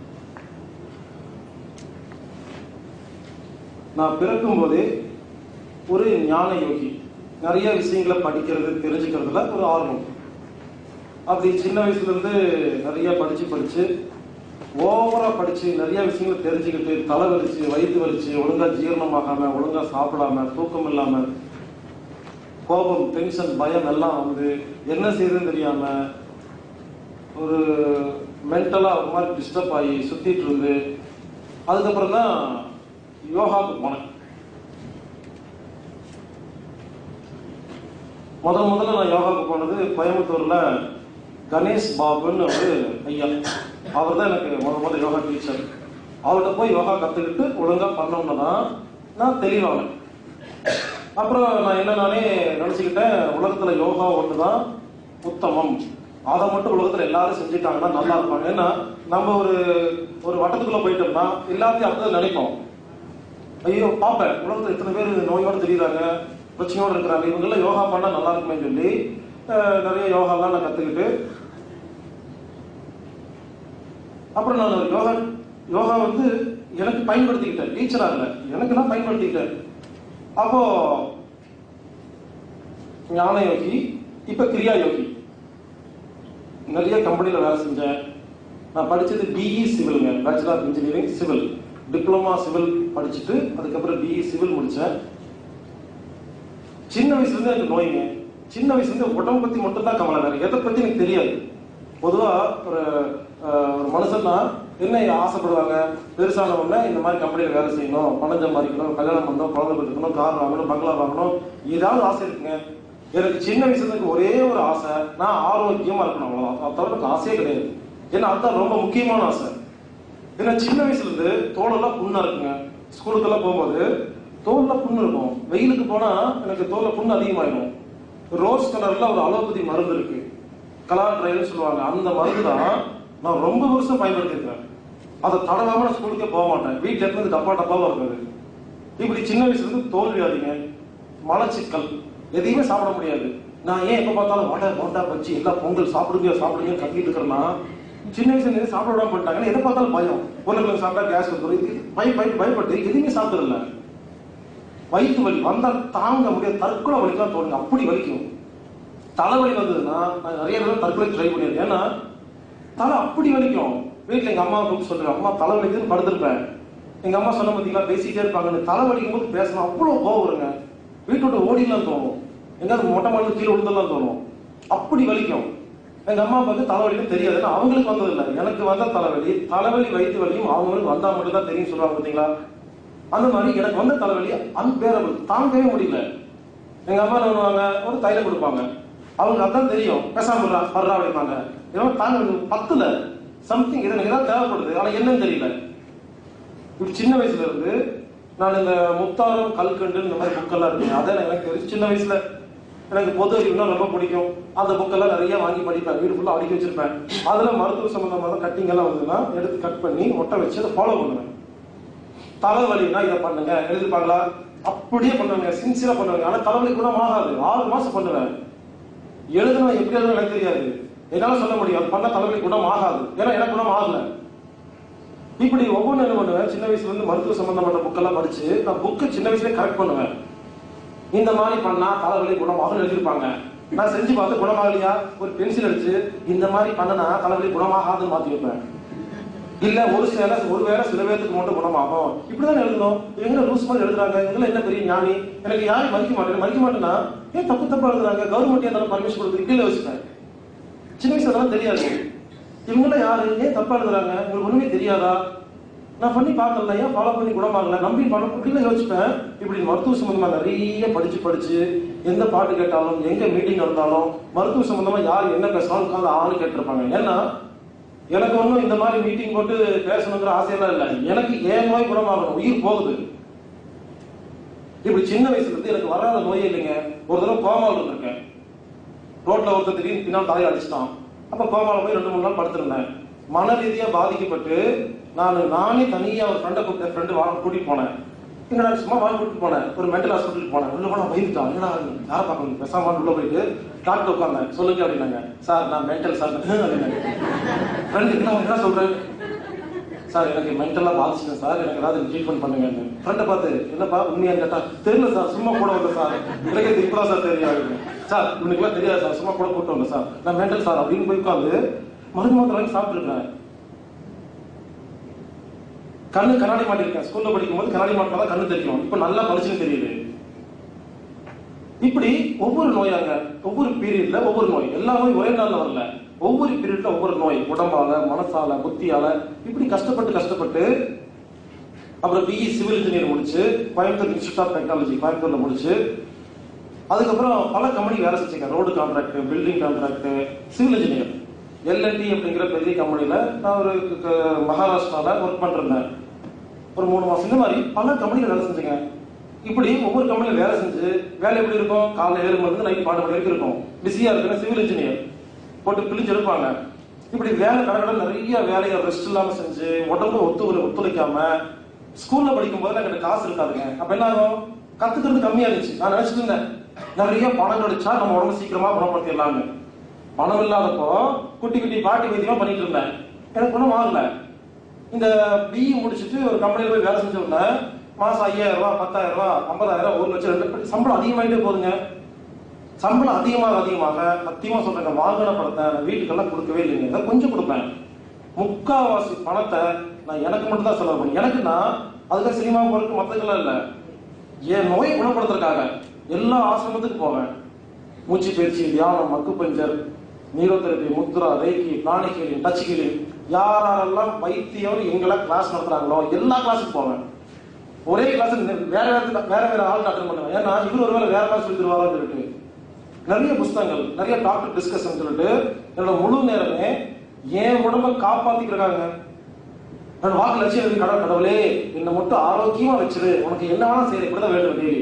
நான் பிறக்கும் போதே ஒரு ஞான யோகி நிறைய விஷயங்களை படிக்கிறது தெரிஞ்சுக்கிறதுல ஒரு ஆர்வம் அப்படி சின்ன வயசுல இருந்து நிறைய படிச்சு படிச்சு ஓவரா படிச்சு நிறைய விஷயங்களை தெரிஞ்சுக்கிட்டு தலை வலிச்சு வயிற்று வலிச்சு ஒழுங்கா ஜீரணமாகாம ஒழுங்கா சாப்பிடாம தூக்கம் இல்லாம கோபம் டென்ஷன் பயம் எல்லாம் வந்து என்ன செய்யுதுன்னு தெரியாம ஒரு மென்டலா ஒரு மாதிரி டிஸ்டர்ப் ஆகி சுத்திட்டு இருந்து அதுக்கப்புறம் தான் யோகாவுக்கு போனேன் முதல் முதல்ல நான் யோகாவுக்கு போனது கோயம்புத்தூர்ல கணேஷ் பாபுன்னு ஒரு ஐயா அவர் தான் எனக்கு முத முதல்ல யோகா டீச்சர் அவர்கிட்ட போய் யோகா கத்துக்கிட்டு ஒழுங்கா பண்ணோம்னா தான் நான் தெளிவானேன் அப்புறம் நான் என்ன நானே நினைச்சுக்கிட்டேன் உலகத்துல யோகா ஒண்ணுதான் உத்தமம் அதை மட்டும் உலகத்துல எல்லாரும் செஞ்சுட்டாங்கன்னா நல்லா இருப்பாங்க ஏன்னா நம்ம ஒரு ஒரு வட்டத்துக்குள்ள போயிட்டோம்னா எல்லாத்தையும் அப்படிதான் நினைப்போம் ஐயோ பார்ப்பேன் உலகத்துல இத்தனை பேர் நோயோட தெரியுறாங்க பிரச்சனையோட இருக்கிறாங்க இவங்கெல்லாம் யோகா பண்ணா நல்லா இருக்குமே சொல்லி அஹ், நிறைய யோகாலாம் நான் கத்துக்கிட்டு அப்புறம் நான் ஒரு யோகா யோகா வந்து எனக்கு பயன்படுத்திக்கிட்டேன் டீச்சரா இல்ல எனக்கு நான் பயன்படுத்திக்கிட்டேன் அப்போ ஞான யோகி இப்ப கிரியா யோகி நிறைய கம்பெனில வேலை செஞ்சேன் நான் படிச்சது பிஇ சிவிலுங்க bachelor of engineering civil diploma civil படிச்சுட்டு அதுக்கப்புறம் பிஇ சிவில் முடிச்சேன் சின்ன வயசுல இருந்து எனக்கு நோய்ங்க சின்ன வயசுல இருந்து உடம்பு பத்தி மட்டும் தான் கவலை வேற எதை பத்தி எனக்கு தெரியாது பொதுவா ஒரு அஹ், ஒரு மனுஷன்னா என்ன ஆசைப்படுவாங்க பெருசான உடனே இந்த மாதிரி கம்பெனியில் வேலை செய்யணும் பணம் சம்பாதிக்கணும் கல்யாணம் பண்ணணும் குழந்தை பெற்றுக்கணும் கார் வாங்கணும் பங்களா வாங்கணும் ஏதாவது ஆசை இருக்குங்க எனக்கு சின்ன வயசுல இருந்து ஒரே ஒரு ஆசை நான் ஆரோக்கியமா இருக்கணும் அவ்வளவுதான் அதை தவிர எனக்கு ஆசையே கிடையாது ஏன்னா அதுதான் ரொம்ப முக்கியமான ஆசை ஏன்னா சின்ன வயசுல இருந்து தோலெல்லாம் புண்ணா இருக்குங்க ஸ்கூலுக்கெல்லாம் போகும்போது தோல்ல புண்ணு இருக்கும் வெயிலுக்கு போனா எனக்கு தோல்ல புண்ணு அதிகமாயிடும் ரோஸ் கலர்ல ஒரு அலோபதி மருந்து இருக்கு கலர் ட்ரைன்னு சொல்லுவாங்க அந்த மருந்து தான் நான் ரொம்ப வருஷம் பயன்படுத்திருக்கேன் அதை தடவாம நான் ஸ்கூலுக்கே போக மாட்டேன் வீட்டுல இருந்து டப்பா டப்பாவா இருக்காது இப்படி சின்ன வயசுல இருந்து தோல் வியாதிங்க மலச்சிக்கல் எதையுமே சாப்பிட முடியாது நான் ஏன் எப்ப பார்த்தாலும் வடை போண்டா பச்சி எல்லாம் பொங்கல் சாப்பிடுங்க சாப்பிடுங்க கத்திட்டு இருக்கிறேன்னா சின்ன வயசுல இருந்து சாப்பிட விடாம பண்ணிட்டாங்க எதை பார்த்தாலும் பயம் உருளைக்கிழங்கு சாப்பிட்டா கேஸ் வந்துடும் இது பய பய பயப்பட்டு எதுவுமே சாப்பிடல வயிற்று வலி வந்தா தாங்க முடியாது தற்கொலை வலிக்கலாம் தோணுங்க அப்படி வலிக்கும் தலைவலி வந்ததுன்னா நான் நிறைய தடவை தற்கொலை ட்ரை பண்ணியிருக்கேன் ஏன்னா தலை அப்படி வலிக்கும் வீட்டுல எங்க அம்மா கூப்பிட்டு சொல்றேன் அம்மா தலை வலிக்குதுன்னு படுத்திருப்பேன் எங்க அம்மா சொன்ன பார்த்தீங்களா பேசிட்டே இருப்பாங்கன்னு தலை வலிக்கும் போது பேசணும் அவ்வளவு கோவம் வருங்க வீட்டு விட்டு ஓடிலாம் தோணும் எங்காவது மொட்டை மாடல கீழே விழுந்தெல்லாம் தோணும் அப்படி வலிக்கும் எங்க அம்மா வந்து தலைவலின்னு தெரியாது ஏன்னா அவங்களுக்கு வந்தது இல்லை எனக்கு வந்த தலைவலி தலைவலி வயிற்று வலியும் அவங்களுக்கு வந்தா மட்டும் தான் தெரியும் சொல்லுவாங்க பாத்தீங்களா அந்த மாதிரி எனக்கு வந்த தலைவலி அன்பேரபிள் தாங்கவே முடியல எங்க அம்மா என்ன பண்ணுவாங்க ஒரு தைலம் கொடுப்பாங்க அவங்க அதான் தெரியும் பேசாம படுறா படுறா அப்படிம்பாங்க இதெல்லாம் தாங்க முடியாது. பத்துல சம்திங் இது எனக்கு ஏதாவது தேவைப்படுது ஆனா என்னன்னு தெரியல இப்படி சின்ன வயசுல இருந்து நான் இந்த முத்தாரம் கல்கண்டு இந்த மாதிரி புக்கெல்லாம் இருக்கு அதான் எனக்கு தெரிஞ்சு சின்ன வயசுல எனக்கு பொது அறிவுனா ரொம்ப பிடிக்கும் அந்த புக்கெல்லாம் நிறைய வாங்கி படிப்பேன் வீடு ஃபுல்லா அடுக்கி வச்சிருப்பேன் அதுல மருத்துவ சம்பந்தமான கட்டிங் எல்லாம் வந்ததுன்னா எடுத்து கட் பண்ணி ஒட்ட வச்சு அதை ஃபாலோ பண்ணுவேன் தலைவலினா இதை பண்ணுங்க எழுதிருப்பாங்களா அப்படியே பண்ணுவாங்க சின்சியரா பண்ணுவாங்க ஆனா தலைவலி குணம் ஆகாது ஆறு மாசம் பண்ணுவேன் எழுதுனா எப்படி எழுதுனா எனக்கு தெரியாது என்னால சொல்ல முடியும் அது பண்ண தலைவலி குணம் ஆகாது ஏன்னா எனக்கு குணம் ஆகல இப்படி ஒவ்வொன்றும் என்ன பண்ணுவேன் சின்ன வயசுல இருந்து மருத்துவ சம்பந்தப்பட்ட புக்கெல்லாம் படிச்சு நான் புக்கு சின்ன வயசுலயே கரெக்ட் பண்ணுவேன் இந்த மாதிரி பண்ணா தலைவலி குணமாகும் எழுதியிருப்பாங்க நான் செஞ்சு பார்த்து குணமாகலையா ஒரு பென்சில் அடிச்சு இந்த மாதிரி பண்ணனா தலைவலி குணமாகாதுன்னு மாத்தி வைப்பேன் இல்ல ஒரு சில ஒரு வேளை சில பேருக்கு மட்டும் குணமாகும் இப்படிதான் எழுதணும் இவங்க லூஸ் மாதிரி எழுதுறாங்க இவங்க என்ன பெரிய ஞானி எனக்கு யாரும் மதிக்க மாட்டேன் மதிக்க மாட்டேன்னா ஏன் தப்பு தப்பா எழுதுறாங்க கவர்மெண்ட் ஏதாவது பர்மிஷன் கொடுத்து இப்படி யோசிப்பேன் சின்ன வயசுல அதெல்லாம் தெரியாது இவங்களாம் யாரு ஏன் தப்பா எழுதுறாங்க உங்களுக்கு ஒண்ணுமே தெரியாதா நான் பண்ணி பார்க்கல ஏன் ஃபாலோ பண்ணி குணமாகல நம்பி பண்ண இப்படிலாம் யோசிப்பேன் இப்படி மருத்துவ சம்பந்தமா நிறைய படிச்சு படிச்சு எந்த பாட்டு கேட்டாலும் எங்க மீட்டிங் நடந்தாலும் மருத்துவ சம்பந்தமா யார் என்ன பேசினாலும் உட்காந்து ஆளு கேட்டிருப்பாங்க ஏன்னா எனக்கு ஒன்றும் இந்த மாதிரி மீட்டிங் போட்டு பேசணுங்கிற ஆசையெல்லாம் இல்லை எனக்கு ஏன் நோய் குணமாகணும் உயிர் போகுது இப்படி சின்ன வயசுல இருந்து எனக்கு வராத நோயே இல்லைங்க ஒரு தடவை கோமாவில் இருந்திருக்கேன் ரோட்ல ஒருத்தர் திடீர்னு பின்னால் தலையை அடிச்சிட்டான் அப்ப கோமால போய் ரெண்டு மூணு நாள் படுத்திருந்தேன் மன ரீதியா பாதிக்கப்பட்டு நான் நானே தனியா ஒரு ஃப்ரெண்டை கூப்பிட்டு ஃப்ரெண்டு வாங்க கூட்டிட்டு போனேன் இங்க நான் சும்மா வாங்க கூட்டிட்டு போனேன் ஒரு மென்டல் ஹாஸ்பிட்டல் போனேன் உள்ள போனா பயந்துட்டான் என்னடா யாரை பார்க்கணும் பேசாம உள்ள போயிட்டு டாக்டர் உட்கார்ந்தேன் சொல்லுங்க அப்படின்னாங்க சார் நான் மென்டல் சார் அப்படின்னாங்க ஃப்ரெண்டு என்ன என்ன சொல்றேன் சார் எனக்கு மென்டலா பாதிச்சிட்டேன் சார் எனக்கு ஏதாவது ட்ரீட்மெண்ட் பண்ணுங்க ஃப்ரெண்டை பார்த்து என்னப்பா உண்மையா கேட்டா தெரியல சார் சும்மா கூட வந்த சார் எனக்கு இது இப்பதான் சார் தெரியும் அப்படின்னு. சார் இவனுக்குலாம் தெரியாது சார் சும்மா கூட கூட்டு வந்தேன் சார் நான் மென்டல் சார் அப்படின்னு போய் உட்காந்து மருந்து மாத்திரம் வாங்கி சாப்பிட்டுருக்கேன் கண்ணு கண்ணாடி மாட்டிருக்கேன் ஸ்கூல்ல படிக்கும் போது கண்ணாடி மாட்டினா தான் கண்ணு தெரியும் இப்ப நல்லா பளிச்சுன்னு தெரியுது இப்படி ஒவ்வொரு நோயாங்க ஒவ்வொரு பீரியட்ல ஒவ்வொரு நோய் எல்லா நோயும் ஒரே நாள்ல வரல ஒவ்வொரு பீரியட்ல ஒவ்வொரு நோய் உடம்பால மனசால புத்தியால இப்படி கஷ்டப்பட்டு கஷ்டப்பட்டு அப்புறம் பிஇ சிவில் இன்ஜினியர் முடிச்சு கோயம்புத்தூர் இன்ஸ்டியூட் ஆஃப் டெக்னாலஜி கோயம்புத்தூர்ல முடிச்சு அதுக்கப்புறம் பல கம்பெனி வேலை செஞ்சேங்க road contract building contract civil engineer L and T அப்படிங்கிற பெரிய கம்பெனில நான் ஒரு க- மகாராஷ்டிரால ஒர்க் பண்ணிருந்தேன் ஒரு மூணு மாசம் இந்த மாதிரி பல கம்பெனில வேலை செஞ்சேங்க இப்படி ஒவ்வொரு கம்பெனில வேலை செஞ்சு வேலை எப்படி இருக்கும் காலைல ஏழு மணி இருந்து நைட் பாட்டு மணி வரைக்கும் இருக்கும் பிஸியா இருக்கிற சிவில் இன்ஜினியர் போட்டு பிழிச்சு எடுப்பாங்க இப்படி வேலை கடற்கடை நிறைய வேலையை ரெஸ்ட் இல்லாம செஞ்சு உடம்பு ஒத்து ஒத்துழைக்காம ஸ்கூல்ல படிக்கும் போது எனக்கு காசு இருக்காதுங்க அப்ப என்ன ஆகும் கத்துக்கிறது கம்மியா இருந்துச்சு நான் நினைச்சிட்டு இருந்தேன் நிறைய பணம் கிடைச்சா நம்ம உடம்பு சீக்கிரமா குணப்படுத்திடலாம்னு பணம் இல்லாதப்போ குட்டி குட்டி பாட்டி வைத்தியமா பண்ணிட்டு இருந்தேன் எனக்கு ஒன்றும் ஆகல இந்த பிஇ முடிச்சுட்டு ஒரு கம்பெனில போய் வேலை செஞ்ச உடனே மாசம் ஐயாயிரம் ரூபாய் பத்தாயிரம் ரூபாய் ஐம்பதாயிரம் ஒரு லட்சம் ரெண்டு லட்சம் சம்பளம் அதிகமாயிட்டே போகுதுங்க சம்பளம் அதிகமாக அதிகமாக சத்தியமா சொல்றேங்க வாங்கின பணத்தை நான் வீட்டுக்கெல்லாம் கொடுக்கவே இல்லைங்க ஏதோ கொஞ்சம் கொடுப்பேன் முக்காவாசி பணத்தை நான் எனக்கு மட்டும் தான் செலவு பண்ணி எனக்கு நான் அதுக்காக சினிமா போறதுக்கு மற்றதுக்கெல்லாம் இல்லை என் நோயை குணப்படுத்துறதுக்காக எல்லா ஆசிரமத்துக்கு போவேன் மூச்சு பயிற்சி தியானம் மக்கு பஞ்சர் நீரோதெரபி முத்ரா reiki pranic healing touch healing யாரெல்லாம் வைத்தியம் எங்கெல்லாம் கிளாஸ் நடத்துறாங்களோ எல்லா கிளாஸுக்கும் போவேன் ஒரே கிளாஸ் வேற வேற வேற வேற ஆள் அட்டன் பண்ணுவேன் ஏன்னா இவர் ஒருவேளை வேற கிளாஸ் சொல்லி தருவாரான்னு சொல்லிட்டு நிறைய புஸ்தகங்கள் நிறைய டாக்டர் டிஸ்கஷன் சொல்லிட்டு என்னோட முழு நேரமே என் உடம்ப காப்பாத்திக்கிறாங்க நான் வாக்கு லட்சியம் இருக்கு கடவுள் கடவுளே என்னை மட்டும் ஆரோக்கியமா வச்சிரு உனக்கு என்ன வேணா செய்ய இப்படிதான் வேண்டும் டெய்லி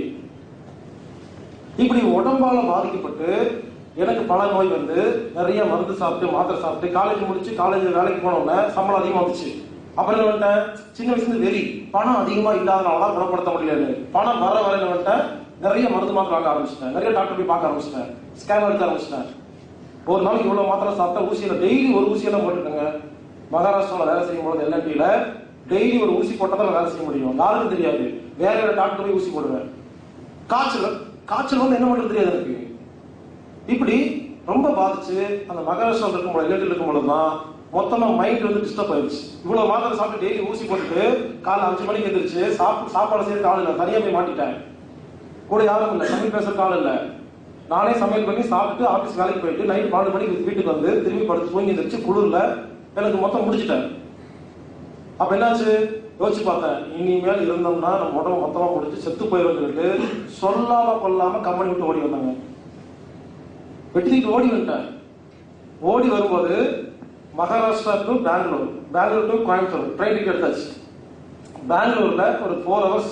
இப்படி உடம்பால பாதிக்கப்பட்டு எனக்கு பல நோய் வந்து நிறைய மருந்து சாப்பிட்டு மாத்திரை சாப்பிட்டு காலேஜ் முடிச்சு காலேஜ் வேலைக்கு போன உடனே சம்பளம் அதிகமா வந்துச்சு அப்புறம் என்ன பண்ணிட்டேன் சின்ன வயசுல இருந்து வெறி பணம் அதிகமா இல்லாதனால தான் குணப்படுத்த முடியல பணம் வர வர என்ன பண்ணிட்டேன் நிறைய மருந்து மாத்திரை வாங்க ஆரம்பிச்சிட்டேன் நிறைய டாக்டர் போய் பார்க்க ஆரம்பிச்சிட்டேன் ஸ்கேன் எடுக்க ஆரம்பிச்சிட்டேன் ஒரு நாளைக்கு இவ்வளவு மாத்திரை சாப்பிட்டா ஊசியில டெய்லி ஒரு ஊசியெல்லாம் போட்டுருக்கேங்க மகாராஷ்டிரால வேலை செய்யும் போது எல்என்டில டெய்லி ஒரு ஊசி போட்டா தான் வேலை செய்ய முடியும் யாருக்கும் தெரியாது வேற வேற டாக்டர் போய் ஊசி போடுவேன் காய்ச்சல் காய்ச்சல் வந்து என்ன பண்றது தெரியாது எனக்கு இப்படி ரொம்ப பாதிச்சு அந்த மகாராஷ்டிரா இருக்கும் போது எல்என்டி இருக்கும் பொழுது தான் மொத்தமா மைண்ட் வந்து டிஸ்டர்ப் ஆயிடுச்சு இவ்வளவு மாத்திரை சாப்பிட்டு டெய்லி ஊசி போட்டுட்டு காலை அஞ்சு மணிக்கு எந்திரிச்சு சாப்பிட்டு சாப்பாடு செய்யறதுக்கு ஆள் இல்லை தனியா போய் மாட்டிட்டேன் கூட யாரும் இல்லை சமையல் பேசுறதுக்கு ஆள் இல்லை நானே சமையல் பண்ணி சாப்பிட்டு ஆபீஸ் வேலைக்கு போயிட்டு நைட் பன்னெண்டு மணிக்கு வீட்டுக்கு வந்து திரும்பி படுத்து தூங்கி எந்திரிச்சு குளிர்ல எனக்கு மொத்தம் முடிச்சிட்டேன் அப்ப என்னாச்சு யோசிச்சு பார்த்தேன் இனிமேல் இருந்தோம்னா நம்ம உடம்பு மொத்தமா முடிச்சு செத்து போயிடும் சொல்லிட்டு சொல்லாம கொல்லாம கம்பெனி விட்டு ஓடி வந்தாங்க வெட்டிட்டு ஓடி வந்துட்டேன் ஓடி வரும்போது Maharashtra to Bangalore Bangalore to Coimbatore train ticket எடுத்தாச்சு பெங்களூர்ல ஒரு ஃபோர் ஹவர்ஸ்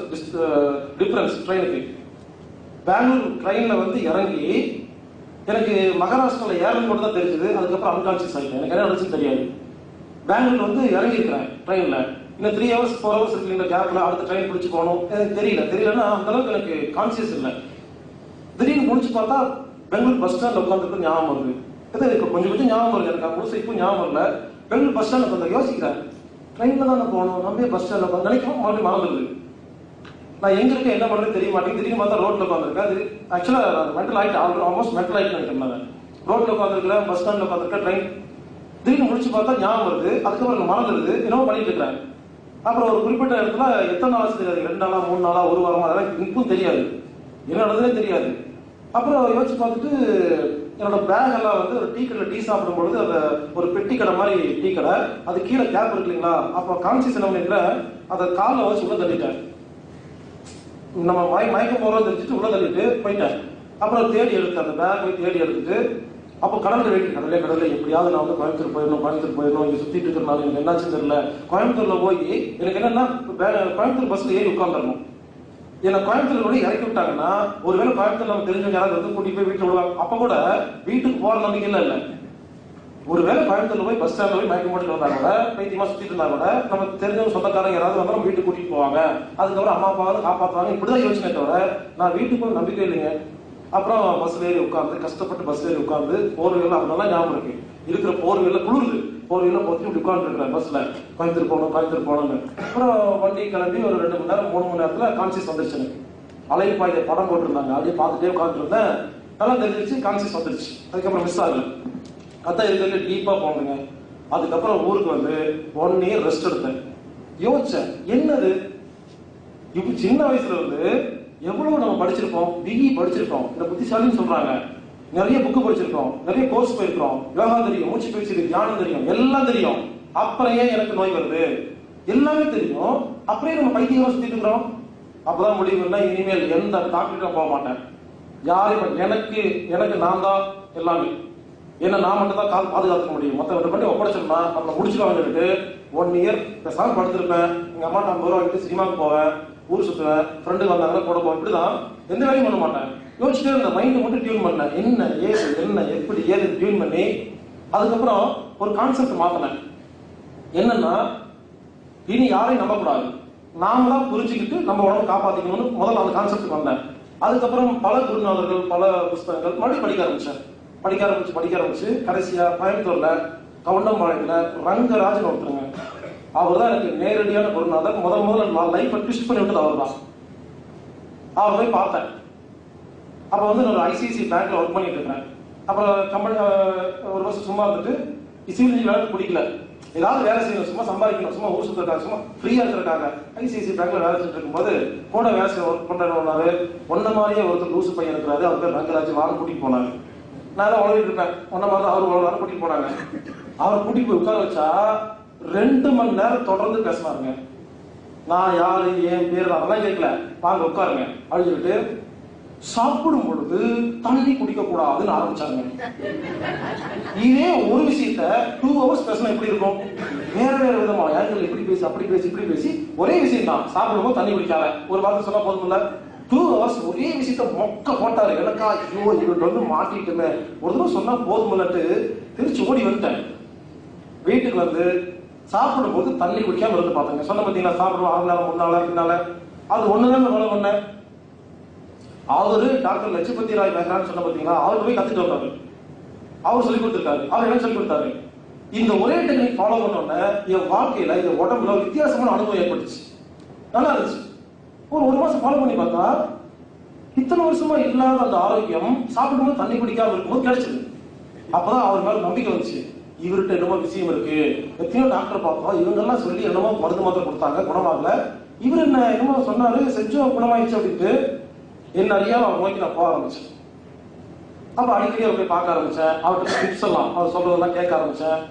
டிஃபரன்ஸ் ட்ரெயினுக்கு பெங்களூர் ட்ரெயின்ல வந்து இறங்கி எனக்கு மகாராஷ்டிரால ஏறும் கூட தான் தெரிஞ்சது அதுக்கப்புறம் அன்கான்சியஸ் ஆகிட்டேன் எனக்கு என்ன நடந்துச்சுன்னு தெரியாது பெங்களூர் வந்து இறங்கி இருக்கிறேன் ட்ரெயின்ல இன்னும் த்ரீ ஹவர்ஸ் ஃபோர் ஹவர்ஸ் இருக்கு இந்த கேப்ல அடுத்த ட்ரெயின் பிடிச்சு போகணும் எனக்கு தெரியல தெரியலன்னா அந்த அளவுக்கு எனக்கு கான்சியஸ் இல்லை திடீர்னு முடிச்சு பார்த்தா பெங்களூர் பஸ் ஸ்டாண்ட்ல உட்காந்துருக்கு ஞாபகம் வருது இது எனக்கு கொஞ்சம் கொஞ்சம் ஞாபகம் வருது எனக்கு முழுசு இப்போ ஞாபகம் இல்லை பெங்களூர் பஸ் ஸ்டாண்ட்ல உட்காந்து யோசிக்கிறேன் ட்ரெயின்ல தானே போகணும் நம்ம பஸ் ஸ்டாண்ட்ல உட்காந்து நினைக்கும் மறுபடியும் மறந்துடுது நான் எங்க இருக்க என்ன பண்றது தெரிய மாட்டேங்குது திடீர்னு பார்த்தா ரோட்ல உட்காந்துருக்கேன் அது ஆக்சுவலா மென்டல் ஆயிட்டு ஆல்ரெடி ஆல்மோஸ்ட் மென்டல் ஆயிட்டு நினைக்கிறேன் நான் ரோட்ல உட்காந்துருக்கிறேன் பஸ் ஸ்டாண்ட்ல உட்காந்துருக்கேன் ட்ரெயின் திடீர்னு முடிச்சு பார்த்தா ஞாபகம் வருது அதுக்கப்புறம் எனக்கு மறந்துடுது என்னவோ பண்ணிட்டு இருக்கிறேன் அப்புறம் ஒரு குறிப்பிட்ட இடத்துல எத்தனை நாள் தெரியாது ரெண்டு நாளா மூணு நாளா ஒரு வாரமா அதெல்லாம் இப்பவும் தெரியாது என்ன நடந்ததே தெரியாது அப்புறம் யோசிச்சு பார்த்துட்டு என்னோட பேக் எல்லாம் வந்து ஒரு டீ கடையில் டீ சாப்பிடும் பொழுது அந்த ஒரு பெட்டி கடை மாதிரி டீ கடை அது கீழே கேப் இருக்கு இல்லைங்களா அப்போ கான்சியஸ் என்ன பண்ணிக்கிறேன் அதை காலில் வச்சு உள்ள தள்ளிட்டேன் நம்ம மய மயக்கம் போகிறோம் தெரிஞ்சுட்டு உள்ள தள்ளிட்டு போயிட்டேன் அப்புறம் தேடி எடுத்து அந்த பேக் போய் தேடி எடுத்துட்டு அப்போ கடல்ல வெயிட் கடலே கடல்ல எப்படியாவது நான் வந்து கோயம்புத்தூர் போயிடணும் கோயம்புத்தூர் போயிடணும் இங்க சுத்திட்டு இருக்கிறனால எனக்கு என்னாச்சுன்னு தெரியல கோயம்புத்தூர்ல போய் எனக்கு என்னன்னா வே- கோயம்புத்தூர் பஸ்ல ஏறி உட்காந்துடணும் என்ன கோயம்புத்தூர்ல கூட இறக்கி விட்டாங்கன்னா ஒருவேளை கோயம்புத்தூர் நம்ம தெரிஞ்சவங்க யாராவது வந்து கூட்டிட்டு போய் வீட்டுல விடுவாங்க அப்ப கூட வீட்டுக்கு போற நம்பிக்கை இல்ல இல்ல ஒருவேளை கோயம்புத்தூர்ல போய் பஸ் ஸ்டாண்ட்ல போய் மயக்கம் போட்டு வந்தா கூட பைத்தியமா சுத்திட்டு இருந்தா கூட நம்ம தெரிஞ்சவங்க சொந்தக்காரங்க யாராவது வந்தா நம்ம வீட்டுக்கு கூட்டிட்டு போவாங்க அதுக்கப்புறம் அம்மா அப்பா வந்து காப்பாத்துவாங்க இப்படிதான் யோசனை தவிர நான் வீட்டுக்கு போய் நம்பிக்கை இல்லைங்க அப்புறம் பஸ்ல ஏறி உட்கார்ந்து கஷ்டப்பட்டு பஸ் ஏறி உட்கார்ந்து போர்வையில அதெல்லாம் ஞாபகம் இருக்கு இருக்கிற போர்வையில குளிருது போர்வையில பொத்தி இப்படி உட்கார்ந்து இருக்கிறேன் பஸ்ல கோயம்புத்தூர் போகணும் கோயம்புத்தூர் போகணும்னு அப்புறம் வண்டி கிளம்பி ஒரு ரெண்டு மணி நேரம் மூணு மணி நேரத்துல கான்சியஸ் வந்துருச்சு எனக்கு அலைப்பாய்த படம் போட்டிருந்தாங்க அப்படியே பார்த்துட்டே உட்காந்துருந்தேன் நல்லா தெரிஞ்சிருச்சு கான்சியஸ் வந்துருச்சு அதுக்கப்புறம் மிஸ் ஆகல அதான் இருக்கிறதுல டீப்பா போனதுங்க அதுக்கப்புறம் ஊருக்கு வந்து ஒன் இயர் ரெஸ்ட் எடுத்தேன் யோசிச்சேன் என்னது இப்ப சின்ன வயசுல இருந்து எவ்வளவு நம்ம படிச்சிருக்கோம் பிஇ படிச்சிருக்கோம் இந்த புத்திசாலின்னு சொல்றாங்க நிறைய புக்கு படிச்சிருக்கோம் நிறைய கோர்ஸ் போயிருக்கோம் யோகா தெரியும் மூச்சு பயிற்சி தெரியும், தியானம் தெரியும் எல்லாம் தெரியும் அப்புறம் ஏன் எனக்கு நோய் வருது எல்லாமே தெரியும் அப்புறம் ஏன் நம்ம பைத்தியமா சுத்திட்டு இருக்கிறோம் அப்பதான் முடிவு பண்ணா இனிமேல் எந்த டாக்டர்கிட்ட போக மாட்டேன் யாரையும் எனக்கு எனக்கு நான் தான் எல்லாமே ஏன்னா நான் மட்டும் தான் கால் பாதுகாத்துக்க முடியும் மொத்தம் பண்ணி ஒப்படைச்சோம்னா நம்மளை முடிச்சுக்கலாம் சொல்லிட்டு ஒன் இயர் பேசாம படுத்திருப்பேன் எங்க அம்மா நான் ரூபா வாங்கிட்டு சினிமாவுக்கு போவேன் ஊர் சுத்துவேன் ஃப்ரெண்டு வந்தாங்கன்னா கூட போவேன் இப்படிதான் எந்த வேலையும் பண்ண மாட்டேன் யோசிச்சுட்டே இருந்த மைண்ட் மட்டும் டியூன் பண்ணேன் என்ன ஏது என்ன எப்படி ஏது டியூன் பண்ணி அதுக்கப்புறம் ஒரு கான்செப்ட் மாத்தினேன் என்னன்னா இனி யாரையும் நம்பக்கூடாது நாம தான் புரிஞ்சுக்கிட்டு நம்ம உடம்பை காப்பாத்திக்கணும்னு முதல்ல அந்த கான்செப்ட் வந்தேன் அதுக்கப்புறம் பல குருநாதர்கள் பல புஸ்தகங்கள் மறுபடியும் படிக்க ஆரம்பிச்சேன் படிக்க ஆரம்பிச்சு படிக்க ஆரம்பிச்சு கடைசியா கோயம்புத்தூர்ல கவுண்டம்பாளையத்துல ரங்கராஜன் ஒருத்தருங்க அவர் தான் எனக்கு நேரடியான குருநாதர் முதல் முதல்ல நான் லைஃப்பை ட்விஸ்ட் பண்ணி விட்டது அவர் தான் அவர் போய் பார்த்தேன் அப்போ வந்து நான் ஒரு ஐசிஐசி பேங்க்ல ஒர்க் பண்ணிட்டு இருக்கேன் அப்புறம் கம்பெனி ஒரு வருஷம் சும்மா இருந்துட்டு சிவில் இன்ஜினியர் வேலை பிடிக்கல ஏதாவது வேலை செய்யணும் சும்மா சம்பாதிக்கணும் சும்மா ஊர் சுத்திருக்காங்க சும்மா ஃப்ரீயா இருக்கிறக்காங்க ஐசிஐசி பேங்க்ல வேலை செஞ்சுட்டு இருக்கும்போது கூட வேலை செய்ய ஒர்க் பண்றவனாரு ஒன்ன மாதிரியே ஒருத்தர் லூசு பையன் இருக்கிறாரு அவர் பேர் ரங்கராஜ் வாரம் கூட்டிட்டு போனாரு நான் தான் உழவிட்டு இருப்பேன் ஒன்ன மாதிரி தான் அவர் உழவாரு கூட்டிட்டு போனாங்க அவர் கூட்டிட்டு போய் உட்கார வச்சா ரெண்டு மணி நேரம் தொடர்ந்து பேசினாருங்க நான் யாரு என் பேர் அதெல்லாம் கேட்கல வாங்க உட்காருங்க அப்படின்னு சொல்லிட்டு சாப்பிடும் பொழுது தண்ணி குடிக்க கூடாதுன்னு ஆரம்பிச்சாங்க இதே ஒரு விஷயத்த டூ ஹவர்ஸ் பேசினா எப்படி இருக்கும் வேற வேற விதமா ஏங்கல் இப்படி பேசி அப்படி பேசி இப்படி பேசி ஒரே விஷயம் தான் சாப்பிடும்போது தண்ணி குடிக்காத ஒரு வார்த்தை சொன்னா போதும் இல்ல டூ ஹவர்ஸ் ஒரே விஷயத்த மொக்க போட்டாரு எனக்கா ஐயோ இவர்கிட்ட வந்து மாட்டிட்டுமே ஒரு தடவை சொன்னா போதும் இல்லட்டு திருச்சி ஓடி வந்துட்டேன் வீட்டுக்கு வந்து சாப்பிடும் போது தண்ணி குடிக்காம இருந்து பார்த்தாங்க சொன்ன பார்த்தீங்களா சாப்பிடுவோம் ஆறு நேரம் முன்னால பின்னால அது ஒண்ணுதான் ஃபாலோ பண்ணேன் அவரு டாக்டர் லட்சுமதி ராய் மெஹ்ரான்னு சொன்ன பார்த்தீங்களா அவர் போய் கத்துட்டு வந்தாரு அவர் சொல்லி கொடுத்திருக்காரு அவர் என்ன சொல்லி கொடுத்தாரு இந்த ஒரே டெக்னிக் ஃபாலோ பண்ணோன்னே என் வாழ்க்கையில என் உடம்புல ஒரு வித்தியாசமான அனுபவம் ஏற்பட்டுச்சு நல்லா இருந்துச்சு ஒரு ஒரு மாசம் ஃபாலோ பண்ணி பார்த்தா இத்தனை வருஷமா இல்லாத அந்த ஆரோக்கியம் சாப்பிடும்போது தண்ணி குடிக்காம இருக்கும்போது கிடைச்சது அப்பதான் அவர் மேல நம்பிக்கை வந்துச்சு இவர்கிட்ட என்னமோ விஷயம் இருக்கு எத்தனையோ டாக்டர் பார்த்தோம் இவங்கெல்லாம் சொல்லி என்னமோ மருந்து மாத்திரை கொடுத்தாங்க குணமாகல இவர் என்ன என்னமோ சொன்னாரு செஞ்சோம் குணமாயிடுச்சு அப்படின்ட்டு என்ன அறியாம அவர் நோக்கி நான் போக ஆரம்பிச்சேன் அப்ப அடிக்கடி அவர் போய் பார்க்க ஆரம்பிச்சேன் அவர்கிட்ட டிப்ஸ் எல்லாம் அவர் சொல்றதெல்லாம் கேட்க ஆரம்பிச்சேன்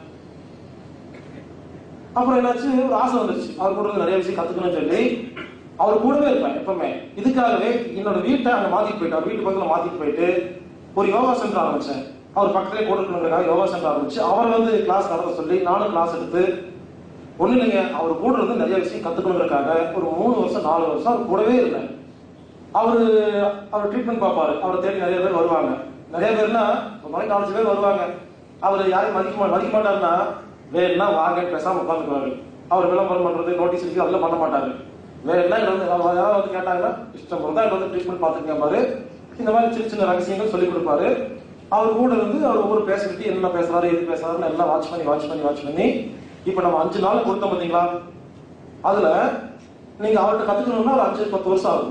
அப்புறம் என்னாச்சு ஒரு ஆசை வந்துருச்சு அவர் கூட இருந்து நிறைய விஷயம் கத்துக்கணும்னு சொல்லி அவர் கூடவே இருப்பேன் எப்பவுமே இதுக்காகவே என்னோட வீட்டை அங்க மாத்திட்டு போயிட்டு அவர் வீட்டு பக்கத்துல மாத்திட்டு போயிட்டு ஒரு யோகா சென்டர் ஆரம்பிச்சேன் அவர் பக்கத்துலேயே கூட இருக்கணுங்கிறதுக்காக யோகா சென்டர் ஆரம்பிச்சு அவர் வந்து கிளாஸ் நடத்த சொல்லி நானும் கிளாஸ் எடுத்து ஒண்ணு இல்லைங்க அவர் கூட இருந்து நிறைய விஷயம் கத்துக்கணுங்கிறதுக்காக ஒரு மூணு வருஷம் நாலு வருஷம் அவர் கூடவே இருந்தேன் அவரு அவர் ட்ரீட்மெண்ட் பார்ப்பாரு அவரை தேடி நிறைய பேர் வருவாங்க நிறைய பேர்னா ஒரு நாளைக்கு நாலஞ்சு பேர் வருவாங்க அவர் யாரையும் மதிக்க மா- மதிக்க மாட்டாருன்னா வேணும்னா வாங்க பேசாம உட்காந்துக்குவாரு அவர் விளம்பரம் பண்றது நோட்டீஸ் அடிக்கிறது அதெல்லாம் பண்ண மாட்டாரு வேணும்னா இங்க வந்து யாராவது யாராவது வந்து கேட்டாங்கன்னா இஷ்டம் இருந்தா இங்க வந்து ட்ரீட்மெண்ட் பார்த்துக்கங்க பாரு இந்த மாதிரி சின்ன சின்ன ரகசியங்கள் சொல்லி கொடுப்பாரு அவர் கூட இருந்து அவர் ஒவ்வொரு பேசிக்கிட்டு என்ன பேசுறாரு எது பேசுறாருன்னு எல்லாம் வாட்ச் பண்ணி வாட்ச் பண்ணி வாட்ச் பண்ணி இப்ப நம்ம அஞ்சு நாள் கொடுத்தோம் பாத்தீங்களா அதுல நீங்க அவர்கிட்ட கத்துக்கணும்னா ஒரு அஞ்சு பத்து வருஷம் ஆகும்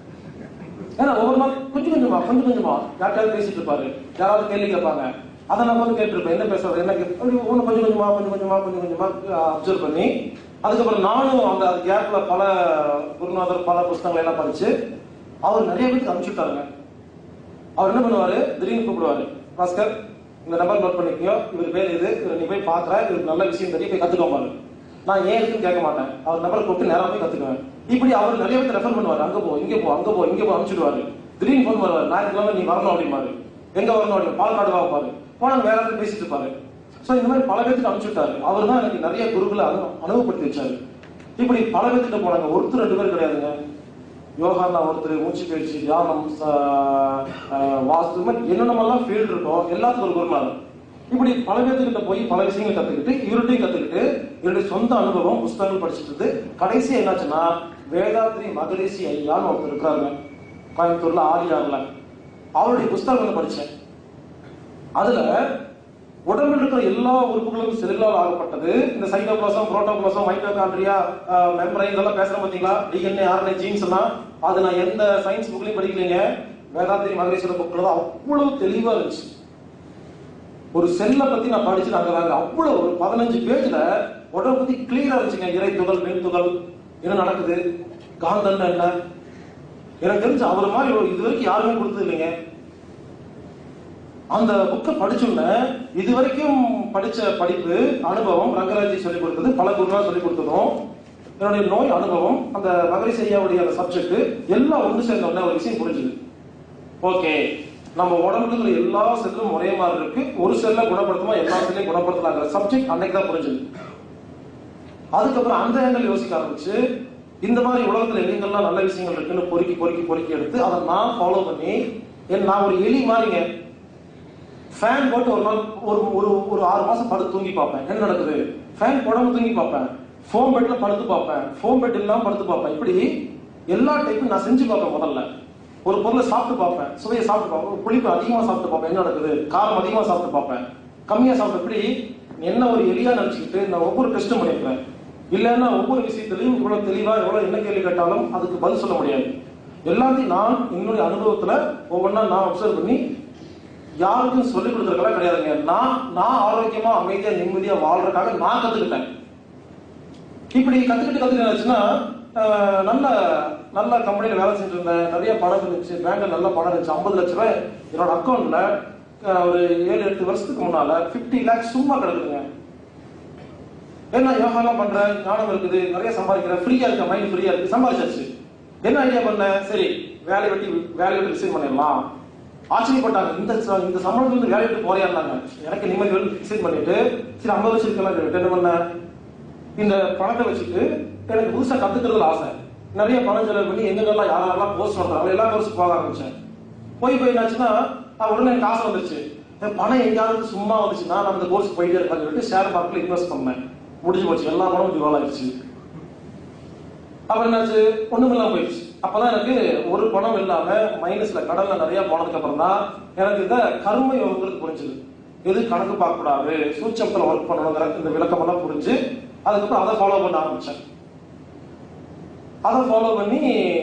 ஏன்னா ஒவ்வொரு நாள் கொஞ்சம் கொஞ்சமா கொஞ்சம் கொஞ்சமா யார்கிட்டயாவது பேசிட்டு இருப்பாரு யாராவது கேள்வி கேட்பாங்க அதை நான் வந்து கேட்டிருப்பேன் என்ன பேசுறது என்ன கேட்ப- அப்படி ஒண்ணு கொஞ்சம் கொஞ்சமா கொஞ்சம் கொஞ்சமா கொஞ்சம் கொஞ்சமா அப்சர்வ் பண்ணி அதுக்கப்புறம் நானும் அந்த கேப்ல பல குருநாதர் பல புஸ்தகங்களை எல்லாம் படிச்சு அவர் நிறைய பேருக்கு அனுப்பிச்சு விட்டாருங்க அவர் என்ன பண்ணுவாரு திடீர்னு கூப்பிடுவாரு பாஸ்கர் இந்த நம்பர் நோட் பண்ணிக்கோ இவர் பேர் இது இவர் நீ போய் பாக்குற இவருக்கு நல்ல விஷயம் தெரியும் போய் கத்துக்கோ பாரு நான் ஏன் இருக்குன்னு கேட்க மாட்டேன் அவர் நம்பரை கூப்பிட்டு நேரா போய் கத்துக்குவேன் இப்படி அவர் நிறைய பேர் ரெஃபர் பண்ணுவாரு அங்க போ இங்க போ அங்க போ இங்க போ அனுப்பிச்சுடுவாரு திடீர்னு ஃபோன் வருவாரு ஞாயிற்றுக்கிழமை நீ வரணும் அப்படிம்பாரு எங்க வரணும் அப்படி பாலக்காடு வா பாரு போனாங்க வேற இடத்துல பேசிட்டு இருப்பாரு சோ இந்த மாதிரி பல பேருக்கு அனுப்பிச்சு விட்டாரு அவர் தான் எனக்கு நிறைய குருகளை அனு அனுபவப்படுத்தி வச்சாரு இப்படி பல பேர்கிட்ட போனாங்க ஒருத்தர் ரெண்டு பேர் கிடையாதுங்க யோகானா ஒருத்தர் மூச்சு பயிற்சி தியானம் ச- ஆஹ் வாஸ்து இந்த மாதிரி என்னென்னமெல்லாம் ஃபீல்டு இருக்கோ எல்லாத்துக்கும் ஒரு குருநாதர் இப்படி பல பேர்த்துக்கிட்ட போய் பல விஷயங்கள் கத்துக்கிட்டு இவர்கிட்டையும் கத்துக்கிட்டு இவருடைய சொந்த அனுபவம் புஸ்தகங்கள் படிச்சுட்டு இருந்து கடைசி என்னாச்சுன்னா வேதாத்ரி மகரிஷி ஐயான்னு ஒருத்தர் இருக்கிறாருங்க கோயம்புத்தூர்ல ஆரியார்ல அவருடைய புஸ்தகங்களை படிச்சேன் அதுல உடம்பில் இருக்கிற எல்லா உறுப்புகளும் செல்லுலால் ஆகப்பட்டது இந்த சைட்டோபிளாசம் புரோட்டோபிளாசம் மைட்டோகாண்ட்ரியா மெம்பரைன் இதெல்லாம் பேசுறேன் பாத்தீங்களா டிஎன்ஏ ஆர்என்ஏ ஜீன்ஸ் எல்லாம் அது நான் எந்த சயின்ஸ் புக்லயும் படிக்கலைங்க வேதாந்திரி மகரேஸ்வர புக்ல தான் அவ்வளவு தெளிவா இருந்துச்சு ஒரு செல்லை பத்தி நான் படிச்சு நாங்க தாங்க அவ்வளவு ஒரு பதினஞ்சு பேஜ்ல உடம்பு பத்தி கிளியரா இருந்துச்சுங்க இறை துகள் மின் துகள் என்ன நடக்குது காந்தன் என்ன எனக்கு தெரிஞ்சு அவர் மாதிரி ஒரு- இது வரைக்கும் யாருமே கொடுத்தது இல்லைங்க அந்த புக்கை படிச்சோன்னே இது வரைக்கும் படிச்ச படிப்பு அனுபவம் ரங்கராஜி சொல்லி கொடுத்தது பல குருநாள் சொல்லி கொடுத்ததும் என்னுடைய நோய் அனுபவம் அந்த மகரிஷ் ஐயாவுடைய அந்த சப்ஜெக்ட் எல்லாம் ஒன்று சேர்ந்த உடனே ஒரு விஷயம் புரிஞ்சுது ஓகே நம்ம உடம்புல இருக்கிற எல்லா செல்லும் ஒரே மாதிரி இருக்கு ஒரு செல்லை குணப்படுத்துமா எல்லா செல்லையும் குணப்படுத்தலாங்கிற சப்ஜெக்ட் அன்னைக்கு தான் புரிஞ்சுது அதுக்கப்புறம் அந்த ஆங்கிள் யோசிக்க ஆரம்பிச்சு இந்த மாதிரி உலகத்துல எங்கெங்கெல்லாம் நல்ல விஷயங்கள் இருக்குன்னு பொறுக்கி பொறுக்கி பொறுக்கி எடுத்து அதை நான் ஃபாலோ பண்ணி என் நான் ஒரு எலி மாதிரிங்க ஃபேன் போட்டு ஒரு நாள் ஒரு ஒரு ஒரு ஆறு மாசம் படுத்து தூங்கி பார்ப்பேன் என்ன நடக்குது ஃபேன் போடாம தூங்கி பார்ப்பேன் ஃபோம் பெட்ல படுத்து பார்ப்பேன் ஃபோம் பெட் இல்லாம படுத்து பார்ப்பேன் இப்படி எல்லா டைப்பும் நான் செஞ்சு பார்ப்பேன் முதல்ல ஒரு பொருளை சாப்பிட்டு பார்ப்பேன் சுவையை சாப்பிட்டு பார்ப்பேன் புளிப்பு அதிகமா சாப்பிட்டு பார்ப்பேன் என்ன நடக்குது காரம் அதிகமா சாப்பிட்டு பார்ப்பேன் கம்மியா சாப்பிட்டு இப்படி என்ன ஒரு எலியா நினைச்சுக்கிட்டு நான் ஒவ்வொரு டெஸ்ட்டும் பண்ணிருக்கேன் இல்லைன்னா ஒவ்வொரு விஷயத்திலையும் இவ்வளவு தெளிவா எவ்வளவு என்ன கேள்வி கேட்டாலும் அதுக்கு பதில் சொல்ல முடியாது எல்லாத்தையும் நான் என்னுடைய அனுபவத்துல ஒவ்வொன்றா நான் அப்சர்வ் பண்ணி யாருக்கும் சொல்லிக் கொடுத்துருக்கலாம் கிடையாதுங்க நான் நான் ஆரோக்கியமா அமைதியா நிம்மதியா வாழ்றதுக்காக நான் கத்துக்கிட்டேன் இப்படி கத்துக்கிட்டு கத்துக்கிட்டு ஆஹ், நல்ல நல்ல கம்பெனில வேலை செஞ்சுட்டு இருந்தேன் நிறைய பணம் இருந்துச்சு பேங்க்ல நல்ல பணம் இருந்துச்சு ஐம்பது லட்ச ரூபாய் என்னோட அக்கௌண்ட்ல ஒரு ஏழு எட்டு வருஷத்துக்கு முன்னால 50 லேக்ஸ் சும்மா கிடக்குதுங்க என்ன யோகாலாம் பண்றேன் ஞானம் இருக்குது நிறைய சம்பாதிக்கிறேன் ஃப்ரீயா இருக்க மைண்ட் ஃப்ரீயா இருக்கு சம்பாதிச்சாச்சு என்ன ஐடியா பண்ணேன் சரி வேலை வெட்டி வேலை வெட்டி ரிசைன் பண்ணிடலாம் ஆச்சரியப்பட்டாங்க இந்த ச- இந்த சம்பளத்துல இருந்து வேலை விட்டு போறியாருனாங்க எனக்கு நிம்மதி ரிசைன் பண்ணிட்டு சரி ஐம்பது வருஷம் இருக்கலாம் என்ன பண்ணேன் இந்த பணத்தை வச்சுட்டு எனக்கு புதுசா கத்துக்கிறதுல ஆசை நிறைய பணம் செலவு பண்ணி எங்கெங்கெல்லாம் யாரெல்லாம் போஸ்ட் பண்றாங்க எல்லா கோர்ஸ் போக ஆரம்பிச்சேன் போய் போய் என்னாச்சுன்னா அஹ் உடனே எனக்கு ஆசை வந்துச்சு என் பணம் எங்கேயாவது சும்மா வந்துச்சுன்னா நான் அந்த கோர்ஸ் போயிட்டே இருப்பேன் சொல்லிட்டு ஷேர் மார்க்கெட்ல இன்வெஸ்ட் பண்ணேன் முடிஞ்சு போச்சு எல்லா பணமும் திவால் ஆயிடுச்சு அப்புறம் என்னாச்சு ஒண்ணுமில்லாம போயிடுச்சு அப்பதான் எனக்கு ஒரு பணம் இல்லாம மைனஸ்ல கடன்ல நிறைய போனதுக்கு அப்புறம் தான் எனக்கு இந்த கர்ம யோகங்கிறது புரிஞ்சுது எது கணக்கு பார்க்க கூடாது சூட்சமத்துல ஒர்க் பண்ணணுங்கிற இந்த விளக்கம் எல்லாம் புரிஞ்சு அதுக்கப்புறம் அதை ஃபாலோ பண்ண ஆரம்பிச்சேன் அதை ஃபாலோ பண்ணி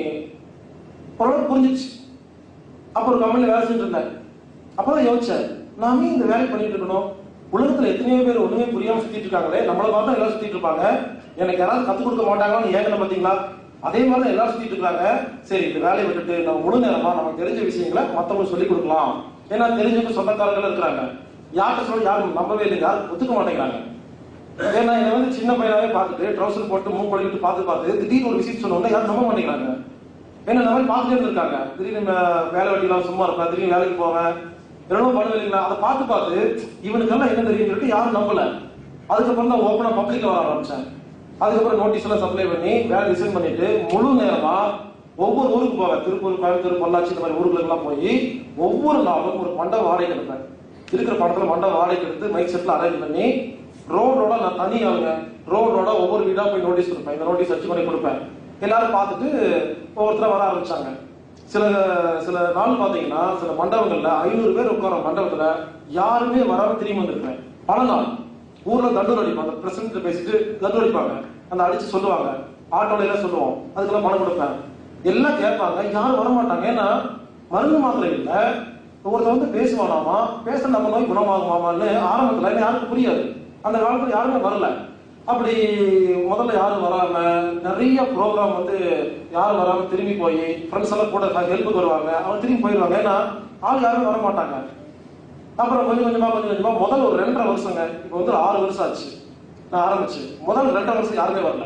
ஓரளவு புரிஞ்சிச்சு அப்போ ஒரு கம்பெனில வேலை செஞ்சுட்டு இருந்தேன் அப்பதான் யோசிச்சேன் நாமே இந்த வேலை பண்ணிட்டு இருக்கணும் உலகத்துல எத்தனையோ பேர் ஒண்ணுமே புரியாம சுத்திட்டு இருக்காங்களே நம்மள பார்த்தா எல்லாரும் சுத்திட்டு இருப்பாங்க எனக்கு யாராவது கத்து கொடுக்க மாட்டாங்கன்னு ஏங்கல பாத்தீங்களா அதே மாதிரி தான் எல்லாரும் சுத்திட்டு இருக்காங்க சரி இந்த வேலையை விட்டுட்டு நம்ம முழு நேரமா நமக்கு தெரிஞ்ச விஷயங்களை மத்தவங்களுக்கு சொல்லி கொடுக்கலாம் ஏன்னா தெரிஞ்சவங்க சொந்தக்காரர்கள் இருக்கிறாங்க யார்கிட்ட சொல்ல யாரும் நம்பவே இல்லை யாரும் ஒத்துக்க மாட்டேங்கிறாங்க ஏன்னா என்னை வந்து சின்ன பையனாவே பார்த்துட்டு ட்ரௌசர் போட்டு மூணு படிக்கிட்டு பார்த்து பார்த்து திடீர்னு ஒரு விஷயம் சொன்னோம்னா யாரும் நம்ப மாட்டேங்கிறாங்க ஏன்னா இந்த மாதிரி பார்த்துட்டே இருந்திருக்காங்க திடீர்னு ம- வேலை வெட்டிலாம் சும்மா இருப்பேன் திடீர்னு வேலைக்கு போவேன் என்னமோ பண்ணுவேன் இல்லைங்களா அதை பார்த்து பார்த்து இவனுக்கெல்லாம் என்ன தெரியும் சொல்லிட்டு யாரும் நம்பல அதுக்கப்புறம் தான் ஓப்பனா பப்ளிக்ல வர ஆரம்பிச்சேன் அதுக்கப்புறம் நோட்டீஸ் எல்லாம் சப்ளை பண்ணி வேலை ரிசைன் பண்ணிட்டு முழு நேரமா ஒவ்வொரு ஊருக்கு போவேன் திருப்பூர் கோயம்புத்தூர் பொள்ளாச்சி இந்த மாதிரி ஊருக்குலாம் போய் ஒவ்வொரு நாளும் ஒரு மண்டப வாடகை எடுப்பேன் இருக்கிற படத்துல மண்டப வாடகை எடுத்து மைக் செட்ல அரேஞ்ச் பண்ணி ரோடோட நான் தனியாங்க ரோடோட ஒவ்வொரு வீடா போய் நோட்டீஸ் கொடுப்பேன் இந்த நோட்டீஸ் வச்சு பண்ணி கொடுப்பேன் எல்லாரும் பார்த்துட்டு ஒவ்வொருத்தரா வர ஆரம்பிச்சாங்க சில சில நாள் பாத்தீங்கன்னா சில மண்டபங்கள்ல ஐநூறு பேர் உட்கார மண்டபத்துல யாருமே வராம திரும்பி வந்திருப்பேன் பல நாள் ஊர்ல தண்டூர் அடிப்பாங்க பிரசிடண்ட் பேசிட்டு தண்டூர் அடிப்பாங்க அந்த அடிச்சு சொல்லுவாங்க ஆட்டோல எல்லாம் சொல்லுவோம் அதுக்கெல்லாம் பணம் கொடுப்பேன் எல்லாம் கேட்பாங்க யாரும் வர மாட்டாங்க ஏன்னா மருந்து மாத்திரை இல்ல ஒருத்தர் வந்து பேசுவானாமா பேச நம்ம நோய் குணமாகுமாமான்னு ஆரம்பத்துல எனக்கு யாருக்கும் புரியாது அந்த காலத்துல யாருமே வரல அப்படி முதல்ல யாரும் வராம நிறைய ப்ரோக்ராம் வந்து யாரும் வராம திரும்பி போய் ஃப்ரெண்ட்ஸ் எல்லாம் கூட ஹெல்ப்புக்கு வருவாங்க அவங்க திரும்பி போயிடுவாங்க ஏன்னா ஆள் யாரும் வர மாட்டாங்க அப்புறம் கொஞ்சம் கொஞ்சமா கொஞ்சம் கொஞ்சமா முதல் ஒரு ரெண்டரை வருஷங்க இப்போ வந்து ஒரு ஆறு வருஷம் ஆச்சு நான் ஆரம்பிச்சு முதல் ரெண்டரை வருஷம் யாருமே வரல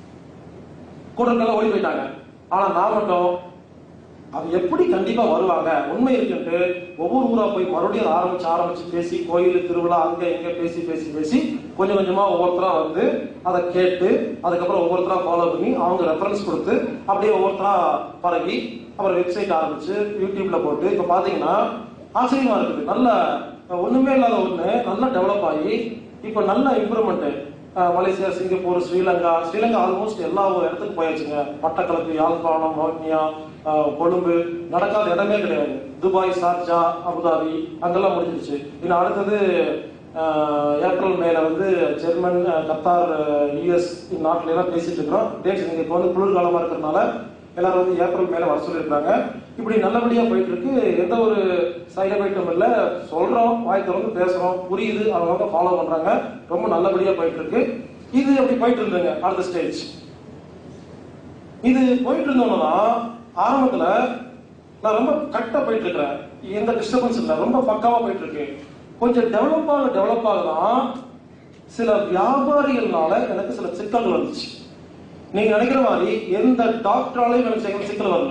கூட இருக்கெல்லாம் ஓடி போயிட்டாங்க ஆனா நான் மட்டும் அது எப்படி கண்டிப்பா வருவாங்க உண்மை இருக்குன்ட்டு ஒவ்வொரு ஊரா போய் மறுபடியும் அதை ஆரம்பிச்சு ஆரம்பிச்சு பேசி கோயில் திருவிழா அங்க இங்க பேசி பேசி பேசி கொஞ்சம் கொஞ்சமா ஒவ்வொருத்தரா வந்து அதை கேட்டு அதுக்கப்புறம் ஒவ்வொருத்தரா ஃபாலோ பண்ணி அவங்க ரெஃபரன்ஸ் கொடுத்து அப்படியே ஒவ்வொருத்தரா பரவி அப்புறம் வெப்சைட் ஆரம்பிச்சு யூடியூப்ல போட்டு இப்ப பாத்தீங்கன்னா ஆச்சரியமா இருக்குது நல்ல ஒண்ணுமே இல்லாத ஒண்ணு நல்லா டெவலப் ஆகி இப்ப நல்ல improvement Malaysia Singapore Sri Lanka Sri Lanka almost எல்லா ஒரு இடத்துக்கு போயாச்சுங்க மட்டக்களப்பு யாழ்ப்பாணம் மோட்னியா ஆஹ் கொழும்பு நடக்காத இடமே கிடையாது துபாய் ஷார்ஜா அபுதாபி அங்கெல்லாம் முடிஞ்சிருச்சு இன்னும் அடுத்தது ஆஹ் ஏப்ரல் மேல வந்து ஜெர்மன் ஆஹ் கத்தார் யூஎஸ் நாட்டுல எல்லாம் பேசிட்டு இருக்கிறோம் டேட்ஸ் நீங்க இப்போ வந்து குளிர்காலமா இருக்கிறதுனால எல்லாரும் வந்து ஏப்ரல் மேல வர சொல்லியிருக்காங்க இப்படி நல்லபடியா போயிட்டு இருக்கு எந்த ஒரு சைடு எஃபெக்டும் இல்ல சொல்றோம் வாய் திறந்து பேசுறோம் புரியுது அவங்க ஃபாலோ பண்றாங்க ரொம்ப நல்லபடியா போயிட்டு இருக்கு இது அப்படி போயிட்டு இருந்துங்க அடுத்த ஸ்டேஜ் இது போயிட்டு இருந்தோம்னா ஆரம்பத்துல நான் ரொம்ப கரெக்டா போயிட்டு இருக்கிறேன் எந்த டிஸ்டர்பன்ஸ் இல்லை ரொம்ப பக்காவா போயிட்டு இருக்கு கொஞ்சம் டெவலப் ஆக டெவலப் ஆகலாம் சில வியாபாரிகள்னால எனக்கு சில சிக்கல்கள் வந்துச்சு நீங்க நினைக்கிற மாதிரி எந்த டாக்டராலையும் எனக்கு சிக்கல் சிக்கல் வரல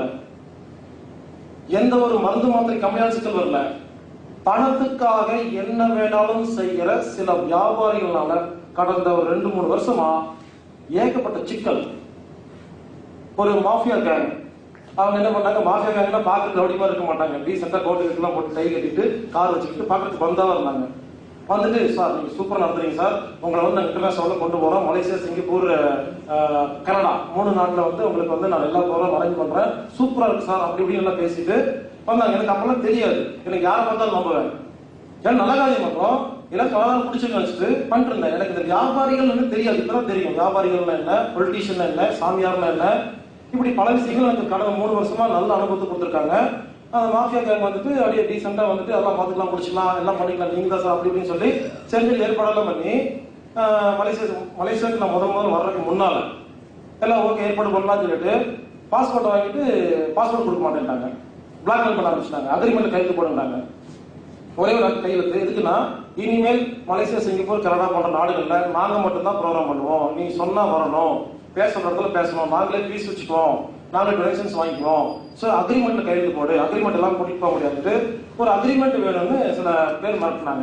எந்த ஒரு மருந்து மாத்திரை கம்மியான சிக்கல் வரல பணத்துக்காக என்ன வேணாலும் செய்யற சில வியாபாரிகள்னால கடந்த ஒரு ரெண்டு மூணு வருஷமா ஏகப்பட்ட சிக்கல் ஒரு மாஃபியா கேங் அவங்க என்ன பண்ணாங்க மாஃபியா கேங்னா பார்க்கறதுக்கு ரவுடிமா இருக்க மாட்டாங்க டீசெண்டா கோட்டு எல்லாம் போட்டு டை கட்டிட்டு கார் வச்சுக்கிட்டு பார்க்கறதுக்கு பந்தாவா இருந்தாங்க வந்துட்டு சார் நீங்க சூப்பரா நடத்துறீங்க சார் உங்களை வந்து நாங்கள் இன்டர்நேஷனல்ல கொண்டு போறோம் மலேசியா சிங்கப்பூர் அஹ், கனடா மூணு நாட்டுல வந்து உங்களுக்கு வந்து நான் எல்லா ப்ரோக்ராம் அரேஞ்ச் பண்றேன் சூப்பரா இருக்கு சார் அப்படி இப்படின்னு எல்லாம் பேசிட்டு வந்தாங்க எனக்கு அப்பெல்லாம் தெரியாது எனக்கு யாரை பார்த்தாலும் நம்புவேன் ஏன்னா நல்ல காரியம் பண்றோம் எல்லாம் கலாதாரம் பிடிச்சுன்னு வச்சுட்டு பண்ணிட்டு இருந்தேன் எனக்கு இந்த வியாபாரிகள் வந்து தெரியாது இப்பதான் தெரியும் வியாபாரிகள்னா என்ன பொலிட்டீஷியன் என்ன சாமியார்னா என்ன இப்படி பல விஷயங்கள் எனக்கு கடந்த மூணு வருஷமா நல்ல அனுபவத்தை கொடுத்துருக்காங்க அந்த மாஃபியா கேங் வந்துட்டு அப்படியே டீசெண்டா வந்துட்டு எல்லாம் பார்த்துக்கலாம் முடிச்சுக்கலாம் எல்லாம் பண்ணிக்கலாம் நீங்க தான் சார் அப்படி இப்படின்னு சொல்லி செஞ்சு ஏற்பாடெல்லாம் பண்ணி ஆஹ், மலேசியா மலேசியாவுக்கு நான் முதல் முதல்ல வர்றதுக்கு முன்னால எல்லாம் ஓகே ஏற்பாடு பண்ணலாம்னு சொல்லிட்டு பாஸ்போர்ட் வாங்கிட்டு பாஸ்போர்ட் கொடுக்க மாட்டேன்ட்டாங்க பிளாக்மெயில் பண்ண ஆரம்பிச்சிட்டாங்க அக்ரிமெண்ட் கையெழுத்து போடுறாங்க ஒரே ஒரு கையெழுத்து எதுக்குன்னா இனிமேல் மலேசியா சிங்கப்பூர் கனடா போன்ற நாடுகள்ல நாங்க மட்டும்தான் ப்ரோக்ராம் பண்ணுவோம் நீ சொன்னா வரணும் பேசுற இடத்துல பேசணும் நாங்களே ஃபீஸ் வச்சுக்குவோம் நாங்களே டொனேஷன்ஸ் வாங்கிக்குவோம் ஸோ அக்ரிமெண்ட்ல கையெழுத்து போடு அக்ரிமெண்ட் எல்லாம் கூட்டிட்டு போக முடியாது ஒரு அக்ரிமெண்ட் வேணும்னு சில பேர் மாட்டினாங்க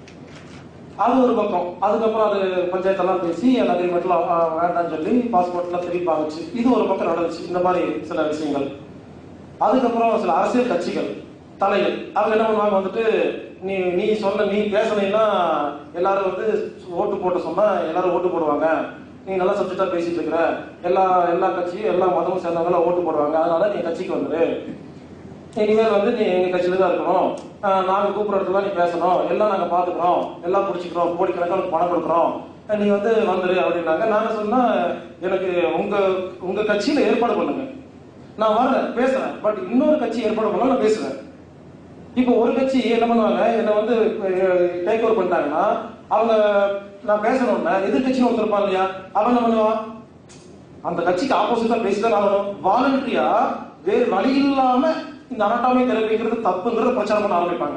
அது ஒரு பக்கம் அதுக்கப்புறம் அது பஞ்சாயத்தெல்லாம் பேசி அந்த அக்ரிமெண்ட்ல வேண்டாம்னு சொல்லி பாஸ்போர்ட்லாம் திருப்பி ஆகுச்சு இது ஒரு பக்கம் நடந்துச்சு இந்த மாதிரி சில விஷயங்கள் அதுக்கப்புறம் சில அரசியல் கட்சிகள் தலைகள் அவங்க என்ன பண்ணுவாங்க வந்துட்டு நீ நீ சொன்ன நீ பேசலைன்னா எல்லாரும் வந்து ஓட்டு போட்ட சொன்னா எல்லாரும் ஓட்டு போடுவாங்க நீ நல்லா சப்ஜெக்டா பேசிட்டு இருக்கிற எல்லா எல்லா கட்சியும் எல்லா மதமும் சேர்ந்தவங்க எல்லாம் ஓட்டு போடுவாங்க அதனால நீ கட்சிக்கு வந்துரு இனிமேல் வந்து நீ எங்க கட்சியில தான் இருக்கணும் ஆஹ் நாங்க கூப்பிடுற இடத்துல நீ பேசணும் எல்லாம் நாங்க பாத்துக்கிறோம் எல்லாம் பிடிச்சிக்கிறோம் கோடிக்கணக்கான பணம் கொடுக்குறோம் நீ வந்து வந்துரு அப்படின்னாங்க நாங்க சொன்னா எனக்கு உங்க உங்க கட்சியில ஏற்பாடு பண்ணுங்க நான் வரேன் பேசுறேன் பட் இன்னொரு கட்சி ஏற்பாடு பண்ணா நான் பேசுவேன் இப்போ ஒரு கட்சி என்ன பண்ணுவாங்க என்ன வந்து டேக் ஓவர் பண்ணிட்டாங்கன்னா அவங்க நான் பேசணும்னா எதிர்கட்சின்னு ஒருத்தர் இருப்பான் இல்லையா அவன் என்ன பண்ணுவான் அந்த கட்சிக்கு ஆப்போசிட்டா பேசிதான் ஆகணும் வாலண்டரியா வேறு வழி இல்லாம இந்த அனாட்டாமி தெரப்பிங்கிறது தப்புங்கிறத பிரச்சாரம் பண்ண ஆரம்பிப்பாங்க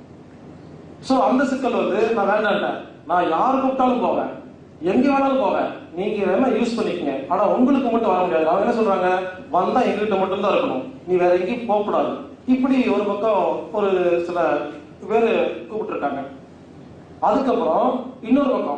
சோ அந்த சிக்கல் வந்து நான் வேண்டாம்ட்டேன் நான் யாரு கூப்பிட்டாலும் போவேன் எங்க வேணாலும் போவேன் நீங்க வேணா யூஸ் பண்ணிக்கங்க ஆனா உங்களுக்கு மட்டும் வர முடியாது அவங்க என்ன சொல்றாங்க வந்தா எங்ககிட்ட மட்டும் தான் இருக்கணும் நீ வேற எங்கேயும் போக கூடாது இப்படி ஒரு பக்கம் ஒரு சில பேர் கூப்பிட்டுருக்காங்க அதுக்கப்புறம் இன்னொரு பக்கம்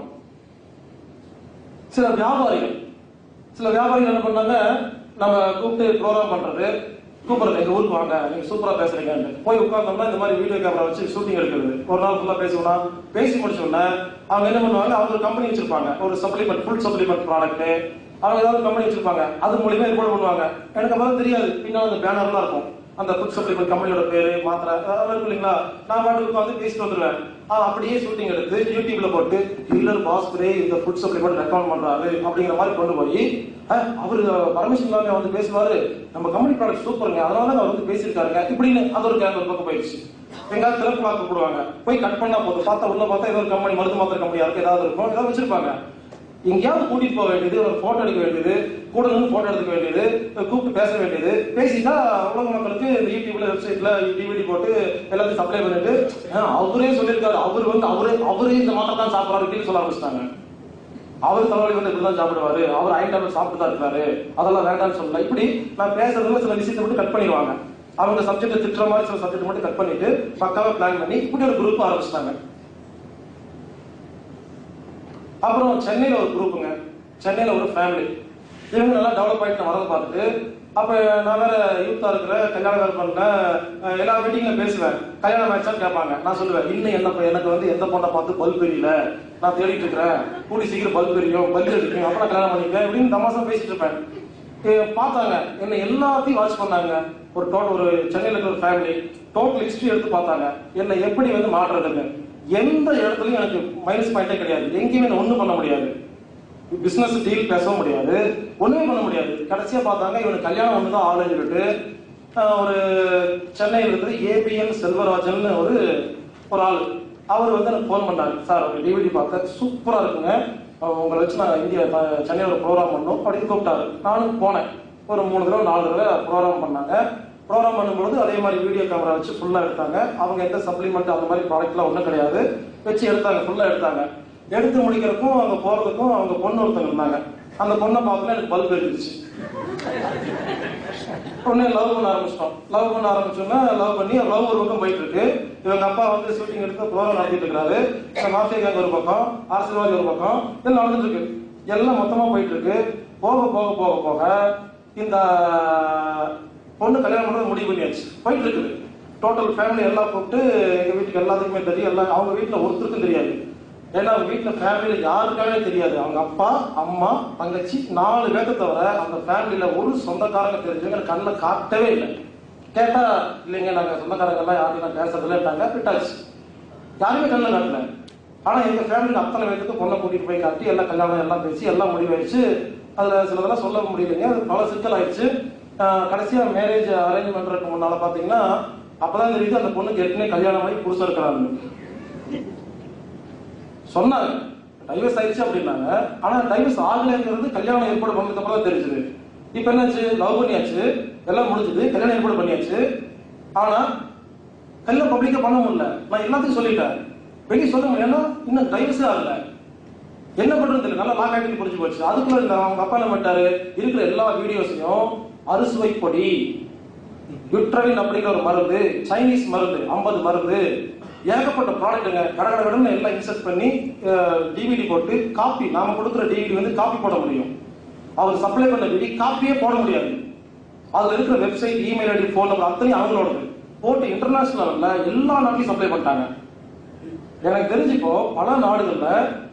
சில வியாபாரிகள் சில வியாபாரிகள் என்ன பண்ணாங்க நம்ம கூப்பிட்டு ப்ரோக்ராம் பண்றது கூப்பிடுறது எங்க ஊருக்கு வாங்க நீங்க சூப்பரா பேசுறீங்கன்னு போய் உட்கார்ந்தோம்னா இந்த மாதிரி வீடியோ கேமரா வச்சு ஷூட்டிங் எடுக்கிறது ஒரு நாள் ஃபுல்லா பேசுவோம்னா பேசி முடிச்ச உடனே அவங்க என்ன பண்ணுவாங்க அவங்க ஒரு கம்பெனி வச்சிருப்பாங்க ஒரு சப்ளிமெண்ட் ஃபுல் சப்ளிமெண்ட் ப்ராடக்ட் அவங்க ஏதாவது கம்பெனி வச்சிருப்பாங்க அது மூலியமா ஏற்பாடு பண்ணுவாங்க எனக்கு அப்பதான் தெரியாது பின்னால அந்த பேனர்லாம் இருக்கும் அந்த ஃபுட் சப்ளிமெண்ட் கம்பெனியோட பேரு மாத்திரை அதெல்லாம் இருக்கும் இல்லைங்களா நான் பாட்டுக்கு உட்காந்து பேசிட்டு வந்துருவேன் அது அப்படியே ஷூட்டிங் எடுத்து யூடியூப்ல போட்டு டீலர் பாஸ்கரே இந்த ஃபுட் சப்ளிமெண்ட் ரெக்கமெண்ட் பண்றாரு அப்படிங்கிற மாதிரி கொண்டு போய் அஹ், அவரு பர்மிஷன் இல்லாம வந்து பேசுவாரு நம்ம கம்பெனி ப்ராடக்ட் சூப்பருங்க அதனால தான் அவர் வந்து பேசியிருக்காருங்க இப்படின்னு அது ஒரு கேங் ஒரு பக்கம் போயிடுச்சு எங்காவது திறப்பு பார்க்க போடுவாங்க போய் கட் பண்ணா போதும் பார்த்தா உள்ள பார்த்தா ஏதோ ஒரு கம்பெனி மருந்து மாத்திரை கம்பெனி யாருக்கு ஏதாவது இருக்கும் ஏதாவது வச்சிருப்பாங்க எங்கேயாவது கூட்டிட்டு போக வேண்டியது ஒரு போட்டோ எடுக்க வேண்டியது கூட நின்று போட்டோ எடுக்க வேண்டியது கூப்பிட்டு பேச வேண்டியது பேசிட்டா உலக மக்களுக்கு இந்த யூடியூப்ல வெப்சைட்ல டிவிடி போட்டு எல்லாத்தையும் சப்ளை பண்ணிட்டு ஆஹ், அவரே சொல்லியிருக்காரு அவர் வந்து அவரே அவரே இந்த மாத்திரை தான் சாப்பிடறாரு சொல்ல ஆரம்பிச்சிட்டாங்க அவர் தலைவலி வந்து இப்படிதான் சாப்பிடுவாரு அவர் ஐன் டேப்லெட் சாப்பிட்டு தான் இருக்காரு அதெல்லாம் வேண்டாம்னு சொல்லல இப்படி நான் பேசுறதுல சில விஷயத்தை மட்டும் கட் பண்ணிடுவாங்க அவங்க சப்ஜெக்ட் திட்டுற மாதிரி சில சப்ஜெக்ட் மட்டும் கட் பண்ணிட்டு பக்காவா பிளான் பண்ணி இப்படி ஒரு குரூப் ஆரம்பிச்சிட்டாங்க அப்புறம் சென்னையில ஒரு குரூப்புங்க சென்னையில ஒரு ஃபேமிலி இவங்க நல்லா டெவலப் ஆயிட்டு வரதை பார்த்துட்டு அப்ப நான் வேற யூத்தா இருக்கிற கல்யாணம் வேற பண்ணல அஹ் எல்லா மீட்டிங்ல பேசுவேன் கல்யாணம் ஆயிடுச்சான்னு கேட்பாங்க நான் சொல்லுவேன் இன்னும் என்ன ப- எனக்கு வந்து எந்த பொண்ணை பார்த்து பல்ப் எரியல நான் தேடிட்டு இருக்கிறேன் கூடி சீக்கிரம் பல்ப் எரியும் பல்ப் அடிக்கும் அப்புறம் கல்யாணம் பண்ணிப்பேன் இப்படின்னு தமாசா பேசிட்டு இருப்பேன் அஹ் பார்த்தாங்க என்ன எல்லாத்தையும் வாட்ச் பண்ணாங்க ஒரு டோட்டல் ஒரு சென்னையில இருக்கிற ஒரு ஃபேமிலி டோட்டல் ஹிஸ்டரி எடுத்து பார்த்தாங்க என்ன எப்படி வந்து மாற்றுறதுன்னு எந்த இடத்துலயும் எனக்கு மைனஸ் பாயிண்டே கிடையாது எங்கேயுமே நான் ஒண்ணும் பண்ண முடியாது பிசினஸ் டீல் பேசவும் முடியாது ஒண்ணுமே பண்ண முடியாது கடைசியா பார்த்தாங்க இவனுக்கு கல்யாணம் ஒண்ணுதான் ஆளுன்னு சொல்லிட்டு ஆஹ், ஒரு சென்னையில இருந்து ஏபிஎன் செல்வராஜன் ஒரு ஒரு ஆள் அவர் வந்து எனக்கு ஃபோன் பண்ணாரு சார் உங்க டிவிடி பார்த்தேன் சூப்பரா இருக்குங்க அஹ் உங்களை வச்சு நான் இந்தியா த- சென்னையில ஒரு ப்ரோக்ராம் பண்ணோம் அப்படின்னு கூப்பிட்டாரு நானும் போனேன் ஒரு மூணு தடவை நாலு தடவை ப்ரோக்ராம் பண்ணாங்க ப்ரோக்ராம் பண்ணும்போது அதே மாதிரி வீடியோ கேமரா வச்சு ஃபுல்லா எடுத்தாங்க அவங்க எந்த சப்ளிமெண்ட் அந்த மாதிரி ப்ராடக்ட்லாம் ஒன்றும் கிடையாது வச்சு எடுத்தாங்க ஃபுல்லா எடுத்தாங்க எடுத்து முடிக்கிறதுக்கும் அங்க போறதுக்கும் அவங்க பொண்ணு ஒருத்தங்க இருந்தாங்க அந்த பொண்ணை பார்த்தோன்னா எனக்கு பல்ப் எரிஞ்சிச்சு உடனே லவ் பண்ண ஆரம்பிச்சிட்டோம் லவ் பண்ண ஆரம்பிச்சோன்னா லவ் பண்ணி லவ் ஒரு பக்கம் போயிட்டு இருக்கு இவங்க அப்பா வந்து ஷூட்டிங் எடுத்து ப்ரோக்ராம் நடத்திட்டு இருக்காரு மாஃபியா கேங் ஒரு பக்கம் அரசியல்வாதி ஒரு பக்கம் இதெல்லாம் நடந்துட்டு இருக்கு எல்லாம் மொத்தமா போயிட்டு இருக்கு போக போக போக போக இந்த பொண்ணு கல்யாணம் பண்றது முடிவு பண்ணியாச்சு போயிட்டு இருக்குது டோட்டல் ஃபேமிலி எல்லாம் கூப்பிட்டு எங்க வீட்டுக்கு எல்லாத்துக்குமே தெரியும் எல்லாம் அவங்க வீட்டுல ஒருத்தருக்கும் தெரியாது ஏன்னா அவங்க வீட்டுல ஃபேமிலியில யாருக்காவே தெரியாது அவங்க அப்பா அம்மா தங்கச்சி நாலு பேர்த்த தவிர அந்த ஃபேமிலியில ஒரு சொந்தக்காரங்க தெரிஞ்சவங்க எனக்கு கண்ணில் காட்டவே இல்லை கேட்டா இல்லைங்க நாங்க சொந்தக்காரங்க எல்லாம் யாரும் நான் பேசுறதுலட்டாங்க விட்டாச்சு யாருமே கண்ணில் காட்டல ஆனா எங்க ஃபேமிலியில் அத்தனை பேருக்கு பொண்ணை கூட்டிட்டு போய் காட்டி எல்லாம் கல்யாணம் எல்லாம் பேசி எல்லாம் முடிவாயிடுச்சு அதுல சிலதெல்லாம் சொல்ல முடியலைங்க அது பல சிக்கல் ஆயிடுச்சு ஆஹ் கடைசியா மேரேஜ் அரேஞ்ச் பண்றதுக்கு முன்னால பாத்தீங்கன்னா அப்பதான் தெரியுது அந்த பொண்ணுக்கு ஏற்கனவே கல்யாணம் ஆகி புருஷன் இருக்கிறாங்க சொன்னாங்க டைவர்ஸ் ஆயிடுச்சு அப்படின்னாங்க ஆனா டைவர்ஸ் ஆகலைங்கிறது கல்யாணம் ஏற்பாடு பண்ணதுக்கு அப்புறம் தான் தெரிஞ்சது இப்ப என்னாச்சு லவ் பண்ணியாச்சு எல்லாம் முடிஞ்சது கல்யாணம் ஏற்பாடு பண்ணியாச்சு ஆனா கல்யாணம் பப்ளிக்கா பண்ண முடியல நான் எல்லாத்தையும் சொல்லிட்டேன் வெளியே சொல்ல முடியும் ஏன்னா இன்னும் டைவர்ஸே ஆகல என்ன பண்றது தெரியல நல்லா லாக் ஆகிட்டு புரிஞ்சு போச்சு அதுக்குள்ள இந்த அவங்க அப்பா என்ன பண்ணிட்டாரு இருக்கிற எல்லா வீடியோஸையும் அறுசுவை பொடி யுட்ரலின் அப்படிங்கிற ஒரு மருந்து சைனீஸ் மருந்து 50 மருந்து ஏகப்பட்ட ப்ராடக்ட்டுங்க கட கட கடன்னு எல்லாம் இன்சர்ட் பண்ணி டிவிடி போட்டு காப்பி நாம கொடுக்குற டிவிடி வந்து காப்பி போட முடியும் அவர் சப்ளை பண்ண டிவி காப்பியே போட முடியாது அதுல இருக்கிற website email ID phone number அத்தனையும் அவங்களோடது போட்டு இன்டர்நேஷனல் லெவல்ல எல்லா நாட்டிலையும் சப்ளை பண்ணிட்டாங்க எனக்கு தெரிஞ்சுக்கோ பல நாடுகள்ல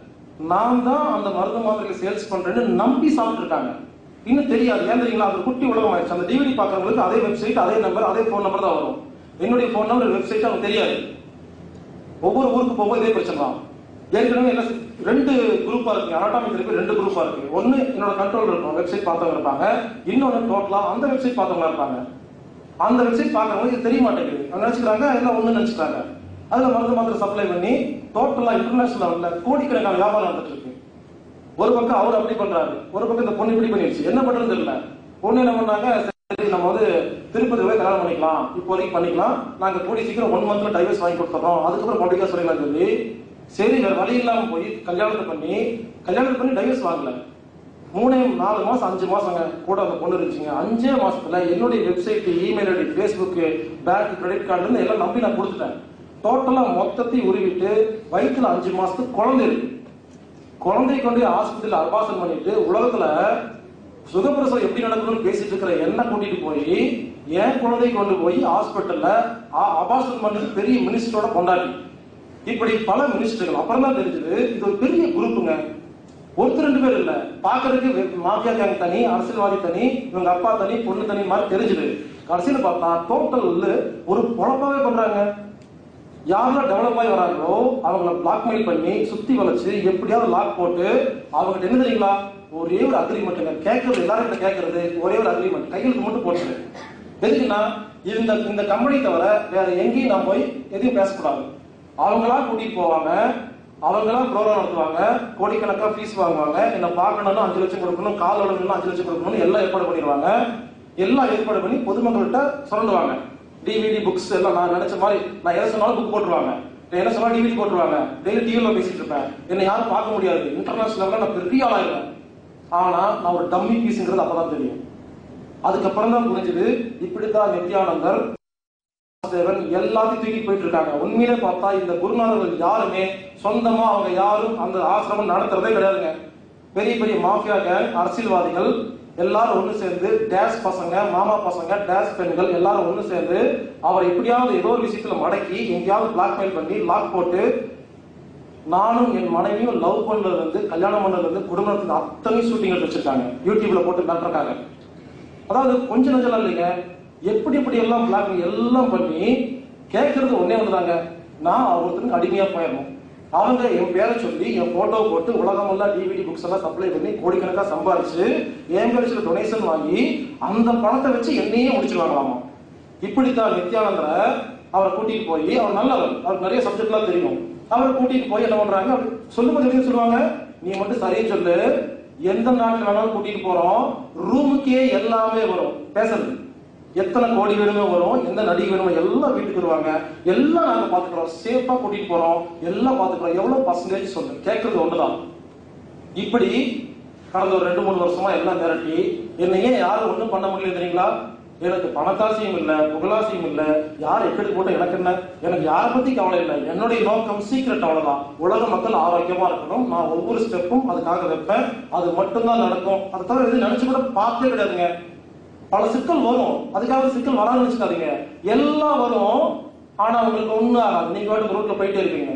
நான் தான் அந்த மருந்து மாத்திரைகளை சேல்ஸ் பண்றேன்னு நம்பி சாப்பிட்டு இருக்காங்க இன்னும் தெரியாது ஏன் தெரியுங்களா அது குட்டி உலகம் ஆயிடுச்சு அந்த டிவிடி பார்க்கறவங்களுக்கு அதே வெப்சைட் அதே நம்பர் அதே ஃபோன் நம்பர் தான் வரும் என்னுடைய ஃபோன் நம்பர் வெப்சைட் அவங்க தெரியாது ஒவ்வொரு ஊருக்கு போகும்போது இதே பிரச்சனை தான் ஏற்கனவே என்ன செய்- ரெண்டு குரூப்பா இருக்கு அனாட்டாமிக் இருக்கு ரெண்டு குரூப்பா இருக்கு ஒன்னு என்னோட கண்ட்ரோல் இருக்கும் வெப்சைட் பார்த்தவங்க இருப்பாங்க இன்னொன்னு டோட்டலா அந்த வெப்சைட் பார்த்தவங்க இருப்பாங்க அந்த வெப்சைட் பார்க்கறவங்க இது தெரிய மாட்டேங்குது அவங்க நினைச்சுக்கிறாங்க எல்லாம் ஒண்ணு நினைச்சுக்கிறாங்க அதுல மருந்து மாத்திரை சப்ளை பண்ணி டோட்டலா இன்டர்நேஷனல் லெவல்ல கோடிக்கணக்கான வியாபாரம் நடந்துட்டு இருக்கு ஒரு பக்கம் அவர் அப்படி பண்றாரு ஒரு பக்கம் இந்த பொண்ணு இப்படி பண்ணிடுச்சு என்ன பண்றது தெரியல பொண்ணு என்ன பண்ணாங்க சரி நம்ம வந்து திருப்பதி போய் கல்யாணம் பண்ணிக்கலாம் இப்போதைக்கு பண்ணிக்கலாம் நாங்க கூடிய சீக்கிரம் ஒன் மந்த்ல டைவர்ஸ் வாங்கி கொடுத்துறோம் அதுக்கப்புறம் பப்ளிக்கா சொல்லிக்கலாம் சொல்லி சரி வேற வழி இல்லாம போய் கல்யாணத்தை பண்ணி கல்யாணம் பண்ணி டைவர்ஸ் வாங்கல மூணே நாலு மாசம் அஞ்சு மாசங்க கூட அந்த பொண்ணு இருந்துச்சுங்க அஞ்சே மாசத்துல என்னுடைய website email ID Facebook bank credit card இருந்து எல்லாம் நம்பி நான் கொடுத்துட்டேன் டோட்டலா மொத்தத்தையும் உருவிட்டு வயிற்றுல அஞ்சு மாசத்துக்கு குழந்தை இருக்கு குழந்தை கொண்டு ஆஸ்பத்திரியில் அபாசம் பண்ணிட்டு உலகத்துல சுகப்பிரசவம் எப்படி நடக்கணும்னு பேசிட்டு இருக்கிற என்ன கூட்டிட்டு போய் என் குழந்தை கொண்டு போய் ஹாஸ்பிட்டல்ல அபாசம் பண்ணது பெரிய மினிஸ்டரோட கொண்டாடி இப்படி பல மினிஸ்டர்கள் அப்புறம் தான் தெரிஞ்சது இது ஒரு பெரிய குரூப்புங்க ஒருத்தர் ரெண்டு பேர் இல்ல பாக்குறதுக்கு மாஃபியா கேங் தனி அரசியல்வாதி தனி இவங்க அப்பா தனி பொண்ணு தனி மாதிரி தெரிஞ்சது கடைசியில பார்த்தா டோட்டல் ஒரு பொழப்பாவே பண்றாங்க யாரெல்லாம் டெவலப் ஆகி வராங்களோ அவங்கள பிளாக்மெயில் பண்ணி சுத்தி வளைச்சு எப்படியாவது லாக் போட்டு அவங்க என்ன தெரியுங்களா ஒரே ஒரு அக்ரிமெண்ட்டுங்க கேட்கறது எல்லாரும் கிட்ட கேட்கறது ஒரே ஒரு அக்ரிமெண்ட் கையெழுத்து மட்டும் போட்டுரு எதுக்குன்னா இந்த இந்த கம்பெனி தவிர வேற எங்கேயும் நான் போய் எதையும் பேசக்கூடாது அவங்களா கூட்டிட்டு போவாங்க அவங்களா ப்ரோக்ராம் நடத்துவாங்க கோடிக்கணக்கா ஃபீஸ் வாங்குவாங்க என்ன பார்க்கணும்னு அஞ்சு லட்சம் கொடுக்கணும் கால் வளரணும்னு அஞ்சு லட்சம் கொடுக்கணும்னு எல்லாம் ஏற்பாடு பண்ணிடுவாங்க எல்லாம் ஏற்பாடு பண்ணி பொதுமக்கள்கிட்ட சுரண்டுவாங்க டிவிடி புக்ஸ் எல்லாம் நான் நினைச்ச மாதிரி நான் எதை சொன்னாலும் புக் போட்டுருவாங்க நான் என்ன சொன்னாலும் டிவிடி போட்டுருவாங்க டெய்லி டிவில பேசிட்டு இருப்பேன் என்னை யாரும் பார்க்க முடியாது இன்டர்நேஷனல்ல நான் பெரிய ஆளாயிருவேன் ஆனா நான் ஒரு டம்மி பீஸ்ங்கிறது அப்பதான் தெரியும் அதுக்கப்புறம் தான் புரிஞ்சது இப்படித்தான் நித்யானந்தர் தேவன் எல்லாத்தையும் தூக்கி போயிட்டு இருக்காங்க உண்மையிலே பார்த்தா இந்த குருநாதர்கள் யாருமே சொந்தமா அவங்க யாரும் அந்த ஆசிரமம் நடத்துறதே கிடையாதுங்க பெரிய பெரிய மாஃபியா கேங் அரசியல்வாதிகள் எல்லாரும் ஒண்ணு சேர்ந்து டேஸ் பசங்க மாமா பசங்க டேஸ் பெண்கள் எல்லாரும் ஒண்ணு சேர்ந்து அவரை எப்படியாவது ஏதோ ஒரு விஷயத்துல மடக்கி எங்கேயாவது பிளாக்மெயில் பண்ணி லாக் போட்டு நானும் என் மனைவியும் லவ் பண்ணதுல இருந்து கல்யாணம் பண்ணதுல இருந்து குடும்பத்துக்கு அத்தனை ஷூட்டிங் எடுத்து வச்சிருக்காங்க யூடியூப்ல போட்டு நட்டுருக்காங்க அதாவது கொஞ்ச நஞ்சலாம் இல்லைங்க எப்படி எப்படி எல்லாம் பிளாக் எல்லாம் பண்ணி கேட்கறது ஒன்னே வந்துதாங்க நான் ஒருத்தருக்கு அடிமையா போயிடணும் அவங்க என் பேரை சொல்லி என் போட்டோ போட்டு உலகம் எல்லாம் டிவிடி புக்ஸ் எல்லாம் சப்ளை பண்ணி கோடிக்கணக்கா சம்பாரிச்சு என் பேர் சொல்லி டொனேஷன் வாங்கி அந்த பணத்தை வச்சு என்னையே முடிச்சிருவாங்களாமா இப்படித்தான் நித்யானந்தரை அவரை கூட்டிட்டு போய் அவர் நல்லவர் அவருக்கு நிறைய சப்ஜெக்ட்லாம் தெரியும் அவரை கூட்டிட்டு போய் என்ன பண்றாங்க அப்படி சொல்லும்போது என்ன சொல்லுவாங்க நீ மட்டும் சரியா சொல்லு எந்த நாட்டுக்கு வேணாலும் கூட்டிட்டு போறோம் ரூமுக்கே எல்லாமே வரும் பேசுறது எத்தனை கோடி வேணுமே வரும் எந்த நடிகை வேணுமோ எல்லாம் வீட்டுக்கு வருவாங்க எல்லாம் நாங்க பாத்துக்கிறோம் சேஃபா கூட்டிட்டு போறோம் எல்லாம் பாத்துக்கிறோம் எவ்வளவு பர்சன்டேஜ் சொல்லு கேட்கறது ஒண்ணுதான் இப்படி கடந்த ஒரு ரெண்டு மூணு வருஷமா எல்லாம் மிரட்டி என்னை ஏன் யாரும் ஒண்ணும் பண்ண முடியல தெரியுங்களா எனக்கு பணத்தாசையும் இல்ல புகழாசையும் இல்ல யார் எப்படி போட்ட எனக்கு என்ன எனக்கு யாரை பத்தி கவலை இல்லை என்னுடைய நோக்கம் சீக்கிரட் அவ்வளவுதான் உலக மக்கள் ஆரோக்கியமா இருக்கணும் நான் ஒவ்வொரு ஸ்டெப்பும் அதுக்காக வைப்பேன் அது மட்டும்தான் நடக்கும் அதை தவிர எதுவும் நினைச்சு கூட பார்த்தே கிடையாதுங்க பல சிக்கல் வரும் அதுக்காக சிக்கல் வராதுன்னு வச்சுக்காதீங்க எல்லாம் வரும் ஆனா உங்களுக்கு ஒண்ணும் ஆகாது நீங்க வாட்டுக்கு ரோட்ல போயிட்டே இருப்பீங்க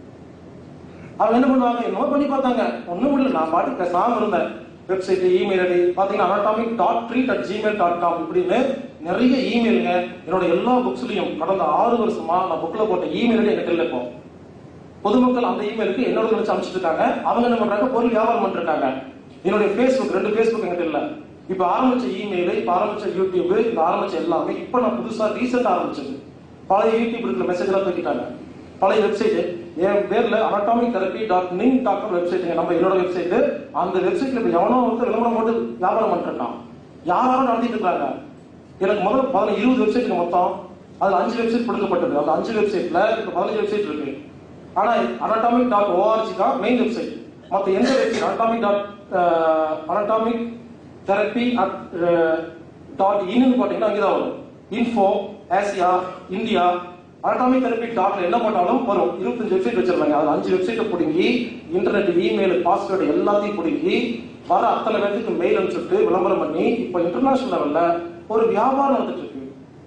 அவங்க என்ன பண்ணுவாங்க என்னமோ பண்ணி பார்த்தாங்க ஒண்ணும் முடியல நான் பாட்டு பேசாம இருந்தேன் வெப்சைட் இமெயில் ஐடி பாத்தீங்கன்னா anatomic dot treat at Gmail dot com இப்படின்னு நிறைய இமெயிலுங்க என்னோட எல்லா புக்ஸ்லயும் கடந்த ஆறு வருஷமா நான் புக்ல போட்ட இமெயில் ஐடி என்கிட்ட இல்லை இப்போ பொதுமக்கள் அந்த இமெயிலுக்கு என்னோட வச்சு அனுப்பிச்சிட்டு இருக்காங்க அவங்க என்ன பண்றாங்க பொருள் வியாபாரம் பண்ணிட்டு இருக்காங்க என்னுடைய ஃபேஸ்புக் ரெண்டு ஃபேஸ்புக் என்கிட்ட இல்ல இப்ப ஆரம்பிச்ச இமெயில் இப்ப ஆரம்பிச்ச யூடியூப் இந்த ஆரம்பிச்ச எல்லாமே இப்ப நான் புதுசா ரீசெண்டா ஆரம்பிச்சது பழைய யூடியூப் இருக்கிற மெசேஜ் எல்லாம் தூக்கிட்டாங்க பழைய வெப்சைட் என் பேர்ல anatomic therapy dot ning dot com website நம்ம என்னோட வெப்சைட் அந்த வெப்சைட்ல இப்ப எவனோ வந்து விளம்பரம் போட்டு வியாபாரம் பண்ணிட்டு இருக்கான் யாராலும் நடத்திட்டு இருக்காங்க எனக்கு முதல்ல பதினஞ்சு இருபது வெப்சைட் மொத்தம் அதுல அஞ்சு வெப்சைட் கொடுக்கப்பட்டது அந்த அஞ்சு வெப்சைட்ல இப்ப பதினஞ்சு வெப்சைட் இருக்கு ஆனா அனட்டாமிக் டாட் ஓஆர்ஜி தான் மெயின் வெப்சைட் மத்த எந்த website anatomic dot anatomic therapy at dot இன்னு போட்டீங்கன்னா அங்கதான் வரும் info Asia India anatomic therapy டாட்ல என்ன போட்டாலும் வரும் இருபத்தஞ்சு வெப்சைட் வச்சிருந்தாங்க அதுல அஞ்சு வெப்சைட்டை பிடுங்கி இன்டர்நெட் இமெயில் பாஸ்வேர்டு எல்லாத்தையும் பிடுங்கி வர அத்தனை பேருக்கு மெயில் அனுப்பிச்சுட்டு விளம்பரம் பண்ணி இப்ப இன்டர்நேஷனல் லெவல்ல ஒரு வியாபாரம் நடந்துட்டு இருக்கு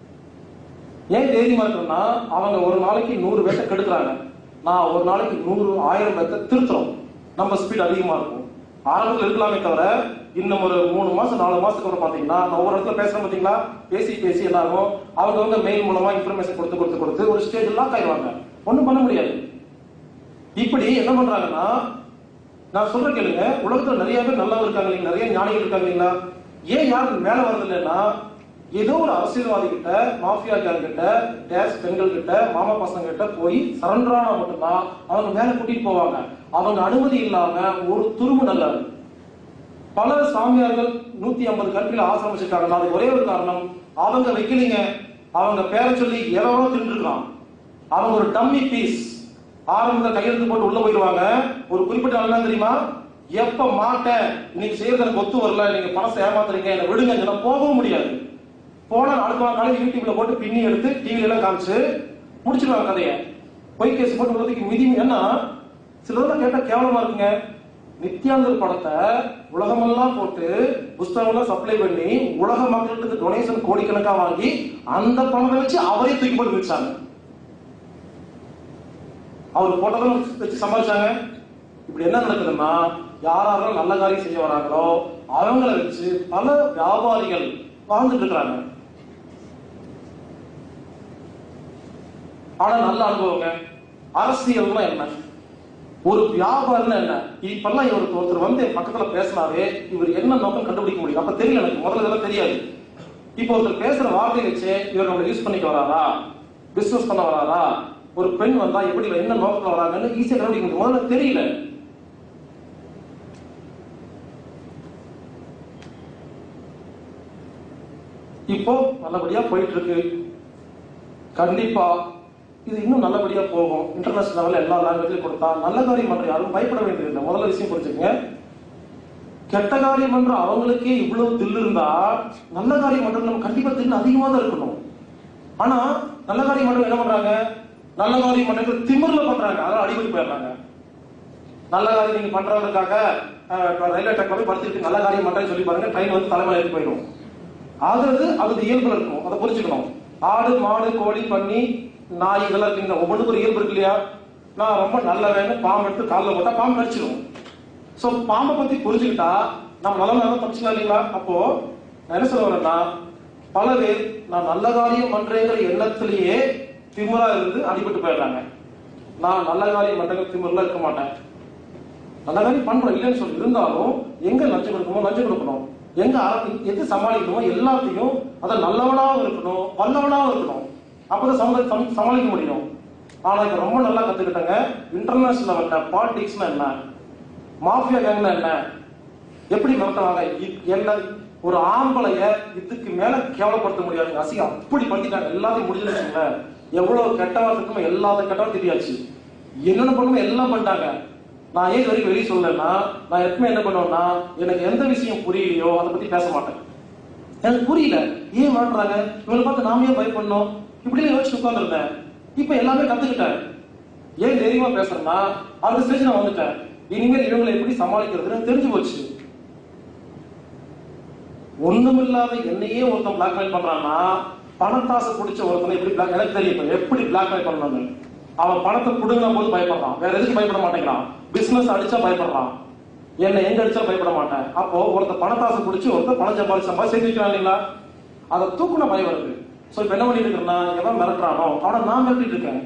ஏன் தைரியமா இருக்குன்னா அவங்க ஒரு நாளைக்கு நூறு பேர்த்த கெடுக்குறாங்க நான் ஒரு நாளைக்கு நூறு ஆயிரம் பேர்த்த திருத்துறோம் நம்ம ஸ்பீட் அதிகமா இருக்கும் ஆரம்பத்தில் இருக்கலாமே தவிர இன்னும் ஒரு மூணு மாசம் நாலு மாசத்துக்கு அப்புறம் பாத்தீங்கன்னா நான் ஒவ்வொரு இடத்துல பேசுறேன் பாத்தீங்களா பேசி பேசி எல்லாரும் அவங்க வந்து மெயில் மூலமா இன்ஃபர்மேஷன் கொடுத்து கொடுத்து கொடுத்து ஒரு ஸ்டேஜ் லாக் ஆயிடுவாங்க ஒண்ணும் பண்ண முடியாது இப்படி என்ன பண்றாங்கன்னா நான் சொல்ற கேளுங்க உலகத்துல நிறைய பேர் நல்லவங்க இருக்காங்க இல்லைங்களா நிறைய ஞானிகள் இருக்காங்க இல்லைங்களா ஏன் யாரும் மேல வரது இல்லைன்னா ஏதோ ஒரு அரசியல்வாதி கிட்ட மாஃபியா கேங் கிட்ட டேஸ் பெண்கள் கிட்ட மாமா பசங்க கிட்ட போய் சரண்டரானா மட்டும்தான் அவங்க மேல கூட்டிட்டு போவாங்க அவங்க அனுமதி இல்லாம ஒரு துரும்பு நல்லாது பல சாமியார்கள் நூத்தி ஐம்பது கல்வியில ஆசிரமம் வச்சிருக்காங்க அது ஒரே ஒரு காரணம் அவங்க வைக்கலீங்க அவங்க பேரை சொல்லி எவ்வளோ தின்றுருக்கான் அவங்க ஒரு டம்மி பீஸ் ஆரம்பத்துல கையெழுத்து போட்டு உள்ள போயிடுவாங்க ஒரு குறிப்பிட்ட நாள் என்ன தெரியுமா எப்ப மாட்டேன் இன்னைக்கு செய்யறது எனக்கு ஒத்து வரல நீங்க பணத்தை ஏமாத்துறீங்க என்ன விடுங்க இதெல்லாம் போகவும் முடியாது போனா அடுத்த நாள் காலையில் யூடியூப்ல போட்டு பின்னி எடுத்து டிவில எல்லாம் காமிச்சு முடிச்சிடுவாங்க கதையை பொய் கேஸ் போட்டு உள்ளதுக்கு மிதி ஏன்னா சிலதெல்லாம் கேட்டா கேவலமா இருக்குங்க நித்யானந்தர் படத்தை உலகமெல்லாம் போட்டு புஸ்தகம்லாம் சப்ளை பண்ணி உலக மக்களுக்கு டொனேஷன் கோடிக்கணக்கா வாங்கி அந்த பணத்தை வச்சு அவரே தூக்கி போட்டு வச்சாங்க அவர் போட்டதும் வச்சு சமாளிச்சாங்க இப்படி என்ன நடக்குதுன்னா யாரெல்லாம் நல்ல காரியம் செய்ய வராங்களோ அவங்கள வச்சு பல வியாபாரிகள் வாழ்ந்துட்டு இருக்கிறாங்க ஆனா நல்ல அனுபவங்க அரசியல்னா என்ன ஒரு வியாபாரம்னா என்ன இப்பெல்லாம் இவர் ஒருத்தர் வந்து என் பக்கத்துல பேசினாவே இவர் என்ன நோக்கம் கண்டுபிடிக்க முடியும் அப்ப தெரியல எனக்கு முதல்ல இதெல்லாம் தெரியாது இப்போ ஒருத்தர் பேசுற வார்த்தையை வச்சு இவர் நம்மளை யூஸ் பண்ணிக்க வராரா பிசினஸ் பண்ண வராரா ஒரு பெண் வந்தா எப்படி என்ன நோக்கத்துல வராங்கன்னு ஈஸியா கண்டுபிடிக்க முடியும் முதல்ல தெரியல இப்போ நல்லபடியா போயிட்டு இருக்கு கண்டிப்பா இது இன்னும் நல்லபடியா போகும் இன்டர்நேஷனல் லெவல்ல எல்லா லாங்குவேஜ்லயும் கொடுத்தா நல்ல காரியம் பண்ற யாரும் பயப்பட வேண்டியதில்லை முதல்ல விஷயம் புரிஞ்சுக்கங்க கெட்ட காரியம் பண்ற அவங்களுக்கே இவ்வளவு தில்லு இருந்தா நல்ல காரியம் பண்றது நம்ம கண்டிப்பா தில்லு அதிகமா தான் இருக்கணும் ஆனா நல்ல காரியம் பண்றவங்க என்ன பண்றாங்க நல்ல காரியம் பண்றது திமிர்ல பண்றாங்க அதனால அடிபட்டு போயிடுறாங்க நல்ல காரியம் நீங்க பண்றவங்களுக்காக அஹ், ரயில்வே ட்ராக்ல போய் படுத்துட்டு நல்ல காரியம் பண்றேன்னு சொல்லி பாருங்க ட்ரெயின் வந்து தலைமையில ஏறி போயிடும் ஆகுறது அது இயல்புல இருக்கும் அதை புரிஞ்சுக்கணும் ஆடு மாடு கோழி பன்னி நாய் இதெல்லாம் இருக்குங்க ஒவ்வொன்றுக்கும் ஒரு இயல்பு இருக்கு இல்லையா நான் ரொம்ப நல்லவன்னு பாம்பு எடுத்து காலில் போட்டா பாம்பு கடிச்சிடும் சோ பாம்பை பத்தி புரிஞ்சுக்கிட்டா நம்ம நல்ல நல்லா தப்பிச்சுக்கலாம் இல்லைங்களா அப்போ நான் என்ன சொல்ல வரேன்னா பல பேர் நான் நல்ல காரியம் பண்றேங்கிற எண்ணத்திலேயே திமிரா இருந்து அடிபட்டு போயிடுறாங்க நான் நல்ல காரியம் பண்றேங்க திமிரெல்லாம் இருக்க மாட்டேன் நல்ல காரியம் பண்றோம் இல்லைன்னு சொல்லி இருந்தாலும் எங்க லஞ்சம் கொடுக்கணுமோ லஞ்சம் கொடுக்கணும் எங்க அற- எது சமாளிக்கணுமோ எல்லாத்தையும் அதை நல்லவனாவும் இருக்கணும் வல்லவனாவும் இருக்கணும் அப்பதான் சமூக சம்- சமாளிக்க முடியும் ஆனா இப்ப ரொம்ப நல்லா கத்துக்கிட்டேங்க இன்டர்நேஷனல் லெவல்ல பாலிடிக்ஸ்னா என்ன மாஃபியா கேங்னா என்ன எப்படி நடத்துவாங்க இ- என்ன ஒரு ஆம்பளைய இதுக்கு மேல கேவலப்படுத்த முடியாதுங்க அசிங்கம் அப்படி பண்ணிட்டாங்க எல்லாத்தையும் முடிஞ்சிருச்சுங்கள எவ்வளவு கெட்டவா இருக்குமோ எல்லாத்தையும் கெட்டவா தெரியாச்சு என்னென்ன பண்ணுமோ எல்லாம் பண்ணிட்டாங்க நான் ஏன் இது வரைக்கும் வெளியே சொல்லலைன்னா நான் எப்பவுமே என்ன பண்ணுவேன்னா எனக்கு எந்த விஷயம் புரியலையோ அதை பத்தி பேச மாட்டேன் எனக்கு புரியல ஏன் மாட்டுறாங்க இவங்களை பார்த்து நாம ஏன் பயப்படணும் இப்படியே யோசிச்சு உட்கார்ந்துருந்தேன் இப்ப எல்லாமே கத்துக்கிட்டேன் ஏன் தைரியமா பேசுறேன்னா அடுத்த ஸ்டேஜ் நான் வந்துட்டேன் இனிமேல் இவங்களை எப்படி சமாளிக்கிறதுன்னு தெரிஞ்சு போச்சு ஒண்ணுமில்லாத என்னையே ஒருத்தன் பிளாக்மெயில் பண்றான்னா பணத்தாசை பிடிச்ச ஒருத்தனை எப்படி black- எனக்கு தெரியும் இப்ப எப்படி பிளாக்மெயில் பண்ணணும்னு அவன் பணத்தை புடுங்கின போது பயப்படுறான் வேற எதுக்கு பயப்பட மாட்டேங்கிறான் பிசினஸ் அடிச்சா பயப்படுறான் என்ன எங்க அடிச்சா பயப்பட மாட்டேன் அப்போ ஒருத்தர் பணத்தாசை பிடிச்சி ஒருத்தர் பணம் சம்பாதி சம்பாதி சேர்த்து வைக்கிறான் இல்லைங்களா அதை தூக்குன பயம் வருது சோ இப்ப என்ன பண்ணிட்டு இருக்கேன்னா எவன் மிரட்டுறானோ அவனை நான் மிரட்டிட்டு இருக்கேன்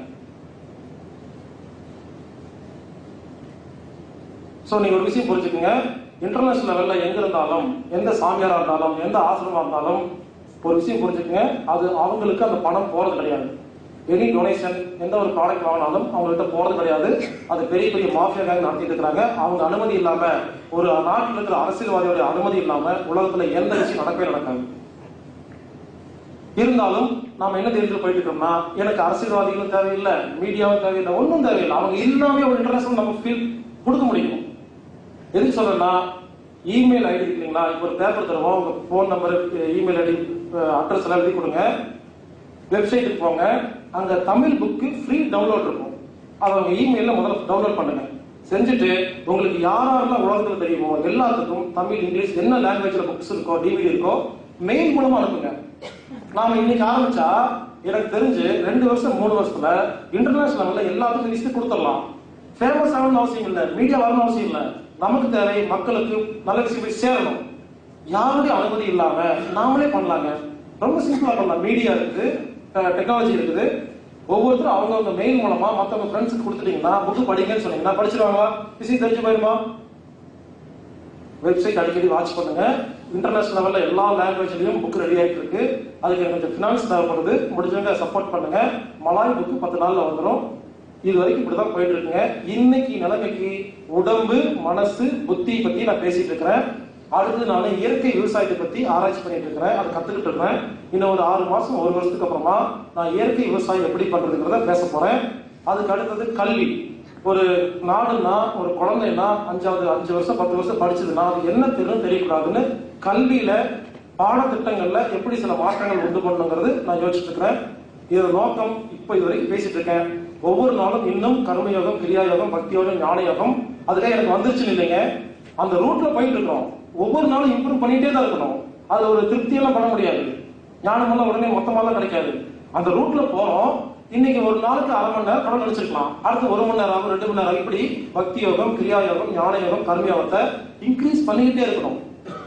சோ நீங்க ஒரு விஷயம் புரிஞ்சுக்கங்க இன்டர்நேஷனல் லெவல்ல எங்க இருந்தாலும் எந்த சாமியாரா இருந்தாலும் எந்த ஆசிரமா இருந்தாலும் ஒரு விஷயம் புரிஞ்சுக்கங்க அது அவங்களுக்கு அந்த பணம் போறது கிடையாது எனி டொனேஷன் எந்த ஒரு ப்ராடக்ட் வாங்கினாலும் அவங்கள்ட்ட போறது கிடையாது அது பெரிய பெரிய மாஃபியா கேங் நடத்திட்டு இருக்காங்க அவங்க அனுமதி இல்லாம ஒரு நாட்டில் இருக்கிற அரசியல்வாதியோட அனுமதி இல்லாம உலகத்துல எந்த விஷயம் நடக்கவே நடக்காது இருந்தாலும் நாம என்ன தெரிஞ்சு போயிட்டு இருக்கோம்னா எனக்கு அரசியல்வாதிகளும் தேவையில்லை மீடியாவும் தேவையில்லை ஒன்றும் தேவையில்லை அவங்க இல்லாமே ஒரு இன்டர்நேஷனல் நம்ம ஃபீல் கொடுக்க முடியும் எதுக்கு சொல்றேன்னா இமெயில் ஐடி இருக்கு இல்லைங்களா இப்போ ஒரு பேப்பர் தருவோம் உங்க phone number email ID address எல்லாம் எழுதி கொடுங்க வெப்சைட்டுக்கு போங்க அங்க தமிழ் புக்கு ஃப்ரீ டவுன்லோட் இருக்கும் அதை உங்க இமெயில்ல முதல்ல டவுன்லோட் பண்ணுங்க செஞ்சுட்டு உங்களுக்கு யாரெல்லாம் உலகத்துல தெரியுமோ எல்லாத்துக்கும் தமிழ் இங்கிலீஷ் என்ன லாங்குவேஜ்ல புக்ஸ் இருக்கோ டிவிடி இருக்கோ மெயில் மூலமா அனுப்புங்க நாம இன்னைக்கு ஆரம்பிச்சா எனக்கு தெரிஞ்சு ரெண்டு வருஷம் மூணு வருஷத்துல இன்டர்நேஷனல் லெவல்ல எல்லாத்துக்கும் லிஸ்ட் கொடுத்துடலாம் ஃபேமஸ் ஆகணும்னு அவசியம் இல்ல மீடியா வரணும் அவசியம் இல்ல நமக்கு தேவை மக்களுக்கு நல்ல விஷயம் போய் சேரணும் யாருடைய அனுமதி இல்லாம நாமளே பண்ணலாங்க ரொம்ப சிம்பிளா பண்ணலாம் மீடியா இருக்குது டெக்னாலஜி இருக்குது ஒவ்வொருத்தரும் அவங்கவுங்க மெயில் மூலமா மத்தவங்க ஃப்ரெண்ட்ஸுக்கு கொடுத்துட்டீங்கன்னா புக்கு படிங்கன்னு சொன்னீங்கன்னா படிச்சிருவாங்களா விஷயம் தெரிஞ்சு போயிருமா வெப்சைட் அடிக்கடி வாட்ச் பண்ணுங்க இன்டர்நேஷனல் லெவல்ல எல்லா லாங்குவேஜ்லயும் புக் ரெடி ஆயிட்டு இருக்கு அதுக்கு எனக்கு கொஞ்சம் ஃபினான்ஸ் தேவைப்படுது முடிஞ்சவங்க சப்போர்ட் பண்ணுங்க மலாய் புக் பத்து நாள்ல வந்துடும் இது வரைக்கும் இப்படிதான் போயிட்டு இருக்குங்க இன்னைக்கு நிலைமைக்கு உடம்பு மனசு புத்தி பத்தி நான் பேசிட்டு இருக்கிறேன் அடுத்து நான் இயற்கை விவசாயத்தை பத்தி ஆராய்ச்சி பண்ணிட்டு இருக்கிறேன் அதை கத்துக்கிட்டு இருக்கேன் இன்னும் ஒரு ஆறு மாசம் ஒரு வருஷத்துக்கு அப்புறமா நான் இயற்கை விவசாயம் எப்படி பண்றதுங்கிறத பேச போறேன் அதுக்கு அடுத்தது கல்வி ஒரு நாடுன்னா ஒரு குழந்தைன்னா அஞ்சாவது அஞ்சு வருஷம் பத்து வருஷம் படிச்சதுன்னா அது என்ன தெரியும் தெரியக்கூடாதுன்னு கல்வியில பாடத்திட்டங்கள்ல எப்படி சில மாற்றங்கள் உண்டு பண்ணணுங்கிறது நான் யோசிச்சுட்டு இருக்கிறேன் இதோட நோக்கம் இப்போ இது வரைக்கும் பேசிட்டு இருக்கேன் ஒவ்வொரு நாளும் இன்னும் கர்மயோகம் கிரியாயோகம் பக்தியோகம் ஞான யோகம் அதுக்காக எனக்கு வந்துருச்சுன்னு இல்லைங்க அந்த ரூட்ல போயிட்டு இருக்கோம் ஒவ்வொரு நாளும் இம்ப்ரூவ் பண்ணிட்டே தான் இருக்கணும் அதுல ஒரு திருப்தியெல்லாம் பண்ண முடியாது ஞானமெல்லாம் உடனே மொத்தமாலாம் கிடைக்காது அந்த ரூட்ல போறோம் இன்னைக்கு ஒரு நாளுக்கு அரை மணி நேரம் கடவுள் நினைச்சிருக்கலாம் அடுத்து ஒரு மணி நேரம் ஆகும் ரெண்டு மணி நேரம் ஆகும். இப்படி பக்தி யோகம் கிரியா யோகம் ஞான யோகம் கர்மயோகத்தை இன்க்ரீஸ் பண்ணிக்கிட்டே இருக்கணும்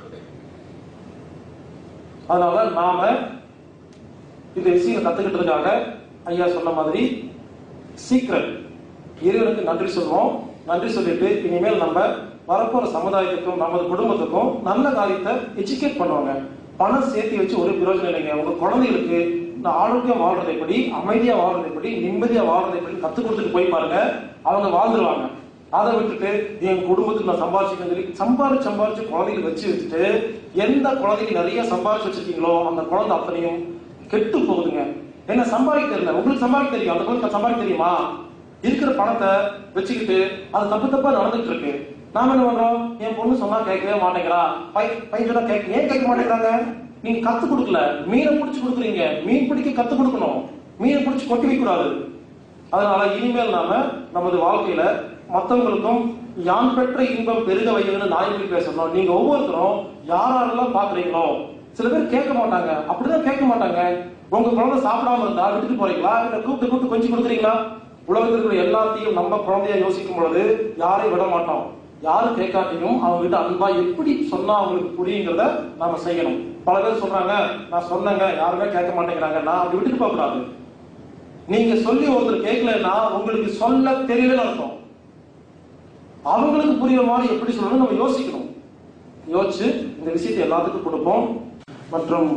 அதனால நாம இந்த விஷயம் கத்துக்கிட்டதுக்காக ஐயா சொன்ன மாதிரி சீக்கிரம் இறைவனுக்கு நன்றி சொல்லுவோம் நன்றி சொல்லிட்டு இனிமேல் நம்ம வரப்போற சமுதாயத்துக்கும் நமது குடும்பத்துக்கும் நல்ல காரியத்தை எஜுகேட் பண்ணுவாங்க பணம் சேர்த்து வச்சு ஒரு பிரயோஜனம் இல்லைங்க உங்க குழந்தைகளுக்கு இந்த ஆரோக்கியம் வாழ்றது எப்படி அமைதியா வாழ்றது எப்படி நிம்மதியா வாழ்றது எப்படி கத்து கொடுத்துட்டு போய் பாருங்க அவங்க வாழ்ந்துருவாங்க அதை விட்டுட்டு என் குடும்பத்துக்கு நான் சம்பாதிச்சுக்கணும் சொல்லி சம்பாதிச்சு சம்பாதிச்சு குழந்தைகள் வச்சு வச்சுட்டு எந்த குழந்தைக்கு நிறைய சம்பாதிச்சு வச்சிருக்கீங்களோ அந்த குழந்தை அத்தனையும் கெட்டு போகுதுங்க என்ன சம்பாதிக்க தெரியல உங்களுக்கு சம்பாதிக்க தெரியும் அந்த குழந்தை சம்பாதிக்க தெரியுமா இருக்கிற பணத்தை வச்சுக்கிட்டு அது தப்பு தப்பா நடந்துட்டு இருக்கு நாம என்ன பண்றோம் என் பொண்ணு சொன்னா கேட்கவே மாட்டேங்கிறா பை பையன் சொன்னா கேட்க ஏன் கேட்க மாட்டேங்கிறாங்க நீங்க கத்து கொடுக்கல மீனை பிடிச்சு கொடுக்குறீங்க மீன் பிடிக்க கத்து கொடுக்கணும் மீனை பிடிச்சு கொட்டி வைக்க கூடாது அதனால இனிமேல் நாம நமது வாழ்க்கையில மத்தவங்களுக்கும் யான் பெற்ற இன்பம் பெருக வையுதுன்னு நான் எப்படி பேசணும் நீங்க ஒவ்வொருத்தரும் யார் யாரெல்லாம் பாக்குறீங்களோ சில பேர் கேட்க மாட்டாங்க அப்படிதான் கேட்க மாட்டாங்க உங்க குழந்தை சாப்பிடாம இருந்தா விட்டுட்டு போறீங்களா இல்ல கூப்பிட்டு கூப்பிட்டு கொஞ்சம் கொடுக்குறீங்களா உலகத்தில் இருக்கிற எல்லாத்தையும் நம்ம குழந்தைய யோசிக்கும் பொழுது யாரையும் விட மாட்டோம் யாரும் கேட்காட்டியும் அவங்க கிட்ட அன்பா எப்படி சொன்னா அவங்களுக்கு புரியுங்கிறத நாம செய்யணும் பல பேர் சொல்றாங்க நான் சொன்னேங்க யாருமே கேட்க மாட்டேங்கிறாங்க நான் அப்படி விட்டுட்டு போக கூடாது நீங்க சொல்லி ஒருத்தர் கேட்கலன்னா உங்களுக்கு சொல்ல தெரியலன்னு அர்த்தம் அவங்களுக்கு புரியுற மாதிரி எப்படி சொல்லணும் நம்ம யோசிக்கணும் யோசிச்சு இந்த விஷயத்தை எல்லாத்துக்கும் கொடுப்போம் மற்றும்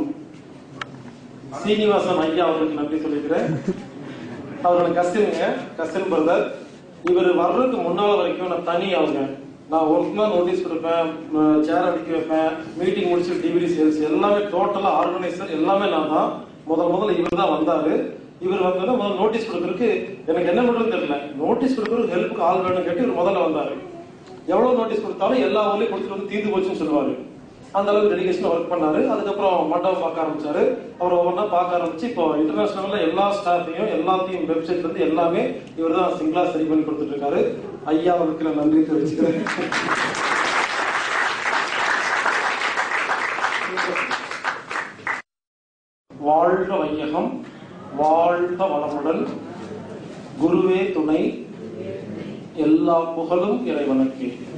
சீனிவாசன் ஐயா அவர்களுக்கு நன்றி சொல்லிக்கிறேன் அவரோட கசினுங்க கசின் பிரதர் இவர் வர்றதுக்கு முன்னால வரைக்கும் நான் தனி அவங்க நான் ஒர்க் தான் நோட்டீஸ் கொடுப்பேன் சேர் அடிக்க வைப்பேன் மீட்டிங் முடிச்சு டிவிடி சேல்ஸ் எல்லாமே டோட்டலா ஆர்கனைசர் எல்லாமே நான் தான் முதல் முதல்ல இவர் தான் வந்தாரு இவர் வந்தோடனே முதல்ல நோட்டீஸ் கொடுக்கறதுக்கு எனக்கு என்ன பண்றதுன்னு தெரியல நோட்டீஸ் கொடுக்கறதுக்கு ஹெல்ப்புக்கு ஆள் வேணும் கேட்டு இவர் முதல்ல வந்தாரு எவ்வளவு நோட்டீஸ் கொடுத்தாலும் எல்லா ஊர்லயும் கொடுத்துட்டு வந்து தீர்ந்து போச்சுன்னு சொல்லுவாரு அந்த அளவுக்கு டெடிகேஷன் ஒர்க் பண்ணாரு அதுக்கப்புறம் மண்டபம் பார்க்க ஆரம்பிச்சாரு அவர் ஒவ்வொன்றா பார்க்க ஆரம்பிச்சு இப்போ இன்டர்நேஷனல்ல எல்லா ஸ்டாஃபையும் எல்லாத்தையும் வெப்சைட்ல இருந்து எல்லாமே இவர் தான் சிங்கிளா சரி பண்ணி கொடுத்துட்டு இருக்காரு ஐயா அவருக்கு நான் நன்றி தெரிவிச்சுக்கிறேன் வாழ்க வையகம் வாழ்க வளமுடன் குருவே துணை எல்லா புகழும் இறைவனுக்கு